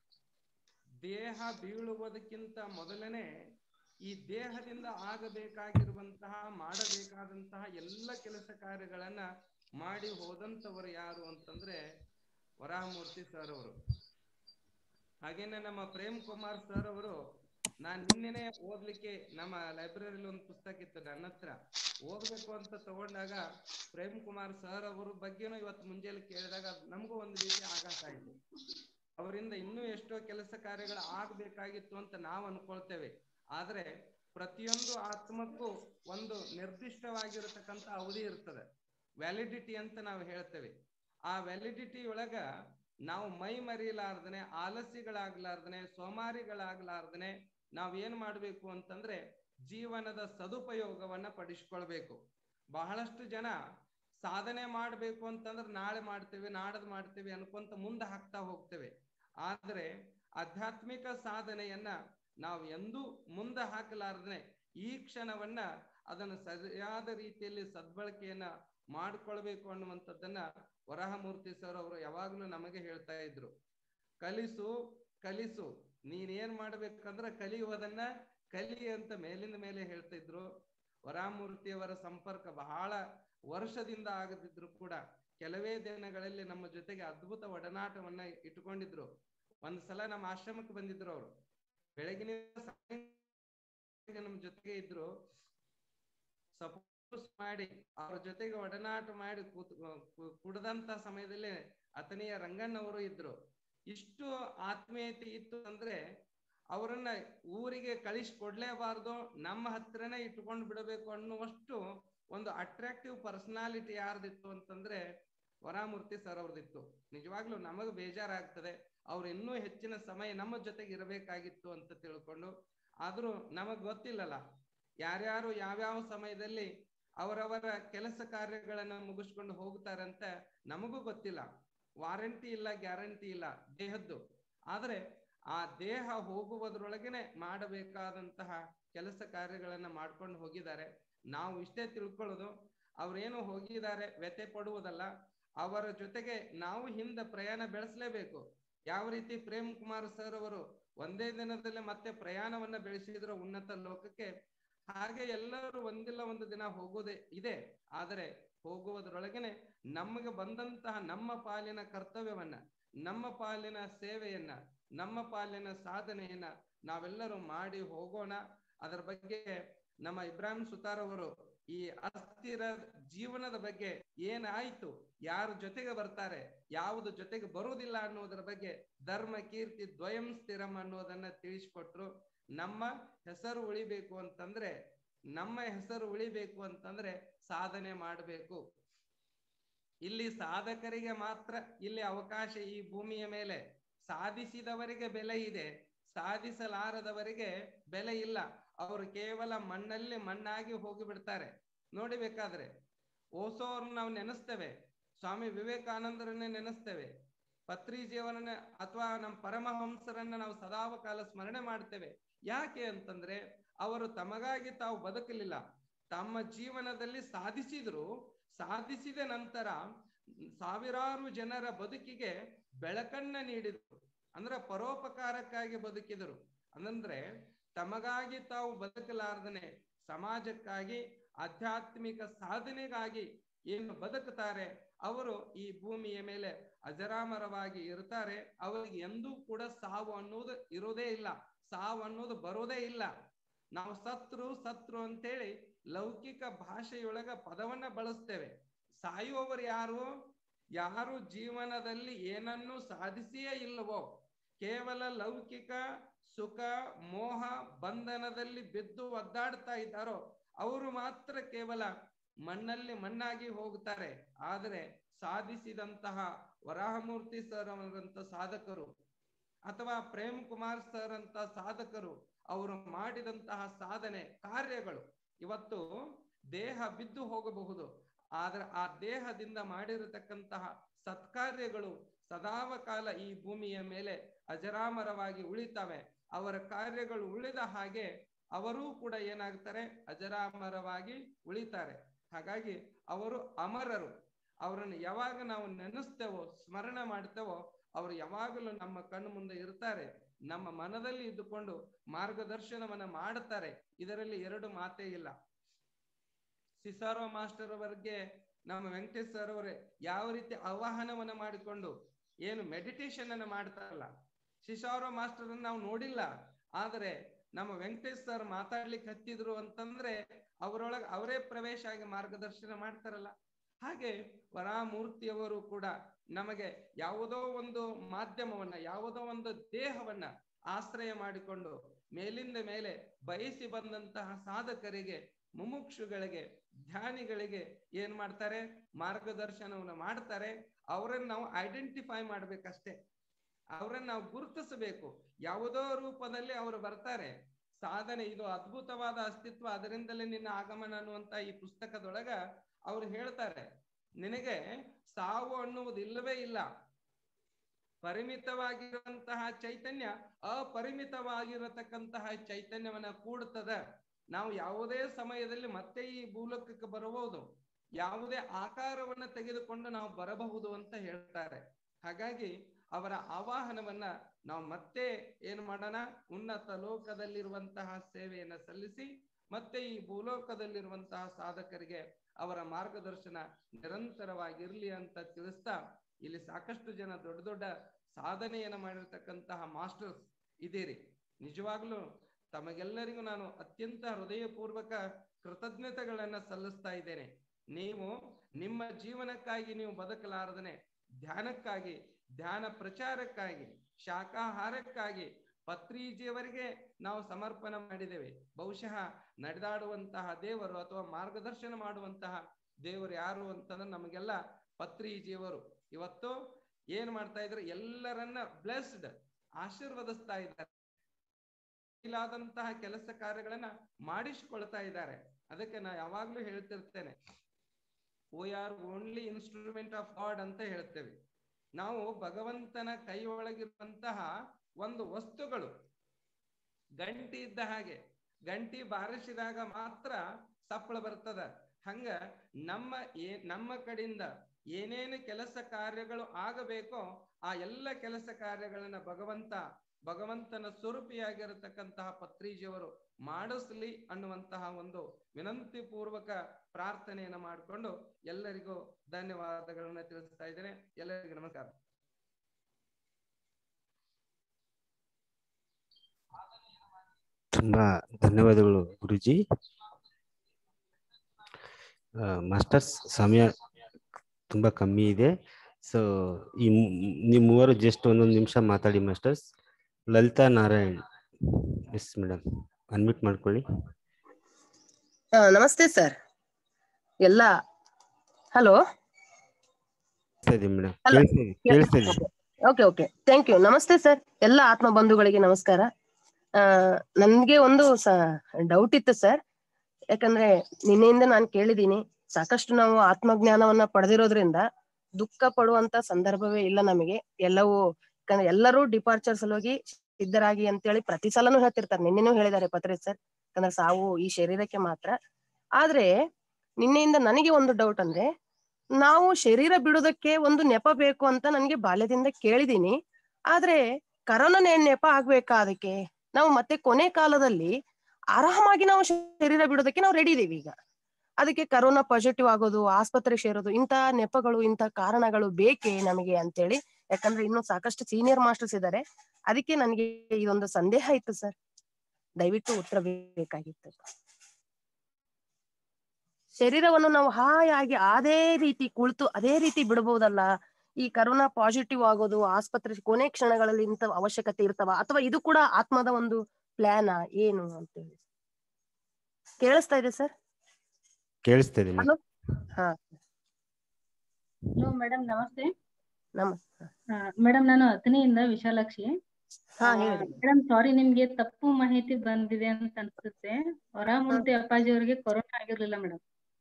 ದೇಹ ಬೀಳುವುದಕ್ಕಿಂತ ಮೊದಲನೇ ಈ ದೇಹದಿಂದ ಆಗಬೇಕಾಗಿರುವಂತಹ ಮಾಡಬೇಕಾದಂತಹ ಎಲ್ಲ ಕೆಲಸ ಕಾರ್ಯಗಳನ್ನ ಮಾಡಿ ಹೋದಂತವರು ಯಾರು ಅಂತಂದ್ರೆ ವರಾಹಮೂರ್ತಿ ಸರ್ ಅವರು ಹಾಗೇನೆ ನಮ್ಮ ಪ್ರೇಮ್ ಕುಮಾರ್ ಸರ್ ಅವರು ನಾನ್ ನಿನ್ನೆನೆ ಓದ್ಲಿಕ್ಕೆ ನಮ್ಮ ಲೈಬ್ರರಿಲಿ ಒಂದು ಪುಸ್ತಕ ಇತ್ತು ನನ್ನ ಹತ್ರ ಓದ್ಬೇಕು ಅಂತ ತಗೊಂಡಾಗ ಪ್ರೇಮ್ ಕುಮಾರ್ ಸರ್ ಅವರ ಬಗ್ಗೆನೂ ಇವತ್ತು ಮುಂಜಾನೆ ಕೇಳಿದಾಗ ನಮಗೂ ಒಂದು ರೀತಿ ಆಘಾತ ಆಯ್ತು ಅವರಿಂದ ಇನ್ನೂ ಎಷ್ಟೋ ಕೆಲಸ ಕಾರ್ಯಗಳು ಆಗ್ಬೇಕಾಗಿತ್ತು ಅಂತ ನಾವು ಅನ್ಕೊಳ್ತೇವೆ ಆದ್ರೆ ಪ್ರತಿಯೊಂದು ಆತ್ಮಕ್ಕೂ ಒಂದು ನಿರ್ದಿಷ್ಟವಾಗಿರತಕ್ಕಂತ ಅವಧಿ ಇರ್ತದೆ ವ್ಯಾಲಿಡಿಟಿ ಅಂತ ನಾವು ಹೇಳ್ತೇವೆ ಆ ವ್ಯಾಲಿಡಿಟಿ ಒಳಗ ನಾವು ಮೈ ಮರಿಲಾರ್ದನೆ ಆಲಸ್ಯಗಳಾಗ್ಲಾರ್ದನೆ ಸೋಮಾರಿಗಳಾಗ್ಲಾರ್ದನೆ ನಾವ್ ಏನ್ ಮಾಡ್ಬೇಕು ಅಂತಂದ್ರೆ ಜೀವನದ ಸದುಪಯೋಗವನ್ನ ಪಡಿಸ್ಕೊಳ್ಬೇಕು ಬಹಳಷ್ಟು ಜನ ಸಾಧನೆ ಮಾಡ್ಬೇಕು ಅಂತಂದ್ರೆ ನಾಳೆ ಮಾಡ್ತೇವೆ ನಾಡದ್ ಮಾಡ್ತೇವೆ ಅನ್ಕೊಂತ ಮುಂದೆ ಹಾಕ್ತಾ ಹೋಗ್ತೇವೆ ಆದ್ರೆ ಆಧ್ಯಾತ್ಮಿಕ ಸಾಧನೆಯನ್ನ ನಾವು ಎಂದೂ ಮುಂದೆ ಹಾಕಲಾರ್ದನೆ ಈ ಕ್ಷಣವನ್ನ ಅದನ್ನ ಸರಿಯಾದ ರೀತಿಯಲ್ಲಿ ಸದ್ಬಳಕೆಯನ್ನ ಮಾಡ್ಕೊಳ್ಬೇಕು ಅನ್ನುವಂಥದ್ದನ್ನ ವರಹಮೂರ್ತಿ ಸರ್ ಅವರು ಯಾವಾಗ್ಲೂ ನಮಗೆ ಹೇಳ್ತಾ ಇದ್ರು ಕಲಿಸು ಕಲಿಸು ನೀನೇನ್ ಮಾಡ್ಬೇಕಂದ್ರ ಕಲಿಯುವುದನ್ನ ಕಲಿ ಅಂತ ಮೇಲಿಂದ ಮೇಲೆ ಹೇಳ್ತಾ ಇದ್ರು ವರಾಮೂರ್ತಿಯವರ ಸಂಪರ್ಕ ಬಹಳ ವರ್ಷದಿಂದ ಆಗದಿದ್ರು ಕೂಡ ಕೆಲವೇ ದಿನಗಳಲ್ಲಿ ನಮ್ಮ ಜೊತೆಗೆ ಅದ್ಭುತ ಒಡನಾಟವನ್ನ ಇಟ್ಕೊಂಡಿದ್ರು ಒಂದ್ ಸಲ ನಮ್ಮ ಆಶ್ರಮಕ್ಕೆ ಬಂದಿದ್ರು ಅವರು ಬೆಳಗಿನ ಸಾಯಂಕಾಲ ನಮ್ಮ ಜೊತೆಗೆ ಇದ್ರು ಸಪೋಸ್ ಮಾಡಿ ಅವ್ರ ಜೊತೆಗೆ ಒಡನಾಟ ಮಾಡಿ ಕೂತ್ ಕು- ಕುಡ್ದಂತ ಸಮಯದಲ್ಲಿ ಅತನಿಯ ರಂಗಣ್ಣವರು ಇದ್ರು ಇಷ್ಟು ಆತ್ಮೀಯತೆ ಇತ್ತು ಅಂದ್ರೆ ಅವರನ್ನ ಊರಿಗೆ ಕಳಿಸಿ ಕೊಡ್ಲೇಬಾರ್ದು ನಮ್ಮ ಹತ್ರನೇ ಇಟ್ಕೊಂಡು ಬಿಡಬೇಕು ಅನ್ನುವಷ್ಟು ಒಂದು ಅಟ್ರಾಕ್ಟಿವ್ ಪರ್ಸನಾಲಿಟಿ ಯಾರ್ದಿತ್ತು ಅಂತಂದ್ರೆ ವರಾಮೂರ್ತಿ ಸರ್ ಅವ್ರದಿತ್ತು ನಿಜವಾಗ್ಲೂ ನಮಗ್ ಬೇಜಾರಾಗ್ತದೆ ಅವ್ರು ಇನ್ನೂ ಹೆಚ್ಚಿನ ಸಮಯ ನಮ್ಮ ಜೊತೆಗೆ ಇರಬೇಕಾಗಿತ್ತು ಅಂತ ತಿಳ್ಕೊಂಡು ಆದ್ರೂ ನಮಗ್ ಗೊತ್ತಿಲ್ಲಲ್ಲ ಯಾರ್ಯಾರು ಯಾವ್ಯಾವ ಸಮಯದಲ್ಲಿ ಅವರವರ ಕೆಲಸ ಕಾರ್ಯಗಳನ್ನ ಮುಗಿಸ್ಕೊಂಡು ಹೋಗ್ತಾರಂತ ನಮಗೂ ಗೊತ್ತಿಲ್ಲ ವಾರಂಟಿ ಇಲ್ಲ ಗ್ಯಾರಂಟಿ ಇಲ್ಲ ದೇಹದ್ದು ಆದ್ರೆ ಆ ದೇಹ ಹೋಗುವುದರೊಳಗನೆ ಮಾಡಬೇಕಾದಂತಹ ಕೆಲಸ ಕಾರ್ಯಗಳನ್ನ ಮಾಡ್ಕೊಂಡು ಹೋಗಿದ್ದಾರೆ ನಾವು ಇಷ್ಟೇ ತಿಳ್ಕೊಳ್ಳೋದು ಅವ್ರೇನು ಹೋಗಿದ್ದಾರೆ ವ್ಯತೆ ಪಡುವುದಲ್ಲ ಅವರ ಜೊತೆಗೆ ನಾವು ಹಿಂದೆ ಪ್ರಯಾಣ ಬೆಳೆಸಲೇಬೇಕು ಯಾವ ರೀತಿ ಪ್ರೇಮ್ ಕುಮಾರ್ ಸರ್ ಅವರು ಒಂದೇ ದಿನದಲ್ಲಿ ಮತ್ತೆ ಪ್ರಯಾಣವನ್ನ ಬೆಳೆಸಿದ್ರು ಉನ್ನತ ಲೋಕಕ್ಕೆ ಹಾಗೆ ಎಲ್ಲರೂ ಒಂದಿಲ್ಲ ಒಂದು ದಿನ ಹೋಗೋದೇ ಇದೆ ಆದರೆ ಹೋಗುವುದರೊಳಗನೆ ನಮಗೆ ಬಂದಂತಹ ನಮ್ಮ ಪಾಲಿನ ಕರ್ತವ್ಯವನ್ನ ನಮ್ಮ ಪಾಲಿನ ಸೇವೆಯನ್ನ ನಮ್ಮ ಪಾಲಿನ ಸಾಧನೆಯನ್ನ ನಾವೆಲ್ಲರೂ ಮಾಡಿ ಹೋಗೋಣ ಅದರ ಬಗ್ಗೆ ನಮ್ಮ ಇಬ್ರಾಹಿಂ ಸುತಾರ್ ಅವರು ಈ ಅಸ್ಥಿರ ಜೀವನದ ಬಗ್ಗೆ ಏನಾಯ್ತು ಯಾರ ಜೊತೆಗೆ ಬರ್ತಾರೆ ಯಾವುದು ಜೊತೆಗೆ ಬರುವುದಿಲ್ಲ ಅನ್ನೋದರ ಬಗ್ಗೆ ಧರ್ಮ ಕೀರ್ತಿ ದ್ವಯಂ ಸ್ಥಿರಂ ಅನ್ನೋದನ್ನ ತಿಳಿಸ್ಕೊಟ್ರು ನಮ್ಮ ಹೆಸರು ಉಳಿಬೇಕು ಅಂತಂದ್ರೆ ನಮ್ಮ ಹೆಸರು ಉಳಿಬೇಕು ಅಂತಂದ್ರೆ ಸಾಧನೆ ಮಾಡಬೇಕು ಇಲ್ಲಿ ಸಾಧಕರಿಗೆ ಮಾತ್ರ ಇಲ್ಲಿ ಅವಕಾಶ ಈ ಭೂಮಿಯ ಮೇಲೆ ಸಾಧಿಸಿದವರಿಗೆ ಬೆಲೆ ಇದೆ ಸಾಧಿಸಲಾರದವರಿಗೆ ಬೆಲೆ ಇಲ್ಲ ಅವರು ಕೇವಲ ಮಣ್ಣಲ್ಲಿ ಮಣ್ಣಾಗಿ ಹೋಗಿ ಬಿಡ್ತಾರೆ ನೋಡಿ ಬೇಕಾದ್ರೆ ಓಸೋರ್ನ ನಾವು ನೆನೆಸ್ತೇವೆ ಸ್ವಾಮಿ ವಿವೇಕಾನಂದರನ್ನೇ ನೆನೆಸ್ತೇವೆ ಪತ್ರಿಜಿಯವರನ್ನ ಅಥವಾ ನಮ್ಮ ಪರಮಹಂಸರನ್ನ ನಾವು ಸದಾವಕಾಲ ಸ್ಮರಣೆ ಮಾಡ್ತೇವೆ ಯಾಕೆ ಅಂತಂದ್ರೆ ಅವರು ತಮಗಾಗಿ ತಾವು ಬದುಕಲಿಲ್ಲ ತಮ್ಮ ಜೀವನದಲ್ಲಿ ಸಾಧಿಸಿದ್ರು ಸಾಧಿಸಿದ ನಂತರ ಸಾವಿರಾರು ಜನರ ಬದುಕಿಗೆ ಬೆಳಕನ್ನ ನೀಡಿದ್ರು ಅಂದ್ರೆ ಪರೋಪಕಾರಕ್ಕಾಗಿ ಬದುಕಿದರು ಅಂದ್ರೆ ತಮಗಾಗಿ ತಾವು ಬದುಕಲಾರ್ದನೆ ಸಮಾಜಕ್ಕಾಗಿ ಆಧ್ಯಾತ್ಮಿಕ ಸಾಧನೆಗಾಗಿ ಏನು ಬದುಕುತ್ತಾರೆ ಅವರು ಈ ಭೂಮಿಯ ಮೇಲೆ ಅಜರಾಮರವಾಗಿ ಇರ್ತಾರೆ ಅವರಿಗೆ ಎಂದೂ ಕೂಡ ಸಾವು ಅನ್ನುವುದು ಇರೋದೇ ಇಲ್ಲ ಸಾವು ಅನ್ನೋದು ಬರೋದೇ ಇಲ್ಲ ನಾವು ಸತ್ರು ಸತ್ರು ಅಂತೇಳಿ ಲೌಕಿಕ ಭಾಷೆಯೊಳಗ ಪದವನ್ನ ಬಳಸ್ತೇವೆ ಸಾಯುವವರು ಯಾರು ಯಾರು ಜೀವನದಲ್ಲಿ ಏನನ್ನು ಸಾಧಿಸಿಯೇ ಇಲ್ಲವೋ ಕೇವಲ ಲೌಕಿಕ ಸುಖ ಮೋಹ ಬಂಧನದಲ್ಲಿ ಬಿದ್ದು ಒದ್ದಾಡ್ತಾ ಇದ್ದಾರೋ ಅವರು ಮಾತ್ರ ಕೇವಲ ಮಣ್ಣಲ್ಲಿ ಮಣ್ಣಾಗಿ ಹೋಗ್ತಾರೆ ಆದರೆ ಸಾಧಿಸಿದಂತಹ ವರಾಹಮೂರ್ತಿ ಸರ್ ಅವರಂತ ಸಾಧಕರು ಅಥವಾ ಪ್ರೇಮ್ ಕುಮಾರ್ ಸರ್ ಅಂತ ಸಾಧಕರು ಅವರು ಮಾಡಿದಂತಹ ಸಾಧನೆ ಕಾರ್ಯಗಳು ಇವತ್ತು ದೇಹ ಬಿದ್ದು ಹೋಗಬಹುದು ಆದ್ರೆ ಆ ದೇಹದಿಂದ ಮಾಡಿರತಕ್ಕಂತಹ ಸತ್ಕಾರ್ಯಗಳು ಸದಾವಕಾಲ ಈ ಭೂಮಿಯ ಮೇಲೆ ಅಜರಾಮರವಾಗಿ ಉಳಿತವೆ ಅವರ ಕಾರ್ಯಗಳು ಉಳಿದ ಹಾಗೆ ಅವರೂ ಕೂಡ ಏನಾಗ್ತಾರೆ ಅಜರಾಮರವಾಗಿ ಉಳಿತಾರೆ ಹಾಗಾಗಿ ಅವರು ಅಮರರು ಅವರನ್ನು ಯಾವಾಗ ನಾವು ನೆನೆಸ್ತೇವೋ ಸ್ಮರಣ ಮಾಡ್ತೇವೋ ಅವರು ಯಾವಾಗಲೂ ನಮ್ಮ ಕಣ್ಣು ಮುಂದೆ ಇರ್ತಾರೆ ನಮ್ಮ ಮನದಲ್ಲಿ ಇದ್ದುಕೊಂಡು ಮಾರ್ಗದರ್ಶನವನ್ನ ಮಾಡುತ್ತಾರೆ ಇದರಲ್ಲಿ ಎರಡು ಮಾತೇ ಇಲ್ಲ ಸಿಸಾರೋ ಮಾಸ್ಟರ್ ಅವರಿಗೆ ನಮ್ಮ ವೆಂಕಟೇಶ್ ಸರ್ ಅವರೇ ಯಾವ ರೀತಿ ಆವಾಹನವನ್ನ ಮಾಡಿಕೊಂಡು ಏನು ಮೆಡಿಟೇಷನ್ ಅನ್ನ ಮಾಡ್ತಾರಲ್ಲ ಸಿಸಾರೋ ಮಾಸ್ಟರ್ ನಾವು ನೋಡಿಲ್ಲ ಆದರೆ ನಮ್ಮ ವೆಂಕಟೇಶ್ ಸರ್ ಮಾತಾಡ್ಲಿಕ್ಕೆ ಹತ್ತಿದ್ರು ಅಂತಂದ್ರೆ ಅವರೊಳಗ ಅವರೇ ಪ್ರವೇಶ ಆಗಿ ಮಾರ್ಗದರ್ಶನ ಮಾಡ್ತಾರಲ್ಲ ಹಾಗೆ ವರಾಮೂರ್ತಿಯವರು ಕೂಡ ನಮಗೆ ಯಾವುದೋ ಒಂದು ಮಾಧ್ಯಮವನ್ನ ಯಾವುದೋ ಒಂದು ದೇಹವನ್ನ ಆಶ್ರಯ ಮಾಡಿಕೊಂಡು ಮೇಲಿಂದ ಮೇಲೆ ಬಯಸಿ ಬಂದಂತಹ ಸಾಧಕರಿಗೆ ಮುಮುಕ್ಷುಗಳಿಗೆ ಧ್ಯಾನಿಗಳಿಗೆ ಏನ್ ಮಾಡ್ತಾರೆ ಮಾರ್ಗದರ್ಶನವನ್ನು ಮಾಡ್ತಾರೆ ಅವರನ್ನ ನಾವು ಐಡೆಂಟಿಫೈ ಮಾಡ್ಬೇಕಷ್ಟೇ ಅವರನ್ನ ನಾವು ಗುರುತಿಸಬೇಕು ಯಾವುದೋ ರೂಪದಲ್ಲಿ ಅವರು ಬರ್ತಾರೆ ಸಾಧನೆ ಇದು ಅದ್ಭುತವಾದ ಅಸ್ತಿತ್ವ ಅದರಿಂದಲೇ ನಿನ್ನ ಆಗಮನ ಅನ್ನುವಂತ ಈ ಪುಸ್ತಕದೊಳಗ ಅವ್ರು ಹೇಳ್ತಾರೆ ನಿನಗೆ ಸಾವು ಅನ್ನುವುದು ಇಲ್ಲವೇ ಇಲ್ಲ ಪರಿಮಿತವಾಗಿರುವಂತಹ ಚೈತನ್ಯ ಅಪರಿಮಿತವಾಗಿರತಕ್ಕಂತಹ ಚೈತನ್ಯವನ್ನ ಕೂಡುತ್ತದ ನಾವು ಯಾವುದೇ ಸಮಯದಲ್ಲಿ ಮತ್ತೆ ಈ ಭೂಲೋಕಕ್ಕೆ ಬರಬಹುದು ಯಾವುದೇ ಆಕಾರವನ್ನ ತೆಗೆದುಕೊಂಡು ನಾವು ಬರಬಹುದು ಅಂತ ಹೇಳ್ತಾರೆ ಹಾಗಾಗಿ ಅವರ ಆವಾಹನವನ್ನ ನಾವು ಮತ್ತೆ ಏನು ಮಾಡೋಣ ಉನ್ನತ ಲೋಕದಲ್ಲಿರುವಂತಹ ಸೇವೆಯನ್ನ ಸಲ್ಲಿಸಿ ಮತ್ತೆ ಈ ಭೂಲೋಕದಲ್ಲಿರುವಂತಹ ಸಾಧಕರಿಗೆ ಅವರ ಮಾರ್ಗದರ್ಶನ ನಿರಂತರವಾಗಿರ್ಲಿ ಅಂತ ತಿಳಿಸ್ತಾ ಇಲ್ಲಿ ಸಾಕಷ್ಟು ಜನ ದೊಡ್ಡ ದೊಡ್ಡ ಸಾಧನೆಯನ್ನ ಮಾಡಿರ್ತಕ್ಕಂತಹ ಮಾಸ್ಟರ್ಸ್ ಇದೀರಿ ನಿಜವಾಗ್ಲೂ ತಮಗೆಲ್ಲರಿಗೂ ನಾನು ಅತ್ಯಂತ ಹೃದಯಪೂರ್ವಕ ಕೃತಜ್ಞತೆಗಳನ್ನ ಸಲ್ಲಿಸ್ತಾ ಇದ್ದೇನೆ ನೀವು ನಿಮ್ಮ ಜೀವನಕ್ಕಾಗಿ ನೀವು ಬದುಕಲಾರದನೆ ಧ್ಯಾನಕ್ಕಾಗಿ ಧ್ಯಾನ ಪ್ರಚಾರಕ್ಕಾಗಿ ಶಾಖಾಹಾರಕ್ಕಾಗಿ ಪತ್ರಿಜಿಯವರಿಗೆ ನಾವು ಸಮರ್ಪಣೆ ಮಾಡಿದ್ದೇವೆ ಬಹುಶಃ ನಡೆದಾಡುವಂತಹ ದೇವರು ಅಥವಾ ಮಾರ್ಗದರ್ಶನ ಮಾಡುವಂತಹ ದೇವರು ಯಾರು ಅಂತಂದ್ರೆ ನಮಗೆಲ್ಲ ಪತ್ರಿಜಿಯವರು ಇವತ್ತು ಏನ್ ಮಾಡ್ತಾ ಇದ್ರು ಎಲ್ಲರನ್ನ ಬ್ಲೆಸ್ಡ್ ಆಶೀರ್ವದಿಸ್ತಾ ಇದ್ದಾರೆ ಕೈಲಾದಂತಹ ಕೆಲಸ ಕಾರ್ಯಗಳನ್ನ ಮಾಡಿಸಿಕೊಳ್ತಾ ಇದ್ದಾರೆ ಅದಕ್ಕೆ ನಾ ಯಾವಾಗ್ಲೂ ಹೇಳ್ತಿರ್ತೇನೆ we are only instrument of God ಅಂತ ಹೇಳ್ತೇವೆ ನಾವು ಭಗವಂತನ ಕೈ ಒಳಗಿರುವಂತಹ ಒಂದು ವಸ್ತುಗಳು ಗಂಟಿ ಇದ್ದ ಹಾಗೆ ಗಂಟಿ ಬಾರಿಸಿದಾಗ ಮಾತ್ರ ಸಪ್ಪಳ ಬರ್ತದ ಹಂಗ ನಮ್ಮ ಏ ನಮ್ಮ ಕಡೆಯಿಂದ ಏನೇನು ಕೆಲಸ ಕಾರ್ಯಗಳು ಆಗಬೇಕೋ ಆ ಎಲ್ಲ ಕೆಲಸ ಕಾರ್ಯಗಳನ್ನ ಭಗವಂತ ಭಗವಂತನ ಸ್ವರೂಪಿಯಾಗಿರತಕ್ಕಂತಹ ಪತ್ರಿಜಿಯವರು ಮಾಡಿಸ್ಲಿ ಅನ್ನುವಂತಹ ಒಂದು ವಿನಂತಿ ಪೂರ್ವಕ ಪ್ರಾರ್ಥನೆಯನ್ನ ಮಾಡಿಕೊಂಡು ಎಲ್ಲರಿಗೂ ಧನ್ಯವಾದಗಳನ್ನ ತಿಳಿಸ್ತಾ ಇದ್ದೇನೆ ಎಲ್ಲರಿಗೂ ನಮಸ್ಕಾರ ತುಂಬಾ ಧನ್ಯವಾದಗಳು ಗುರುಜಿ ಮಾಸ್ಟರ್ಸ್ ಸಮಯ ತುಂಬಾ ಕಮ್ಮಿ ಇದೆ ಸೊ ಈ ಮೂ- ನೀವು ಮೂವರು ಜಸ್ಟ್ ಒಂದೊಂದು ನಿಮಿಷ ಮಾತಾಡಿ masters Lalitha Narayan yes madam unmute ಮಾಡ್ಕೊಳ್ಳಿ ಆ, ನಮಸ್ತೆ ಸರ್ ಎಲ್ಲ ಹಲೋ ಕೇಳಿಸ್ತಾ ಇದೆ ಮೇಡಮ್ Hello. ಕೇಳಿಸ್ತಾ ಇದೆ ಕೇಳಿಸ್ತಾ ಇದೆ ಓಕೆ ಓಕೆ ಥ್ಯಾಂಕ್ ಯು ನಮಸ್ತೆ ಸರ್ ಎಲ್ಲ ಆತ್ಮ ಬಂಧುಗಳಿಗೆ ನಮಸ್ಕಾರ ಆ ನನ್ಗೆ ಒಂದು ಡೌಟ್ ಇತ್ತು ಸರ್ ಯಾಕಂದ್ರೆ ನಿನ್ನೆಯಿಂದ ನಾನು ಕೇಳಿದೀನಿ ಸಾಕಷ್ಟು ನಾವು ಆತ್ಮಜ್ಞಾನವನ್ನ ಪಡೆದಿರೋದ್ರಿಂದ ದುಃಖ ಪಡುವಂತ ಸಂದರ್ಭವೇ ಇಲ್ಲ ನಮಗೆ ಎಲ್ಲವೂ ಯಾಕಂದ್ರೆ ಎಲ್ಲರೂ ಡಿಪಾರ್ಚರ್ ಸಲುವಾಗಿ ಸಿದ್ಧರಾಗಿ ಅಂತೇಳಿ ಪ್ರತಿ ಸಲನೂ ಹೇಳ್ತಿರ್ತಾರೆ ನಿನ್ನೆನೂ ಹೇಳಿದ್ದಾರೆ ಪತ್ರಿ ಸರ್ ಯಾಕಂದ್ರೆ ಸಾವು ಈ ಶರೀರಕ್ಕೆ ಮಾತ್ರ ಆದ್ರೆ ನಿನ್ನೆಯಿಂದ ನನಗೆ ಒಂದು ಡೌಟ್ ಅಂದ್ರೆ ನಾವು ಶರೀರ ಬಿಡೋದಕ್ಕೆ ಒಂದು ನೆಪ ಬೇಕು ಅಂತ ನನಗೆ ಬಾಲ್ಯದಿಂದ ಕೇಳಿದೀನಿ ಆದ್ರೆ ಕರೋನಾ ನೆ- ನೆಪ ಆಗ್ಬೇಕಾ ಅದಕ್ಕೆ ನಾವು ಮತ್ತೆ ಕೊನೆ ಕಾಲದಲ್ಲಿ ಆರಾಮಾಗಿ ನಾವು ಶರೀರ ಬಿಡೋದಕ್ಕೆ ನಾವು ರೆಡಿ ಇದೀವಿ ಈಗ ಅದಕ್ಕೆ ಕರೋನಾ ಪಾಸಿಟಿವ್ ಆಗೋದು ಆಸ್ಪತ್ರೆ ಸೇರೋದು ಇಂತ ನೆಪಗಳು ಇಂತ ಕಾರಣಗಳು ಬೇಕೇ ನಮಗೆ ಅಂತೇಳಿ ಯಾಕಂದ್ರೆ ಇನ್ನು ಸಾಕಷ್ಟು ಸೀನಿಯರ್ ಮಾಸ್ಟರ್ಸ್ ಇದ್ದಾರೆ ಅದಕ್ಕೆ ನನಗೆ ಇದೊಂದು ಸಂದೇಹ ಇತ್ತು ಸರ್ ದಯವಿಟ್ಟು ಉತ್ತರ ಬೇಕಾಗಿತ್ತು ಶರೀರವನ್ನು ನಾವು ಹಾಯಾಗಿ ಅದೇ ರೀತಿ ಕುಳಿತು ಅದೇ ರೀತಿ ಬಿಡಬಹುದಲ್ಲ ಈ ಕರೋನಾ ಪಾಸಿಟಿವ್ ಆಗೋದು ಆಸ್ಪತ್ರೆ ಕೊನೆ ಕ್ಷಣಗಳಲ್ಲಿ ಇಂಥ ಅವಶ್ಯಕತೆ ಇರ್ತಾವ ಅಥವಾ ಇದು ಕೂಡ ಆತ್ಮದ ಒಂದು ಪ್ಲಾನ ಏನು ಅಂತೇಳಿ ಕೇಳಿಸ್ತಾ ಇದೆ ಸರ್ ಕೇಳಿಸ್ತಾ ಇದೆ ಹಲೋ ಹಾ ಹಲೋ ಮೇಡಮ್ ನಮಸ್ತೆ ನಮಸ್ತೆ ಮೇಡಮ್ ನಾನು ಅತನಿಯಿಂದ ವಿಶಾಲಾಕ್ಷಿ ಹಾ ಹೇಳಿ ಮೇಡಮ್ ಸಾರಿ ನಿಮ್ಗೆ ತಪ್ಪು ಮಾಹಿತಿ ಬಂದಿದೆ ಅಂತ ಅನ್ಸುತ್ತೆ ಹೊರಮೂರ್ತಿ ಅಪ್ಪಾಜಿ ಅವರಿಗೆ ಕೊರೋನಾ ಆಗಿರ್ಲಿಲ್ಲ ಮೇಡಮ್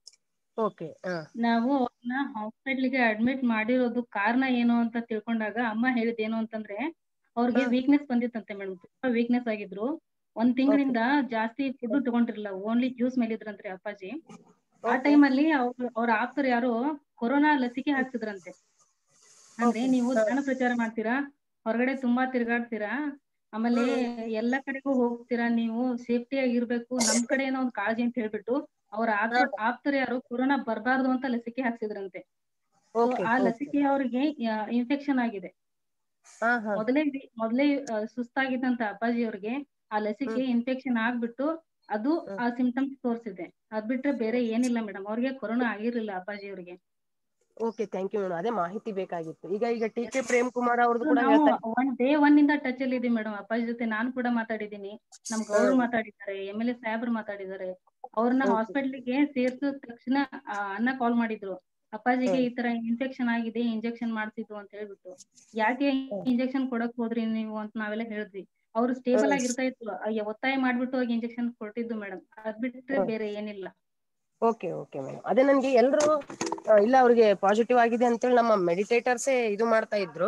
ಓಕೆ ನಾವು ಅವ್ರನ್ನ ಹಾಸ್ಪಿಟ್ಲಿಗೆ ಅಡ್ಮಿಟ್ ಮಾಡಿರೋದು ಕಾರಣ ಏನು ಅಂತ ತಿಳ್ಕೊಂಡಾಗ ಅಮ್ಮ ಹೇಳಿದ್ ಏನು ಅಂತಂದ್ರೆ ಅವ್ರಿಗೆ ವೀಕ್ನೆಸ್ ಬಂದಿತ್ತಂತೆ ಮೇಡಮ್ ತುಂಬಾ ವೀಕ್ನೆಸ್ ಆಗಿದ್ರು ಒಂದ್ ತಿಂಗಳಿಂದ ಜಾಸ್ತಿ ಫುಡ್ ತಗೊಂಡಿರ್ಲಿಲ್ಲ ಓನ್ಲಿ ಜ್ಯೂಸ್ ಮೇಲಿದ್ರಂತ್ರಿ ಅಪ್ಪಾಜಿ ಆ ಟೈಮ್ ಅಲ್ಲಿ ಅವ್ರ ಅವ್ರ ಆಪ್ತರು ಯಾರೋ ಕೊರೋನಾ ಲಸಿಕೆ ಹಾಕ್ಸಿದ್ರಂತೆ ಅಂದ್ರೆ ನೀವು ದಾನ ಪ್ರಚಾರ ಮಾಡ್ತೀರಾ ಹೊರಗಡೆ ತುಂಬಾ ತಿರ್ಗಾಡ್ತೀರಾ ಆಮೇಲೆ ಎಲ್ಲಾ ಕಡೆಗೂ ಹೋಗ್ತೀರಾ ನೀವು ಸೇಫ್ಟಿ ಆಗಿರ್ಬೇಕು ನಮ್ ಕಡೆ ಏನೋ ಒಂದ್ ಕಾಳಜಿ ಅಂತ ಹೇಳ್ಬಿಟ್ಟು ಅವ್ರ ಆಪ್ತ ಆಪ್ತರು ಯಾರು ಕೊರೋನಾ ಬರ್ಬಾರ್ದು ಅಂತ ಲಸಿಕೆ ಹಾಕ್ಸಿದ್ರಂತೆ So, Okay, ಆ okay. ಲಸಿಕೆ ಅವ್ರಿಗೆ ಇನ್ಫೆಕ್ಷನ್ ಆಗಿದೆ ಮೊದಲೇ ವಿ- ಮೊದಲೇ ಆ, ಸುಸ್ತಾಗಿದ್ದಂತ ಅಪ್ಪಾಜಿ ಅವ್ರಿಗೆ ಆ ಲಸಿಕೆ ಇನ್ಫೆಕ್ಷನ್ ಆಗ್ಬಿಟ್ಟು ಅದು ಆ ಸಿಂಪ್ಟಮ್ಸ್ ತೋರಿಸಿದೆ ಅದ್ ಬಿಟ್ರೆ ಬೇರೆ ಏನಿಲ್ಲ ಮೇಡಮ್ ಅವ್ರಿಗೆ ಕೊರೋನಾ ಆಗಿರ್ಲಿಲ್ಲ ಅಪ್ಪಾಜಿ ಅವ್ರಿಗೆ ಓಕೆ ಥ್ಯಾಂಕ್ ಯು ಮೇಡಮ್ ಅದೇ ಮಾಹಿತಿ ಬೇಕಾಗಿತ್ತು ಈಗ ಈಗ ಟಿ ಕೆ ಪ್ರೇಮ್ ಕುಮಾರ್ ಅವ್ರದ್ದು ಕೂಡ ನಾವು ಹೇಳ್ತಾ ಒನ್ ಡೇ ಒನ್ ಇಂದ ಟಚ್ ಅಲ್ಲಿ ಇದೀವಿ ಮೇಡಮ್ ಅಪ್ಪಾಜಿ ಜೊತೆ ನಾನು ಕೂಡ ಮಾತಾಡಿದೀನಿ ನಮ್ ಗೌರವ್ ಹ್ಮ್. ಮಾತಾಡಿದ್ದಾರೆ ಎಮ್ ಎಲ್ ಎ ಸಾಹೇಬ್ರು ಮಾತಾಡಿದ್ದಾರೆ ಅವ್ರನ್ನ Okay. ಹಾಸ್ಪಿಟ್ಲಿಗೆ ಸೇರ್ಸಿದ ತಕ್ಷಣ ಆ, ಅಣ್ಣ ಕಾಲ್ ಮಾಡಿದ್ರು ಅಪ್ಪಾಜಿಗೆ ಈ ತರ ಇನ್ಫೆಕ್ಷನ್ ಆಗಿದೆ ಇಂಜೆಕ್ಷನ್ ಮಾಡ್ತಿದ್ವು ಅಂತ ಹೇಳ್ಬಿಟ್ಟು ಯಾಕೆ ಇಂಜೆಕ್ಷನ್ ಕೊಡಕ್ ಹೋದ್ರಿ ನೀವು ಅಂತ ನಾವೆಲ್ಲ ಹೇಳಿದ್ವಿ ಅವ್ರು ಸ್ಟೇಬಲ್ ಹ್ಮ್. ಆಗಿರ್ತಾ ಇತ್ತು ಅಯ್ಯ, ಒತ್ತಾಯ ಮಾಡ್ಬಿಟ್ಟು ಹೋಗಿ ಇಂಜೆಕ್ಷನ್ ಕೊಟ್ಟಿದ್ದು ಮೇಡಮ್ ಅದ್ ಬಿಟ್ರೆ ಹ್ಮ್. ಬೇರೆ ಏನಿಲ್ಲ ಓಕೆ ಓಕೆ ಮೇಡಮ್ ಅದೇ ನನ್ಗೆ ಎಲ್ರು ಆ, ಇಲ್ಲ ಅವ್ರಿಗೆ ಪಾಸಿಟಿವ್ ಆಗಿದೆ ಅಂತೇಳಿ ನಮ್ಮ ಮೆಡಿಟೇಟರ್ಸೇ ಇದು ಮಾಡ್ತಾ ಇದ್ರು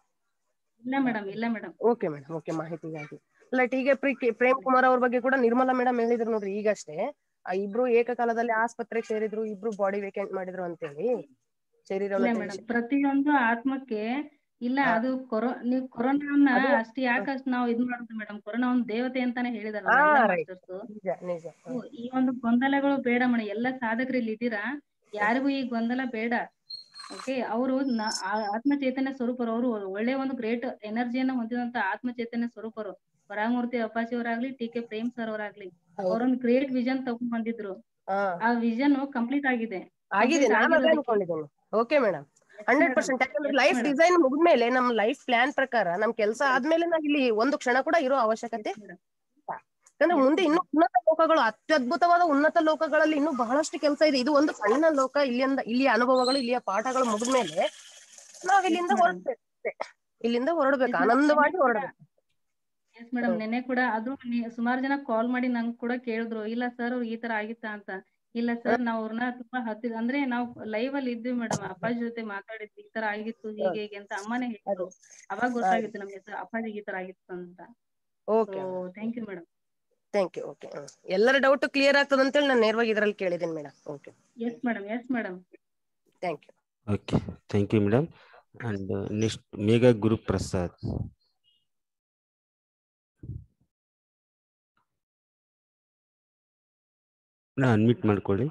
ಇಲ್ಲ ಮೇಡಮ್ ಇಲ್ಲ ಮೇಡಮ್ ಓಕೆ ಮೇಡಮ್ ಓಕೆ ಮಾಹಿತಿಗಾಗಿ ಅಲ್ಲ ಟೀಗೆ ಪ್ರೀ ಪ್ರೇಮ್ ಕುಮಾರ್ ಅವ್ರ ಬಗ್ಗೆ ಕೂಡ ನಿರ್ಮಲಾ ಮೇಡಮ್ ಹೇಳಿದ್ರು ನೋಡ್ರಿ ಈಗಷ್ಟೇ ಆ ಇಬ್ರು ಏಕಕಾಲದಲ್ಲಿ ಆಸ್ಪತ್ರೆಗೆ ಸೇರಿದ್ರು ಇಬ್ರು ಬಾಡಿ ವೇಕೆಂಟ್ ಮಾಡಿದ್ರು ಅಂತೇಳಿ ಇಲ್ಲ ಶರೀರವನ್ನ ಮೇಡಮ್ ಪ್ರತಿಯೊಂದು ಆತ್ಮಕ್ಕೆ ಇಲ್ಲ ಅದು ಕೊರೋ ನೀವು ಕೊರೋನಾವನ್ನ ಅದು- ಅಷ್ಟು ಯಾಕಷ್ಟು ನಾವು ಇದ್ ಮಾಡುದು ಮೇಡಮ್ ಕೊರೋನಾ ಒಂದು ದೇವತೆ ಅಂತಾನೆ ಹಾ ಹೇಳಿದಾರಲ್ಲ ಎಲ್ಲ ರೈಟ್ ಮಾಸ್ಟರ್ಸ್ ನಿಜ ನಿಜ ಹ. ಈ ಒಂದು ಗೊಂದಲಗಳು ಬೇಡ ಮೇಡಮ್ ಎಲ್ಲ ಸಾಧಕರು ಇಲ್ಲಿ ಇದ್ದೀರಾ ಯಾರಿಗೂ ಈ ಗೊಂದಲ ಬೇಡ ಓಕೆ ಅವರು ಆತ್ಮ ಚೈತನ್ಯ ಸ್ವರೂಪರು ಅವರು ಒಳ್ಳೆ ಒಂದು ಗ್ರೇಟ್ ಎನರ್ಜಿಯನ್ನ ಹೊಂದಿದಂತ ಆತ್ಮ ಚೈತನ್ಯ ಸ್ವರೂಪರು ವರಾಮೂರ್ತಿ ಅಪ್ಪಾಜಿ ಅವರಾಗ್ಲಿ ಟಿ ಕೆ ಪ್ರೇಮ್ ಸರ್ ಅವರಾಗ್ಲಿ ಹೌದು. ಅವರೊಂದು ಗ್ರೇಟ್ ವಿಷನ್ ತಗೊಂಡ್ ಬಂದಿದ್ರು ಹಾ ಆ ವಿಷನ್ ಕಂಪ್ಲೀಟ್ ಆಗಿದೆ ಆಗಿದೆ Complete ನಾನು ಅದೇ ಆಗಿರೋದಕ್ಕೆ ಅನ್ಕೊಂಡಿದ್ದೇನೆ okay madam hundred madam. Percent ಯಾಕಂದ್ರೆ Yes, ಲೈಫ್ madam. ಡಿಸೈನ್ ಮುಗಿದ್ಮೇಲೆ ನಮ್ ಲೈಫ್ ಪ್ಲಾನ್ ಪ್ರಕಾರ ನಮ್ ಕೆಲಸ ಆದ್ಮೇಲೆ ನಾವ್ ಇಲ್ಲಿ ಒಂದು ಕ್ಷಣ ಕೂಡ ಇರೋ ಅವಶ್ಯಕತೆ ಇಲ್ಲ. ಯಾಕಂದ್ರೆ ಮುಂದೆ ಇನ್ನು ಉನ್ನತ ಲೋಕಗಳು ಅತ್ಯದ್ಭುತವಾದ ಉನ್ನತ ಲೋಕಗಳಲ್ಲಿ ಇನ್ನೂ ಬಹಳಷ್ಟು ಕೆಲಸ ಇದೆ ಇದು ಒಂದು ಸಣ್ಣ ಲೋಕ ಇಲ್ಲಿಂದ ಇಲ್ಲಿಯ ಅನುಭವಗಳು ಇಲ್ಲಿಯ ಪಾಠಗಳು ಮುಗಿದ್ಮೇಲೆ ನಾವ್ ಇಲ್ಲಿಂದ madam. ಹೊರಡ್ಬೇಕು ಅಷ್ಟೇ. ಇಲ್ಲಿಂದ ಹೊರಡ್ಬೇಕು Yes, madam. ಆನಂದವಾಗಿ ನಿನ್ನೆ ಕೂಡ- ಹೊರಡ್ಬೇಕು ಎಸ್ ಮೇಡಮ್ ನೆನ್ನೆ ಕೂಡ ಅದು ಸುಮಾರು ಜನ ಕಾಲ್ ಮಾಡಿ ನಂಗ್ ಕೂಡ ಕೇಳಿದ್ರು ಇಲ್ಲ ಸರ್ ಈ ತರ ಆಗಿತ್ತಾ ಅಂತ ಇಲ್ಲ ಸರ್ ನಾವ್ ಅವ್ರನ್ನ ತುಂಬಾ ಹತ್ತಿರ ಅಂದ್ರೆ ನಾವು ಲೈವ್ ಅಲ್ಲಿ ಇದ್ವಿ ಮೇಡಮ್ ಅಪ್ಪಾಜಿ ಜೊತೆ ಮಾತಾಡಿದ್ವಿ ಈ ತರ ಆಗಿತ್ತು ಹೀಗೆ ಹೀಗೆ ಅಂತ ಅಮ್ಮನೇ ಹೇಳಿದ್ರು ಅವಾಗ ಗೊತ್ತಾಗಿತ್ತು ನಮ್ಗೆ ಸರ್ ಅಪ್ಪಾಜಿಗೆ ಈ ತರ ಆಗಿತ್ತು ಅಂತ okay thank you madam thank you okay ಎಲ್ಲರ ಡೌಟ್ ಕ್ಲಿಯರ್ ಆಗ್ತದೆ ಅಂತೇಳಿ ನಾನು ನೇರವಾಗಿ ಇದ್ರಲ್ಲಿ ಕೇಳಿದ್ದೀನಿ madam okay yes madam yes madam thank you okay thank you madam and next Megha Guru Prasad unmute ಮಾಡ್ಕೊಳ್ಳಿ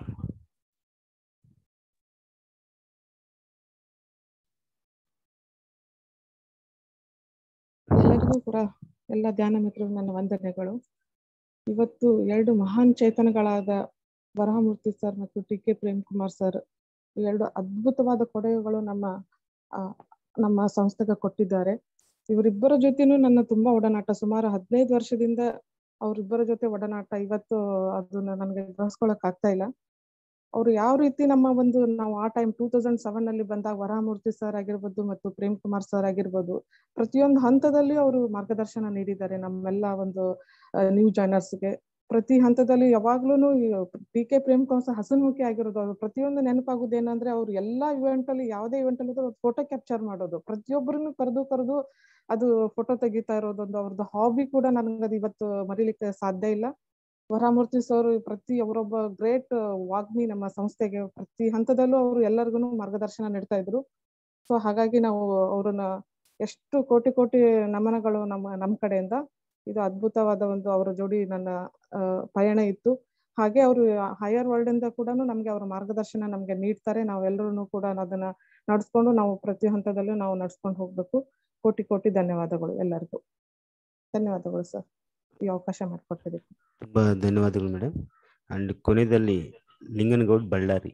ಎಲ್ಲರಿಗೂ ಕೂಡ ಎಲ್ಲ ಧ್ಯಾನ ಮಿತ್ರರು ನನ್ನ ವಂದನೆಗಳು ಇವತ್ತು ಎರಡು ಮಹಾನ್ ಚೇತನಗಳಾದ ವರಹಮೂರ್ತಿ ಸರ್ ಮತ್ತು T K Prem Kumar sir ಎರಡು ಅದ್ಭುತವಾದ ಕೊಡುಗೆಗಳು ನಮ್ಮ ಆ, ನಮ್ಮ ಸಂಸ್ಥೆಗೆ ಕೊಟ್ಟಿದ್ದಾರೆ ಇವರಿಬ್ಬರ ಜೊತೆನೂ ನನ್ನ ತುಂಬಾ ಒಡನಾಟ ಸುಮಾರು ಹದಿನೈದು ವರ್ಷದಿಂದ ಅವರಿಬ್ಬರ ಜೊತೆ ಒಡನಾಟ ಇವತ್ತು ಅದನ್ನ ನನಗೆ ಗ್ರಹಿಸ್ಕೊಳಕ್ ಆಗ್ತಾ ಇಲ್ಲ ಅವರು ಯಾವ ರೀತಿ ನಮ್ಮ ಒಂದು ನಾವು ಆ ಟೈಮ್ ಟೂ ತೌಸಂಡ್ ಸೆವೆನ್ ಅಲ್ಲಿ ಬಂದಾಗ ವರಹಮೂರ್ತಿ ಸರ್ ಆಗಿರ್ಬೋದು ಮತ್ತು ಪ್ರೇಮ್ ಕುಮಾರ್ ಸರ್ ಆಗಿರ್ಬೋದು ಪ್ರತಿಯೊಂದು ಹಂತದಲ್ಲಿ ಅವರು ಮಾರ್ಗದರ್ಶನ ನೀಡಿದ್ದಾರೆ ನಮ್ಮೆಲ್ಲ ಒಂದು ನ್ಯೂ ಜಾಯ್ನರ್ಸ್ಗೆ ಪ್ರತಿ ಹಂತದಲ್ಲಿ ಯಾವಾಗ್ಲೂ T K Prem Kumar sir ಹಸನ್ಮುಖಿ ಆಗಿರೋದು ಅವ್ರು ಪ್ರತಿಯೊಂದು ನೆನಪಾಗುದು ಏನಂದ್ರೆ ಅವ್ರು ಎಲ್ಲಾ ಇವೆಂಟ್ ಅಲ್ಲಿ ಯಾವುದೇ ಇವೆಂಟ್ ಅಲ್ಲಿ ಫೋಟೋ ಕ್ಯಾಪ್ಚರ್ ಮಾಡೋದು ಪ್ರತಿಯೊಬ್ಬರನ್ನು ಕರೆದು ಕರೆದು ಅದು ಫೋಟೋ ತೆಗಿತಾ ಇರೋದೊಂದು ಅವ್ರದ್ದು ಹಾಬಿ ಕೂಡ ನನಗೆ ಅದು ಇವತ್ತು ಮರಿಲಿಕ್ಕೆ ಸಾಧ್ಯ ಇಲ್ಲ ವರಮೂರ್ತಿ ಸರ್ ಪ್ರತಿ ಅವರೊಬ್ಬ ಗ್ರೇಟ್ ವಾಗ್ಮಿ ನಮ್ಮ ಸಂಸ್ಥೆಗೆ ಪ್ರತಿ ಹಂತದಲ್ಲೂ ಅವರು ಎಲ್ಲರಿಗೂ ಮಾರ್ಗದರ್ಶನ ನೀಡ್ತಾ ಇದ್ರು ಸೊ ಹಾಗಾಗಿ ನಾವು ಅವ್ರನ್ನ ಎಷ್ಟು ಕೋಟಿ ಕೋಟಿ ನಮನಗಳು ನಮ್ಮ ನಮ್ಮ ಕಡೆಯಿಂದ ಇದು ಅದ್ಭುತವಾದ ಒಂದು ಅವರ ಜೋಡಿ ನನ್ನ ಆ, ಪಯಣ ಇತ್ತು ಹಾಗೆ ಅವರು ಹೈಯರ್ ವರ್ಲ್ಡ್ ಇಂದ ಕೂಡ ನಮ್ಗೆ ಅವರ ಮಾರ್ಗದರ್ಶನ ನಮ್ಗೆ ನೀಡ್ತಾರೆ ನಾವೆಲ್ಲರೂ ಕೂಡ ಅದನ್ನ ನಡ್ಸ್ಕೊಂಡು ನಾವು ಪ್ರತಿ ಹಂತದಲ್ಲೂ ನಾವು ನಡ್ಸ್ಕೊಂಡು ಹೋಗ್ಬೇಕು ಕೋಟಿ ಕೋಟಿ ಧನ್ಯವಾದಗಳು ಎಲ್ಲರಿಗೂ ಧನ್ಯವಾದಗಳು ಸರ್ ಈ ಅವಕಾಶ ಮಾಡಿಕೊಟ್ಟಿದ್ದಕ್ಕೆ ತುಂಬಾ ಧನ್ಯವಾದಗಳು ಮೇಡಮ್ ಅಂಡ್ ಕೊನೆಯಲ್ಲಿ ಲಿಂಗನಗೌಡ್ ಬಳ್ಳಾರಿ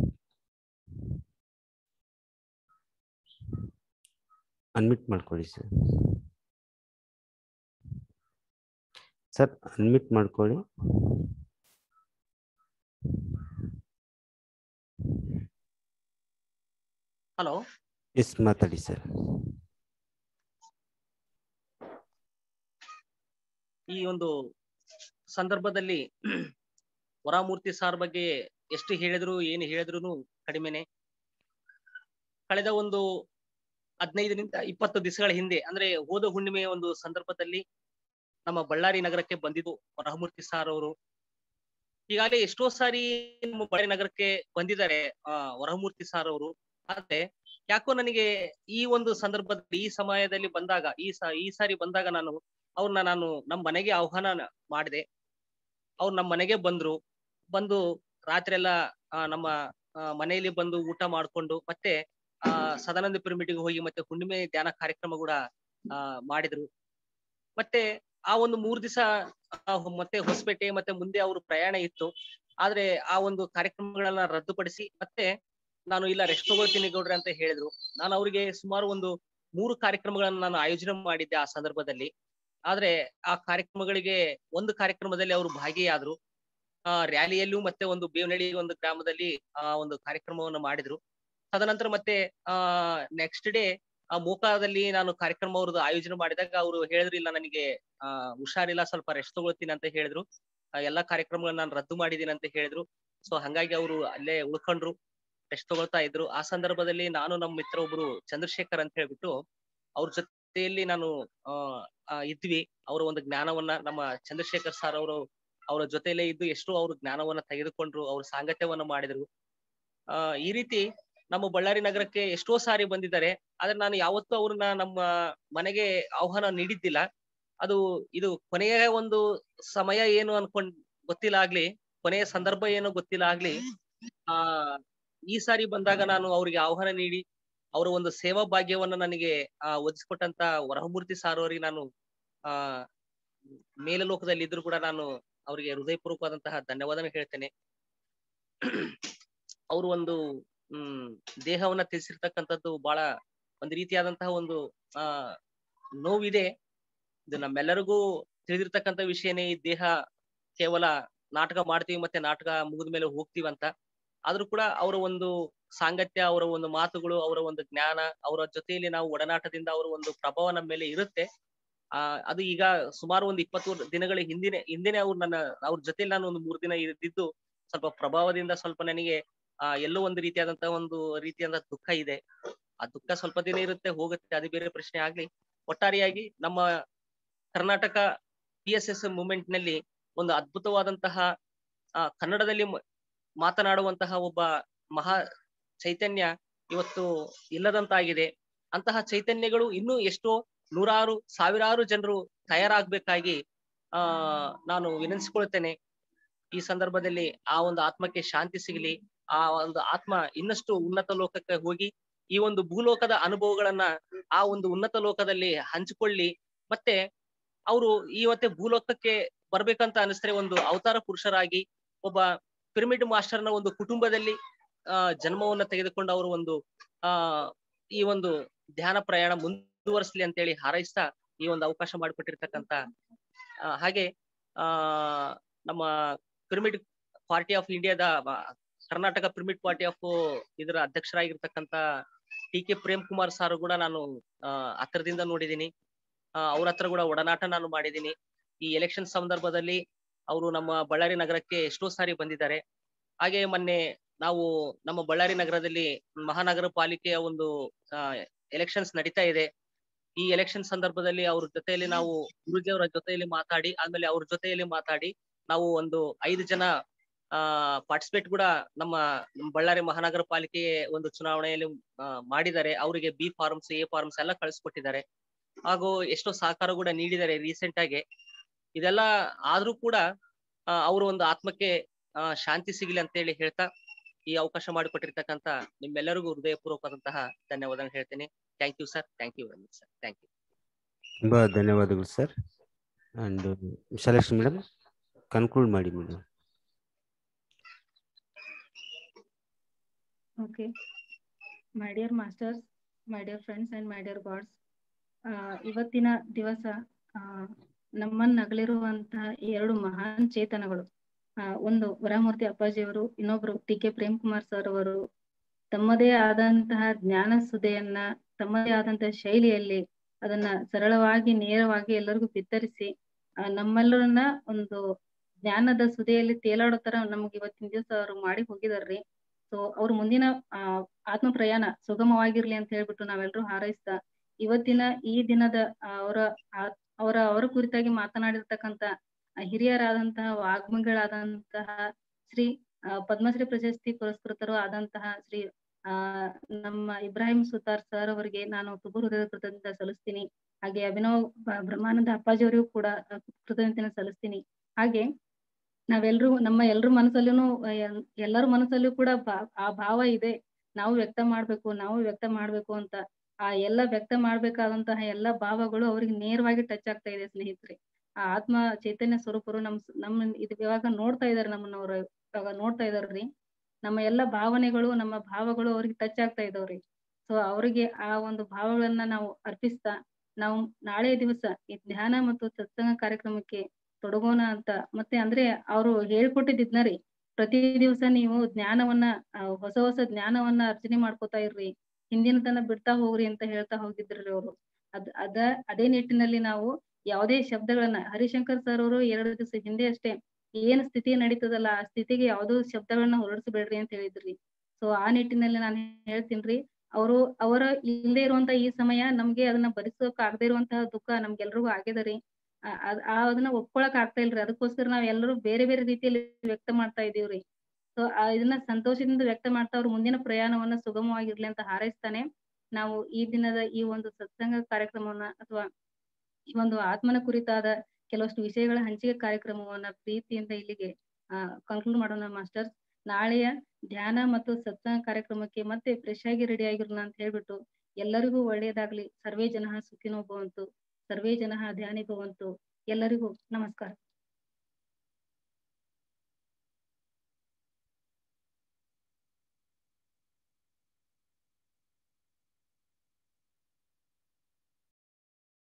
ಅನ್ಮಿಟ್ ಮಾಡ್ಕೊಳ್ಳಿ ಸರ್ ಸರ್ ಅನ್ಮಿಟ್ ಮಾಡ್ಕೊಳ್ಳಿ ಹಲೋ ಎಸ್ ಮಾತಾಡಿ ಸರ್ ಈ ಒಂದು ಸಂದರ್ಭದಲ್ಲಿ ವರಾಮೂರ್ತಿ ಸಾರ್ ಬಗ್ಗೆ ಎಷ್ಟು ಹೇಳಿದ್ರು ಏನು ಹೇಳಿದ್ರು ಕಡಿಮೆನೆ ಕಳೆದ ಒಂದು ಹದಿನೈದರಿಂದ ಇಪ್ಪತ್ತು ದಿವಸಗಳ ಹಿಂದೆ ಅಂದ್ರೆ ಹೋದ ಹುಣ್ಣಿಮೆಯ ಒಂದು ಸಂದರ್ಭದಲ್ಲಿ ನಮ್ಮ ಬಳ್ಳಾರಿ ನಗರಕ್ಕೆ ಬಂದಿದ್ದು ವರಹಮೂರ್ತಿ ಸಾರ್ ಅವರು ಈಗಾಗಲೇ ಎಷ್ಟೋ ಸಾರಿ ನಮ್ಮ ಬಳ್ಳಾರಿ ನಗರಕ್ಕೆ ಬಂದಿದ್ದಾರೆ ಆ ವರಹಮೂರ್ತಿ ಸಾರ್ ಅವರು ಆದ್ರೆ ಯಾಕೋ ನನಗೆ ಈ ಒಂದು ಸಂದರ್ಭದಲ್ಲಿ ಈ ಸಮಯದಲ್ಲಿ ಬಂದಾಗ ಈ ಸ ಈ ಸಾರಿ ಬಂದಾಗ ನಾನು ಅವ್ರನ್ನ ನಾನು ನಮ್ಮ ಮನೆಗೆ ಆಹ್ವಾನ ಮಾಡಿದೆ ಅವ್ರು ನಮ್ಮ ಮನೆಗೆ ಬಂದ್ರು ಬಂದು ರಾತ್ರಿ ಎಲ್ಲ ಆ, ನಮ್ಮ ಆ, ಮನೆಯಲ್ಲಿ ಬಂದು ಊಟ ಮಾಡ್ಕೊಂಡು ಮತ್ತೆ ಆ ಸದಾನಂದ ಪಿರಮಿಡ್ಗೆ ಹೋಗಿ ಮತ್ತೆ ಹುಣ್ಣಿಮೆ ಧ್ಯಾನ ಕಾರ್ಯಕ್ರಮ ಕೂಡ ಆ ಮಾಡಿದ್ರು ಮತ್ತೆ ಆ ಒಂದು ಮೂರ್ ದಿವಸ ಮತ್ತೆ ಹೊಸಪೇಟೆ ಮತ್ತೆ ಮುಂದೆ ಅವ್ರ ಪ್ರಯಾಣ ಇತ್ತು ಆದ್ರೆ ಆ ಒಂದು ಕಾರ್ಯಕ್ರಮಗಳನ್ನ ರದ್ದುಪಡಿಸಿ ಮತ್ತೆ ನಾನು ಇಲ್ಲ ರೆಸ್ಟ್ ತಗೊಳ್ತೀನಿ ಗೌಡ್ರೆ ಅಂತ ಹೇಳಿದ್ರು ನಾನು ಅವರಿಗೆ ಸುಮಾರು ಒಂದು ಮೂರು ಕಾರ್ಯಕ್ರಮಗಳನ್ನ ನಾನು ಆಯೋಜನೆ ಮಾಡಿದ್ದೆ ಆ ಸಂದರ್ಭದಲ್ಲಿ ಆದ್ರೆ ಆ ಕಾರ್ಯಕ್ರಮಗಳಿಗೆ ಒಂದು ಕಾರ್ಯಕ್ರಮದಲ್ಲಿ ಅವರು ಭಾಗಿಯಾದ್ರು ಆ ರ್ಯಾಲಿಯಲ್ಲೂ ಮತ್ತೆ ಒಂದು ಬೇವನಹಳ್ಳಿ ಒಂದು ಗ್ರಾಮದಲ್ಲಿ ಆ ಒಂದು ಕಾರ್ಯಕ್ರಮವನ್ನು ಮಾಡಿದ್ರು ತದನಂತರ ಮತ್ತೆ ಆ ನೆಕ್ಸ್ಟ್ ಡೇ ಆ ಮೋಕಾದಲ್ಲಿ ನಾನು ಕಾರ್ಯಕ್ರಮ ಅವ್ರದ್ದು ಆಯೋಜನೆ ಮಾಡಿದಾಗ ಅವರು ಹೇಳಿದ್ರು ಇಲ್ಲ ನನಗೆ ಆ ಹುಷಾರಿಲ್ಲ ಸ್ವಲ್ಪ ರೆಸ್ಟ್ ತಗೊಳ್ತೀನಿ ಅಂತ ಹೇಳಿದ್ರು ಆ ಎಲ್ಲಾ ಕಾರ್ಯಕ್ರಮಗಳನ್ನ ನಾನು ರದ್ದು ಮಾಡಿದ್ದೀನಿ ಅಂತ ಹೇಳಿದ್ರು ಸೊ ಹಂಗಾಗಿ ಅವರು ಅಲ್ಲೇ ಉಳ್ಕೊಂಡ್ರು ರೆಸ್ಟ್ ತಗೊಳ್ತಾ ಇದ್ರು ಆ ಸಂದರ್ಭದಲ್ಲಿ ನಾನು ನಮ್ಮ ಮಿತ್ರ ಒಬ್ರು ಚಂದ್ರಶೇಖರ್ ಅಂತ ಹೇಳ್ಬಿಟ್ಟು ಅವ್ರ ಜೊತೆಯಲ್ಲಿ ನಾನು ಆ ಆ, ಇದ್ವಿ ಅವರ ಒಂದು ಜ್ಞಾನವನ್ನ ನಮ್ಮ ಚಂದ್ರಶೇಖರ್ ಸರ್ ಅವರು ಅವರ ಜೊತೆಯಲ್ಲೇ ಇದ್ದು ಎಷ್ಟೋ ಅವ್ರ ಜ್ಞಾನವನ್ನ ತೆಗೆದುಕೊಂಡ್ರು ಅವ್ರ ಸಾಂಗತ್ಯವನ್ನ ಮಾಡಿದ್ರು ಆ ಈ ರೀತಿ ನಮ್ಮ ಬಳ್ಳಾರಿ ನಗರಕ್ಕೆ ಎಷ್ಟೋ ಸಾರಿ ಬಂದಿದ್ದಾರೆ ಆದ್ರೆ ನಾನು ಯಾವತ್ತೂ ಅವ್ರನ್ನ ನಮ್ಮ ಮನೆಗೆ ಆಹ್ವಾನ ನೀಡಿದ್ದಿಲ್ಲ ಅದು ಇದು ಕೊನೆಯ ಒಂದು ಸಮಯ ಏನು ಅನ್ಕೊಂಡ್ ಗೊತ್ತಿಲ್ಲ ಆಗ್ಲಿ ಕೊನೆಯ ಸಂದರ್ಭ ಏನೋ ಗೊತ್ತಿಲ್ಲ ಆಗ್ಲಿ ಆ ಈ ಸಾರಿ ಬಂದಾಗ ನಾನು ಅವ್ರಿಗೆ ಆಹ್ವಾನ ನೀಡಿ ಅವರ ಒಂದು ಸೇವಾ ಭಾಗ್ಯವನ್ನ ನನಗೆ ಆ ಒದಗಿಸ್ಕೊಟ್ಟಂತ ವರಹಮೂರ್ತಿ ಸಾರ್ ಅವರಿಗೆ ನಾನು ಆ ಮೇಲಲೋಕದಲ್ಲಿ ಇದ್ರು ಕೂಡ ನಾನು ಅವರಿಗೆ ಹೃದಯಪೂರ್ವಕವಾದಂತಹ ಧನ್ಯವಾದನ ಹೇಳ್ತೇನೆ ಅವರು ಒಂದು ಹ್ಮ್ ದೇಹವನ್ನ ತಿಳಿಸಿರ್ತಕ್ಕಂಥದ್ದು ಬಹಳ ಒಂದು ರೀತಿಯಾದಂತಹ ಒಂದು ಆ ನೋವಿದೆ ಇದು ನಮ್ಮೆಲ್ಲರಿಗೂ ತಿಳಿದಿರ್ತಕ್ಕಂಥ ವಿಷಯನೇ ಈ ದೇಹ ಕೇವಲ ನಾಟಕ ಮಾಡ್ತೀವಿ ಮತ್ತೆ ನಾಟಕ ಮುಗಿದ ಮೇಲೆ ಹೋಗ್ತೀವಿ ಅಂತ ಆದ್ರೂ ಕೂಡ ಅವರ ಒಂದು ಸಾಂಗತ್ಯ ಅವರ ಒಂದು ಮಾತುಗಳು ಅವರ ಒಂದು ಜ್ಞಾನ ಅವರ ಜೊತೆಯಲ್ಲಿ ನಾವು ಒಡನಾಟದಿಂದ ಅವರ ಒಂದು ಪ್ರಭಾವ ನಮ್ಮ ಮೇಲೆ ಇರುತ್ತೆ ಆ ಅದು ಈಗ ಸುಮಾರು ಒಂದು ಇಪ್ಪತ್ತು ದಿನಗಳ ಹಿಂದಿನ ಹಿಂದಿನ ಅವ್ರು ನನ್ನ ಅವ್ರ ಜೊತೆಲಿ ನಾನು ಒಂದು ಮೂರು ದಿನ ಇದ್ದಿದ್ದು ಸ್ವಲ್ಪ ಪ್ರಭಾವದಿಂದ ಸ್ವಲ್ಪ ನನಗೆ ಆ ಎಲ್ಲೋ ಒಂದು ರೀತಿಯಾದಂತಹ ಒಂದು ರೀತಿಯಾದ ದುಃಖ ಇದೆ ಆ ದುಃಖ ಸ್ವಲ್ಪ ದಿನ ಇರುತ್ತೆ ಹೋಗುತ್ತೆ ಅದು ಬೇರೆ ಪ್ರಶ್ನೆ ಆಗ್ಲಿ ಒಟ್ಟಾರೆಯಾಗಿ ನಮ್ಮ Karnataka P S S movement ನಲ್ಲಿ ಒಂದು ಅದ್ಭುತವಾದಂತಹ ಆ ಕನ್ನಡದಲ್ಲಿ ಮ- ಮಾತನಾಡುವಂತಹ ಒಬ್ಬ ಮಹಾ ಚೈತನ್ಯ ಇವತ್ತು ಇಲ್ಲದಂತಾಗಿದೆ ಅಂತಹ ಚೈತನ್ಯಗಳು ಇನ್ನೂ ಎಷ್ಟೋ ನೂರಾರು ಸಾವಿರಾರು ಜನರು ತಯಾರಾಗ್ಬೇಕಾಗಿ ಆ ನಾನು ವಿನಂತಿಸಿಕೊಳ್ತೇನೆ ಈ ಸಂದರ್ಭದಲ್ಲಿ ಆ ಒಂದು ಆತ್ಮಕ್ಕೆ ಶಾಂತಿ ಸಿಗಲಿ ಆ ಒಂದು ಆತ್ಮ ಇನ್ನಷ್ಟು ಉನ್ನತ ಲೋಕಕ್ಕೆ ಹೋಗಿ ಈ ಒಂದು ಭೂಲೋಕದ ಅನುಭವಗಳನ್ನ ಆ ಒಂದು ಉನ್ನತ ಲೋಕದಲ್ಲಿ ಹಂಚಿಕೊಳ್ಳಿ ಮತ್ತೆ ಅವರು ಇವತ್ತೆ ಭೂಲೋಕಕ್ಕೆ ಬರ್ಬೇಕಂತ ಅನಿಸ್ತರೆ ಒಂದು ಅವತಾರ ಪುರುಷರಾಗಿ ಒಬ್ಬ ಪಿರಮಿಡ್ ಮಾಸ್ಟರ್ನ ಒಂದು ಕುಟುಂಬದಲ್ಲಿ ಆ ಜನ್ಮವನ್ನ ತೆಗೆದುಕೊಂಡು ಅವರು ಒಂದು ಆ ಈ ಒಂದು ಧ್ಯಾನ ಪ್ರಯಾಣ ಮುಂದುವರಿಸಲಿ ಅಂತೇಳಿ ಹಾರೈಸ್ತಾ ಈ ಒಂದು ಅವಕಾಶ ಮಾಡಿಕೊಟ್ಟಿರ್ತಕ್ಕಂತ ಆ, ಹಾಗೆ ಆ ನಮ್ಮ ಪಿರಮಿಡ್ ಪಾರ್ಟಿ ಆಫ್ ಇಂಡಿಯಾದ ಮ- ಕರ್ನಾಟಕ ಪಿರಮಿಡ್ ಪಾರ್ಟಿ ಆಫ್ ಇದರ ಅಧ್ಯಕ್ಷರಾಗಿರ್ತಕ್ಕಂತ T K Prem Kumar sir ಕೂಡ ನಾನು ಆ, ಹತ್ತಿರದಿಂದ ನೋಡಿದ್ದೀನಿ ಅವ್ರ ಹತ್ರ ಕೂಡ ಒಡನಾಟ ನಾನು ಮಾಡಿದ್ದೀನಿ ಈ ಎಲೆಕ್ಷನ್ ಸಂದರ್ಭದಲ್ಲಿ ಅವರು ನಮ್ಮ ಬಳ್ಳಾರಿ ನಗರಕ್ಕೆ ಎಷ್ಟೋ ಸಾರಿ ಬಂದಿದ್ದಾರೆ ಹಾಗೆ ಮೊನ್ನೆ ನಾವು ನಮ್ಮ ಬಳ್ಳಾರಿ ನಗರದಲ್ಲಿ ಮಹಾನಗರ ಪಾಲಿಕೆಯ ಒಂದು ಎಲೆಕ್ಷನ್ಸ್ ನಡೀತಾ ಇದೆ ಈ ಎಲೆಕ್ಷನ್ ಸಂದರ್ಭದಲ್ಲಿ ಅವ್ರ ಜೊತೆಯಲ್ಲಿ ನಾವು ಗುರುಜಿ ಅವರ ಜೊತೆಯಲ್ಲಿ ಮಾತಾಡಿ ಆಮೇಲೆ ಅವ್ರ ಜೊತೆಯಲ್ಲಿ ಮಾತಾಡಿ ನಾವು ಒಂದು ಐದು ಜನ ಆ ಪಾರ್ಟಿಸಿಪೇಟ್ ಕೂಡ ನಮ್ಮ ನಮ್ಮ ಬಳ್ಳಾರಿ ಮಹಾನಗರ ಪಾಲಿಕೆ ಒಂದು ಚುನಾವಣೆಯಲ್ಲಿ ಆ, ಮಾಡಿದ್ದಾರೆ ಅವರಿಗೆ ಬಿ ಫಾರ್ಮ್ಸ್ ಎ ಫಾರ್ಮ್ಸ್ ಎಲ್ಲ ಕಳಿಸ್ಕೊಟ್ಟಿದ್ದಾರೆ ಹಾಗೂ ಎಷ್ಟೋ ಸಹಕಾರ ಕೂಡ ನೀಡಿದ್ದಾರೆ ರೀಸೆಂಟ್ ಆಗಿ ಇದೆಲ್ಲ ಆದ್ರೂ ಕೂಡ ಆ, ಅವ್ರ ಒಂದು ಆತ್ಮಕ್ಕೆ ಆ, ಶಾಂತಿ ಸಿಗಲಿ ಅಂತ ಹೇಳಿ ಹೇಳ್ತಾ ಈ ಅವಕಾಶ ಮಾಡಿಕೊಟ್ಟಿರ್ತಕ್ಕಂತ ನಿಮ್ಮೆಲ್ಲರಿಗೂ ಹೃದಯಪೂರ್ವಕವಾದಂತಹ ಧನ್ಯವಾದ ಹೇಳ್ತೇನೆ thank you sir thank you very much sir thank you ತುಂಬಾ ಧನ್ಯವಾದಗಳು sir and Vishalakshmi madam conclude ಮಾಡಿ madam Okay. My dear masters, my dear friends and my dear gods, ಆ, ಇವತ್ತಿನ ದಿವಸ ಆ, ನಮ್ಮನ್ನ ಅಗಲಿರುವಂತಹ ಎರಡು ಮಹಾನ್ ಚೇತನಗಳು ಆ, ಒಂದು ವರಮೂರ್ತಿ ಅಪ್ಪಾಜಿಯವರು ಇನ್ನೊಬ್ರು T K Prem Kumar sir ಅವರು ತಮ್ಮದೇ ಆದಂತಹ ಜ್ಞಾನ ಸುದೆಯನ್ನ ತಮ್ಮದೇ ಆದಂತಹ ಶೈಲಿಯಲ್ಲಿ ಅದನ್ನ ಸರಳವಾಗಿ ನೇರವಾಗಿ ಎಲ್ಲರಿಗೂ ಬಿತ್ತರಿಸಿ ಆ, ನಮ್ಮೆಲ್ಲರನ್ನ ಒಂದು ಜ್ಞಾನದ ಸುದೆಯಲ್ಲಿ ತೇಲಾಡೋ ತರ ನಮ್ಗೆ ಇವತ್ತಿನ ದಿವಸ ಅವರು ಮಾಡಿ ಹೋಗಿದಾರ್ರಿ ಸೊ ಅವ್ರ ಮುಂದಿನ ಆ ಆತ್ಮ ಪ್ರಯಾಣ ಸುಗಮವಾಗಿರ್ಲಿ ಅಂತ ಹೇಳ್ಬಿಟ್ಟು ನಾವೆಲ್ಲರೂ ಹಾರೈಸ್ತಾ ಇವತ್ತಿನ ಈ ದಿನದ ಆ, ಅವರ ಆ- ಅವರ ಅವರ ಕುರಿತಾಗಿ ಮಾತನಾಡಿರ್ತಕ್ಕಂತ ಆ ಹಿರಿಯರಾದಂತಹ ವಾಗ್ಮಿಗಳಾದಂತಹ ಶ್ರೀ ಆ, ಪದ್ಮಶ್ರೀ ಪ್ರಶಸ್ತಿ ಪುರಸ್ಕೃತರು ಆದಂತಹ ಶ್ರೀ ಆ ನಮ್ಮ ಇಬ್ರಾಹಿಂ ಸುತಾರ್ ಸರ್ ಅವರಿಗೆ ನಾನು ತುಂಬು ಹೃದಯದ ಕೃತಜ್ಞತೆ ಸಲ್ಲಿಸ್ತೀನಿ ಹಾಗೆ ಅಭಿನವ್ ಬ- ಬ್ರಹ್ಮಾನಂದ ಅಪ್ಪಾಜಿ ಅವರಿಗೂ ಕೂಡ ಆ, ಕೃತಜ್ಞತೆನ ಸಲ್ಲಿಸ್ತೀನಿ ಹಾಗೆ ನಾವೆಲ್ರೂ ನಮ್ಮ ಎಲ್ರ ಮನಸ್ಸಲ್ಲೂ ಎಲ್ಲರ ಮನಸ್ಸಲ್ಲೂ ಕೂಡ ಬಾ- ಆ ಭಾವ ಇದೆ ನಾವು ವ್ಯಕ್ತ ಮಾಡ್ಬೇಕು ನಾವು ವ್ಯಕ್ತ ಮಾಡ್ಬೇಕು ಅಂತ ಆ ಎಲ್ಲ ವ್ಯಕ್ತ ಮಾಡ್ಬೇಕಾದಂತಹ ಎಲ್ಲ ಭಾವಗಳು ಅವ್ರಿಗೆ ನೇರವಾಗಿ ಟಚ್ ಆಗ್ತಾ ಇದೆ ಸ್ನೇಹಿತರೆ ಆ ಆತ್ಮ ಚೈತನ್ಯ ಸ್ವರೂಪರು ನಮ್ ನಮ್ಮ ಇದು ಇವಾಗ ನೋಡ್ತಾ ಇದಾರೆ ನಮ್ಮನ್ನ ಅವ್ರು ಇವಾಗ ನೋಡ್ತಾ ಇದಾರ್ರಿ ನಮ್ಮ ಎಲ್ಲ ಭಾವನೆಗಳು ನಮ್ಮ ಭಾವಗಳು ಅವ್ರಿಗೆ ಟಚ್ ಆಗ್ತಾ ಇದಾವ್ರಿ ಸೊ ಅವರಿಗೆ ಆ ಒಂದು ಭಾವಗಳನ್ನ ನಾವು ಅರ್ಪಿಸ್ತಾ ನಾವು ನಾಳೆ ದಿವಸ ಈ ಧ್ಯಾನ ಮತ್ತು ಸತ್ಸಂಗ ಕಾರ್ಯಕ್ರಮಕ್ಕೆ ತೊಡಗೋಣ ಅಂತ ಮತ್ತೆ ಅಂದ್ರೆ ಅವರು ಹೇಳ್ಕೊಟ್ಟಿದ್ನ ರೀ ಪ್ರತಿ ದಿವಸ ನೀವು ಜ್ಞಾನವನ್ನ ಆ, ಹೊಸ ಹೊಸ ಜ್ಞಾನವನ್ನ ಅರ್ಜನೆ ಮಾಡ್ಕೋತಾ ಇರ್ರಿ ಹಿಂದಿನ ತನ ಬಿಡ್ತಾ ಹೋಗ್ರಿ ಅಂತ ಹೇಳ್ತಾ ಹೋಗಿದ್ರಿ ಅವರು ಅದ್ ಅದ ಅದೇ ನಿಟ್ಟಿನಲ್ಲಿ ನಾವು ಯಾವುದೇ ಶಬ್ದಗಳನ್ನ ಹರಿಶಂಕರ್ ಸರ್ ಅವರು ಎರಡು ದಿವಸ ಹಿಂದೆ ಅಷ್ಟೇ ಏನ್ ಸ್ಥಿತಿ ನಡೀತದಲ್ಲ ಆ ಸ್ಥಿತಿಗೆ ಯಾವ್ದೋ ಶಬ್ದಗಳನ್ನ ಹೊರಡಿಸ್ಬೇಡ್ರಿ ಅಂತ ಹೇಳಿದ್ರಿ ಸೊ ಆ ನಿಟ್ಟಿನಲ್ಲಿ ನಾನು ಹೇಳ್ತೀನ್ರಿ ಅವರು ಅವರ ಇಲ್ಲದೆ ಇರುವಂತ ಈ ಸಮಯ ನಮ್ಗೆ ಅದನ್ನ ಭರಿಸೋಕ್ ಆಗದೆ ಇರುವಂತಹ ದುಃಖ ನಮ್ಗೆಲ್ರಿಗೂ ಆಗ್ಯದರಿ ಆ- ಅದ್- ಆ ಅದನ್ನ ಒಪ್ಕೊಳಕ್ ಆಗ್ತಾ ಇಲ್ರಿ ಅದಕ್ಕೋಸ್ಕರ ನಾವ್ ಎಲ್ಲರೂ ಬೇರೆ ಬೇರೆ ರೀತಿಯಲ್ಲಿ ವ್ಯಕ್ತ ಮಾಡ್ತಾ ಇದೀವ್ರಿ ಸೊ ಇದನ್ನ ಸಂತೋಷದಿಂದ ವ್ಯಕ್ತ ಮಾಡ್ತಾ ಅವ್ರ ಮುಂದಿನ ಪ್ರಯಾಣವನ್ನ ಸುಗಮವಾಗಿರ್ಲಿ ಅಂತ ಹಾರೈಸ್ತಾನೆ ನಾವು ಈ ದಿನದ ಈ ಒಂದು ಸತ್ಸಂಗ ಕಾರ್ಯಕ್ರಮವನ್ನ ಅಥವಾ ಈ ಒಂದು ಆತ್ಮನ ಕುರಿತಾದ ಕೆಲವಷ್ಟು ವಿಷಯಗಳ ಹಂಚಿಕೆ ಕಾರ್ಯಕ್ರಮವನ್ನ ಪ್ರೀತಿಯಿಂದ ಇಲ್ಲಿಗೆ ಆ ಕನ್ಕ್ಲೂಡ್ ಮಾಡೋಣ ಮಾಸ್ಟರ್ ನಾಳೆಯ ಧ್ಯಾನ ಮತ್ತು ಸತ್ಸಂಗ ಕಾರ್ಯಕ್ರಮಕ್ಕೆ ಮತ್ತೆ ಫ್ರೆಶ್ ಆಗಿ ರೆಡಿ ಆಗಿರೋಣ ಅಂತ ಹೇಳ್ಬಿಟ್ಟು ಎಲ್ಲರಿಗೂ ಒಳ್ಳೆಯದಾಗ್ಲಿ ಸರ್ವೇ ಜನ ಸುಖಿನೋ ಭವಂತು ಸರ್ವೇ ಜನ ಧ್ಯಾನಿ ಭವಂತು ಎಲ್ಲರಿಗೂ ನಮಸ್ಕಾರ